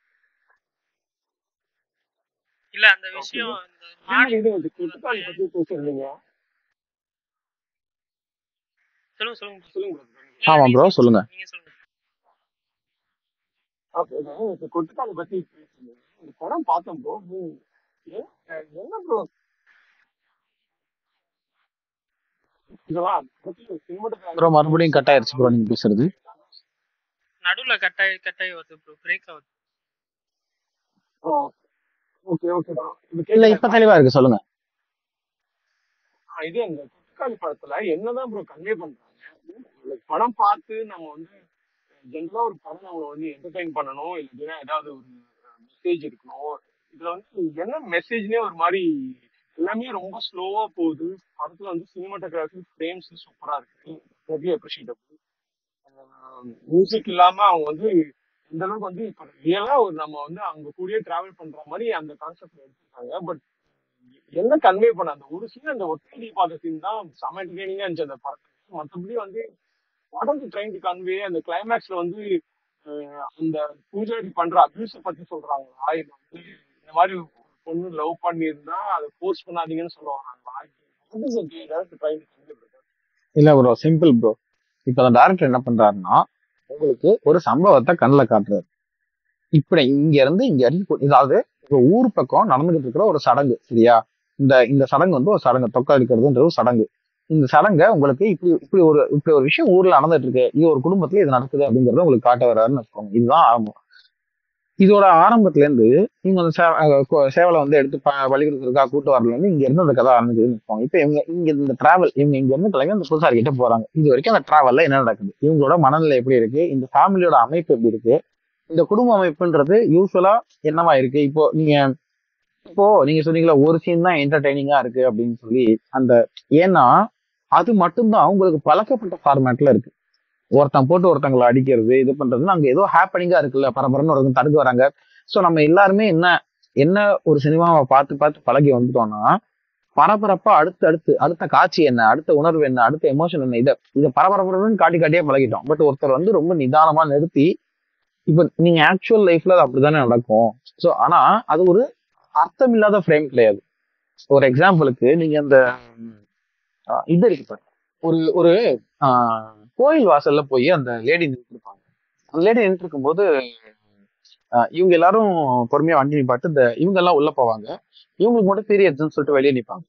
இல்ல அந்த விஷயம் இந்த ஆனா இது வந்து கொட்டுக்காளி பத்தி பேசிருந்தீங்க சொல்லுங்க சொல்லுங்க சொல்லுங்க brother. ஆமா ப்ரோ சொல்லுங்க நீங்க சொல்லுங்க அப்ப இந்த கொட்டுக்காளி பத்தி பேசிருந்தீங்க இந்த படம் பார்த்தோம் ப்ரோ என்ன ப்ரோ இதெல்லாம் பத்தி cinematography ப்ரோ மறுபடியும் கட் ஆயிருச்சு ப்ரோ நீங்க பேசுறது நடுவுல கட்டாய் கட்டாய் வருது ப்ரோ பிரேக் ஆகுது ஓகே ஓகே ப்ரோ இது இல்ல கேட்கல இப்ப தெளிவா இருக்கு சொல்லுங்க இது அந்த கொட்டுக்காளி படத்துல என்னதான் ப்ரோ கன்வே பண்றாங்க Like படம் பார்த்து நம்ம வந்து ஜென்ரலா ஒரு படம் நம்மள வந்து என்டர்டைன் பண்ணணும் இல்லைன்னா ஏதாவது ஒரு மெசேஜ் இருக்கணும் இதுல வந்து என்ன மெசேஜ்னே ஒரு மாதிரி எல்லாமே ரொம்ப ஸ்லோவா போகுது படத்துல வந்து சினிமாட்டோகிராஃபி ஃப்ரேம்ஸ் சூப்பரா இருக்கு ரொம்ப அப்ரிஷியேட்டபிள் மியூசிக் இல்லாம அவங்க வந்து இந்த அளவுக்கு வந்து இப்ப ரியலா ஒரு நம்ம வந்து அங்க கூடயே டிராவல் பண்ற மாதிரி அந்த கான்செப்ட் எடுத்திருக்காங்க பட் என்ன கன்வே பண்ண அந்த ஒரு சீன் அந்த ஒத்தடி பார்த்த சீன் தான் செம என்டர்டெய்னிங்கா இருந்துச்சு அந்த படத்துக்கு மற்றபடி வந்து படம் ட்ரைன் டு கன்வே அந்த கிளைமேக்ஸ்ல வந்து அஹ், அந்த பூஜாரி பண்ற அபியூஸ பத்தி சொல்றாங்களா இல்ல வந்து இந்த மாதிரி ஒரு பொண்ணு லவ் பண்ணியிருந்தா அதை ஃபோர்ஸ் பண்ணாதீங்கன்னு சொல்ல வராங்களா ட்ரைன் டு கன்வே இல்ல ப்ரோ சிம்பிள் ப்ரோ இப்ப அந்த டேரக்டர் என்ன பண்றாருன்னா உங்களுக்கு ஒரு சம்பவத்தை கண்ணுல காட்டுறாரு இப்படி இங்க இருந்து இங்க வரைக்கும் இதாவது ஒரு ஊர் பக்கம் நடந்துகிட்டு இருக்கிற ஒரு சடங்கு சரியா இந்த இந்த சடங்கு வந்து ஒரு சடங்கு தொக்கா அடிக்கிறதுன்ற ஒரு சடங்கு இந்த சடங்கை உங்களுக்கு இப்படி இப்படி ஒரு இப்படி ஒரு விஷயம் ஊர்ல நடந்துட்டு இருக்கு இது ஒரு குடும்பத்துல இது நடக்குது அப்படிங்கறத உங்களுக்கு காட்ட வர்றாருன்னு வச்சுக்கோங்க இதுதான் ஆரம்பம் இதோட ஆரம்பத்துல இருந்து இவங்க அந்த சே- அஹ் கொ- சேவலை வந்து எடுத்து ப- பலி கொடுக்கறதுக்காக கூட்டு வரல இருந்து இங்க இருந்து அந்த கதை ஆரம்பிக்குதுன்னு வச்சுக்கோங்க இப்ப இவங்க இங்க இந்த டிராவல் இவங்க இங்க இருந்து கிளம்பி அந்த புதுசாரி கிட்ட போறாங்க இது வரைக்கும் அந்த டிராவல்ல என்ன நடக்குது இவங்களோட மனநிலை எப்படி இருக்கு இந்த ஃபேமிலியோட அமைப்பு எப்படி இருக்கு இந்த குடும்ப அமைப்புன்றது யூஸ்வலா என்னவா இருக்கு இப்போ நீங்க இப்போ நீங்க சொன்னீங்களா ஒரு சீன் தான் என்டர்டைனிங்கா இருக்கு அப்படின்னு சொல்லி அந்த ஏன்னா அது மட்டும்தான் உங்களுக்கு பழக்கப்பட்ட ஃபார்மேட்ல இருக்கு ஒருத்தன் போட்டு ஒருத்தங்களை அடிக்கிறது இது பண்றதுன்னு அங்க ஏதோ ஹாப்பனிங்கா இருக்குல்ல பரபரன்னு ஒருத்தங்க தடுக்க வராங்க சோ நம்ம எல்லாருமே என்ன என்ன ஒரு சினிமாவை பார்த்து பார்த்து பழகி வந்துட்டோம்னா பரபரப்பா அடுத்து அடுத்து அடுத்த காட்சி என்ன அடுத்த உணர்வு என்ன அடுத்த எமோஷன் என்ன இதை இதை பரபரப்புன்னு காட்டி காட்டியே பழகிட்டோம் பட் ஒருத்தர் வந்து ரொம்ப நிதானமா நிறுத்தி இப்ப நீங்க ஆக்சுவல் லைஃப்ல அது அப்படித்தானே நடக்கும் சோ ஆனா அது ஒரு அர்த்தம் இல்லாத ஃப்ரேம் கிடையாது ஒரு எக்ஸாம்பிளுக்கு நீங்க அந்த ஆஹ், இது இருக்கு பாருங்க. ஒரு ஒரு ஆஹ், கோயில் வாசல்ல போய் அந்த லேடி நின்று இருப்பாங்க அந்த லேடி நின்று இருக்கும்போது ஆஹ், இவங்க எல்லாரும் பொறுமையா வண்டி நிப்பாட்டு இந்த இவங்க எல்லாம் உள்ள போவாங்க இவங்களுக்கு மட்டும் பீரியட்ஸ்னு சொல்லிட்டு வெளியே நிப்பாங்க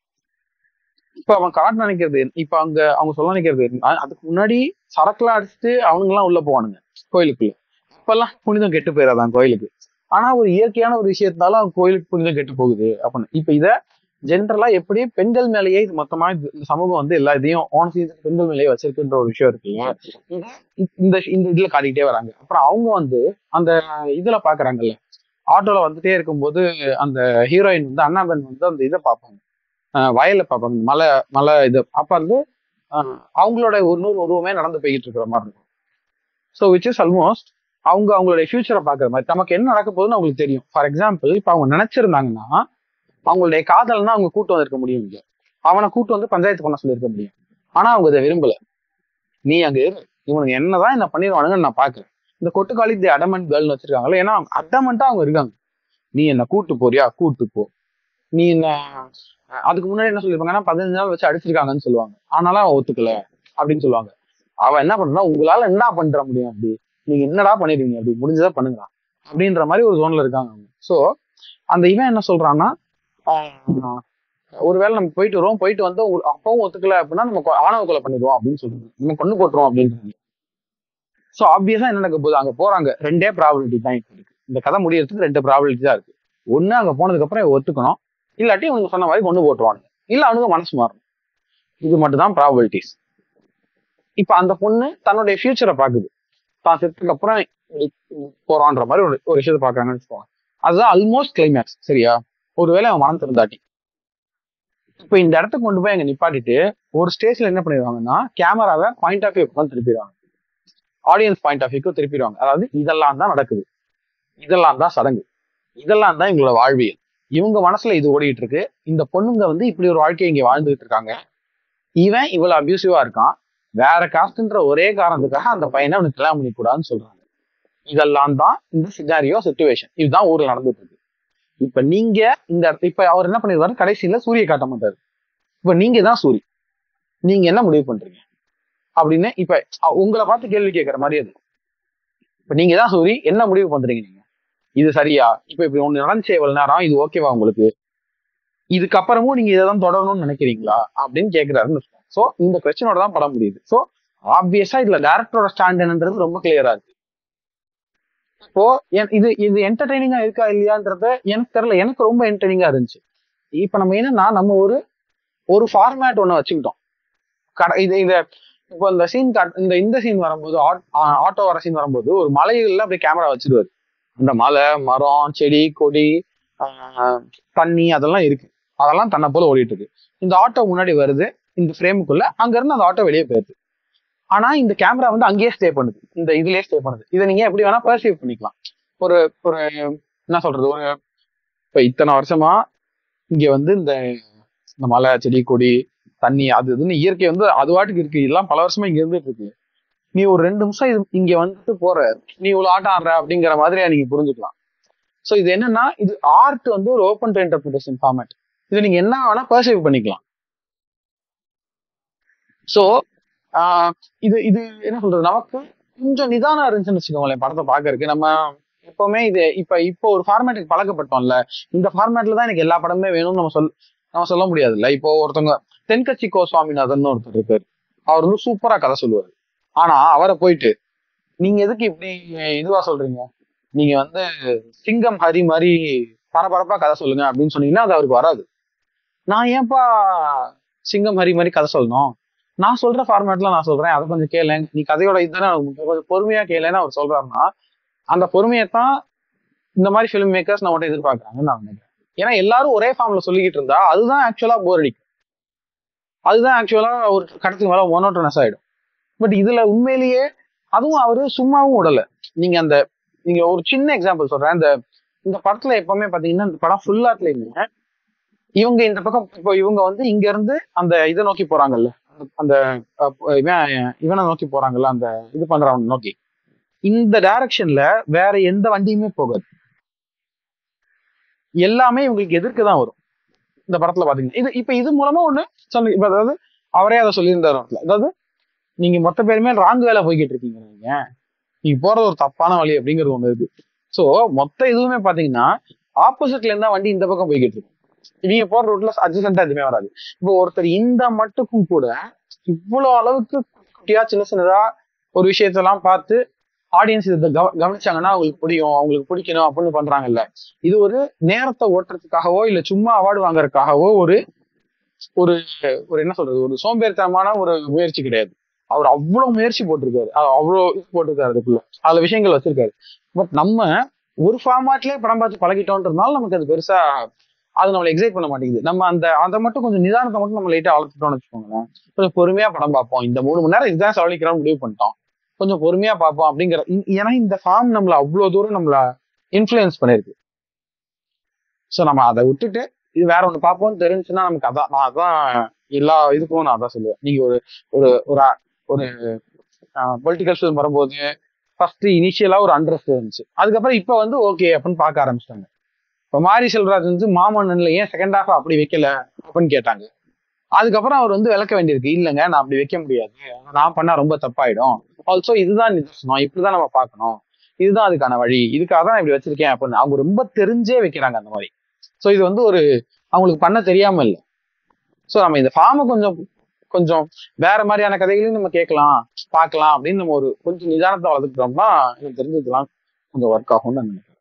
இப்ப அவன் காட்ட நினைக்கிறது என்ன- இப்ப அங்க அவங்க சொல்ல நினைக்கிறது என்ன? அ- அதுக்கு முன்னாடி சரக்குலாம் அடிச்சுட்டு அவனுங்க எல்லாம் உள்ள போவானுங்க கோயிலுக்குள்ள இப்பெல்லாம் புனிதம் கெட்டு போயிடாதான் கோயிலுக்கு ஆனா ஒரு இயற்கையான ஒரு விஷயத்தினால அவன் கோயிலுக்கு புனிதம் கெட்டு போகுது அப்படின்னு இப்ப இத ஜென்ரலா எப்படி பெண்கள் மேலேயே இது மொத்தமா இது- இந்த சமூகம் வந்து எல்லா இதையும் ஓன சீசன் பெண்கள் மேலேயே வச்சிருக்குன்ற ஒரு விஷயம் இருக்கு இல்லையா இத இந்த இந்த இதுல காட்டிக்கிட்டே வராங்க அப்புறம் அவங்க வந்து அந்த இதுல பாக்குறாங்கல்ல ஆட்டோல வந்துட்டே இருக்கும்போது அந்த ஹீரோயின் வந்து அண்ணாபெண் வந்து அந்த இதை பார்ப்பாங்க அஹ் வயல்ல பார்ப்பாங்க மலை மலை இது அப்ப வந்து அஹ் அவங்களோட ஒரு நூறு உருவமே நடந்து போய்கிட்டு இருக்கிற மாதிரி இருக்கும் ஸோ விச் இஸ் ஆல்மோஸ்ட் அவங்க அவங்களுடைய ஃபியூச்சரை பார்க்குற மாதிரி நமக்கு என்ன நடக்க போகுதுன்னு அவங்களுக்கு தெரியும் ஃபார் எக்ஸாம்பிள் இப்போ அவங்க நினைச்சிருந்தாங்கன்னா அவங்களுடைய காதல்னா அவங்க கூட்டு வந்திருக்க முடியும் இங்க அவனை கூட்டு வந்து பஞ்சாயத்து பண்ண சொல்லியிருக்க முடியும் ஆனா அவங்க இதை விரும்பல நீ அங்க இரு இவனுக்கு என்னதான் என்ன பண்ணிடுவானுங்கன்னு நான் பாக்குறேன் இந்த கொட்டுக்காளி தி அடமண்ட் கேர்ள்னு வச்சிருக்காங்கல்ல ஏன்னா அடமண்டா அவங்க இருக்காங்க நீ என்ன கூட்டு போறியா கூட்டு போ நீ என்ன அதுக்கு முன்னாடி என்ன சொல்லிருப்பாங்கன்னா பதினஞ்சு நாள் வச்சு அடிச்சிருக்காங்கன்னு சொல்லுவாங்க ஆனாலும் அவன் ஒத்துக்கல அப்படின்னு சொல்லுவாங்க அவன் என்ன பண்றா உங்களால என்ன பண்ற முடியும் அப்படி நீங்க என்னடா பண்ணிருக்கீங்க அப்படி முடிஞ்சதா பண்ணுங்க அப்படின்ற மாதிரி ஒரு ஜோன்ல இருக்காங்க அவங்க ஸோ அந்த இவன் என்ன சொல்றான்னா ஆஹ் ஒருவேளை நம்ம போயிட்டு வரோம் போயிட்டு வந்து ஒரு- அப்பவும் ஒத்துக்கல அப்படின்னா நம்ம கொ- ஆணவ கொலை பண்ணிடுவோம் அப்படின்னு சொல்றாங்க நம்ம கொண்டு போட்டுருவோம் அப்படின்றாங்க ஸோ ஆப்வியஸா என்ன நடக்க போகுது அங்க போறாங்க ரெண்டே ப்ராபபிலிட்டி தான் இப்ப இருக்கு இந்த கதை முடியறதுக்கு ரெண்டு ப்ராபபிலிட்டி தான் இருக்கு ஒண்ணு அங்க போனதுக்கு அப்புறம் இவன் ஒத்துக்கணும் இல்லாட்டி அவங்க சொன்ன மாதிரி கொண்டு போட்டுருவானுங்க இல்ல அவனுக்கு மனசு மாறணும் இது மட்டும் தான் ப்ராபபிலிட்டிஸ் இப்ப அந்த பொண்ணு தன்னுடைய ஃபியூச்சரை பாக்குது தான் செத்துக்கு அப்புறம் இப்படி போறான்ற மாதிரி ஒரு ஒரு விஷயத்தை பாக்குறாங்கன்னு வச்சுக்கோங்க அதுதான் ஆல்மோஸ்ட் கிளைமேக்ஸ் சரியா ஒருவேளை அவன் மனம் திறந்தாட்டி இப்ப இந்த இடத்துக்கு கொண்டு போய் அங்க நிப்பாட்டிட்டு ஒரு ஸ்டேஜ்ல என்ன பண்ணிடுவாங்கன்னா கேமராவை பாயிண்ட் ஆஃப் வியூ தான் திருப்பிடுவாங்க ஆடியன்ஸ் பாயிண்ட் ஆஃப் வியூக்கு திருப்பிடுவாங்க அதாவது இதெல்லாம் தான் நடக்குது இதெல்லாம் தான் சடங்கு இதெல்லாம் தான் இவங்களோட வாழ்வியல் இவங்க மனசுல இது ஓடிட்டு இருக்கு இந்த பொண்ணுங்க வந்து இப்படி ஒரு வாழ்க்கையை இங்க வாழ்ந்துட்டு இருக்காங்க இவன் இவ்வளவு அபியூசிவா இருக்கான் வேற காஸ்ட்ன்ற ஒரே காரணத்துக்காக அந்த பையனை அவனுக்கு கல்யாணம் பண்ணி கூடாதுன்னு சொல்றாங்க இதெல்லாம் தான் இந்த சினாரியோ சுச்சுவேஷன் இதுதான் ஊர்ல நடந்துட்டு இருக்கு இப்ப நீங்க இந்த இடத்து- இப்ப அவர் என்ன பண்ணிருவாரு கடைசியில சூரிய காட்ட மாட்டாரு இப்ப நீங்க தான் சூரி நீங்க என்ன முடிவு பண்றீங்க அப்படின்னு இப்ப அ- உங்களை பார்த்து கேள்வி கேட்கற மாதிரி அது இப்ப நீங்க தான் சூரி என்ன முடிவு பண்றீங்க நீங்க இது சரியா இப்ப இப்படி ஒண்ணு நடந்துச்சு இவ்வளவு நேரம் இது ஓகேவா உங்களுக்கு இதுக்கப்புறமும் நீங்க இதை தான் தொடரணும்னு நினைக்கிறீங்களா அப்படின்னு கேட்கிறாருன்னு சோ இந்த கொஸ்டினோட தான் படம் முடியுது சோ ஆப்வியஸா இதுல டேரக்டரோட ஸ்டாண்ட் என்னன்றது ரொம்ப கிளியரா இருக்கு இப்போ என்- இது இது என்டர்டைனிங்கா இருக்கா இல்லையான்றத எனக்கு தெரியல எனக்கு ரொம்ப என்டர்டைனிங்கா இருந்துச்சு இப்ப நம்ம என்னன்னா நம்ம ஒரு ஒரு ஃபார்மேட் ஒண்ணு வச்சுக்கிட்டோம் கட இது இத இப்போ இந்த சீன் இந்த இந்த சீன் வரும்போது ஆட்டோ வர சீன் வரும்போது ஒரு மலைகள்ல அப்படியே கேமரா வச்சிருவாரு அந்த மலை மரம் செடி கொடி ஆஹ் தண்ணி அதெல்லாம் இருக்கு அதெல்லாம் தன்னை போல ஓடிட்டு இருக்கு இந்த ஆட்டோ முன்னாடி வருது இந்த ஃப்ரேமுக்குள்ள அங்க இருந்து அந்த ஆட்டோ வெளியே போயிருது ஆனா இந்த கேமரா வந்து அங்கேயே ஸ்டே பண்ணுது இந்த இதுலயே ஸ்டே பண்ணுது இதை நீங்க எப்படி வேணா பர்சீவ் பண்ணிக்கலாம் ஒரு ஒரு என்ன சொல்றது ஒரு இப்ப இத்தனை வருஷமா இங்க வந்து இந்த இந்த மலை செடி கொடி தண்ணி அது இதுன்னு இயற்கை வந்து அது வாட்டுக்கு இருக்கு இதெல்லாம் பல வருஷமா இங்க இருந்துட்டு இருக்கு நீ ஒரு ரெண்டு நிமிஷம் இது இங்க வந்துட்டு போற நீ இவ்வளவு ஆட்டம் ஆடுற அப்படிங்கிற மாதிரியா நீங்க புரிஞ்சுக்கலாம் சோ இது என்னன்னா இது ஆர்ட் வந்து ஒரு ஓப்பன் டு இன்டர்பிரிட்டேஷன் ஃபார்மேட் இது நீங்க என்ன வேணா பர்சீவ் பண்ணிக்கலாம் சோ இது இது என்ன சொல்றது நமக்கு கொஞ்சம் நிதானம் இருந்துச்சுன்னு வச்சுக்கோங்களேன் படத்தை பாக்குறதுக்கு நம்ம எப்பவுமே இது இப்ப இப்போ ஒரு ஃபார்மேட்டுக்கு பழக்கப்பட்டோம்ல இந்த ஃபார்மேட்ல தான் எனக்கு எல்லா படமே வேணும்னு நம்ம சொல் நம்ம சொல்ல முடியாதுல்ல இப்போ ஒருத்தவங்க தென்கட்சி கோ சுவாமிநாதன் ஒருத்தர் இருக்காரு அவர் வந்து சூப்பரா கதை சொல்லுவாரு ஆனா அவரை போயிட்டு நீங்க எதுக்கு இப்படி இதுவா சொல்றீங்க நீங்க வந்து சிங்கம் ஹரி மாதிரி பரபரப்பா கதை சொல்லுங்க அப்படின்னு சொன்னீங்கன்னா அது அவருக்கு வராது நான் ஏன்பா சிங்கம் ஹரி மாதிரி கதை சொல்லணும் நான் சொல்ற ஃபார்மேட்ல நான் சொல்றேன் அதை கொஞ்சம் கேளு நீ கதையோட இதுதானே எனக்கு முக்கியம். கொஞ்சம் பொறுமையா கேளுன்னு அவர் சொல்றாருன்னா அந்த பொறுமையை தான் இந்த மாதிரி ஃபிலிம் மேக்கர்ஸ் நம்மகிட்ட எதிர்பார்க்கறாங்கன்னு நான் நினைக்கிறேன் ஏன்னா எல்லாரும் ஒரே ஃபார்ம்ல சொல்லிக்கிட்டு இருந்தா அதுதான் ஆக்சுவலா போர் அடிக்கும் அதுதான் ஆக்சுவலா ஒரு கடத்துக்கு மேல மோனோட்டனஸ் ஆயிடும் பட் இதுல உண்மையிலேயே அதுவும் அவரு சும்மாவும் விடல நீங்க அந்த நீங்க ஒரு சின்ன எக்ஸாம்பிள் சொல்றேன் இந்த இந்த படத்துல எப்பவுமே பாத்தீங்கன்னா இந்த படம் ஃபுல்லாட்லயுமே இவங்க இந்த பக்கம் இப்போ இவங்க வந்து இங்க இருந்து அந்த இதை நோக்கி போறாங்கல்ல அந்த அஹ், இவன் இவனை நோக்கி போறாங்கல்ல அந்த இது பண்றவன் நோக்கி இந்த டைரக்ஷன்ல வேற எந்த வண்டியுமே போகாது எல்லாமே இவங்களுக்கு எதிர்க்க தான் வரும் இந்த படத்துல பாத்தீங்கன்னா இது இப்ப இது மூலமா ஒண்ணு சொல்லு இப்ப அதாவது அவரே அதை சொல்லியிருந்தாரு படத்துல. அதாவது நீங்க மொத்த பேருமே ராங் வேலை போய்கிட்டு இருக்கீங்க நீங்க நீங்க போறது ஒரு தப்பான வழி அப்படிங்கிறது ஒண்ணு இருக்கு சோ மொத்த இதுவுமே பாத்தீங்கன்னா ஆப்போசிட்ல இருந்தா வண்டி இந்த பக்கம் போய்கிட்டு இருக்கும் நீங்க போற ரூட்ல அட்ஜஸ்டா எதுவுமே வராது இப்போ ஒருத்தர் இந்த மட்டுக்கும் கூட இவ்வளவு அளவுக்கு குட்டியா சின்ன சின்னதா ஒரு விஷயத்தெல்லாம் பார்த்து ஆடியன்ஸ் இதை கவ- கவனிச்சாங்கன்னா அவங்களுக்கு பிடிக்கும் அவங்களுக்கு பிடிக்கணும் அப்படின்னு பண்றாங்கல்ல இது ஒரு நேரத்தை ஓட்டுறதுக்காகவோ இல்ல சும்மா அவார்டு வாங்குறதுக்காகவோ ஒரு ஒரு ஒரு என்ன சொல்றது ஒரு சோம்பேறித்தனமான ஒரு முயற்சி கிடையாது அவர் அவ்வளவு முயற்சி போட்டிருக்காரு அஹ் அவ்வளவு இது போட்டிருக்காரு அதுக்குள்ள அதுல விஷயங்கள் வச்சிருக்காரு பட் நம்ம ஒரு ஃபார்மாட்லயே படம் பார்த்து பழகிட்டோன்றதுனால நமக்கு அது பெருசா அது நம்மளை எக்ஸைட் பண்ண மாட்டேங்குது நம்ம அந்த அதை மட்டும் கொஞ்சம் நிதானத்தை மட்டும் நம்ம லைட்டா வளர்த்துட்டோம்னு வச்சுக்கோங்களேன் கொஞ்சம் பொறுமையா படம் பார்ப்போம் இந்த மூணு மணி நேரம் இதுதான் செலவழிக்கிறோம்னு முடிவு பண்ணிட்டோம் கொஞ்சம் பொறுமையா பார்ப்போம் அப்படிங்கிற இ- ஏன்னா இந்த ஃபார்ம் நம்மள அவ்வளவு தூரம் நம்மள இன்ஃப்ளூயன்ஸ் பண்ணிருக்கு ஸோ நம்ம அதை விட்டுட்டு இது வேற ஒண்ணு பார்ப்போம்னு தெரிஞ்சுன்னா நமக்கு அதான் நான் அதான் எல்லா இதுக்கும் நான் அதான் சொல்லுவேன் நீங்க ஒரு ஒரு ஒரு அ- ஒரு பொலிட்டிக்கல் ஃபிலிம் வரும்போது ஃபர்ஸ்ட் இனிஷியலா ஒரு அண்டர்ஸ்ட் இருந்துச்சு அதுக்கப்புறம் இப்போ வந்து ஓகே அப்படின்னு பார்க்க ஆரம்பிச்சிட்டாங்க இப்போ மாரி செல்வராஜ் வந்து மாமன்னன்ல ஏன் செகண்ட் ஹாஃப் அப்படி வைக்கல அப்படின்னு கேட்டாங்க அதுக்கப்புறம் அவர் வந்து விளக்க வேண்டியிருக்கு இல்லைங்க நான் அப்படி வைக்க முடியாது நான் பண்ணா ரொம்ப தப்பாயிடும் ஆல்சோ இதுதான் நிதர்சனம் இப்படிதான் நம்ம பார்க்கணும் இதுதான் அதுக்கான வழி இதுக்காக தான் நான் இப்படி வச்சிருக்கேன் அப்படின்னு அவங்க ரொம்ப தெரிஞ்சே வைக்கிறாங்க அந்த மாதிரி ஸோ இது வந்து ஒரு அவங்களுக்கு பண்ண தெரியாம இல்லை ஸோ நம்ம இந்த ஃபார்மை கொஞ்சம் கொஞ்சம் வேற மாதிரியான கதைகளையும் நம்ம கேட்கலாம் பார்க்கலாம் அப்படின்னு நம்ம ஒரு கொஞ்சம் நிதானத்தை வளர்த்துக்கிட்டோம்னா எனக்கு தெரிஞ்சதுலாம் கொஞ்சம் ஒர்க் ஆகும்னு நான் நினைக்கிறேன்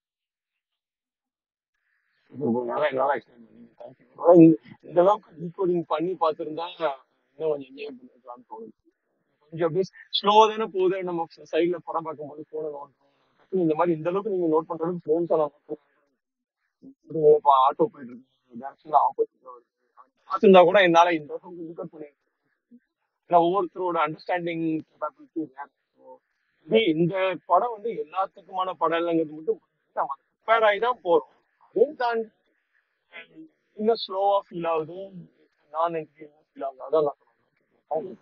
நல்லா நல்லா explain பண்ணீங்க. Thank you. ஆனா இந்த இந்த அளவுக்கு டீகோடிங் பண்ணி பார்த்திருந்தா இன்னும் கொஞ்சம் என்ஜாய் பண்ணிருக்கலாம்னு தோணுது கொஞ்சம் அப்படியே ஸ்லோவா தானே போகுது நம்ம சைட்ல படம் பார்க்கும்போது போன நோண்டுறோம் இந்த மாதிரி இந்த அளவுக்கு நீங்க நோட் பண்ற அளவுக்கு ஃப்ரேம்ஸ் எல்லாம் இப்போ ஆட்டோ போயிட்டு இருக்கு டேரக்ஷன்ல ஆப்போசிட்ல வருது பார்த்திருந்தா கூட என்னால இந்த அளவுக்கு லுக்கப் பண்ணி ஏன்னா ஒவ்வொருத்தரோட அண்டர்ஸ்டாண்டிங் கேப்பபிலிட்டி வேற இந்த படம் வந்து எல்லாத்துக்குமான படம் இல்லைங்கிறது மட்டும் நம்ம ப்ரிப்பேர் ஆகி தான் போறோம் அதையும் தாண்டி அஹ், இன்னும் ஸ்லோவா ஃபீல் ஆகுது நான் என்டர்டெயின்மெண்ட் ஃபீல் ஆகுது அதான் நான் சொல்றேன்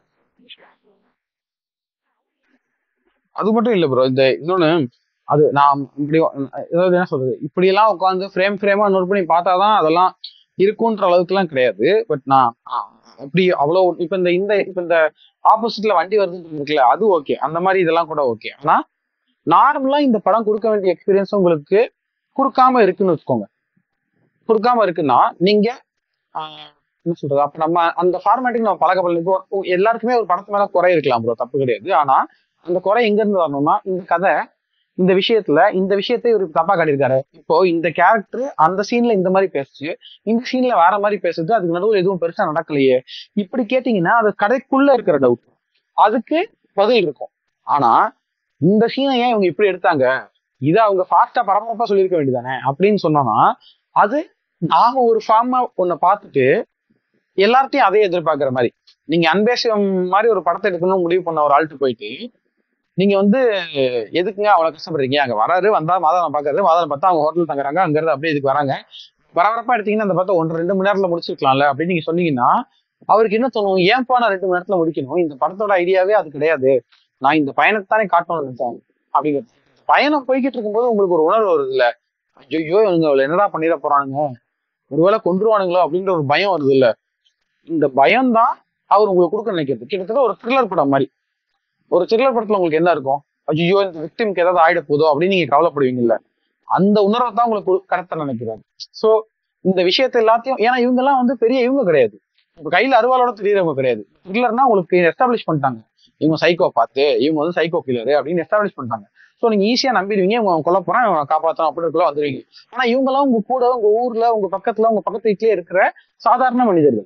அது மட்டும் இல்ல ப்ரோ இந்த இன்னொன்னு அது நான் இப்படி ஏதாவது என்ன சொல்றது இப்படி எல்லாம் உட்காந்து ஃப்ரேம் ஃப்ரேமா நோட் பண்ணி பார்த்தாதான் அதெல்லாம் இருக்குன்ற அளவுக்குலாம் கிடையாது பட் நான் ஆஹ், அப்படி அவ்வளோ இப்ப இந்த இந்த இப்ப இந்த ஆப்போசிட்ல வண்டி வருதுன்னு இருக்குல்ல அது ஓகே அந்த மாதிரி இதெல்லாம் கூட ஓகே ஆனா நார்மலா இந்த படம் கொடுக்க வேண்டிய எக்ஸ்பீரியன்ஸ் உங்களுக்கு கொடுக்காம இருக்குன்னு வச்சுக்கோங்க கொடுக்காம இருக்குன்னா நீங்க ஆஹ், என்ன சொல்றது அப்ப நம்ம அந்த ஃபார்மேட்டுக்கு நம்ம பழக்கப்படல இப்போ உ- எல்லாருக்குமே ஒரு படத்து மேல குறை இருக்கலாம் ப்ரோ தப்பு கிடையாது ஆனா அந்த குறை எங்க இருந்து வரணும்னா இந்த கதை இந்த விஷயத்துல இந்த விஷயத்தை இவர் தப்பா காட்டியிருக்காரு இப்போ இந்த கேரக்டர் அந்த சீன்ல இந்த மாதிரி பேசுச்சு இந்த சீன்ல வேற மாதிரி பேசுது அதுக்கு நடுவில் எதுவும் பெருசா நடக்கலையே இப்படி கேட்டீங்கன்னா அது கதைக்குள்ள இருக்கிற டவுட் அதுக்கு பதில் இருக்கும் ஆனா இந்த சீனை ஏன் இவங்க இப்படி எடுத்தாங்க இதை அவங்க ஃபாஸ்டா பரபரப்பா சொல்லியிருக்க வேண்டியதானே அப்படின்னு சொன்னோம்னா அது நாம ஒரு ஃபார்மா ஒன்ன பார்த்துட்டு எல்லார்ட்டையும் அதே எதிர்பார்க்கிற மாதிரி நீங்க அன்பேசியம் மாதிரி ஒரு படத்தை எடுக்கணும்னு முடிவு பண்ண ஒரு ஆள்கிட்ட போயிட்டு நீங்க வந்து எதுக்குங்க அவ்வளவு கஷ்டப்படுறீங்க அங்க வராரு வந்தா மாதாளம் பாக்குறாரு மாதாளம் பார்த்தா அவங்க ஹோட்டல் தங்குறாங்க அங்க இருந்து அப்படியே இதுக்கு வராங்க பரபரப்பா எடுத்தீங்கன்னா அந்த படத்தை ஒன்று ரெண்டு மணி நேரத்துல முடிச்சிருக்கலாம்ல அப்படின்னு நீங்க சொன்னீங்கன்னா அவருக்கு என்ன தோணும் ஏன்பா நான் ரெண்டு மணி நேரத்துல முடிக்கணும் இந்த படத்தோட ஐடியாவே அது கிடையாது நான் இந்த பயணத்தானே காட்டணும்னு நினைச்சேன் அப்படிங்கிறது பயணம் போய்கிட்டு இருக்கும்போது உங்களுக்கு ஒரு உணர்வு வருது இல்ல ஐயோ இவங்க அவளை என்னடா பண்ணிட போறானுங்க ஒருவேளை கொன்றுவானுங்களோ அப்படின்ற ஒரு பயம் வருது இல்ல இந்த பயம் தான் அவர் உங்களுக்கு கொடுக்க நினைக்கிறது கிட்டத்தட்ட ஒரு த்ரில்லர் படம் மாதிரி ஒரு த்ரில்லர் படத்துல உங்களுக்கு என்ன இருக்கும் ஐயோ இந்த விக்டிம்க்கு ஏதாவது ஆயிட போதோ அப்படின்னு நீங்க கவலைப்படுவீங்கல்ல அந்த உணர்வை தான் உங்களுக்கு கொடு- கடத்த நினைக்கிறாரு சோ இந்த விஷயத்தை எல்லாத்தையும் ஏன்னா இவங்க எல்லாம் வந்து பெரிய இவங்க கிடையாது இப்ப கையில அருவாளோட தெரியறவங்க கிடையாது த்ரில்லர்னா உங்களுக்கு எஸ்டாப்ளிஷ் பண்ணிட்டாங்க இவங்க சைக்கோ பார்த்து இவங்க வந்து சைக்கோ கில்லர் அப்படின்னு எஸ்டாப்ளிஷ் பண்ணிட்டாங்க ஸோ நீங்க ஈஸியா நம்பிடுவீங்க இவங்க கொல்ல போறான் இவங்க காப்பாத்தணும் அப்படின்றதுக்குள்ள வந்துருவீங்க ஆனா இவங்க எல்லாம் உங்க கூட உங்க ஊர்ல உங்க பக்கத்துல உங்க பக்கத்து வீட்லயே இருக்கிற சாதாரண மனிதர்கள்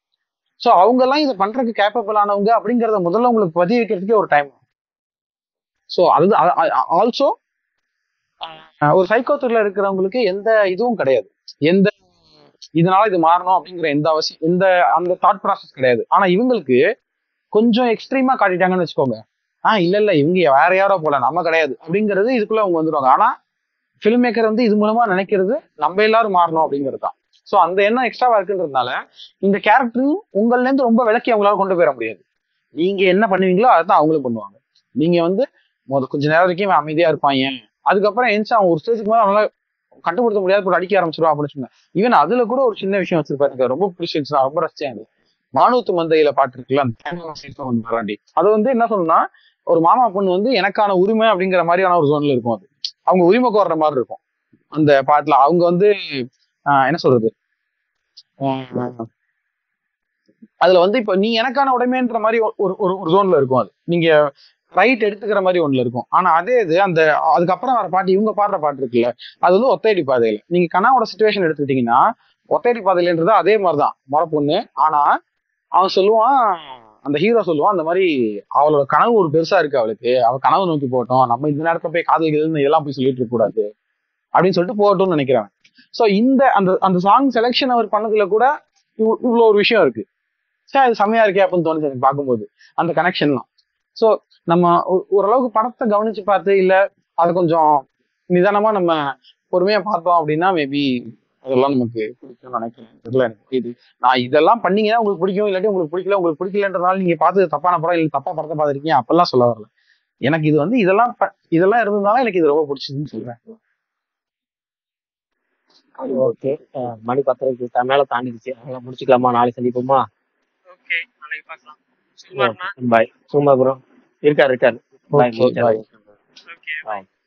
ஸோ அவங்க எல்லாம் இதை பண்றதுக்கு கேப்பபிள் ஆனவங்க அப்படிங்கறத முதல்ல உங்களுக்கு பதிய வைக்கிறதுக்கே ஒரு டைம் ஸோ அது ஆல்சோ ஒரு சைக்கோ த்ரில்லர் இருக்கிறவங்களுக்கு எந்த இதுவும் கிடையாது எந்த இதனால இது மாறணும் அப்படிங்கிற எந்த அவசியம் எந்த அந்த தாட் ப்ராசஸ் கிடையாது ஆனா இவங்களுக்கு கொஞ்சம் எக்ஸ்ட்ரீமா காட்டிட்டாங்கன்னு வச்சுக்கோங்க ஆஹ் இல்ல இல்ல இவங்க வேற யாரோ போல நம்ம கிடையாது அப்படிங்கிறது இதுக்குள்ள அவங்க வந்துருவாங்க ஆனா ஃபிலிம் மேக்கர் வந்து இது மூலமா நினைக்கிறது நம்ம எல்லாரும் மாறணும் அப்படிங்கிறது தான் ஸோ அந்த எண்ணம் எக்ஸ்ட்ராவா இருக்குன்றதுனால இந்த கேரக்டரும் உங்கள்ல இருந்து ரொம்ப விலக்கி அவங்களால கொண்டு போயிட முடியாது நீங்க என்ன பண்ணுவீங்களோ அதை தான் அவங்களும் பண்ணுவாங்க நீங்க வந்து முத கொஞ்ச நேரம் வரைக்கும் இவன் அமைதியா இருப்பாங்க அதுக்கப்புறம் எந்திரிச்சு அவன் ஒரு ஸ்டேஜுக்கு மேல அவனால கட்டுப்படுத்த முடியாது போட்டு அடிக்க ஆரம்பிச்சிருவான் அப்படின்னு சொன்னேன் ஈவன் அதுல கூட ஒரு சின்ன விஷயம் வச்சிருப்பாரு எனக்கு ரொம்ப பிடிச்சிருந்துச்சு நான் ரொம்ப ரசிச்சேன் அது மானூத்து மந்தையில பாட்டு இருக்குல்ல அந்த தேங்காய் சீட்ல வந்து வராண்டி அது வந்து என்ன சொல்லணும்னா ஒரு மாமா பொண்ணு வந்து எனக்கான உரிமை அப்படிங்கிற மாதிரியான ஒரு ஜோன்ல இருக்கும் அது அவங்க உரிமை கோர்ற மாதிரி இருக்கும் அந்த பாட்டுல அவங்க வந்து ஆஹ் என்ன சொல்றது ஆஹ் அதுல வந்து இப்ப நீ எனக்கான உடைமைன்ற மாதிரி ஒரு ஒரு ஒரு ஜோன்ல இருக்கும் அது நீங்க ரைட் எடுத்துக்கிற மாதிரி ஒண்ணுல இருக்கும் ஆனா அதே இது அந்த அதுக்கப்புறம் வர பாட்டு இவங்க பாடுற பாட்டு இருக்குல்ல அது வந்து ஒத்தையடி பாதையில நீங்க கனாவோட சுச்சுவேஷன் எடுத்துக்கிட்டீங்கன்னா ஒத்தையடி பாதையிலன்றது அதே மாதிரிதான் முறை பொண்ணு ஆனா அவன் சொல்லுவான் அந்த ஹீரோ சொல்லுவான் அந்த மாதிரி அவளோட கனவு ஒரு பெருசா இருக்கு அவளுக்கு அவ கனவு நோக்கி போட்டோம் நம்ம இந்த நேரத்துல போய் காதலிக்கிறதுன்னு இதெல்லாம் போய் சொல்லிட்டு இருக்க கூடாது அப்படின்னு சொல்லிட்டு போகட்டும்னு நினைக்கிறேன் சோ இந்த அந்த அந்த சாங் செலெக்ஷன் அவர் பண்ணதுல கூட இவ்- இவ்வளவு ஒரு விஷயம் இருக்கு சரி அது செம்மையா இருக்கே அப்படின்னு தோணுச்சு எனக்கு பார்க்கும்போது அந்த கனெக்ஷன்லாம் சோ நம்ம ஒ- ஓரளவுக்கு படத்தை கவனிச்சு பார்த்து இல்ல அதை கொஞ்சம் நிதானமா நம்ம பொறுமையா பார்த்தோம் அப்படின்னா மேபி அதெல்லாம் நமக்கு பிடிக்கும்னு நினைக்கிறேன் தெரியல எனக்கு இது நான் இதெல்லாம் பண்ணீங்கன்னா உங்களுக்கு பிடிக்கும் இல்லாட்டி உங்களுக்கு பிடிக்கல உங்களுக்கு பிடிக்கலன்றதால நீங்க பார்த்தது தப்பான படம் இல்லை தப்பா படத்தை பார்த்துருக்கீங்க அப்பெல்லாம் சொல்ல வரல எனக்கு இது வந்து இதெல்லாம் ப- இதெல்லாம் இருந்ததால எனக்கு இது ரொம்ப பிடிச்சதுன்னு சொல்றேன் ஓகே மணி பத்திரிக்கை மேல தாண்டிடுச்சு அதனால முடிச்சுக்கலாமா நாளைக்கு சந்திப்போமா ஓகே நாளைக்கு பார்க்கலாம் சுகுமார்ண்ணா பாய் சும்மா ப்ரோ இருக்காரு இருக்காரு bye okay bye okay bye